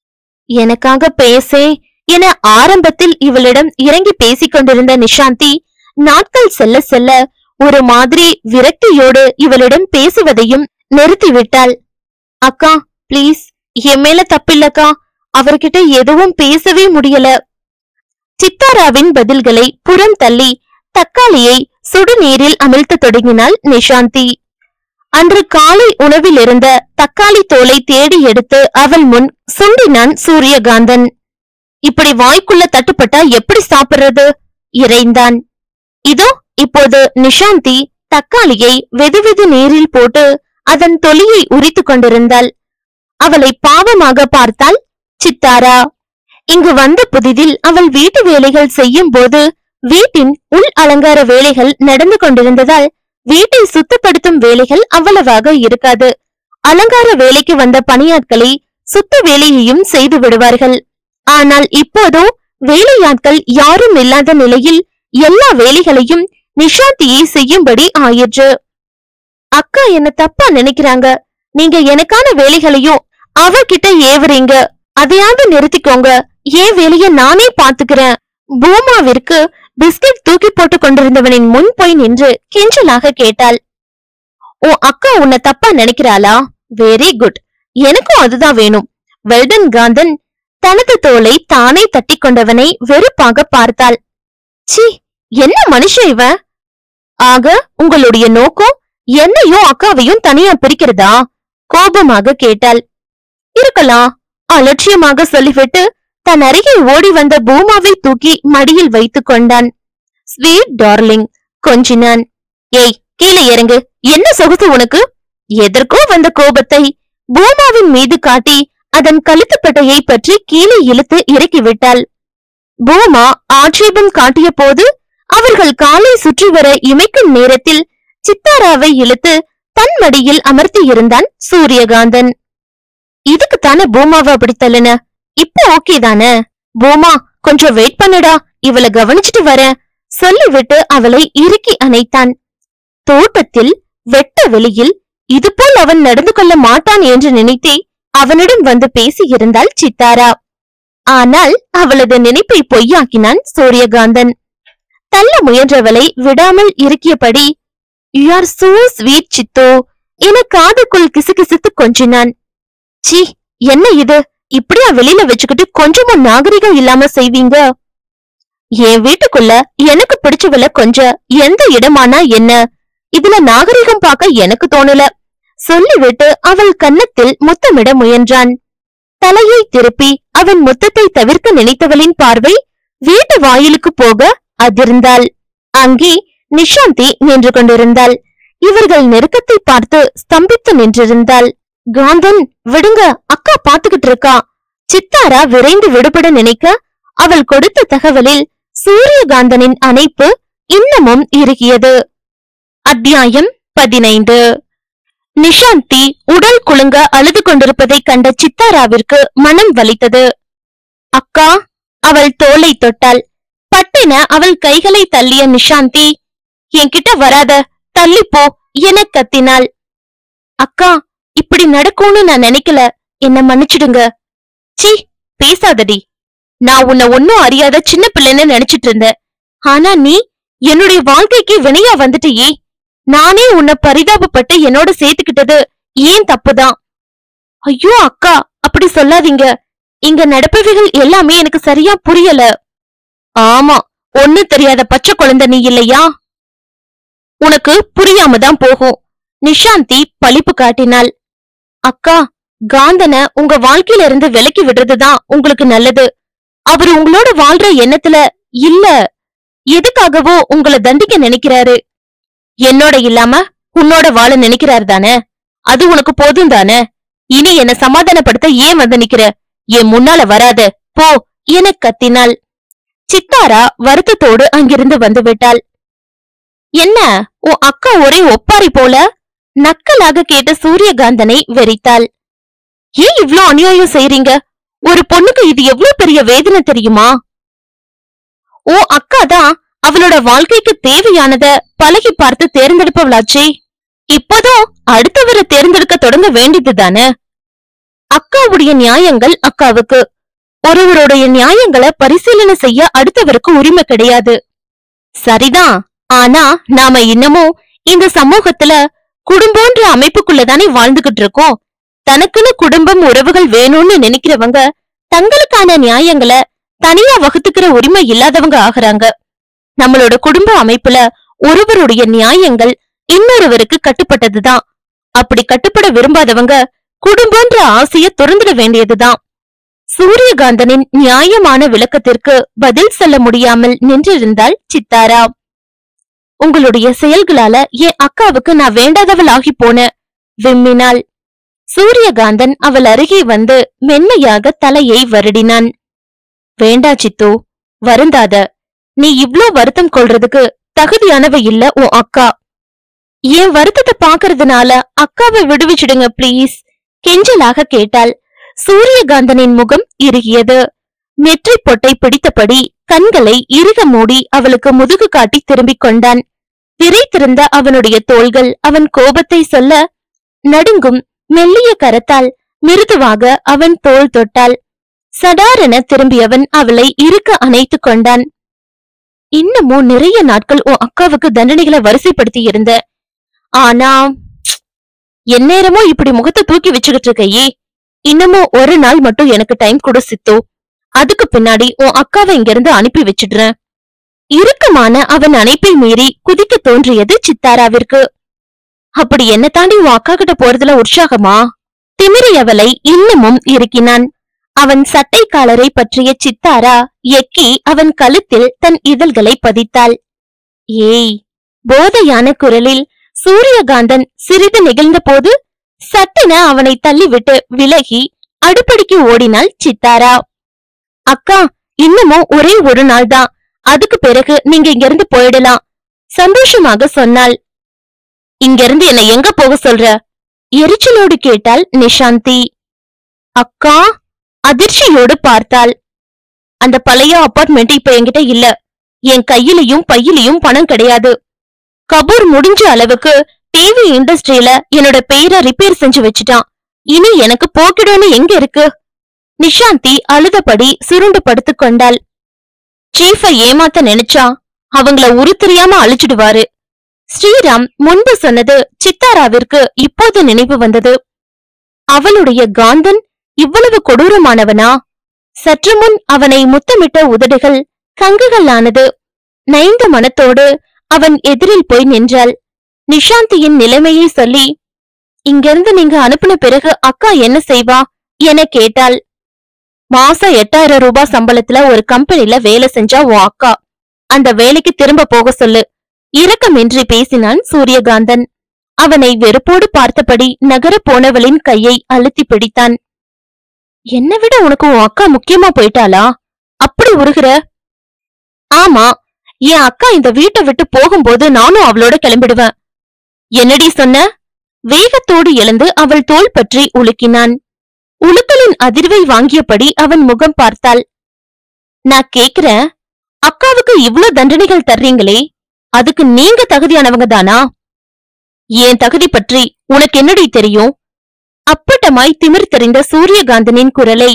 எனக்காக பேசே என ஆரம்பத்தில் இவளிடம் இறங்கி பேசிக் கொண்டிருந்த நிஷாந்தி நாட்கள் செல்ல செல்ல ஒரு மாதிரி விரக்தியோடு இவளிடம் பேசுவதையும் நிறுத்திவிட்டாள் அக்கா ப்ளீஸ் என் மேல தப்பில்லக்கா அவர்கிட்ட எதுவும் பேசவே முடியல சித்தாராவின் பதில்களை புறம் தள்ளி தக்காளியை சுடுநீரில் அமிழ்த்த தொடங்கினாள் நிஷாந்தி அன்று காலை உணவில் இருந்த தக்காளி தோலை தேடி எடுத்து அவள் முன் சுண்டினான் சூரியகாந்தன் இப்படி வாய்க்குள்ள தட்டுப்பட்டா எப்படி சாப்பிடுறது இறைந்தான் இதோ இப்போது நிஷாந்தி தக்காளியை வெதுவெது நீரில் போட்டு அதன் தொலியை உரித்துக் கொண்டிருந்தாள் அவளை பாவமாக பார்த்தாள் சித்தாரா இங்கு வந்த புதிதில் அவள் வீட்டு வேலைகள் செய்யும் போது வீட்டின் உள் அலங்கார வேலைகள் நடந்து கொண்டிருந்ததால் வீட்டை சுத்தப்படுத்தும் வேலைகள் அவ்வளவாக இருக்காது அலங்கார வேலைக்கு வந்த பணியாட்களை சுத்த வேலையையும் செய்து விடுவார்கள் ஆனால் இப்போதோ வேலையாட்கள் யாரும் இல்லாத நிலையில் எல்லா வேலைகளையும் நிஷாந்தியை செய்யும்படி ஆயிற்று அக்கா என்ன தப்பா நினைக்கிறாங்க நீங்க எனக்கான வேலைகளையும் அவகிட்ட ஏவுறீங்க அதையாவது நிறுத்திக்கோங்க என் வேலைய நானே பாத்துக்கிறேன் பூமாவிற்கு பிஸ்கட் தூக்கி போட்டு கொண்டிருந்தவனின் முன் போய் நின்று கெஞ்சலாக கேட்டாள் உன் அக்கா உன்னை தப்பா நினைக்கிறாளா வெரி குட் எனக்கும் அதுதான் வேணும் வெல்டன் காந்தன் தனது தோலை தானே தட்டி கொண்டவனை வெறுப்பாக பார்த்தாள் சி என்ன மனுஷன் இவன் ஆக உங்களுடைய நோக்கம் என்னையும் அக்காவையும் தனியா பிரிக்கிறதா கோபமாக கேட்டாள் இருக்கலாம் அலட்சியமாக சொல்லிவிட்டு தன் அருகே ஓடி வந்த பூமாவை தூக்கி மடியில் வைத்துக் கொண்டான் ஸ்வீட் டார்லிங் கொஞ்சினான் ஏய் கீழே இறங்கு என்ன சொகுசு உனக்கு எதற்கோ வந்த கோபத்தை பூமாவின் மீது காட்டி அதன் கழுத்துப்பட்டையை பற்றி கீழே இழுத்து இறக்கி விட்டாள் பூமா ஆட்சேபம் காட்டிய போது அவர்கள் காலை சுற்றி வர இமைக்கும் நேரத்தில் சித்தாராவை இழுத்து தன் மடியில் அமர்த்தி இருந்தான் சூரியகாந்தன் இதுக்கு தானே பூமாவை அப்படி தள்ளுன இப்போ ஓகே தானே பூமா கொஞ்சம் வெயிட் பண்ணுடா இவளை கவனிச்சுட்டு வரேன் சொல்லிவிட்டு அவளை இறுக்கி அணைத்தான் தோட்டத்தில் வெட்ட வெளியில் இதுபோல் அவன் நடந்து கொள்ள மாட்டான் என்று நினைத்தே அவனிடம் வந்து பேசியிருந்தாள் சித்தாரா ஆனால் அவளது நினைப்பை பொய்யாக்கினான் சூரியகாந்தன் தள்ள முயன்றவளை விடாமல் இறுக்கியபடி you are so sweet Sitho என காதுக்குள் கிசுகிசுத்து கொஞ்சினான் சீ என்ன இது இப்படியா வெளியில வச்சுக்கிட்டு கொஞ்சமும் நாகரிகம் இல்லாம செய்வீங்க என் வீட்டுக்குள்ள எனக்கு பிடிச்சவள கொஞ்சம் எந்த இடமானா என்ன இதுல நாகரிகம் பார்க்க எனக்கு தோணல சொல்லிவிட்டு அவள் கன்னத்தில் முத்தமிட முயன்றான் தலையை திருப்பி அவன் முத்தத்தை தவிர்க்க நினைத்தவளின் பார்வை வீட்டு வாயிலுக்கு போக அதிர்ந்தாள் அங்கே நிஷாந்தி நின்று கொண்டிருந்தாள் இவர்கள் நெருக்கத்தை பார்த்து ஸ்தம்பித்து நின்றிருந்தாள் காந்தன் விடுங்க அக்கா பாத்துக்கிட்டு இருக்கா சித்தாரா விரைந்து விடுபட நினைக்க அவள் கொடுத்த தகவலில் சூரியகாந்தனின் அணைப்பு இன்னமும் இறுகியது அத்தியாயம் பதினைந்து நிஷாந்தி உடல் குலுங்க அழுது கொண்டிருப்பதை கண்ட சித்தாராவிற்கு மனம் வலித்தது அக்கா அவள் தோலை தொட்டாள் பட்டென அவள் கைகளை தள்ளிய நிஷாந்தி என்கிட்ட வராத தள்ளி போ என கத்தினாள் அக்கா இப்படி நடக்கும்னு நான் நினைக்கல என்ன மன்னிச்சிடுங்க சீ பேசாதடி நான் உன்னை ஒன்னும் அறியாத சின்ன பிள்ளைன்னு நினைச்சிட்டு இருந்தேன் ஆனா நீ என்னுடைய வாழ்க்கைக்கு வினையா வந்துட்டியே நானே உன்னை பரிதாபப்பட்டு என்னோட சேர்த்துக்கிட்டது ஏன் தப்புதான் ஐயோ அக்கா அப்படி சொல்லாதீங்க இங்க நடப்பவைகள் எல்லாமே எனக்கு சரியா புரியல ஆமா ஒண்ணு தெரியாத பச்சை குழந்தை நீ இல்லையா உனக்கு புரியாம தான் போகும் நிஷாந்தி பழிப்பு காட்டினாள் அக்கா காந்தன உங்க வாழ்க்கையில இருந்து விலக்கி விடுறதுதான் உங்களுக்கு நல்லது அவர் உங்களோட வாழ்ற எண்ணத்துல இல்ல எதுக்காகவோ உங்களை தண்டிக்க நினைக்கிறாரு என்னோட இல்லாம உன்னோட வாழ நினைக்கிறாரு தானே அது உனக்கு போதும் தானே இனி என்ன சமாதானப்படுத்த ஏன் வந்து நிக்கிற என் முன்னால வராத போ என கத்தினாள் சித்தாரா வருத்தத்தோடு அங்கிருந்து வந்து விட்டாள் என்ன உன் அக்கா ஒரே ஒப்பாரி போல நக்கலாக கேட்ட சூரியகாந்தனை வெறித்தாள் ஏன் இவ்ளோ அநியாயம் செய்றீங்க ஒரு பொண்ணுக்கு இது எவ்வளவு பெரிய வேதனை தெரியுமா ஓ அக்கா தான் அவளோட வாழ்க்கைக்கு தேவையானத பழகி பார்த்து தேர்ந்தெடுப்பவளாச்சே இப்போதும் அடுத்தவரை தேர்ந்தெடுக்க தொடங்க வேண்டியது தானே அக்காவுடைய நியாயங்கள் அக்காவுக்கு ஒருவருடைய நியாயங்களை பரிசீலனை செய்ய அடுத்தவருக்கு உரிமை கிடையாது சரிதான் ஆனா நாம இன்னமும் இந்த சமூகத்துல குடும்பம்ன்ற அமைப்புக்குள்ளதானே வாழ்ந்துகிட்டு இருக்கோம் தனக்குன்னு குடும்பம் உறவுகள் வேணும்னு நினைக்கிறவங்க தங்களுக்கான நியாயங்களை தனியா வகுத்துக்கிற உரிமை இல்லாதவங்க ஆகுறாங்க நம்மளோட குடும்ப அமைப்புல ஒருவருடைய நியாயங்கள் இன்னொருவருக்கு கட்டுப்பட்டதுதான் அப்படி கட்டுப்பட விரும்பாதவங்க குடும்பம்ன்ற ஆசைய துறந்துட வேண்டியதுதான் சூரியகாந்தனின் நியாயமான விளக்கத்திற்கு பதில் சொல்ல முடியாமல் நின்றிருந்தாள் சித்தாரா உங்களுடைய செயல்களால என் அக்காவுக்கு நான் வேண்டாதவள் ஆகி போன விம்மினாள் சூரியகாந்தன் அவள் அருகே வந்து மென்மையாக தலையை வருடினான் வேண்டா சித்து வருந்தாத நீ இவ்ளோ வருத்தம் கொள்றதுக்கு தகுதியானவ இல்ல உன் அக்கா என் வருத்தத்தை பாக்குறதுனால அக்காவை விடுவிச்சிடுங்க ப்ளீஸ் கெஞ்சலாக கேட்டாள் சூரியகாந்தனின் முகம் இறுகியது நெற்றி பொட்டை பிடித்தபடி கண்களை இறுக மூடி அவளுக்கு முதுகு காட்டி திரும்பிக் கொண்டான் திரைத்திருந்த அவனுடைய தோள்கள் அவன் கோபத்தை சொல்ல நடுங்கும் மெல்லிய கரத்தால் மிருதுவாக அவன் தோள் தொட்டாள் சடாரென திரும்பியவன் அவளை இறுக்க அணைத்துக் கொண்டான் இன்னமும் நிறைய நாட்கள் உன் அக்காவுக்கு தண்டனைகளை வரிசைப்படுத்தி இருந்த ஆனா எந்நேரமும் இப்படி முகத்தை தூக்கி வச்சுக்கிட்டு இருக்கையே இன்னமும் ஒரு நாள் மட்டும் எனக்கு டைம் கொடு சித்தோ அதுக்கு பின்னாடி உன் அக்காவை இங்கிருந்து அனுப்பி வச்சிடுறேன் இறுக்கமான அவன் அணைப்பை மீறி குதிக்க தோன்றியது சித்தாராவிற்கு அப்படி என்ன தாண்டி உன் அக்கா கிட்ட போறதுல உற்சாகமா திமிரியவளை இன்னமும் இறுக்கினான் அவன் சட்டை காலரை பற்றிய சித்தாரா எக்கி அவன் கழுத்தில் தன் இதழ்களை பதித்தாள் ஏய் போதையான குரலில் சூரியகாந்தன் சிறிது நிகழ்ந்த போது சட்டென அவனை தள்ளிவிட்டு விலகி அடுப்படிக்கு ஓடினாள் சித்தாரா அக்கா இன்னமும் ஒரே ஒரு நாள் தான் அதுக்கு பிறகு நீங்க இங்கிருந்து போயிடலாம் சந்தோஷமாக சொன்னாள் இங்கிருந்து என்னை எங்க போக சொல்ற எரிச்சலோடு கேட்டாள் நிஷாந்தி அக்கா அதிர்ச்சியோடு பார்த்தாள் அந்த பழைய அபார்ட்மெண்ட் இப்ப என்கிட்ட இல்ல என் கையிலையும் பையிலையும் பணம் கிடையாது கபூர் முடிஞ்ச அளவுக்கு டிவி இண்டஸ்ட்ரியில என்னோட பெயரை ரிப்பேர் செஞ்சு வச்சுட்டான் இனி எனக்கு போக்கிடன்னு எங்க இருக்கு நிஷாந்தி அழுதபடி சுருண்டு படுத்துக் கொண்டாள் சீஃப ஏமாத்த நினைச்சா அவங்கள உரு தெரியாம அழிச்சிடுவாரு ஸ்ரீராம் முன்பு சொன்னது சித்தாராவிற்கு இப்போது நினைவு வந்தது அவளுடைய காந்தன் இவ்வளவு கொடூரமானவனா சற்று முன் அவனை முத்தமிட்ட உதடுகள் கங்குகளானது நைந்த மனத்தோடு அவன் எதிரில் போய் நின்றாள் நிஷாந்தியின் நிலைமையை சொல்லி இங்கிருந்து நீங்க அனுப்பின பிறகு அக்கா என்ன செய்வா என கேட்டாள் மாசம் எட்டாயிரம் ரூபாய் சம்பளத்துல ஒரு கம்பெனில வேலை செஞ்சா உன் அக்கா அந்த வேலைக்கு திரும்ப போக சொல்லு இரக்கமின்றி பேசினான் சூரியகாந்தன் அவனை வெறுப்போடு பார்த்தபடி நகர போனவளின் கையை அழுத்தி பிடித்தான் என்னை விட உனக்கு உன் அக்கா முக்கியமா போயிட்டாளா அப்படி உருகுற ஆமா என் அக்கா இந்த வீட்டை விட்டு போகும்போது நானும் அவளோட கிளம்பிடுவேன் என்னடி சொன்ன வேகத்தோடு எழுந்து அவள் தோள் பற்றி உலுக்கினான் உலுக்கலின் அதிர்வை வாங்கியபடி அவன் முகம் பார்த்தாள் நான் கேக்குறேன் அக்காவுக்கு இவ்ளோ தண்டனைகள் தர்றீங்களே அதுக்கு நீங்க தகுதியானவங்க தானா என் தகுதி பற்றி உனக்கு என்னடி தெரியும் அப்பட்டமாய் திமிர் தெரிந்த சூரியகாந்தனின் குரலை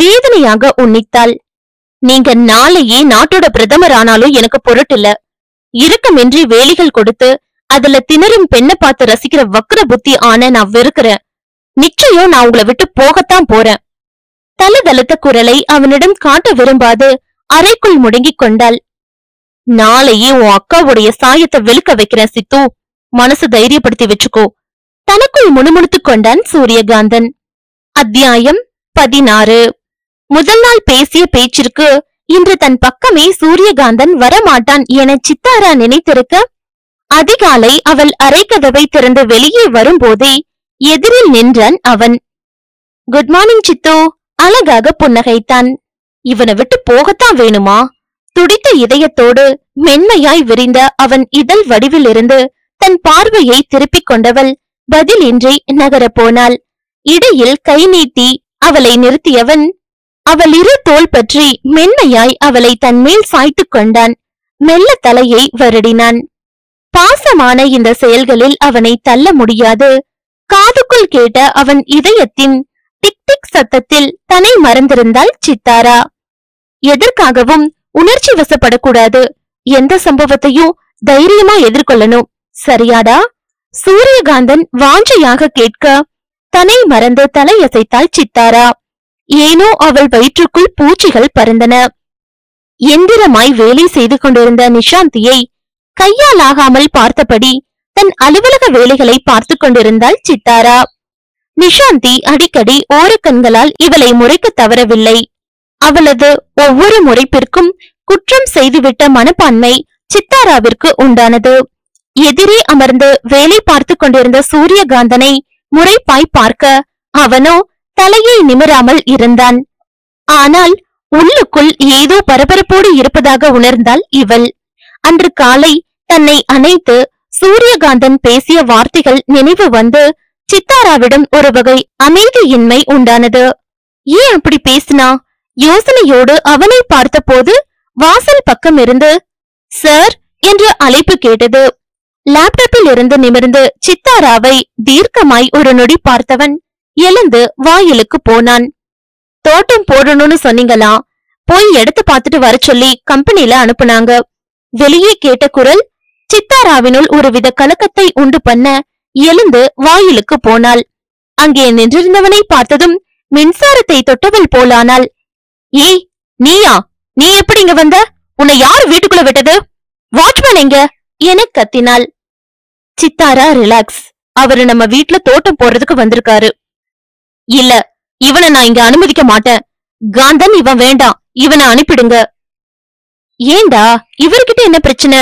வேதனையாக உன்னித்தாள் நீங்க நாளையே நாட்டோட பிரதமர் ஆனாலும் எனக்கு பொருட்டில்ல இறுக்கமின்றி வேலிகள் கொடுத்து அதுல திணறும் பெண்ணை பார்த்து ரசிக்கிற வக்ர புத்தி ஆன நான் வெறுக்கிறேன் நிச்சயம் நான் உங்களை விட்டு போகத்தான் போறேன் தலதலத்த குரலை அவனிடம் காட்ட விரும்பாது அறைக்குள் முடங்கிக் கொண்டாள் நாளையே உன் அக்காவுடைய சாயத்தை வெளுக்க வைக்கிறேன் சித்து மனசு தைரியப்படுத்தி வச்சுக்கோ தனக்குள் முணுமுணுத்துக் கொண்டான் சூரியகாந்தன் அத்தியாயம் பதினாறு முதல் நாள் பேசிய பேச்சிற்கு இன்று தன் பக்கமே சூரியகாந்தன் வரமாட்டான் என சித்தாரா நினைத்திருக்க அதிகாலை அவள் அறைக்கதவை திறந்து வெளியே வரும்போதே எதிரில் நின்றான் அவன் குட் மார்னிங் சித்து அழகாக புன்னகைத்தான் இவனை விட்டு போகத்தான் வேணுமா துடித்த இதயத்தோடு மென்மையாய் விரிந்த அவன் இதழ் வடிவிலிருந்து தன் பார்வையை திருப்பிக் கொண்டவள் பதிலின்றி நகரப் போனாள் இடையில் கை நீட்டி அவளை நிறுத்தியவன் அவள் இரு தோள் பற்றி மென்மையாய் அவளை தன்மேல் சாய்த்துக் கொண்டான் மெல்ல தலையை வருடினான் பாசமான இந்த செயல்களில் அவனை தள்ள முடியாது காதுக்குள் கேட்ட அவன் இதயத்தின் டிக் டிக் சத்தத்தில் தன்னை மறந்திருந்தாள் சித்தாரா எதற்காகவும் உணர்ச்சி வசப்படக்கூடாது எந்த சம்பவத்தையும் தைரியமா எதிர்கொள்ளணும் சரியாடா சூரியகாந்தன் வாஞ்சையாக கேட்க தன்னை மறந்து தலையசைத்தாள் சித்தாரா ஏனோ அவள் வயிற்றுக்குள் பூச்சிகள் பறந்தன எந்திரமாய் வேலை செய்து கொண்டிருந்த நிஷாந்தியை கையால் ஆகாமல் பார்த்தபடி தன் அலுவலக வேலைகளை பார்த்து கொண்டிருந்தாள் சித்தாரா நிஷாந்தி அடிக்கடி ஓரக்கண்களால் இவளை முறைக்க தவறவில்லை அவளது ஒவ்வொரு முறைப்பிற்கும் குற்றம் செய்துவிட்ட மனப்பான்மை சித்தாராவிற்கு உண்டானது எதிரே அமர்ந்து வேலை பார்த்து கொண்டிருந்த சூரியகாந்தனை முறைப்பாய் பார்க்க அவனோ தலையை நிமிராமல் இருந்தான் ஆனால் உள்ளுக்குள் ஏதோ பரபரப்போடு இருப்பதாக உணர்ந்தாள் இவள் அன்று காலை தன்னை அணைத்து சூரியகாந்தன் பேசிய வார்த்தைகள் நினைவு வந்து சித்தாராவிடம் ஒரு வகை அமைதியின்மை உண்டானது ஏன் அப்படி பேசினா யோசனையோடு அவனை பார்த்தபோது வாசல் பக்கம் இருந்து சார் என்ற அழைப்பு கேட்டது லேப்டாப்பில் இருந்து நிமிர்ந்து சித்தாராவை தீர்க்கமாய் ஒரு நொடி பார்த்தவன் எழுந்து வாயிலுக்கு போனான் தோட்டம் போடணும்னு சொன்னீங்களா போய் எடுத்து பார்த்துட்டு வர சொல்லி கம்பெனில அனுப்புனாங்க வெளியே கேட்ட குரல் சித்தாராவினுள் ஒருவித கலக்கத்தை உண்டு பண்ண எழுந்து வாயிலுக்கு போனாள் அங்கே நின்றிருந்தவனை பார்த்ததும் மின்சாரத்தை தொட்டவள் போலானாள் ஏய் நீயா நீ எப்படி இங்க வந்த உன்னை யார் வீட்டுக்குள்ள விட்டது வாட்ச்மேன் எங்க என கத்தினாள் சித்தாரா ரிலாக்ஸ் அவரு நம்ம வீட்ல தோட்டம் போடுறதுக்கு வந்திருக்காரு இல்ல இவனை நான் இங்க அனுமதிக்க மாட்டேன் காந்தன் இவன் வேண்டாம் இவனை அனுப்பிடுங்க ஏண்டா இவர்கிட்ட என்ன பிரச்சனை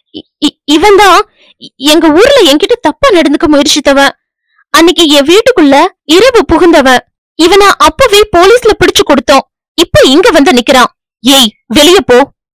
இவன் தான் எங்க ஊர்ல என்கிட்ட தப்பா நடந்துக்க முயற்சித்தவன் அன்னைக்கு என் வீட்டுக்குள்ள இரவு புகுந்தவன் இவனை அப்பவே போலீஸ்ல பிடிச்சு கொடுத்தோம் இப்ப இங்க வந்து நிக்கிறான் ஏய் வெளிய போ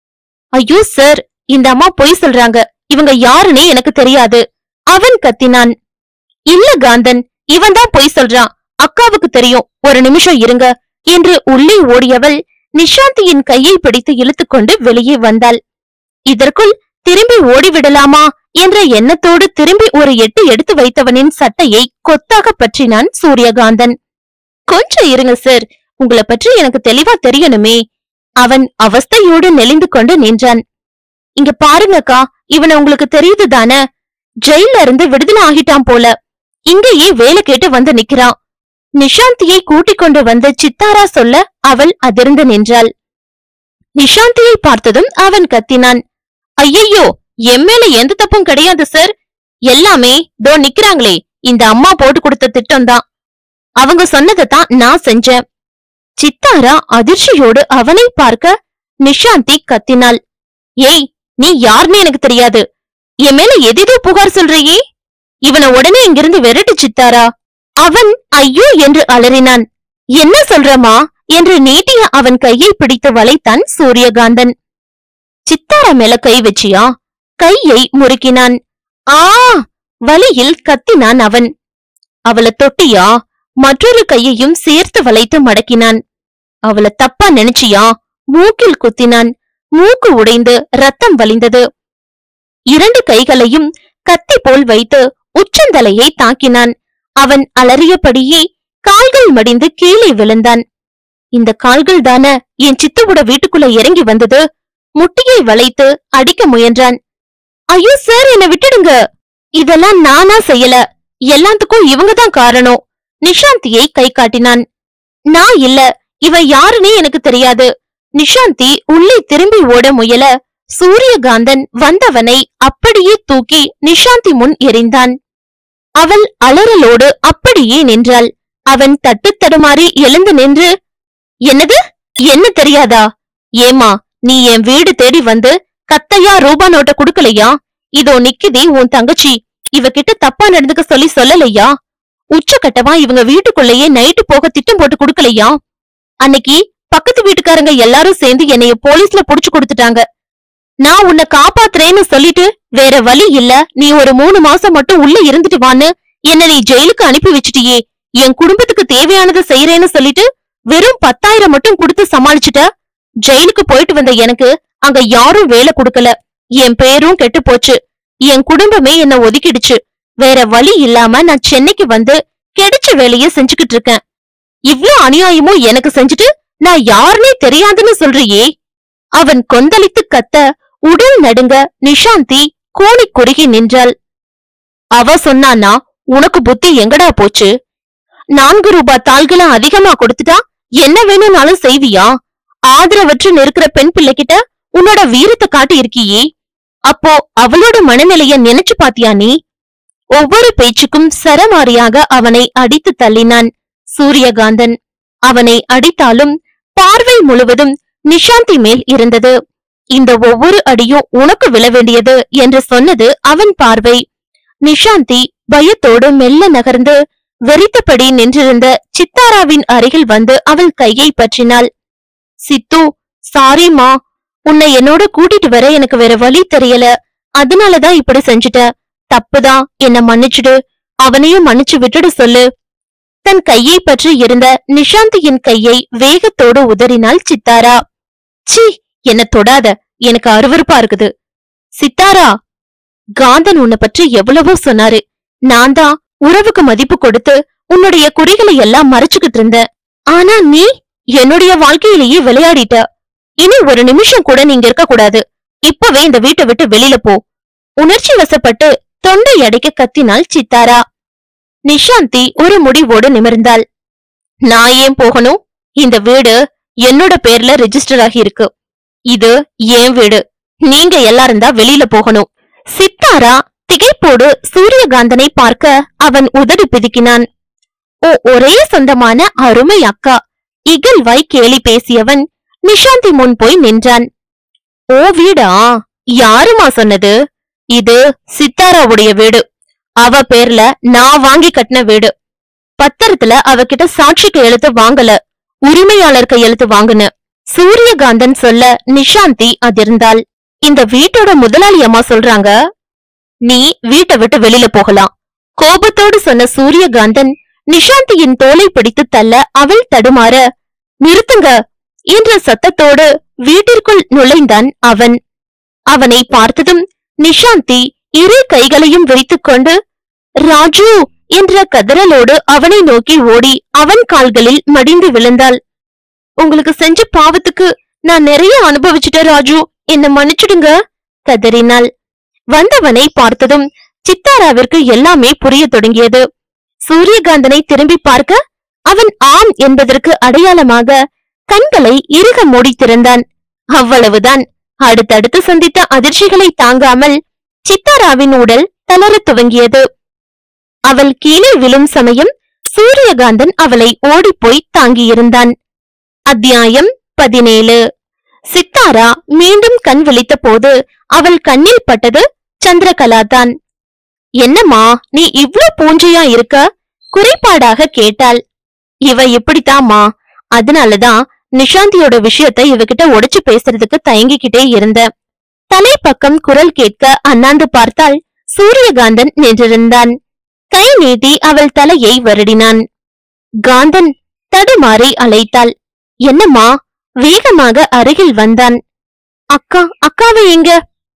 ஐயோ சார் இந்த அம்மா பொய் சொல்றாங்க இவங்க யாருன்னே எனக்கு தெரியாது அவன் கத்தினான் இல்ல காந்தன் இவன் தான் பொய் சொல்றான் அக்காவுக்கு தெரியும் ஒரு நிமிஷம் இருங்க என்று உள்ளே ஓடியவள் நிஷாந்தியின் கையை பிடித்து இழுத்துக்கொண்டு வெளியே வந்தாள் இதற்குள் திரும்பி ஓடிவிடலாமா என்ற எண்ணத்தோடு திரும்பி ஒரு எட்டு எடுத்து வைத்தவனின் சட்டையை கொத்தாக பற்றினான் சூரியகாந்தன் கொஞ்சம் இருங்க சார் உங்களை பற்றி எனக்கு தெளிவா தெரியணுமே அவன் அவஸ்தையோடு நெளிந்து கொண்டு நின்றான் இங்க பாருங்கக்கா இவனை உங்களுக்கு தெரியுது தானே ஜெயில இருந்து விடுதலை ஆகிட்டான் போல இங்கேயே வேலை கேட்டு வந்து நிக்கிறான் நிஷாந்தியை கூட்டிக் கொண்டு வந்து சித்தாரா சொல்ல அவள் அதிர்ந்து நின்றாள் நிஷாந்தியை பார்த்ததும் அவன் கத்தினான் ஐயையோ என் மேல எந்த தப்பும் கிடையாது சார் எல்லாமே தோ நிக்கிறாங்களே இந்த அம்மா போட்டு கொடுத்த திட்டம் தான் அவங்க சொன்னதைத்தான் நான் செஞ்சேன் சித்தாரா அதிர்ச்சியோடு அவனை பார்க்க நிஷாந்தி கத்தினாள் ஏய் நீ யாருன்னு எனக்கு தெரியாது என் மேல எதேதோ புகார் சொல்றியே இவனை உடனே இங்கிருந்து விரட்டு சித்தாரா அவன் ஐயோ என்று அலறினான் என்ன சொல்றமா என்று நீட்டிய அவன் கையை பிடித்து வளைத்தான் சூரியகாந்தன் சித்தாரா மேல கை வச்சியா கையை முறுக்கினான் ஆ வலியில் கத்தினான் அவன் அவள தொட்டியா மற்றொரு கையையும் சேர்த்து வளைத்து மடக்கினான் அவள தப்பா நினைச்சியா மூக்கில் குத்தினான் மூக்கு உடைந்து ரத்தம் வலிந்தது இரண்டு கைகளையும் கத்தி போல் வைத்து உச்சந்தலையை தாக்கினான் அவன் அலறியபடியே கால்கள் மடிந்து கீழே விழுந்தான் இந்த கால்கள் தான என் சித்துவோட வீட்டுக்குள்ள இறங்கி வந்தது முட்டியை வளைத்து அடிக்க முயன்றான் ஐயோ சார் என்ன விட்டுடுங்க இதெல்லாம் நானா செய்யல எல்லாத்துக்கும் இவங்க தான் காரணம் நிஷாந்தியை கை காட்டினான் நான் இல்ல இவ யாருன்னே எனக்கு தெரியாது நிஷாந்தி உள்ளே திரும்பி ஓட முயல சூரியகாந்தன் வந்தவனை அப்படியே தூக்கி நிஷாந்தி முன் எறிந்தான் அவள் அலறலோடு அப்படியே நின்றாள் அவன் தட்டு தடுமாறி எழுந்து நின்று என்னது என்ன தெரியாதா ஏமா நீ என் வீடு தேடி வந்து கத்தையா ரூபா நோட்ட குடுக்கலையா இதோ நிக்குதே உன் தங்கச்சி இவகிட்ட தப்பா நடந்துக்க சொல்லி சொல்லலையா உச்சக்கட்டமா இவங்க வீட்டுக்குள்ளேயே நைட்டு போக திட்டம் போட்டு குடுக்கலையா அன்னைக்கு பக்கத்து வீட்டுக்காரங்க எல்லாரும் சேர்ந்து என்னைய போலீஸ்ல புடிச்சு கொடுத்துட்டாங்க நான் உன்னை காப்பாத்துறேன்னு சொல்லிட்டு வேற வழி இல்ல நீ ஒரு மூணு மாசம் மட்டும் உள்ள இருந்துட்டு வான்னு என்ன நீ ஜெயிலுக்கு அனுப்பி வச்சிட்டியே என் குடும்பத்துக்கு தேவையானதை செய்யறேன்னு சொல்லிட்டு வெறும் பத்தாயிரம் மட்டும் கொடுத்து சமாளிச்சுட்ட ஜெயிலுக்கு போயிட்டு வந்த எனக்கு அங்க யாரும் வேலை கொடுக்கல என் பேரும் கெட்டு போச்சு என் குடும்பமே என்ன ஒதுக்கிடுச்சு வேற வழி இல்லாம நான் சென்னைக்கு வந்து கிடைச்ச வேலைய செஞ்சுக்கிட்டு இருக்கேன் இவ்ளோ அநியாயமும் எனக்கு செஞ்சுட்டு நான் யாருனே தெரியாதுன்னு சொல்றியே அவன் கொந்தளித்து கத்த உடல் நடுங்க நிஷாந்தி கூனி குறுகி நின்றாள் அவ சொன்னானா உனக்கு புத்தி எங்கடா போச்சு நான்கு ரூபாய் தாள்களை அதிகமா கொடுத்துட்டா என்ன வேணும்னாலும் செய்வியா ஆதரவற்று நிற்கிற பெண் பிள்ளைகிட்ட உன்னோட வீரத்தை காட்டி இருக்கியே அப்போ அவளோட மனநிலைய நினைச்சு பாத்தியா நீ ஒவ்வொரு பேச்சுக்கும் சரமாரியாக அவனை அடித்து தள்ளினான் சூரியகாந்தன் அவனை அடித்தாலும் பார்வை முழுவதும் நிஷாந்தி மேல் இருந்தது இந்த ஒவ்வொரு அடியும் உனக்கு விழ வேண்டியது என்று சொன்னது அவன் பார்வை நிஷாந்தி பயத்தோடு மெல்ல நகர்ந்து வெறித்தபடி நின்றிருந்த சித்தாராவின் அருகில் வந்து அவள் கையை பற்றினாள் சித்து சாரிம்மா உன்னை என்னோட கூட்டிட்டு வர எனக்கு வேற வழி தெரியல அதனாலதான் இப்படி செஞ்சுட்ட தப்புதான் என்ன மன்னிச்சுடு அவனையும் மன்னிச்சு விட்டுடு சொல்லு தன் கையை பற்றி இருந்த நிஷாந்தியின் கையை வேகத்தோடு உதறினாள் சித்தாரா சி என்ன தொடாத எனக்கு அருவருப்பா இருக்குது சித்தாரா காந்தன் உன்னை பற்றி எவ்வளவோ சொன்னாரு நான் தான் உறவுக்கு மதிப்பு கொடுத்து உன்னுடைய குறிகளை எல்லாம் மறைச்சுக்கிட்டு இருந்தேன் ஆனா நீ என்னுடைய வாழ்க்கையிலேயே விளையாடிட்ட இனி ஒரு நிமிஷம் கூட நீங்க இருக்க கூடாது இப்பவே இந்த வீட்டை விட்டு வெளியில போ உணர்ச்சி வசப்பட்டு தொண்டை அடைக்க கத்தினாள் சித்தாரா நிஷாந்தி ஒரு முடிவோடு நிமிர்ந்தாள் நான் ஏன் போகணும் இந்த வீடு என்னோட பேர்ல ரெஜிஸ்டர் ஆகி இருக்கு இது என் வீடு நீங்க எல்லாரும் தான் வெளியில போகணும் சித்தாரா திகைப்போடு சூரியகாந்தனை பார்க்க அவன் உதடு பிதுக்கினான் ஓ ஒரே சொந்தமான அருமை அக்கா இகழ்வாய் கேலி பேசியவன் நிஷாந்தி முன் போய் நின்றான் ஓ வீடா யாருமா சொன்னது இது சித்தாராவுடைய வீடு அவ பேர்ல நான் வாங்கி கட்டின வீடு பத்திரத்துல அவகிட்ட சாட்சி கையெழுத்து வாங்கல உரிமையாளர் கையெழுத்து வாங்குன சூரியகாந்தன் சொல்ல நிஷாந்தி அதிர்ந்தாள் இந்த வீட்டோட முதலாளி அம்மா சொல்றாங்க நீ வீட்டை விட்டு வெளியில போகலாம் கோபத்தோடு சொன்ன சூரியகாந்தன் நிஷாந்தியின் தோலை பிடித்து தள்ள அவள் தடுமாற நிறுத்துங்க என்ற சத்தத்தோடு வீட்டிற்குள் நுழைந்தான் அவன் அவனை பார்த்ததும் நிஷாந்தி இரு கைகளையும் விரித்துக் கொண்டு ராஜு என்ற கதறலோடு அவனை நோக்கி ஓடி அவன் கால்களில் மடிந்து விழுந்தாள் உங்களுக்கு செஞ்ச பாவத்துக்கு நான் நிறைய அனுபவிச்சுட்டேன் ராஜு என்ன மன்னிச்சிடுங்க கதறினாள் வந்தவனை பார்த்ததும் சித்தாராவிற்கு எல்லாமே புரியத் தொடங்கியது சூரியகாந்தனை திரும்பி பார்க்க அவன் ஆம் என்பதற்கு அடையாளமாக கண்களை இறுக மூடித் திறந்தான் அவ்வளவுதான் அடுத்தடுத்து சந்தித்த அதிர்ச்சிகளை தாங்காமல் சித்தாராவின் உடல் தளரத் துவங்கியது அவள் கீழே விழும் சமயம் சூரியகாந்தன் அவளை ஓடிப்போய் தாங்கியிருந்தான் அத்தியாயம் பதினேழு சித்தாரா மீண்டும் கண் விழித்த போது அவள் கண்ணில் பட்டது சந்திரகலா தான் என்னம்மா நீ இவ்ளோ பூஞ்சையா இருக்க குறைபாடாக கேட்டாள் இவ இப்படித்தாம்மா அதனாலதான் நிஷாந்தியோட விஷயத்த இவகிட்ட உடைச்சு பேசுறதுக்கு தயங்கிக்கிட்டே இருந்த தலைப்பக்கம் குரல் கேட்க அண்ணாந்து பார்த்தால் சூரியகாந்தன் நின்றிருந்தான் கை நீட்டி அவள் தலையை வருடினான் காந்தன் தடுமாறி அழைத்தாள் என்னம்மா வேகமாக அருகில் வந்தான் அக்கா அக்காவை எங்க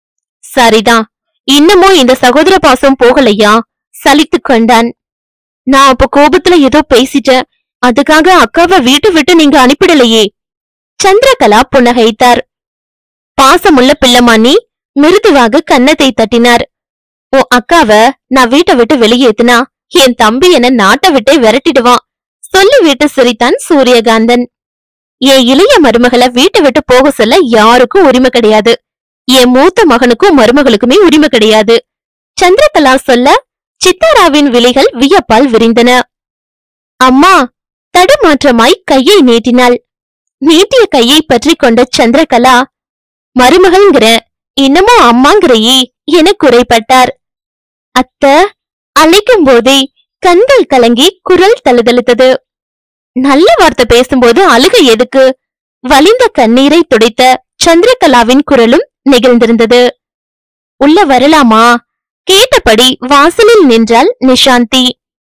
சரிதான் இன்னமும் இந்த சகோதர பாசம் போகலையா சலித்துக் கொண்டான் நான் அப்ப கோபத்துல ஏதோ பேசிட்டேன் அதுக்காக அக்காவை வீட்டு விட்டு நீங்க அனுப்பிடலையே சந்திரகலா புன்னகைத்தார் பாசமுள்ள பிள்ளைமா நீ மிருதுவாக கன்னத்தை தட்டினார் ஓ அக்காவ நான் வீட்டை விட்டு வெளியேத்துனா என் தம்பி என்ன நாட்டை விட்டே விரட்டிடுவான் சொல்லிவிட்டு சிரித்தான் சூரியகாந்தன் என் இளைய மருமகளை வீட்டை விட்டு போக சொல்ல யாருக்கும் உரிமை கிடையாது என் மூத்த மகனுக்கும் மருமகளுக்குமே உரிமை கிடையாது சந்திரகலா சொல்ல சித்தாராவின் விழிகள் வியப்பால் விரிந்தன அம்மா தடுமாற்றமாய் கையை நீட்டினாள் நீட்டிய கையை பற்றி கொண்ட சந்திரகலா மருமகள்ங்கிற இன்னமும் அம்மாங்கிறையே என குறைப்பட்டார் அத்த அழைக்கும் போதே கண்கள் கலங்கி குரல் தழுதழுத்தது நல்ல வார்த்தை பேசும்போது அழுகை எதுக்கு வலிந்த கண்ணீரை துடைத்த சந்திரகலாவின் குரலும் நெகிழ்ந்திருந்தது உள்ள வரலாமா கேட்டபடி வாசலில் நின்றாள் நிஷாந்தி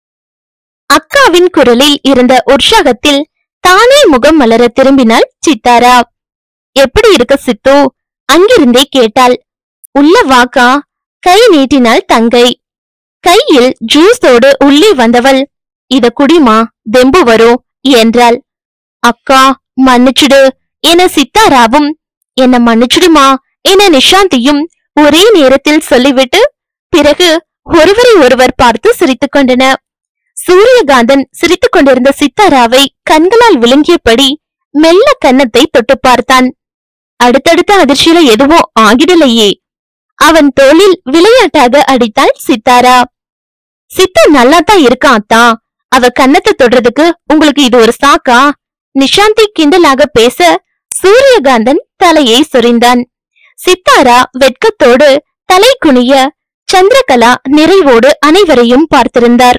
அக்காவின் குரலில் இருந்த உற்சாகத்தில் தானே முகம் மலர திரும்பினாள் சித்தாரா எப்படி இருக்க சித்து அங்கிருந்தே கேட்டாள் உள்ள வாக்கா கை நீட்டினாள் தங்கை கையில் ஜூஸோடு உள்ளே வந்தவள் இத குடிமா தெம்பு வரும் என்றாள் அக்கா மன்னிச்சுடு என சித்தாராவும் என்ன மன்னிச்சுடுமா என நிஷாந்தியும் ஒரே நேரத்தில் சொல்லிவிட்டு பிறகு ஒருவரை ஒருவர் பார்த்து சிரித்துக் கொண்டன சூரியகாந்தன் சிரித்துக் கொண்டிருந்த சித்தாராவை கண்களால் விழுங்கியபடி மெல்ல கன்னத்தை தொட்டு பார்த்தான் அடுத்தடுத்த அதிர்ச்சியில எதுவோ ஆகிடலையே அவன் தோளில் விளையாட்டாக அடித்தாள் சித்தாரா சித்தா நல்லாதான் இருக்கான் அத்தா அவ கன்னத்தை தொடுறதுக்கு உங்களுக்கு இது ஒரு சாக்கா நிஷாந்தி கிண்டலாக பேச சூரியகாந்தன் தலையை சொரிந்தான் சித்தாரா வெட்கத்தோடு தலை குனிய சந்திரகலா நிறைவோடு அனைவரையும் பார்த்திருந்தார்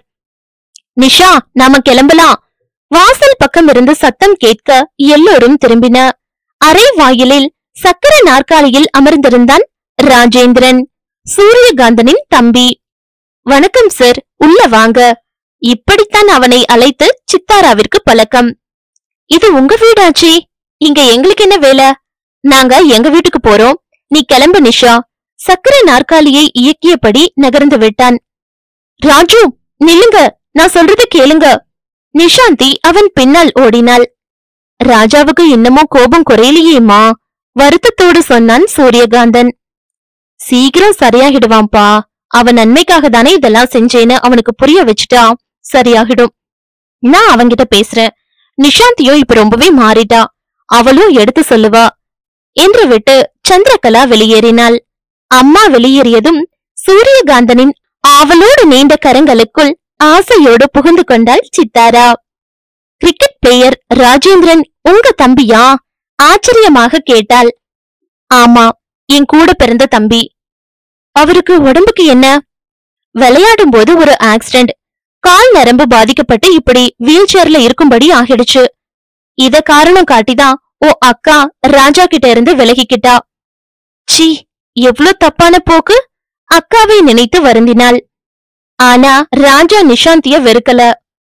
நிஷா நாம கிளம்பலாம் வாசல் பக்கம் இருந்து சத்தம் கேட்க எல்லோரும் திரும்பின அரை வாயிலில் சக்கர நாற்காலியில் அமர்ந்திருந்தான் ராஜேந்திரன் சூரியகாந்தனின் தம்பி வணக்கம் சார் உள்ள வாங்க இப்படித்தான் அவனை அழைத்து சித்தாராவிற்கு பழக்கம் இது உங்க வீடாச்சே இங்க எங்களுக்கு என்ன வேலை நாங்க எங்க வீட்டுக்கு போறோம் நீ கிளம்பு நிஷா சக்கர நாற்காலியை இயக்கியபடி நகர்ந்து விட்டான் ராஜு நில்லுங்க நான் சொல்றது கேளுங்க நிஷாந்தி அவன் பின்னால் ஓடினாள் ராஜாவுக்கு இன்னமும் கோபம் குறையலையேம்மா வருத்தத்தோடு சொன்னான் சூரியகாந்தன் சீக்கிரம் சரியாகிடுவான்பா அவன் நன்மைக்காக தானே இதெல்லாம் செஞ்சேன்னு அவனுக்கு புரிய வச்சுட்டா சரியாகிடும் நான் அவன்கிட்ட பேசுறேன் நிஷாந்தியோ இப்ப ரொம்பவே மாறிட்டா அவளும் எடுத்து சொல்லுவா என்று விட்டு சந்திரகலா வெளியேறினாள் அம்மா வெளியேறியதும் சூரியகாந்தனின் ஆவலோடு நீண்ட கரங்களுக்குள் ஆசையோடு புகுந்து கொண்டாள் சித்தாரா கிரிக்கெட் பிளேயர் ராஜேந்திரன் உங்க தம்பியா ஆச்சரியமாக கேட்டாள் ஆமா என் கூட பிறந்த தம்பி அவருக்கு உடம்புக்கு என்ன விளையாடும் போது ஒரு ஆக்சிடென்ட் கால் நரம்பு பாதிக்கப்பட்டு இப்படி வீல் சேர்ல இருக்கும்படி ஆகிடுச்சு இத காரணம் காட்டிதான் ஓ அக்கா ராஜா கிட்ட இருந்து விலகிக்கிட்டா சீ எவ்ளோ தப்பான போக்கு அக்காவை நினைத்து வருந்தினாள் ஆனா ராஜா நிஷாந்திய வெறுக்கல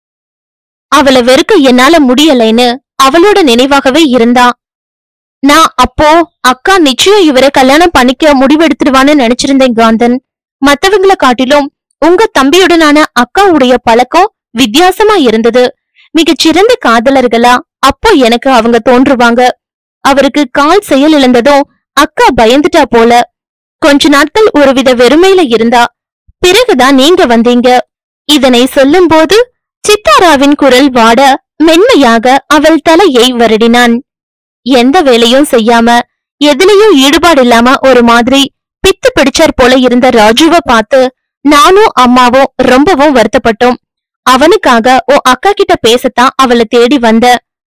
அவளை வெறுக்க என்னால முடியலைன்னு அவளோட நினைவாகவே இருந்தா நான் அப்போ அக்கா நிச்சயம் இவரை கல்யாணம் பண்ணிக்க முடிவெடுத்துடுவான்னு நினைச்சிருந்தேன் காந்தன் மத்தவங்கள காட்டிலும் உங்க தம்பியுடனான அக்காவுடைய பழக்கம் வித்தியாசமா இருந்தது மிகச் சிறந்த காதலர்களா அப்போ எனக்கு அவங்க தோன்றுவாங்க அவருக்கு கால் செயல் இழந்ததும் அக்கா பயந்துட்டா போல கொஞ்ச நாட்கள் ஒருவித வெறுமையில இருந்தா பிறகுதான் நீங்க வந்தீங்க இதனை சொல்லும்போது சித்தாராவின் குரல் வாட மென்மையாக அவள் தலையை வருடினான் எந்த வேலையும் செய்யாம எதுலயும் ஈடுபாடு இல்லாம ஒரு மாதிரி பித்து பிடிச்சார் போல இருந்த ராஜுவ பார்த்து நானும் அம்மாவும் ரொம்பவும் வருத்தப்பட்டோம் அவனுக்காக ஓ அக்கா கிட்ட பேசத்தான் அவளை தேடி வந்த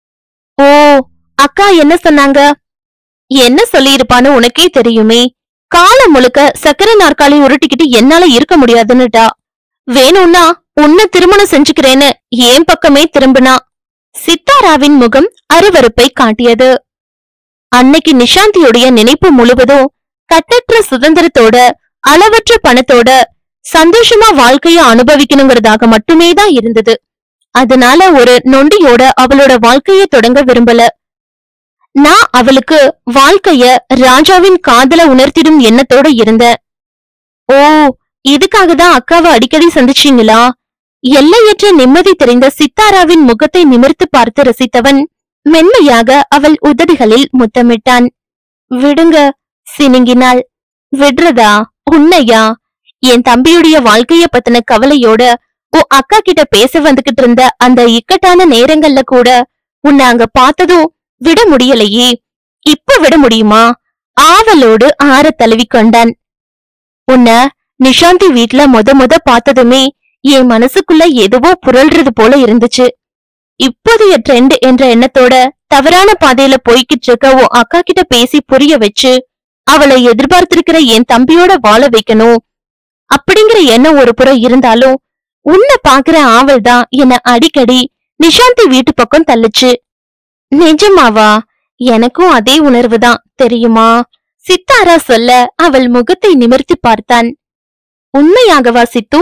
ஓ அக்கா என்ன சொன்னாங்க என்ன சொல்லியிருப்பான்னு உனக்கே தெரியுமே காலம் முழுக்க சக்கர நாற்காலி உருட்டிக்கிட்டு என்னால இருக்க முடியாதுன்னுட்டா வேணும்னா உன்னை திருமணம் செஞ்சுக்கிறேன்னு ஏன் பக்கமே திரும்பினா சித்தாராவின் முகம் அருவருப்பை காட்டியது அன்னைக்கு நிஷாந்தியுடைய நினைப்பு முழுவதும் கட்டற்ற சுதந்திரத்தோட அளவற்ற பணத்தோட சந்தோஷமா வாழ்க்கைய அனுபவிக்கணுங்கிறதாக மட்டுமே தான் இருந்தது அதனால ஒரு நொண்டியோட அவளோட வாழ்க்கைய தொடங்க விரும்பல நான் அவளுக்கு வாழ்க்கைய ராஜாவின் காதல உணர்த்திடும் எண்ணத்தோட இருந்தேன் ஓ இதுக்காக தான் அக்காவை அடிக்கடி சந்திச்சீங்களா எல்லையற்ற நிம்மதி தெரிந்த சித்தாராவின் முகத்தை நிமிர்த்து பார்த்து ரசித்தவன் மென்மையாக அவள் உதடுகளில் முத்தமிட்டான் விடுங்க சினுங்கினாள் விடுறதா உன்னையா என் தம்பியுடைய வாழ்க்கைய பத்தின கவலையோட உன் அக்கா கிட்ட பேச வந்துகிட்டு இருந்த அந்த இக்கட்டான நேரங்கள்ல கூட உன்னை அங்க பார்த்ததும் விட முடியலையே இப்ப விட முடியுமா ஆவலோடு ஆற தழுவி கொண்டான் உன்னை நிஷாந்தி வீட்ல முத முத பார்த்ததுமே என் மனசுக்குள்ள எதுவோ புரள்றது போல இருந்துச்சு இப்போதைய ட்ரெண்ட் என்ற எண்ணத்தோட தவறான பாதையில போய்கிட்டு இருக்க உன் அக்கா கிட்ட பேசி புரிய வச்சு அவளை எதிர்பார்த்திருக்கிற என் தம்பியோட வாழ வைக்கணும் அப்படிங்கிற எண்ணம் ஒரு புறம் இருந்தாலும் உன்னை பாக்குற ஆவல் தான் என்ன அடிக்கடி நிஷாந்தி வீட்டு பக்கம் தள்ளுச்சு நிஜமாவா எனக்கும் அதே உணர்வு தான் தெரியுமா சித்தாரா சொல்ல அவள் முகத்தை நிமிர்த்தி பார்த்தான் உண்மையாகவா சித்து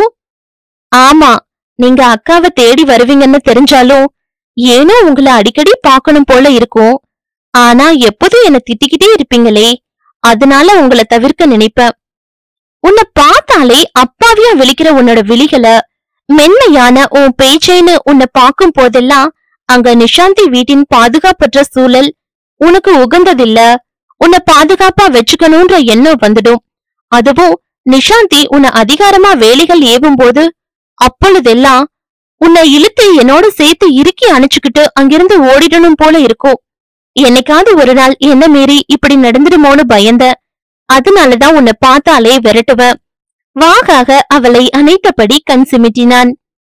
ஆமா நீங்க அக்காவை தேடி வருவீங்கன்னு தெரிஞ்சாலும் ஏனோ உங்களை அடிக்கடி பார்க்கணும் போல இருக்கும் ஆனா எப்போதும் என்ன திட்டிக்கிட்டே இருப்பீங்களே அதனால உங்களை தவிர்க்க நினைப்பேன் உன்னை பார்த்தாலே அப்பாவியா விழிக்கிற உன்னோட விழிகளை மென்மையான உன் பேச்சைன்னு உன்னை பார்க்கும் போதெல்லாம் அங்க நிஷாந்தி வீட்டின் பாதுகாப்பற்ற சூழல் உனக்கு உகந்ததில்ல உன்னை பாதுகாப்பா வச்சுக்கணும்ன்ற எண்ணம் வந்துடும் அதுவும் நிஷாந்தி உன்னை அதிகாரமா வேலைகள் ஏவும் போது அப்பொழுதெல்லாம் உன்னை இழுத்து என்னோட சேர்த்து இறுக்கி அணைச்சுக்கிட்டு அங்கிருந்து ஓடிடணும் போல இருக்கும் என்னைக்காவது ஒரு நாள் என்ன மீறி இப்படி நடந்துடுமோன்னு பயந்த அதனாலதான் உன்னை பார்த்தாலே விரட்டுவேன் வாகாக அவளை அணைத்தபடி கண் சிமிட்டினான்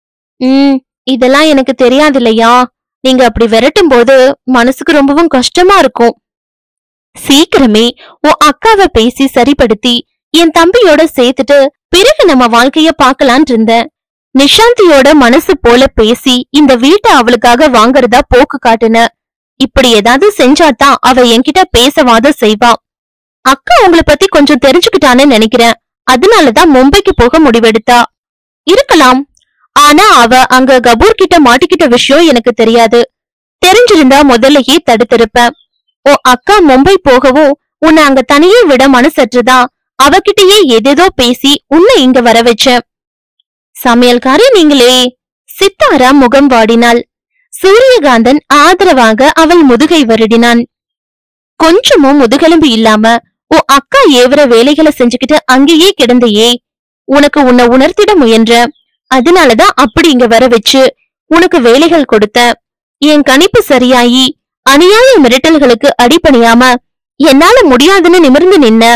ம் இதெல்லாம் எனக்கு தெரியாதில்லையா நீங்க அப்படி விரட்டும் போது மனசுக்கு ரொம்பவும் கஷ்டமா இருக்கும் சீக்கிரமே உன் அக்காவை பேசி சரிப்படுத்தி என் தம்பியோட சேர்த்துட்டு பிறகு நம்ம வாழ்க்கைய பார்க்கலான் இருந்தேன் நிஷாந்தியோட மனசு போல பேசி இந்த வீட்டை அவளுக்காக வாங்குறதா போக்கு காட்டுன இப்படி ஏதாவது செஞ்சாதான் அவ என்கிட்ட பேசவாத செய்வா அக்கா உங்களை பத்தி கொஞ்சம் தெரிஞ்சுக்கிட்டான்னு நினைக்கிறேன் அதனாலதான் மும்பைக்கு போக முடிவெடுத்தா இருக்கலாம் ஆனா அவ அங்க கபூர் கிட்ட மாட்டிக்கிட்ட விஷயம் எனக்கு தெரியாது தெரிஞ்சிருந்தா முதல்லயே தடுத்திருப்பேன் ஓ அக்கா மும்பை போகவும் உன்னை அங்க தனியே விட மனசற்றுதான் அவகிட்டயே ஏதேதோ பேசி உன்னை இங்க வர வச்சேன் சமையல்காரி நீங்களே சித்தாரா முகம் வாடினாள் சூரியகாந்தன் ஆதரவாக அவள் முதுகை வருடினான் கொஞ்சமும் முதுகெலும்பு இல்லாம ஓ அக்கா ஏவற வேலைகளை செஞ்சுக்கிட்டு அங்கேயே கிடந்தையே உனக்கு உன்னை உணர்த்திட முயன்ற அதனாலதான் அப்படி இங்க வர வச்சு உனக்கு வேலைகள் கொடுத்த என் கணிப்பு சரியாயி அநியாய மிரட்டல்களுக்கு அடிபணியாம என்னால முடியாதுன்னு நிமிர்ந்து நின்ன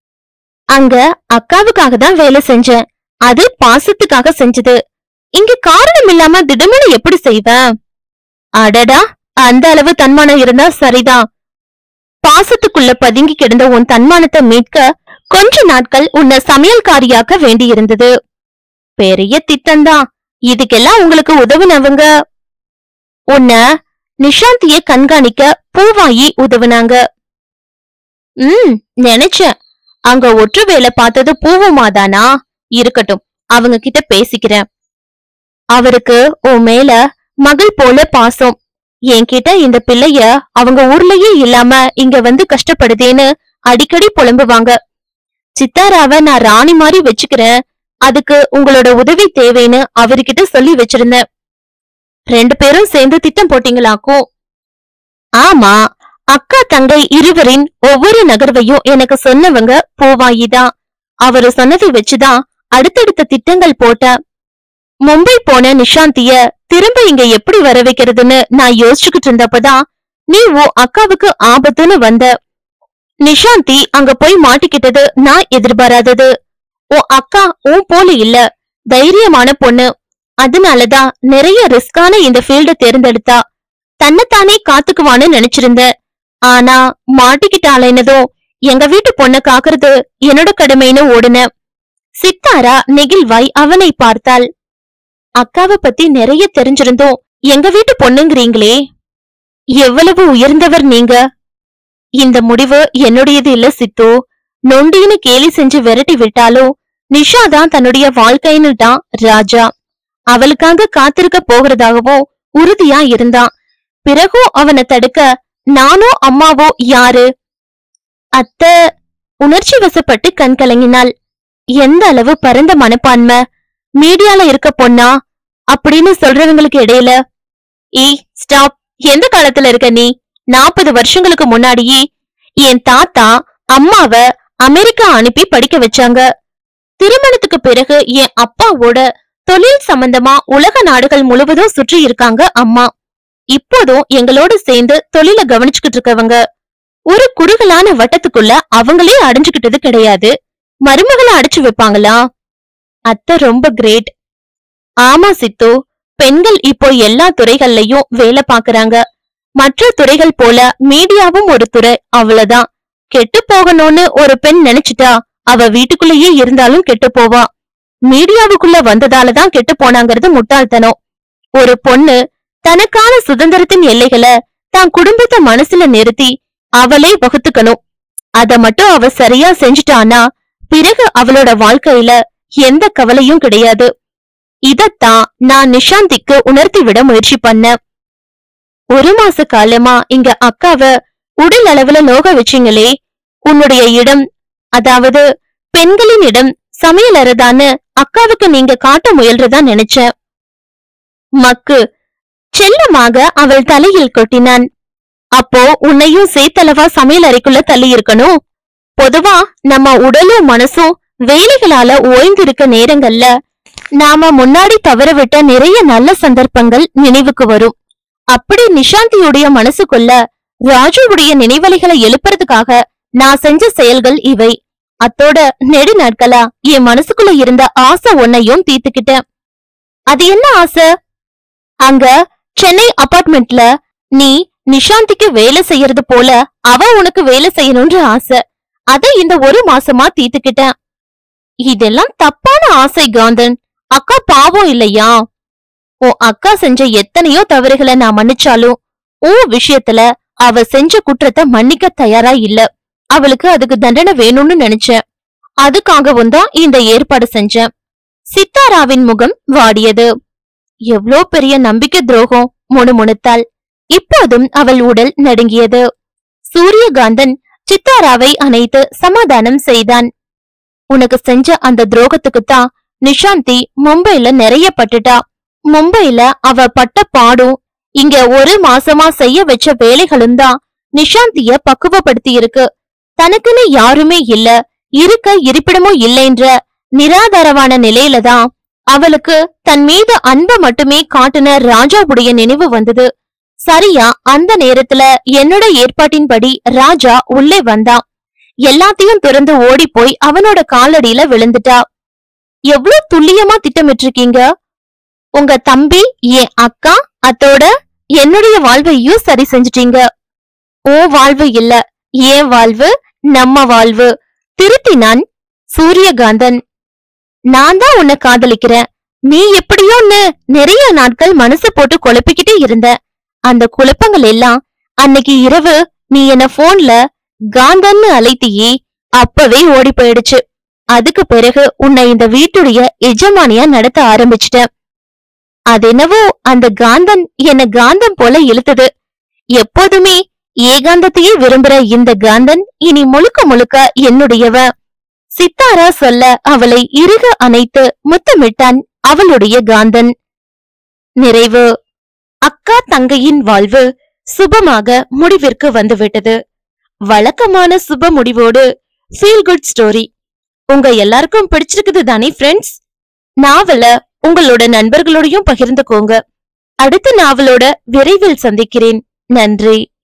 அங்க அக்காவுக்காக தான் வேலை செஞ்சேன் அது பாசத்துக்காக செஞ்சது இங்க காரணம் இல்லாம திடமென எப்படி செய்வேன் அடடா அந்த அளவு தன்மானம் இருந்தா சரிதான் பாசத்துக்குள்ள பதுங்கி கிடந்த உன் தன்மானத்தை மீட்க கொஞ்ச நாட்கள் உன்னை சமையல்காரியாக்க வேண்டியிருந்தது பெரிய திட்டம்தான் இதுக்கெல்லாம் உங்களுக்கு உதவுனவங்க உன்ன நிஷாந்திய கண்காணிக்க பூவாயி உதவுனாங்க ம் நினைச்சேன் அங்க ஒற்று வேலை பார்த்தது பூவுமாதானா இருக்கட்டும் அவங்க கிட்ட பேசிக்கிறேன் அவருக்கு உன் மேல மகள் போல பாசம் என்கிட்ட இந்த பிள்ளைய அவங்க ஊர்லயே இல்லாம இங்க வந்து கஷ்டப்படுதேன்னு அடிக்கடி புலம்புவாங்க சித்தாராவ நான் ராணி மாதிரி வச்சுக்கிறேன் அதுக்கு உங்களோட உதவி தேவைன்னு அவர்கிட்ட சொல்லி வச்சிருந்தேன் ரெண்டு பேரும் சேர்ந்து திட்டம் போட்டீங்களாக்கும் ஆமா அக்கா தங்கை இருவரின் ஒவ்வொரு நகர்வையும் எனக்கு சொன்னவங்க பூவாயிதான் அவரு சொன்னதை வச்சுதான் அடுத்தடுத்த திட்டங்கள் போட்ட மும்பை போன நிஷாந்திய திரும்ப இங்க எப்படி வர வைக்கிறதுன்னு நான் யோசிச்சுக்கிட்டு இருந்தப்பதான் நீ உன் அக்காவுக்கு ஆபத்துன்னு வந்த நிஷாந்தி அங்க போய் மாட்டிக்கிட்டது நான் எதிர்பாராதது உன் அக்கா உன் போல இல்ல தைரியமான பொண்ணு அதனாலதான் நிறைய ரிஸ்கான இந்த ஃபீல்ட தேர்ந்தெடுத்தா தன்னைத்தானே காத்துக்குவான்னு நினைச்சிருந்த ஆனா மாட்டிக்கிட்டாலேனதும் எங்க வீட்டு பொண்ண காக்குறது என்னோட கடமைன்னு ஓடுன சித்தாரா நெகிழ்வாய் அவனை பார்த்தாள் அக்காவை பத்தி நிறைய தெரிஞ்சிருந்தோம் எங்க வீட்டு பொண்ணுங்கிறீங்களே எவ்வளவு உயர்ந்தவர் நீங்க இந்த முடிவு என்னுடையது இல்ல சித்து நொண்டின்னு கேலி செஞ்சு விரட்டி விட்டாலும் நிஷா தான் தன்னுடைய வாழ்க்கைன்னு தான் ராஜா அவளுக்காக காத்திருக்க போகிறதாகவும் உறுதியா இருந்தான் பிறகும் அவனை தடுக்க நானோ அம்மாவோ யாரு அத்த உணர்ச்சி வசப்பட்டு கண் கலங்கினாள் எந்த அளவு பரந்த மனப்பான்மை மீடியால இருக்க பொண்ணா அப்படின்னு சொல்றவங்களுக்கு இடையில ஏய் ஸ்டாப் எந்த காலத்துல இருக்க நீ நாற்பது வருஷங்களுக்கு முன்னாடியே என் தாத்தா அம்மாவ அமெரிக்கா அனுப்பி படிக்க வச்சாங்க திருமணத்துக்கு பிறகு என் அப்பாவோட தொழில் சம்பந்தமா உலக நாடுகள் முழுவதும் சுற்றி இருக்காங்க அம்மா இப்போதும் எங்களோட சேர்ந்து தொழில கவனிச்சுக்கிட்டு இருக்கவங்க ஒரு குறுகலான வட்டத்துக்குள்ள அவங்களே அடைஞ்சுக்கிட்டது கிடையாது மருமகளை அடைச்சு வைப்பாங்களா அத்தை ரொம்ப கிரேட் ஆமா சித்து பெண்கள் இப்போ எல்லா துறைகள்லயும் வேலை பாக்குறாங்க மற்ற துறைகள் போல மீடியாவும் ஒரு துறை அவ்வளவுதான் கெட்டு போகணும்னு ஒரு பெண் நினைச்சிட்டா அவ வீட்டுக்குள்ளேயே இருந்தாலும் கெட்டு போவா மீடியாவுக்குள்ள வந்ததாலதான் கெட்டு போனாங்கிறது முட்டாள்தனம் ஒரு பொண்ணு தனக்கான சுதந்திரத்தின் எல்லைகளை தான் குடும்பத்தை மனசுல நிறுத்தி அவளே வகுத்துக்கணும் அத மட்டும் அவ சரியா செஞ்சுட்டானா பிறகு அவளோட வாழ்க்கையில எந்த கவலையும் கிடையாது இதத்தான் நான் நிஷாந்திக்கு உணர்த்தி விட முயற்சி பண்ணேன் ஒரு மாச காலமா இங்க அக்காவ உடல் அளவுல நோக வச்சீங்களே உன்னுடைய இடம் அதாவது பெண்களின் இடம் சமையல் அறைதான்னு அக்காவுக்கு நீங்க காட்ட முயல்றதா நினைச்சேன் மக்கு செல்லமாக அவள் தலையில் கொட்டினான் அப்போ உன்னையும் சேத்தளவா சமையல் அறைக்குள்ள தள்ளி இருக்கணும் பொதுவா நம்ம உடலும் மனசும் வேலைகளால ஓய்ந்திருக்க நேரங்கள்ல நாம முன்னாடி தவறவிட்ட நிறைய நல்ல சந்தர்ப்பங்கள் நினைவுக்கு வரும் அப்படி நிஷாந்தியுடைய மனசுக்குள்ள ராஜுவுடைய நினைவலைகளை எழுப்புறதுக்காக நான் செஞ்ச செயல்கள் இவை அத்தோட நெடு நாட்களா என் மனசுக்குள்ள இருந்த ஆசை ஒன்னையும் தீர்த்துக்கிட்டேன் அது என்ன ஆசை அங்க சென்னை அபார்ட்மெண்ட்ல நீ நிஷாந்திக்கு வேலை செய்யறது போல அவ உனக்கு வேலை செய்யணும்ன்ற ஆசை அத இந்த ஒரு மாசமா தீர்த்துக்கிட்டேன் இதெல்லாம் தப்பான ஆசை காந்தன் அக்கா பாவம் இல்லையா உன் அக்கா செஞ்ச எத்தனையோ தவறுகளை நான் மன்னிச்சாலும் உன் விஷயத்துல அவ செஞ்ச குற்றத்தை மன்னிக்க தயாரா இல்ல அவளுக்கு அதுக்கு தண்டனை வேணும்னு நினைச்சேன் அதுக்காகவும் தான் இந்த ஏற்பாடு செஞ்சேன் சித்தாராவின் முகம் வாடியது எவ்ளோ பெரிய நம்பிக்கை துரோகம் முணுமுணுத்தாள் இப்போதும் அவள் உடல் நடுங்கியது சூரியகாந்தன் சித்தாராவை அணைத்து சமாதானம் செய்தான் உனக்கு செஞ்ச அந்த துரோகத்துக்கு தான் நிஷாந்தி மும்பைல நிறைய பட்டுட்டா மும்பைல அவ பட்ட பாடும் இங்க ஒரு மாசமா செய்ய வச்ச வேலைகளும் தான் நிஷாந்திய பக்குவப்படுத்தி இருக்கு தனக்குன்னு யாருமே இல்ல இருக்க இருப்பிடமும் இல்லைன்ற நிராதாரமான நிலையில தான் அவளுக்கு தன் மீது அன்பை மட்டுமே காட்டுன ராஜாவுடைய நினைவு வந்தது சரியா அந்த நேரத்துல என்னோட ஏற்பாட்டின்படி ராஜா உள்ளே வந்தான் எல்லாத்தையும் திறந்து ஓடி போய் அவனோட காலடியில விழுந்துட்டா எவ்ளோ துல்லியமா திட்டமிட்டிருக்கீங்க உங்க தம்பி என் அக்கா அத்தோட என்னுடைய வாழ்வையும் சரி செஞ்சிட்டீங்க ஓ வாழ்வு இல்ல ஏன் வாழ்வு நம்ம வாழ்வு திருத்தினான் சூரியகாந்தன் நான் தான் உன்னை காதலிக்கிறேன் நீ எப்படியோன்னு நிறைய நாட்கள் மனசு போட்டு குழப்பிக்கிட்டே இருந்த அந்த குழப்பங்கள் எல்லாம் அன்னைக்கு இரவு நீ என்ன போன்ல காந்தன்னு அழைத்தியே அப்பவே ஓடி போயிடுச்சு அதுக்கு பிறகு உன்னை இந்த வீட்டுடைய எஜமானியா நடத்த ஆரம்பிச்சிட்டேன் அது என்னவோ அந்த காந்தன் என்ன காந்தம் போல இழுத்தது எப்போதுமே ஏகாந்தத்தையே விரும்புற இந்த காந்தன் இனி முழுக்க முழுக்க என்னுடையவ சித்தாரா சொல்ல அவளை இறுக அணைத்து முத்தமிட்டான் அவளுடைய காந்தன் நிறைவு அக்கா தங்கையின் வாழ்வு சுபமாக முடிவிற்கு வந்துவிட்டது வழக்கமான சுப முடிவோடு ஃபீல் குட் ஸ்டோரி உங்க எல்லாருக்கும் பிடிச்சிருக்குது தானே ஃப்ரெண்ட்ஸ் நாவல உங்களோட நண்பர்களோடையும் பகிர்ந்துக்கோங்க அடுத்த நாவலோட விரைவில் சந்திக்கிறேன் நன்றி